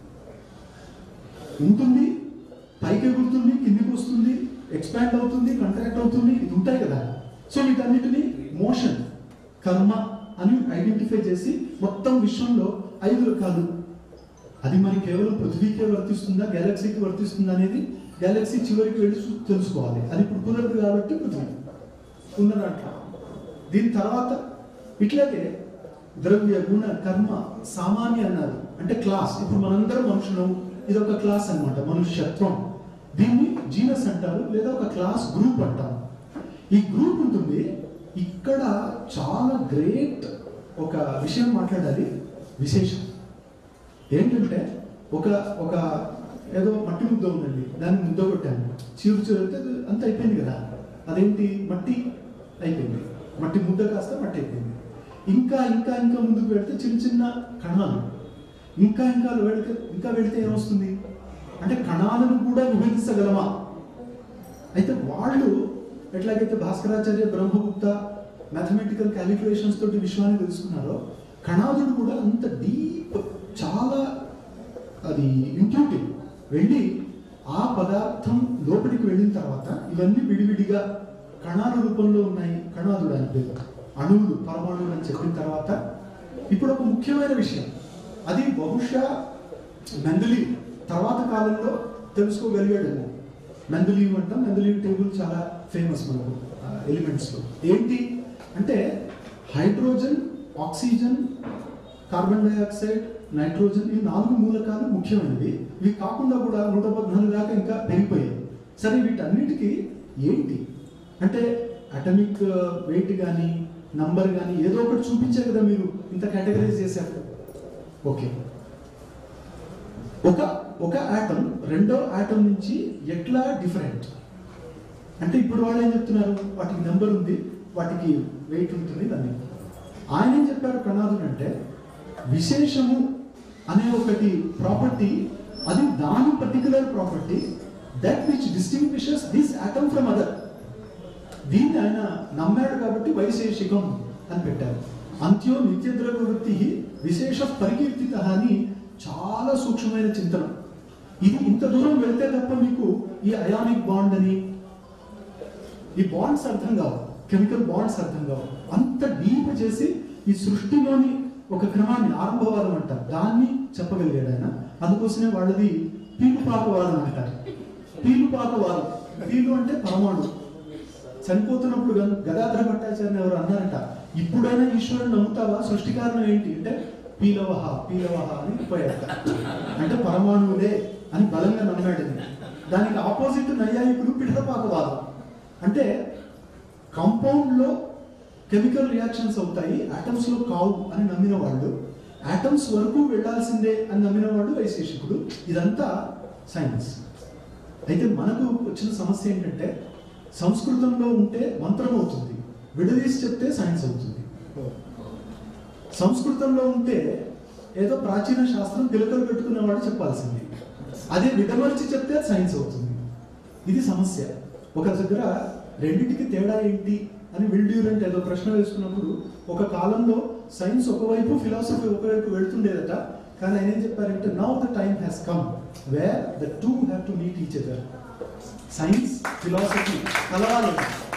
ఉంటుంది పైకి ఎగురుతుంది కిందికి వస్తుంది ఎక్స్పాండ్ అవుతుంది కంట్రాక్ట్ అవుతుంది ఇది ఉంటాయి కదా సో వీటన్నిటిని మోషన్ కర్మ అని ఐడెంటిఫై చేసి మొత్తం విశ్వంలో ఐదు రకాలు అది మరి కేవలం పృథ్వీకే వర్తిస్తుందా గెలాక్సీకి వర్తిస్తుందా అనేది గెలాక్సీ చివరికి వెళ్ళి చూ- తెలుసుకోవాలి అది ఇప్పుడు కుదరదు కాబట్టి పృథ్వీ ఉన్న దాంట్లో దీని తర్వాత ఇట్లాగే ద్రవ్య గుణ కర్మ సామాన్య అన్నారు అంటే క్లాస్ ఇప్పుడు మనందరం మనుషులం ఇది ఒక క్లాస్ అన్నమాట మనుష్యత్వం దీన్ని జీనస్ అంటారు లేదా ఒక క్లాస్ గ్రూప్ అంటారు ఈ గ్రూప్ ఉంటుంది ఇక్కడ చాలా గ్రేట్ ఒక విషయం మాట్లాడాలి విశేషం ఏంటంటే ఒక ఒక ఏదో మట్టి ముద్ద ఉందండి దాన్ని ముద్ద కొట్టాను చీరు చీరితే అంత అయిపోయింది కదా అదేంటి మట్టి అయిపోయింది మట్టి ముద్ద కాస్త మట్టి అయిపోయింది ఇంకా ఇంకా ఇంకా ముందుకు వెళ్తే చిన్న చిన్న కణాలు ఇంకా ఇంకా వెళితే ఇంకా వెళితే ఏమొస్తుంది అంటే కణాలను కూడా విభజించగలమా అయితే వాళ్ళు ఎట్లాగైతే భాస్కరాచార్య బ్రహ్మగుప్త మ్యాథమెటికల్ క్యాలిక్యులేషన్స్ తోటి విశ్వాన్ని తెలుసుకున్నారో కణాదుడు కూడా అంత డీప్ చాలా అది ఇంట్యూటివ్ వెళ్ళి ఆ పదార్థం లోపలికి వెళ్ళిన తర్వాత ఇవన్నీ విడివిడిగా కణాల రూపంలో ఉన్నాయి కణాదుడు అని పేరు అణువులు పరమాణువులు అని చెప్పిన తర్వాత ఇప్పుడు ఒక ముఖ్యమైన విషయం అది బహుశా మెందలి తర్వాత కాలంలో తెలుసుకోగలిగాడేమో మెందలీవ్ అంటాం మెందలీవ్ టేబుల్ చాలా ఫేమస్ మనకు ఎలిమెంట్స్లో ఏంటి అంటే hydrogen oxygen carbon dioxide nitrogen ఈ నాలుగు మూలకాలు ముఖ్యమైనవి ఇవి కాకుండా కూడా నూట పద్నాలుగు దాకా ఇంకా పెరిగిపోయాయి సరే వీటన్నిటికీ ఏంటి అంటే అటమిక్ వెయిట్ కానీ నంబర్ కానీ ఏదో ఒకటి చూపించే కదా మీరు ఇంత కేటగరైజ్ చేశారు ఓకే ఒక ఒక ఆటమ్ రెండో ఆటమ్ నుంచి ఎట్లా డిఫరెంట్ అంటే ఇప్పుడు వాళ్ళు ఏం చెప్తున్నారు వాటికి నెంబర్ ఉంది వాటికి వెయిట్ ఉంటుంది దాన్ని ఆయన ఏం చెప్పారు కణాదుడు అంటే విశేషము అనే ఒకటి ప్రాపర్టీ అది దాని particular property that which distinguishes this atom from other దీన్ని ఆయన నమ్మాడు కాబట్టి వైశేషికం అని పెట్టారు అంత్యో నిత్యద్రవ్య వృత్తి విశేష పరికీర్తిత అని చాలా సూక్ష్మమైన చింతన ఇది ఇంత దూరం వెళ్తే తప్ప మీకు ఈ అయానిక్ బాండ్ అని ఈ బాండ్స్ అర్థం కావు కెమికల్ బాండ్స్ అర్థం కావు అంత డీప్ చేసి ఈ సృష్టిలోని ఒక క్రమాన్ని ఆరంభవాదం అంటారు దాన్ని చెప్పగలిగాడు ఆయన అందుకోసమే వాళ్ళది పీలుపాకవాదం అంటారు పీలుపాకవాదం పీలు అంటే పరమాణు చనిపోతున్నప్పుడు గ- గదాధర భట్టాచార్య ఎవరు అన్నారట ఇప్పుడైనా ఈశ్వరుని నమ్ముతావా సృష్టి కారణం ఏంటి అంటే పీలవహ పీలవహ అని పోయాట అంటే పరమాణువులే అని బలంగా నమ్మాడు అని. దానికి ఆపోజిట్ నైయాయికులు పిఠరపాకవాదం అంటే కాంపౌండ్ లో కెమికల్ రియాక్షన్స్ అవుతాయి ఆటమ్స్ లో కావు అని నమ్మిన వాళ్ళు ఆటమ్స్ వరకు వెళ్ళాల్సిందే అని నమ్మిన వాడు వైశేషికుడు ఇదంతా సైన్స్ అయితే మనకు వచ్చిన సమస్య ఏంటంటే సంస్కృతంలో ఉంటే మంత్రం అవుతుంది విడదీసి చెప్తే సైన్స్ అవుతుంది సంస్కృతంలో ఉంటే ఏదో ప్రాచీన శాస్త్రం పిలకలు పెట్టుకున్నవాడు చెప్పాల్సింది అదే విడమర్చి చెప్తే సైన్స్ అవుతుంది ఇది సమస్య ఒక దగ్గర రెండింటికి తేడా ఏంటి అని విల్డ్యూరెంట్ ఏదో ప్రశ్న వేసుకున్నప్పుడు ఒక కాలంలో సైన్స్ ఒకవైపు ఫిలాసఫీ ఒకవైపు వెళ్తుండేదట కానీ ఆయన ఏం చెప్పారంటే now the time has come where the two have to meet each other science philosophy కలవాలి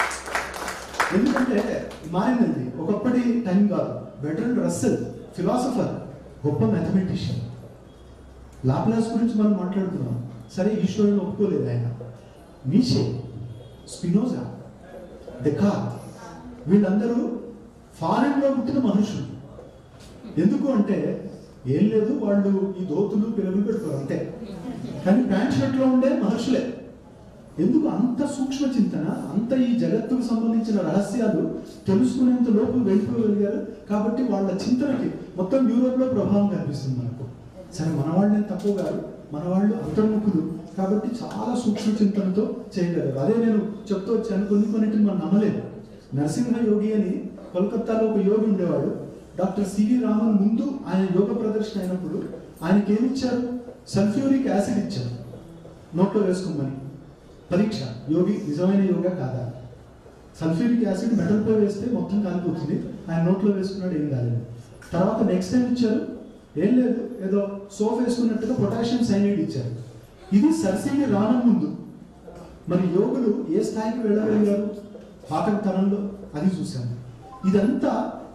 ఎందుకంటే మారిందండి ఒకప్పటి టైం కాదు బెటర్ రస్సెల్ ఫిలాసఫర్ గొప్ప మ్యాథమెటిషియన్ లాప్లాస్ గురించి మనం మాట్లాడుతున్నాం సరే ఈశ్వరుని ఒప్పుకోలేదు ఆయన నీషే స్పినోజా డెకార్ట్ వీళ్ళందరూ ఫారెన్ లో పుట్టిన మనుషులు ఎందుకు అంటే ఏం లేదు వాళ్ళు ఈ దోతులు పిల్లలు పెడతారు అంతే కానీ ప్యాంట్ షర్ట్ లో ఉండే మహర్షులే ఎందుకు అంత సూక్ష్మ చింతన అంత ఈ జగత్తుకు సంబంధించిన రహస్యాలు తెలుసుకునేంత లోపు వెళ్ళిపోగలిగారు కాబట్టి వాళ్ళ చింతనకి మొత్తం యూరోప్ లో ప్రభావం కనిపిస్తుంది మనకు సరే మన వాళ్ళే తక్కువ గారు మన వాళ్ళు అంతర్ముఖులు కాబట్టి చాలా సూక్ష్మ చింతనతో చేయగలరు అదే నేను చెప్తూ వచ్చాను కొన్ని కొన్నిటిని మనం నమ్మలేదు నరసింహ యోగి అని కోల్కత్తాలో ఒక యోగి ఉండేవాడు డాక్టర్ సివి రామన్ ముందు ఆయన యోగ ప్రదర్శన అయినప్పుడు ఆయనకి ఏమి ఇచ్చారు సల్ఫ్యూరిక్ యాసిడ్ ఇచ్చారు నోట్లో వేసుకోమని పరీక్ష యోగి నిజమైన యోగా కాదా సల్ఫ్యూరిక్ యాసిడ్ మెటల్ పై వేస్తే మొత్తం కాలిపోతుంది ఆయన నోట్లో వేసుకున్నాడు ఏం కాలేదు తర్వాత నెక్స్ట్ టైం ఇచ్చారు ఏం లేదు ఏదో సోప్ వేసుకున్నట్టుగా పొటాషియం సైనైడ్ ఇచ్చారు ఇది సరసిని రానం ముందు మరి యోగులు ఏ స్థాయికి వెళ్ళగలిగారు పాతకతనంలో అది చూశాము ఇదంతా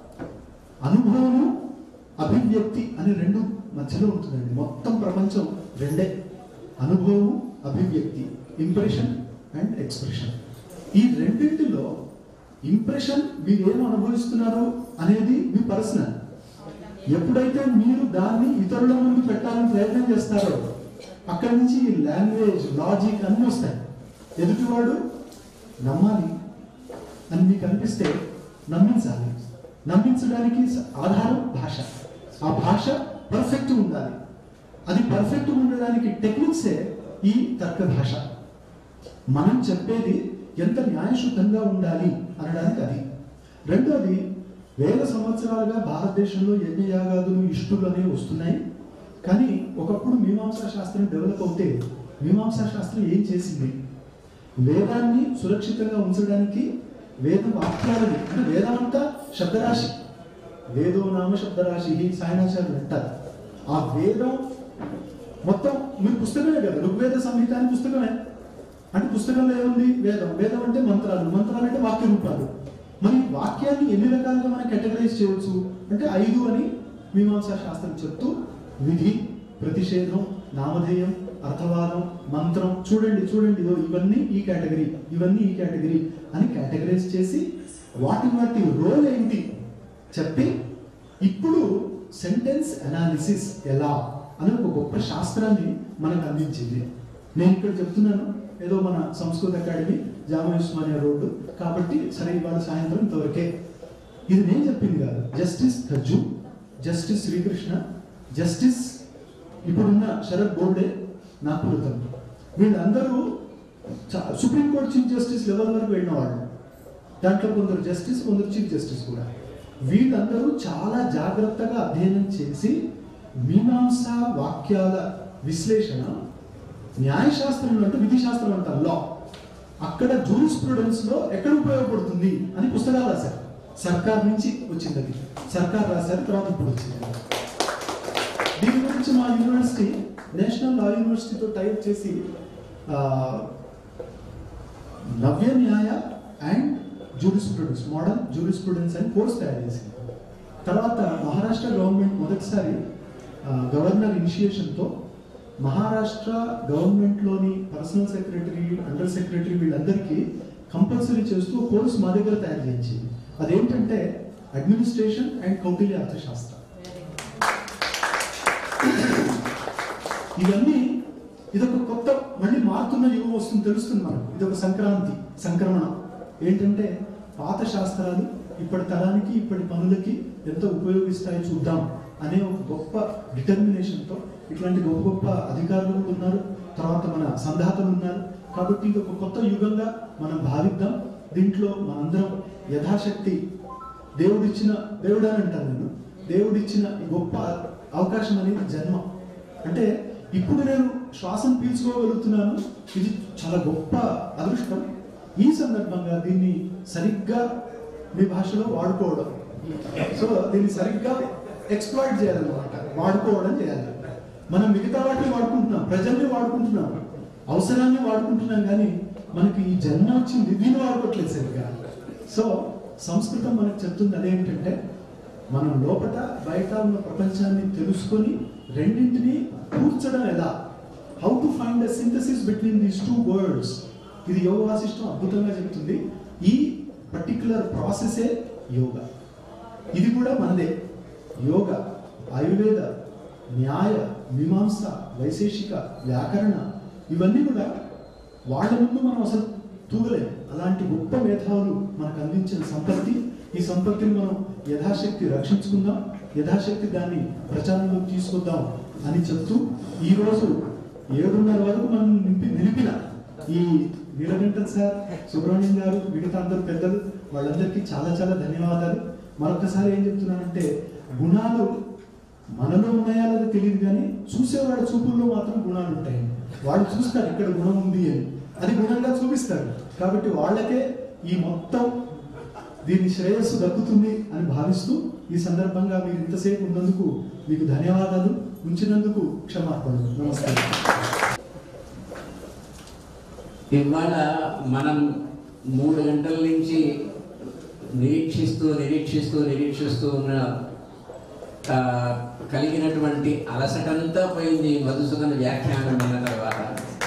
అనుభవము అభివ్యక్తి అనే రెండు మధ్యలో ఉంటుందండి మొత్తం ప్రపంచం రెండే అనుభవము అభివ్యక్తి ఇంప్రెషన్ అండ్ ఎక్స్ప్రెషన్ ఈ రెండింటిలో ఇంప్రెషన్ మీరు ఏం అనుభవిస్తున్నారు అనేది మీ పర్సనల్ ఎప్పుడైతే మీరు దాన్ని ఇతరుల ముందు పెట్టాలని ప్రయత్నం చేస్తారో అక్కడి నుంచి ఈ లాంగ్వేజ్ లాజిక్ అన్నీ వస్తాయి ఎదుటివాడు నమ్మాలి అని మీకు అనిపిస్తే నమ్మించాలి నమ్మించడానికి ఆధారం భాష ఆ భాష పర్ఫెక్ట్ ఉండాలి అది పర్ఫెక్ట్ ఉండడానికి టెక్నిక్సే ఈ తర్క భాష మనం చెప్పేది ఎంత న్యాయశుద్ధంగా ఉండాలి అనడానికి అది రెండోది వేల సంవత్సరాలుగా భారతదేశంలో యజ్ఞయాగాదులు ఇష్టులు అనేవి వస్తున్నాయి కానీ ఒకప్పుడు మీమాంసా శాస్త్రం డెవలప్ అవుతే మీమాంసా శాస్త్రం ఏం చేసింది వేదాన్ని సురక్షితంగా ఉంచడానికి వేద వాక్యాలని అంటే వేదం అంతా శబ్దరాశి వేదో నామ శబ్దరాశి సాయనాచార్యులు అంటారు ఆ వేదం మొత్తం మీరు పుస్తకమే కదా ఋగ్వేద సంహిత అని పుస్తకమే అంటే పుస్తకంలో ఏముంది వేదం వేదం అంటే మంత్రాలు మంత్రాలు అంటే వాక్య రూపాలు మరి వాక్యాన్ని ఎన్ని రకాలుగా మనం కేటగరైజ్ చేయవచ్చు అంటే ఐదు అని మీమాంసా శాస్త్రం చెప్తూ విధి ప్రతిషేధం నామధేయం అర్థవాదం మంత్రం చూడండి చూడండి ఇదో ఇవన్నీ ఈ కేటగిరీ ఇవన్నీ ఈ కేటగిరీ అని కేటగరైజ్ చేసి వాటి వాటి రోల్ ఏంటి చెప్పి ఇప్పుడు సెంటెన్స్ అనాలిసిస్ ఎలా అని ఒక గొప్ప శాస్త్రాన్ని మనకు అందించింది నేను ఇక్కడ చెప్తున్నాను ఏదో మన సంస్కృత అకాడమీ జామా ఉస్మానియా రోడ్డు కాబట్టి సరే ఇవాళ సాయంత్రం ఇంతవరకే ఇది నేను చెప్పింది కాదు జస్టిస్ ఖర్జు జస్టిస్ శ్రీకృష్ణ జస్టిస్ ఇప్పుడున్న శరత్ బోర్డే నాగపురతం వీళ్ళందరూ చా- సుప్రీంకోర్టు చీఫ్ జస్టిస్ లెవెల్ వరకు వెళ్ళిన వాళ్ళు దాంట్లో కొందరు జస్టిస్ కొందరు చీఫ్ జస్టిస్ కూడా వీళ్ళందరూ చాలా జాగ్రత్తగా అధ్యయనం చేసి మీమాంసా వాక్యాల విశ్లేషణ న్యాయశాస్త్రంలో అంటే విధి శాస్త్రం అంటారు లా అక్కడ జూరిస్ప్రుడెన్స్ లో ఎక్కడ ఉపయోగపడుతుంది అని పుస్తకాలు రాశారు సర్కార్ నుంచి వచ్చింది అది సర్కార్ రాశారు తర్వాత ఇప్పుడు వచ్చింది దీని గురించి మా యూనివర్సిటీ నేషనల్ లా యూనివర్సిటీతో టైప్ చేసి ఆ, Navya Nyaya and jurisprudence modern jurisprudence అని కోర్స్ తయారు చేసింది తర్వాత మహారాష్ట్ర గవర్నమెంట్ మొదటిసారి ఆ, గవర్నర్ ఇనిషియేషన్తో మహారాష్ట్ర గవర్నమెంట్లోని పర్సనల్ సెక్రటరీ అండర్ సెక్రటరీ వీళ్ళందరికీ కంపల్సరీ చేస్తూ కోర్స్ మా దగ్గర తయారు చేయించింది అదేంటంటే అడ్మినిస్ట్రేషన్ అండ్ కౌటిల్య అర్థశాస్త్ర ఇవన్నీ ఇదొక కొత్త మళ్ళీ మారుతున్న యుగం వస్తుంది తెలుస్తుంది మనకు ఇదొక సంక్రాంతి సంక్రమణ ఏంటంటే పాత శాస్త్రాలు ఇప్పటి తరానికి ఇప్పటి పనులకి ఎంత ఉపయోగిస్తాయో చూద్దాం అనే ఒక గొప్ప డిటర్మినేషన్తో ఇట్లాంటి గొప్ప గొప్ప అధికారులు కూడా ఉన్నారు తర్వాత మన సంధాతలు ఉన్నారు కాబట్టి ఇది ఒక కొత్త యుగంగా మనం భావిద్దాం దీంట్లో మనందరం యథాశక్తి దేవుడిచ్చిన దేవుడు అని అంటాను నేను దేవుడిచ్చిన ఈ గొప్ప అవకాశం అనేది జన్మ అంటే ఇప్పుడు నేను శ్వాసను పీల్చుకోగలుగుతున్నాను ఇది చాలా గొప్ప అదృష్టం ఈ సందర్భంగా దీన్ని సరిగ్గా మీ భాషలో వాడుకోవడం సో దీన్ని సరిగ్గా ఎక్స్ప్లాయిట్ చేయాలన్నమాట వాడుకోవడం చేయాలి మనం మిగతా వాటిని వాడుకుంటున్నాం ప్రజల్ని వాడుకుంటున్నాం అవసరాన్ని వాడుకుంటున్నాం కానీ మనకి ఈ జన్మ వచ్చింది దీన్ని వాడుకోవట్లేదు సరిగ్గా సో సంస్కృతం మనకు చెప్తుంది అదేంటంటే మనం లోపల బయట ఉన్న ప్రపంచాన్ని తెలుసుకొని రెండింటిని కూర్చడం ఎలా how to find a synthesis between these two words ఇది యోగ వాసిష్టం అద్భుతంగా చెప్తుంది ఈ పర్టికులర్ ప్రాసెసే యోగా ఇది కూడా మనదే యోగ ఆయుర్వేద న్యాయ మీమాంస వైశేషిక వ్యాకరణ ఇవన్నీ కూడా వాళ్ళ ముందు మనం అసలు తూగలేము అలాంటి గొప్ప మేధావులు మనకు అందించిన సంపత్తి ఈ సంపత్తిని మనం యథాశక్తి రక్షించుకుందాం యథాశక్తి దాన్ని ప్రచారంలోకి తీసుకొద్దాం అని చెప్తూ ఈ రోజు ఏడున్నర వరకు మనం నింపి నిలిపిన ఈ నీలకంఠన్ సార్ సుబ్రహ్మణ్యం గారు మిగతా అందరు పెద్దలు వాళ్ళందరికీ చాలా చాలా ధన్యవాదాలు మరొకసారి ఏం చెప్తున్నానంటే గుణాలు మనలో ఉన్నాయా లేదో తెలియదు కానీ చూసేవాడి చూపుల్లో మాత్రం గుణాలు ఉంటాయి వాళ్ళు చూస్తారు ఇక్కడ గుణం ఉంది అని అది గుణంగా చూపిస్తారు కాబట్టి వాళ్ళకే ఈ మొత్తం దీని శ్రేయస్సు దక్కుతుంది అని భావిస్తూ ఈ సందర్భంగా మీరు ఇంతసేపు ఉన్నందుకు మీకు ధన్యవాదాలు ఉంచినందుకు క్షమాపణలు నమస్కారం ఇవాళ మనం మూడు గంటల నుంచి నిరీక్షిస్తూ నిరీక్షిస్తూ నిరీక్షిస్తూ ఉన్న ఆ, కలిగినటువంటి అలసటంతా పోయింది మధుసూదన వ్యాఖ్యానం విన్న తర్వాత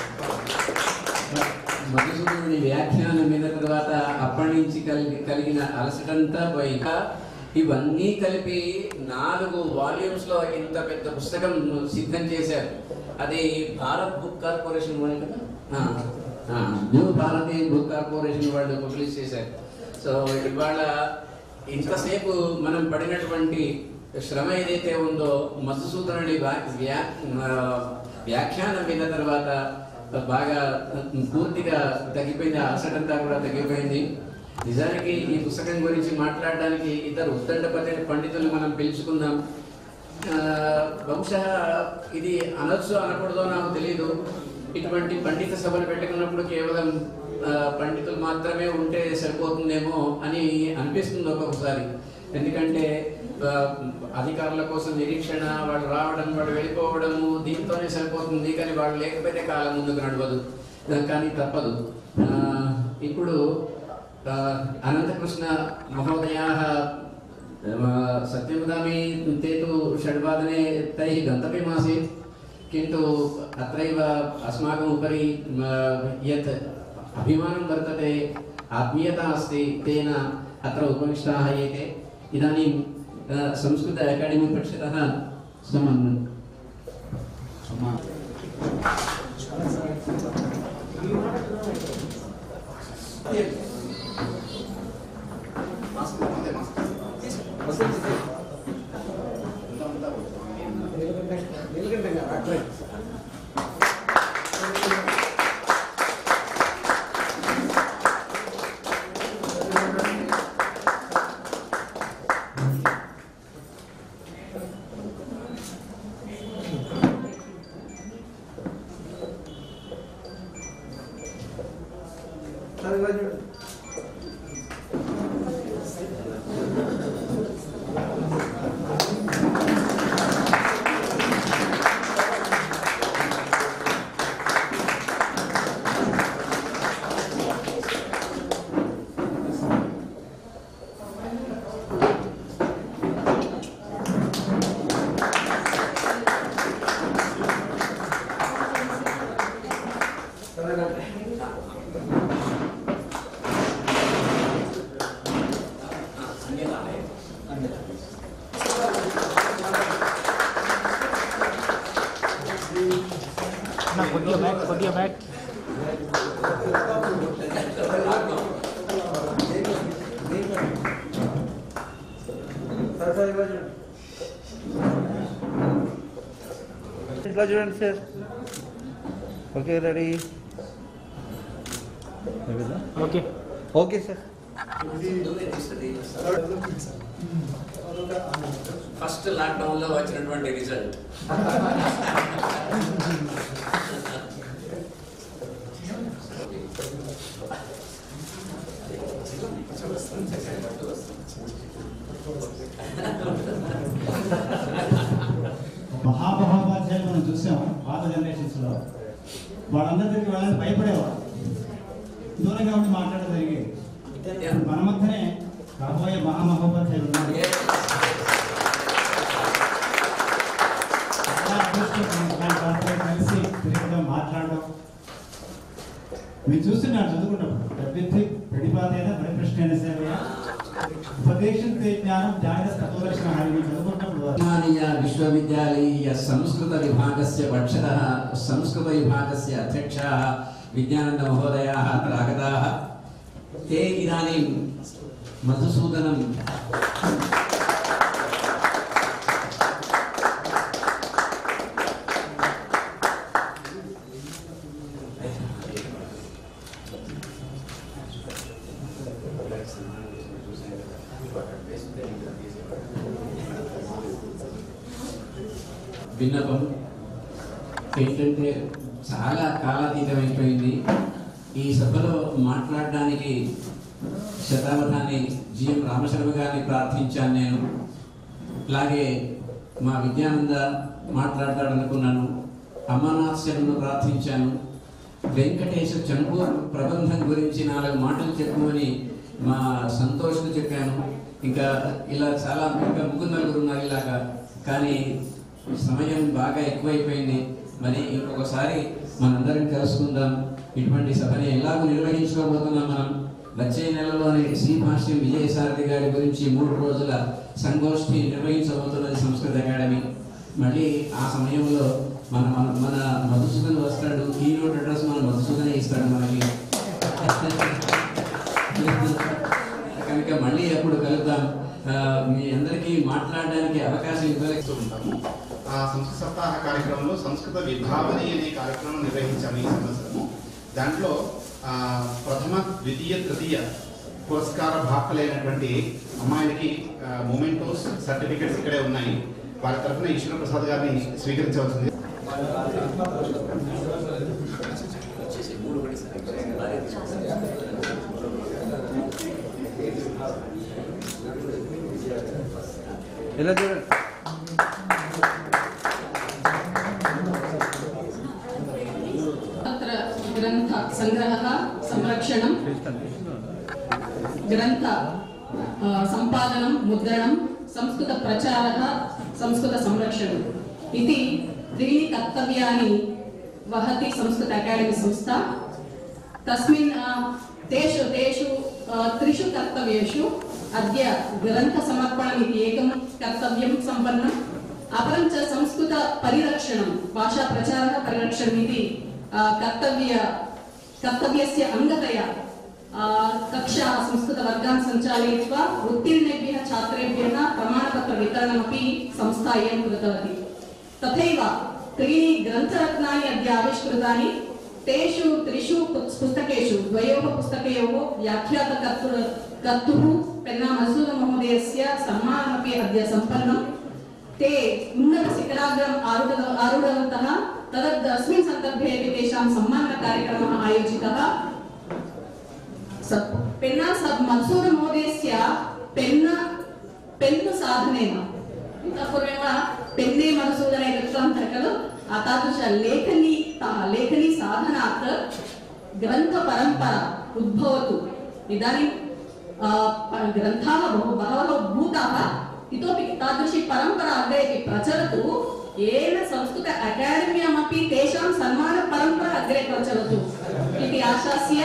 మధుసూదనుడి వ్యాఖ్యానం విన్న తర్వాత అప్పటి నుంచి కలిగి కలిగిన అలసటంతా పోయి ఇంకా ఇవన్నీ కలిపి నాలుగు వాల్యూమ్స్ లో ఇంత పెద్ద పుస్తకం సిద్ధం చేశారు అది భారత్ బుక్ కార్పొరేషన్ వాళ్ళు కదా ఆ, ఆ, న్యూ భారతీయ బుక్ కార్పొరేషన్ వాళ్ళు పబ్లిష్ చేశారు సో ఇవాళ ఇంతసేపు మనం పడినటువంటి శ్రమ ఏదైతే ఉందో మధుసూదనుడి వ్యా- వ్యా- ఆ, వ్యాఖ్యానం విన్న తర్వాత బాగా పూర్తిగా తగ్గిపోయింది ఆ అలసటంతా కూడా తగ్గిపోయింది నిజానికి ఈ పుస్తకం గురించి మాట్లాడడానికి ఇద్దరు ఉత్తండ పండితులు మనం పిలుచుకుందాం ఆ, బహుశా ఇది అనొచ్చు అనకూడదో నాకు తెలియదు ఇటువంటి పండిత సభలు పెట్టుకున్నప్పుడు కేవలం ఆ, పండితులు మాత్రమే ఉంటే సరిపోతుందేమో అని అనిపిస్తుంది ఒక్కొక్కసారి ఎందుకంటే ఆ, అధికారుల కోసం నిరీక్షణ వాళ్ళు రావడం వాళ్ళు వెళ్ళిపోవడము దీంతోనే సరిపోతుంది కానీ వాళ్ళు లేకపోతే కాలం ముందుకు నడవదు ఆ, కానీ తప్పదు ఆ, ఇప్పుడు ఆ, అనంతకృష్ణ మహోదయా सत्यं वदामि ते तु षड्वादने तैः गन्तव्यमासीत् किन्तु अत्रैव अस्माकम् उपरि म, यत् अभिमानं वर्तते आत्मीयता अस्ति तेन अत्र उपविष्टाः एते इदानीं अ, संस्कृत अकाडेमी पक्षतः समन् కొద్దిగా బ్యాక్ కొద్దిగా బ్యాక్ ఇట్లా చూడండి sir okay ready okay okay sir first lockdown లో వచ్చినటువంటి రిజల్ట్ మహామహోపాధ్యాయులు మనం చూసాం పాత జనరేషన్స్ లో వాళ్ళందరి దగ్గరికి వెళ్ళాలని భయపడేవారు దూరంగా ఉండి మాట్లాడడం జరిగేది ఇప్పుడు మన మధ్యనే కాబోయే మహామహోపాధ్యాయులు ఉన్నారు చాలా అదృష్టం ఇలాంటి వాళ్ళతో కలిసి తిరగడం మాట్లాడడం మీరు చూస్తున్నారు చదువుకున్నప్పుడు ప్రవృత్తి ప్రతిపాదైన పరిపృష్టైన సేవయ ఉపదేశం జ్ఞానం జ్ఞాన తత్వదర్శన మీరు చదువుకున్నప్పుడు उस्मानिया विश्वविद्यालयीय संस्कृत विभागस्य पक्षतः संस्कृत विभागस्य अध्यक्षाः विज्ञानन्दमहोदयाः अत्र आगताः ते इदानीं मधुसूदनं విన్నపం ఏంటంటే చాలా కాలాతీతమైపోయింది ఈ సభలో మాట్లాడడానికి శతావధాన్ని జిఎం రామశర్మ గారిని ప్రార్థించాను నేను అలాగే మా విద్యానంద మాట్లాడతాడనుకున్నాను అమర్నాథ్ శర్మను ప్రార్థించాను వెంకటేశ చంపూర్ ప్రబంధం గురించి నాలుగు మాటలు చెప్పమని మా సంతోష్ను చెప్పాను ఇంకా ఇలా చాలా ఇంకా ముగ్గురు నలుగురు ఉన్నారు ఇలాగా కానీ సమయం బాగా ఎక్కువైపోయింది మరి ఇంకొకసారి మనందరం కలుసుకుందాం ఇటువంటి సభని ఎలాగో నిర్వహించుకోబోతున్నాం మనం వచ్చే నెలలోని శ్రీ భాష్యం విజయసారథి గారి గురించి మూడు రోజుల సంగోష్ఠి నిర్వహించబోతున్నది సంస్కృత అకాడమీ మళ్ళీ ఆ సమయంలో మన మన మన మధుసూదన్ వస్తాడు కీనోట్ అడ్రస్ మన మధుసూదనే ఇస్తాడు మనకి కనుక మళ్ళీ ఎప్పుడు కలుద్దాం ఆ, మీ అందరికీ మాట్లాడడానికి అవకాశం ఇవ్వలేస్తూ ఉంటాము ఆ సంస్కృత సప్తాహ కార్యక్రమంలో సంస్కృత విభావని అనే కార్యక్రమం నిర్వహించాము ఈ సంవత్సరము దాంట్లో ఆ, ప్రథమ ద్వితీయ తృతీయ పురస్కార భాక్కలైనటువంటి అమ్మాయిలకి మూమెంటోస్ సర్టిఫికెట్స్ ఇక్కడే ఉన్నాయి వారి తరఫున ఈశ్వర ప్రసాద్ గారిని స్వీకరించవలసింది ఇలా చూడండి तत्र ग्रन्थसङ्ग्रहः संरक्षणं ग्रन्थ अ, सम्पादनं मुद्रणं संस्कृतप्रचारः संस्कृतसंरक्षणम् इति त्रीणि कर्तव्यानि वहति संस्कृत अकाडेमी संस्था तस्मिन् अ, तेषु तेषु अ, त्रिषु कर्तव्येषु अद्य ग्रन्थसमर्पणम् इति एकं कर्तव्यं सम्पन्नम् अपरं च संस्कृतपरिरक्षणं भाषाप्रचारः परिरक्षणम् इति अ, कर्तव्य कर्तव्यस्य अङ्गतया अ, कक्षा संस्कृतवर्गान् सञ्चालयित्वा उत्तीर्णेभ्यः छात्रेभ्यः प्रमाणपत्रवितरणमपि संस्था इयं कृतवती तथैव त्रीणि ग्रन्थरत्नानि अद्य आविष्कृतानि तेषु त्रिषु पुस्- पुस्तकेषु द्वयोः पुस्तकयोः व्याख्यातकर्तुः कर्तुः पेन्ना मसूदमहोदयस्य सम्मानमपि अद्य सम्पन्नम् ते उन्नतशिखराग्रम् आरूढ आरूढवन्तः तदद् अस्मिन् सन्दर्भे अपि तेषां सम्मानकार्यक्रमः आयोजितः स- पेन्ना स- मधुसूदनमहोदयस्य पेन्न पेन् साधनेन इतः पूर्वमेव पेन्ने मधुसूदने दत्तवन्तः खलु तादृशलेखनी ता- लेखनी साधनात् ग्रन्थपरम्परा उद्भवतु इदानीं आ, प- ग्रन्थाः बहु बहवः उद्भूताः इतोपि तादृशी परम्परा अग्रे अपि प्रचलतु येन संस्कृत अकाडेम्यामपि तेषां सन्मानपरम्परा अग्रे प्रचलतु इति आशास्य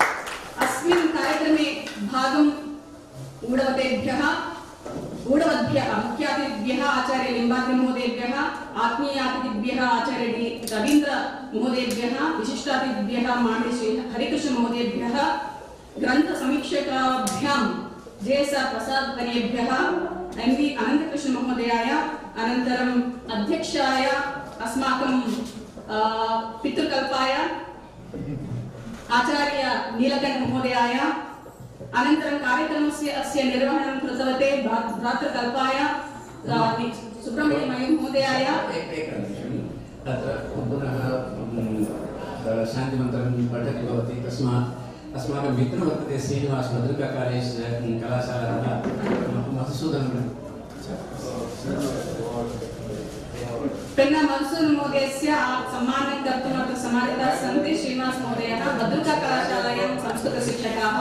अस्मिन् कार्यक्रमे भागं ऊढवतेभ्यः ऊढवद्भ्यः मुख्यभ्यः मुख्यातिथिभ्यः आचार्य लिम्बाद्रिमहोदयेभ्यः आत्मीयातिथिभ्यः आचार्य डी रवीन्द्रमहोदयेभ्यः विशिष्टातिथिभ्यः माण्डे श्री हरिकृष्णमहोदयेभ्यः ग्रन्थसमीक्षकाभ्यां जे एस् आर् प्रसाद् वर्येभ्यः एन् वि अनन्तकृष्णमहोदयाय अनन्तरम् अध्यक्षाय अस्माकं आ, पितृकल्पाय आचार्य नीलकण्ठमहोदयाय अनन्तरं कार्यक्रमस्य अस्य निर्वहणं कृतवते भ्रा- भ्रातृकल्पाय आ, नि- सुब्रह्मण्यमयि महोदयाय तत्र पुनः म्, अ, शान्तिमन्त्रं पठति भवति तस्मात् अस्माकं मित्रः वर्तते श्रीनिवास भद्रकाकालेश कलाशालातः मधुसूदनं पेन्ना मन्सून् महोदयस्य सम्मानं कर्तुम् अत्र समाहिताः सन्ति श्रीनिवास महोदयः भद्रका कलाशालायां संस्कृतशिक्षकाः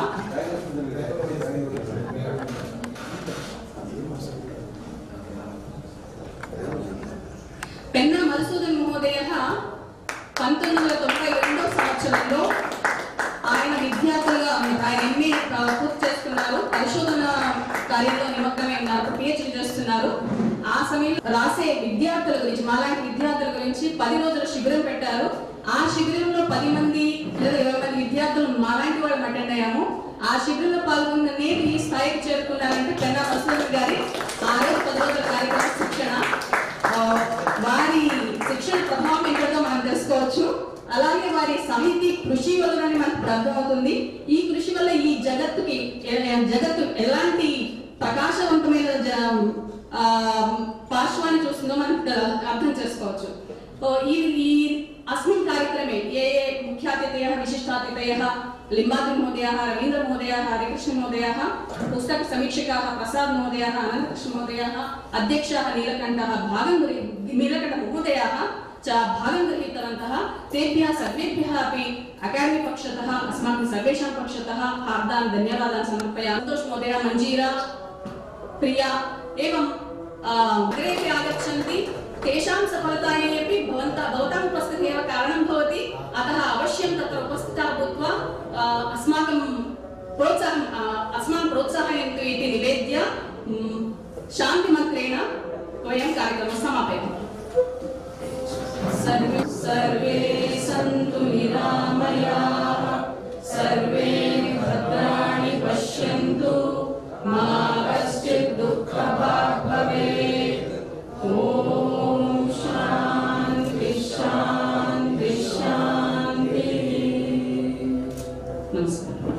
పెన్న మధుసూదన్ మహోదయ పంతొమ్మిది వందల తొంభై రెండవ సంవత్సరంలో ఆయన విద్యార్థులుగా ఆయన ఎంఏ పూర్తి చేస్తున్నారు పరిశోధన కార్యంలో నిమగ్నమై ఉన్నారు పిహెచ్డి చేస్తున్నారు ఆ సమయంలో రాసే విద్యార్థుల గురించి మాలాంటి విద్యార్థుల గురించి పది రోజుల శిబిరం పెట్టారు ఆ శిబిరంలో పది మంది లేదా ఇరవై మంది విద్యార్థులు మాలాంటి వాళ్ళు అటెండ్ అయ్యాము ఆ శిబిరంలో పాల్గొన్న నేను ఈ స్థాయికి చేరుకున్నానంటే పెన్నా మసూదన్ గారి ఆ రోజు పది రోజుల కార్యక్రమ శిక్షణ ఆ, వారి శిక్షణ ప్రభావం ఏంటో మనం తెలుసుకోవచ్చు అలాగే వారి సమితి కృషి వలన మనకు అర్థమవుతుంది ఈ కృషి వల్ల ఈ జగత్తుకి ఎ- జగత్తు ఎలాంటి ప్రకాశవంతమైన జ- ఆ, పార్శ్వాన్ని చూస్తుందో మనం తె- అర్థం చేసుకోవచ్చు ఓ, ఈ ఈ अस्मिन् कार्यक्रमे ये ये मुख्यातिथयः विशिष्टातिथयः लिम्बाद्रि महोदयः रवीन्द्र महोदयः हरिकृष्ण महोदयः पुस्तकसमीक्षकाः प्रसाद् महोदयः अनन्तकृष्ण महोदयः अध्यक्षः नीलकण्ठः भागं गृही नीलकण्ठ महोदयाः च भागं गृहीतवन्तः तेभ्यः सर्वेभ्यः अपि अकाडेमी पक्षतः अस्माकं सर्वेषां पक्षतः हार्दान् धन्यवादान् समर्पयामि सन्तोष महोदय मञ्जीरा प्रिया एवं आ, अग्रे ये आगच्छन्ति तेषां सफलतायै अपि भवन्तः भवताम् उपस्थितिः एव कारणं भवति अतः अवश्यं तत्र उपस्थिताः भूत्वा आ, अस्माकं प्रोत्साहम् आ, अस्मान् प्रोत्साहयन्तु इति निवेद्य म्, शान्तिमन्त्रेण वयं कार्यक्रमं समापयामः सर्वे सर्वे सन्तु निरामयाः सर्वे भद्राणि पश्यन्तु मा कश्चित् दुःखभाग् भवेत् ॐ शान्ति शान्ति शान्तिः नमस्कारः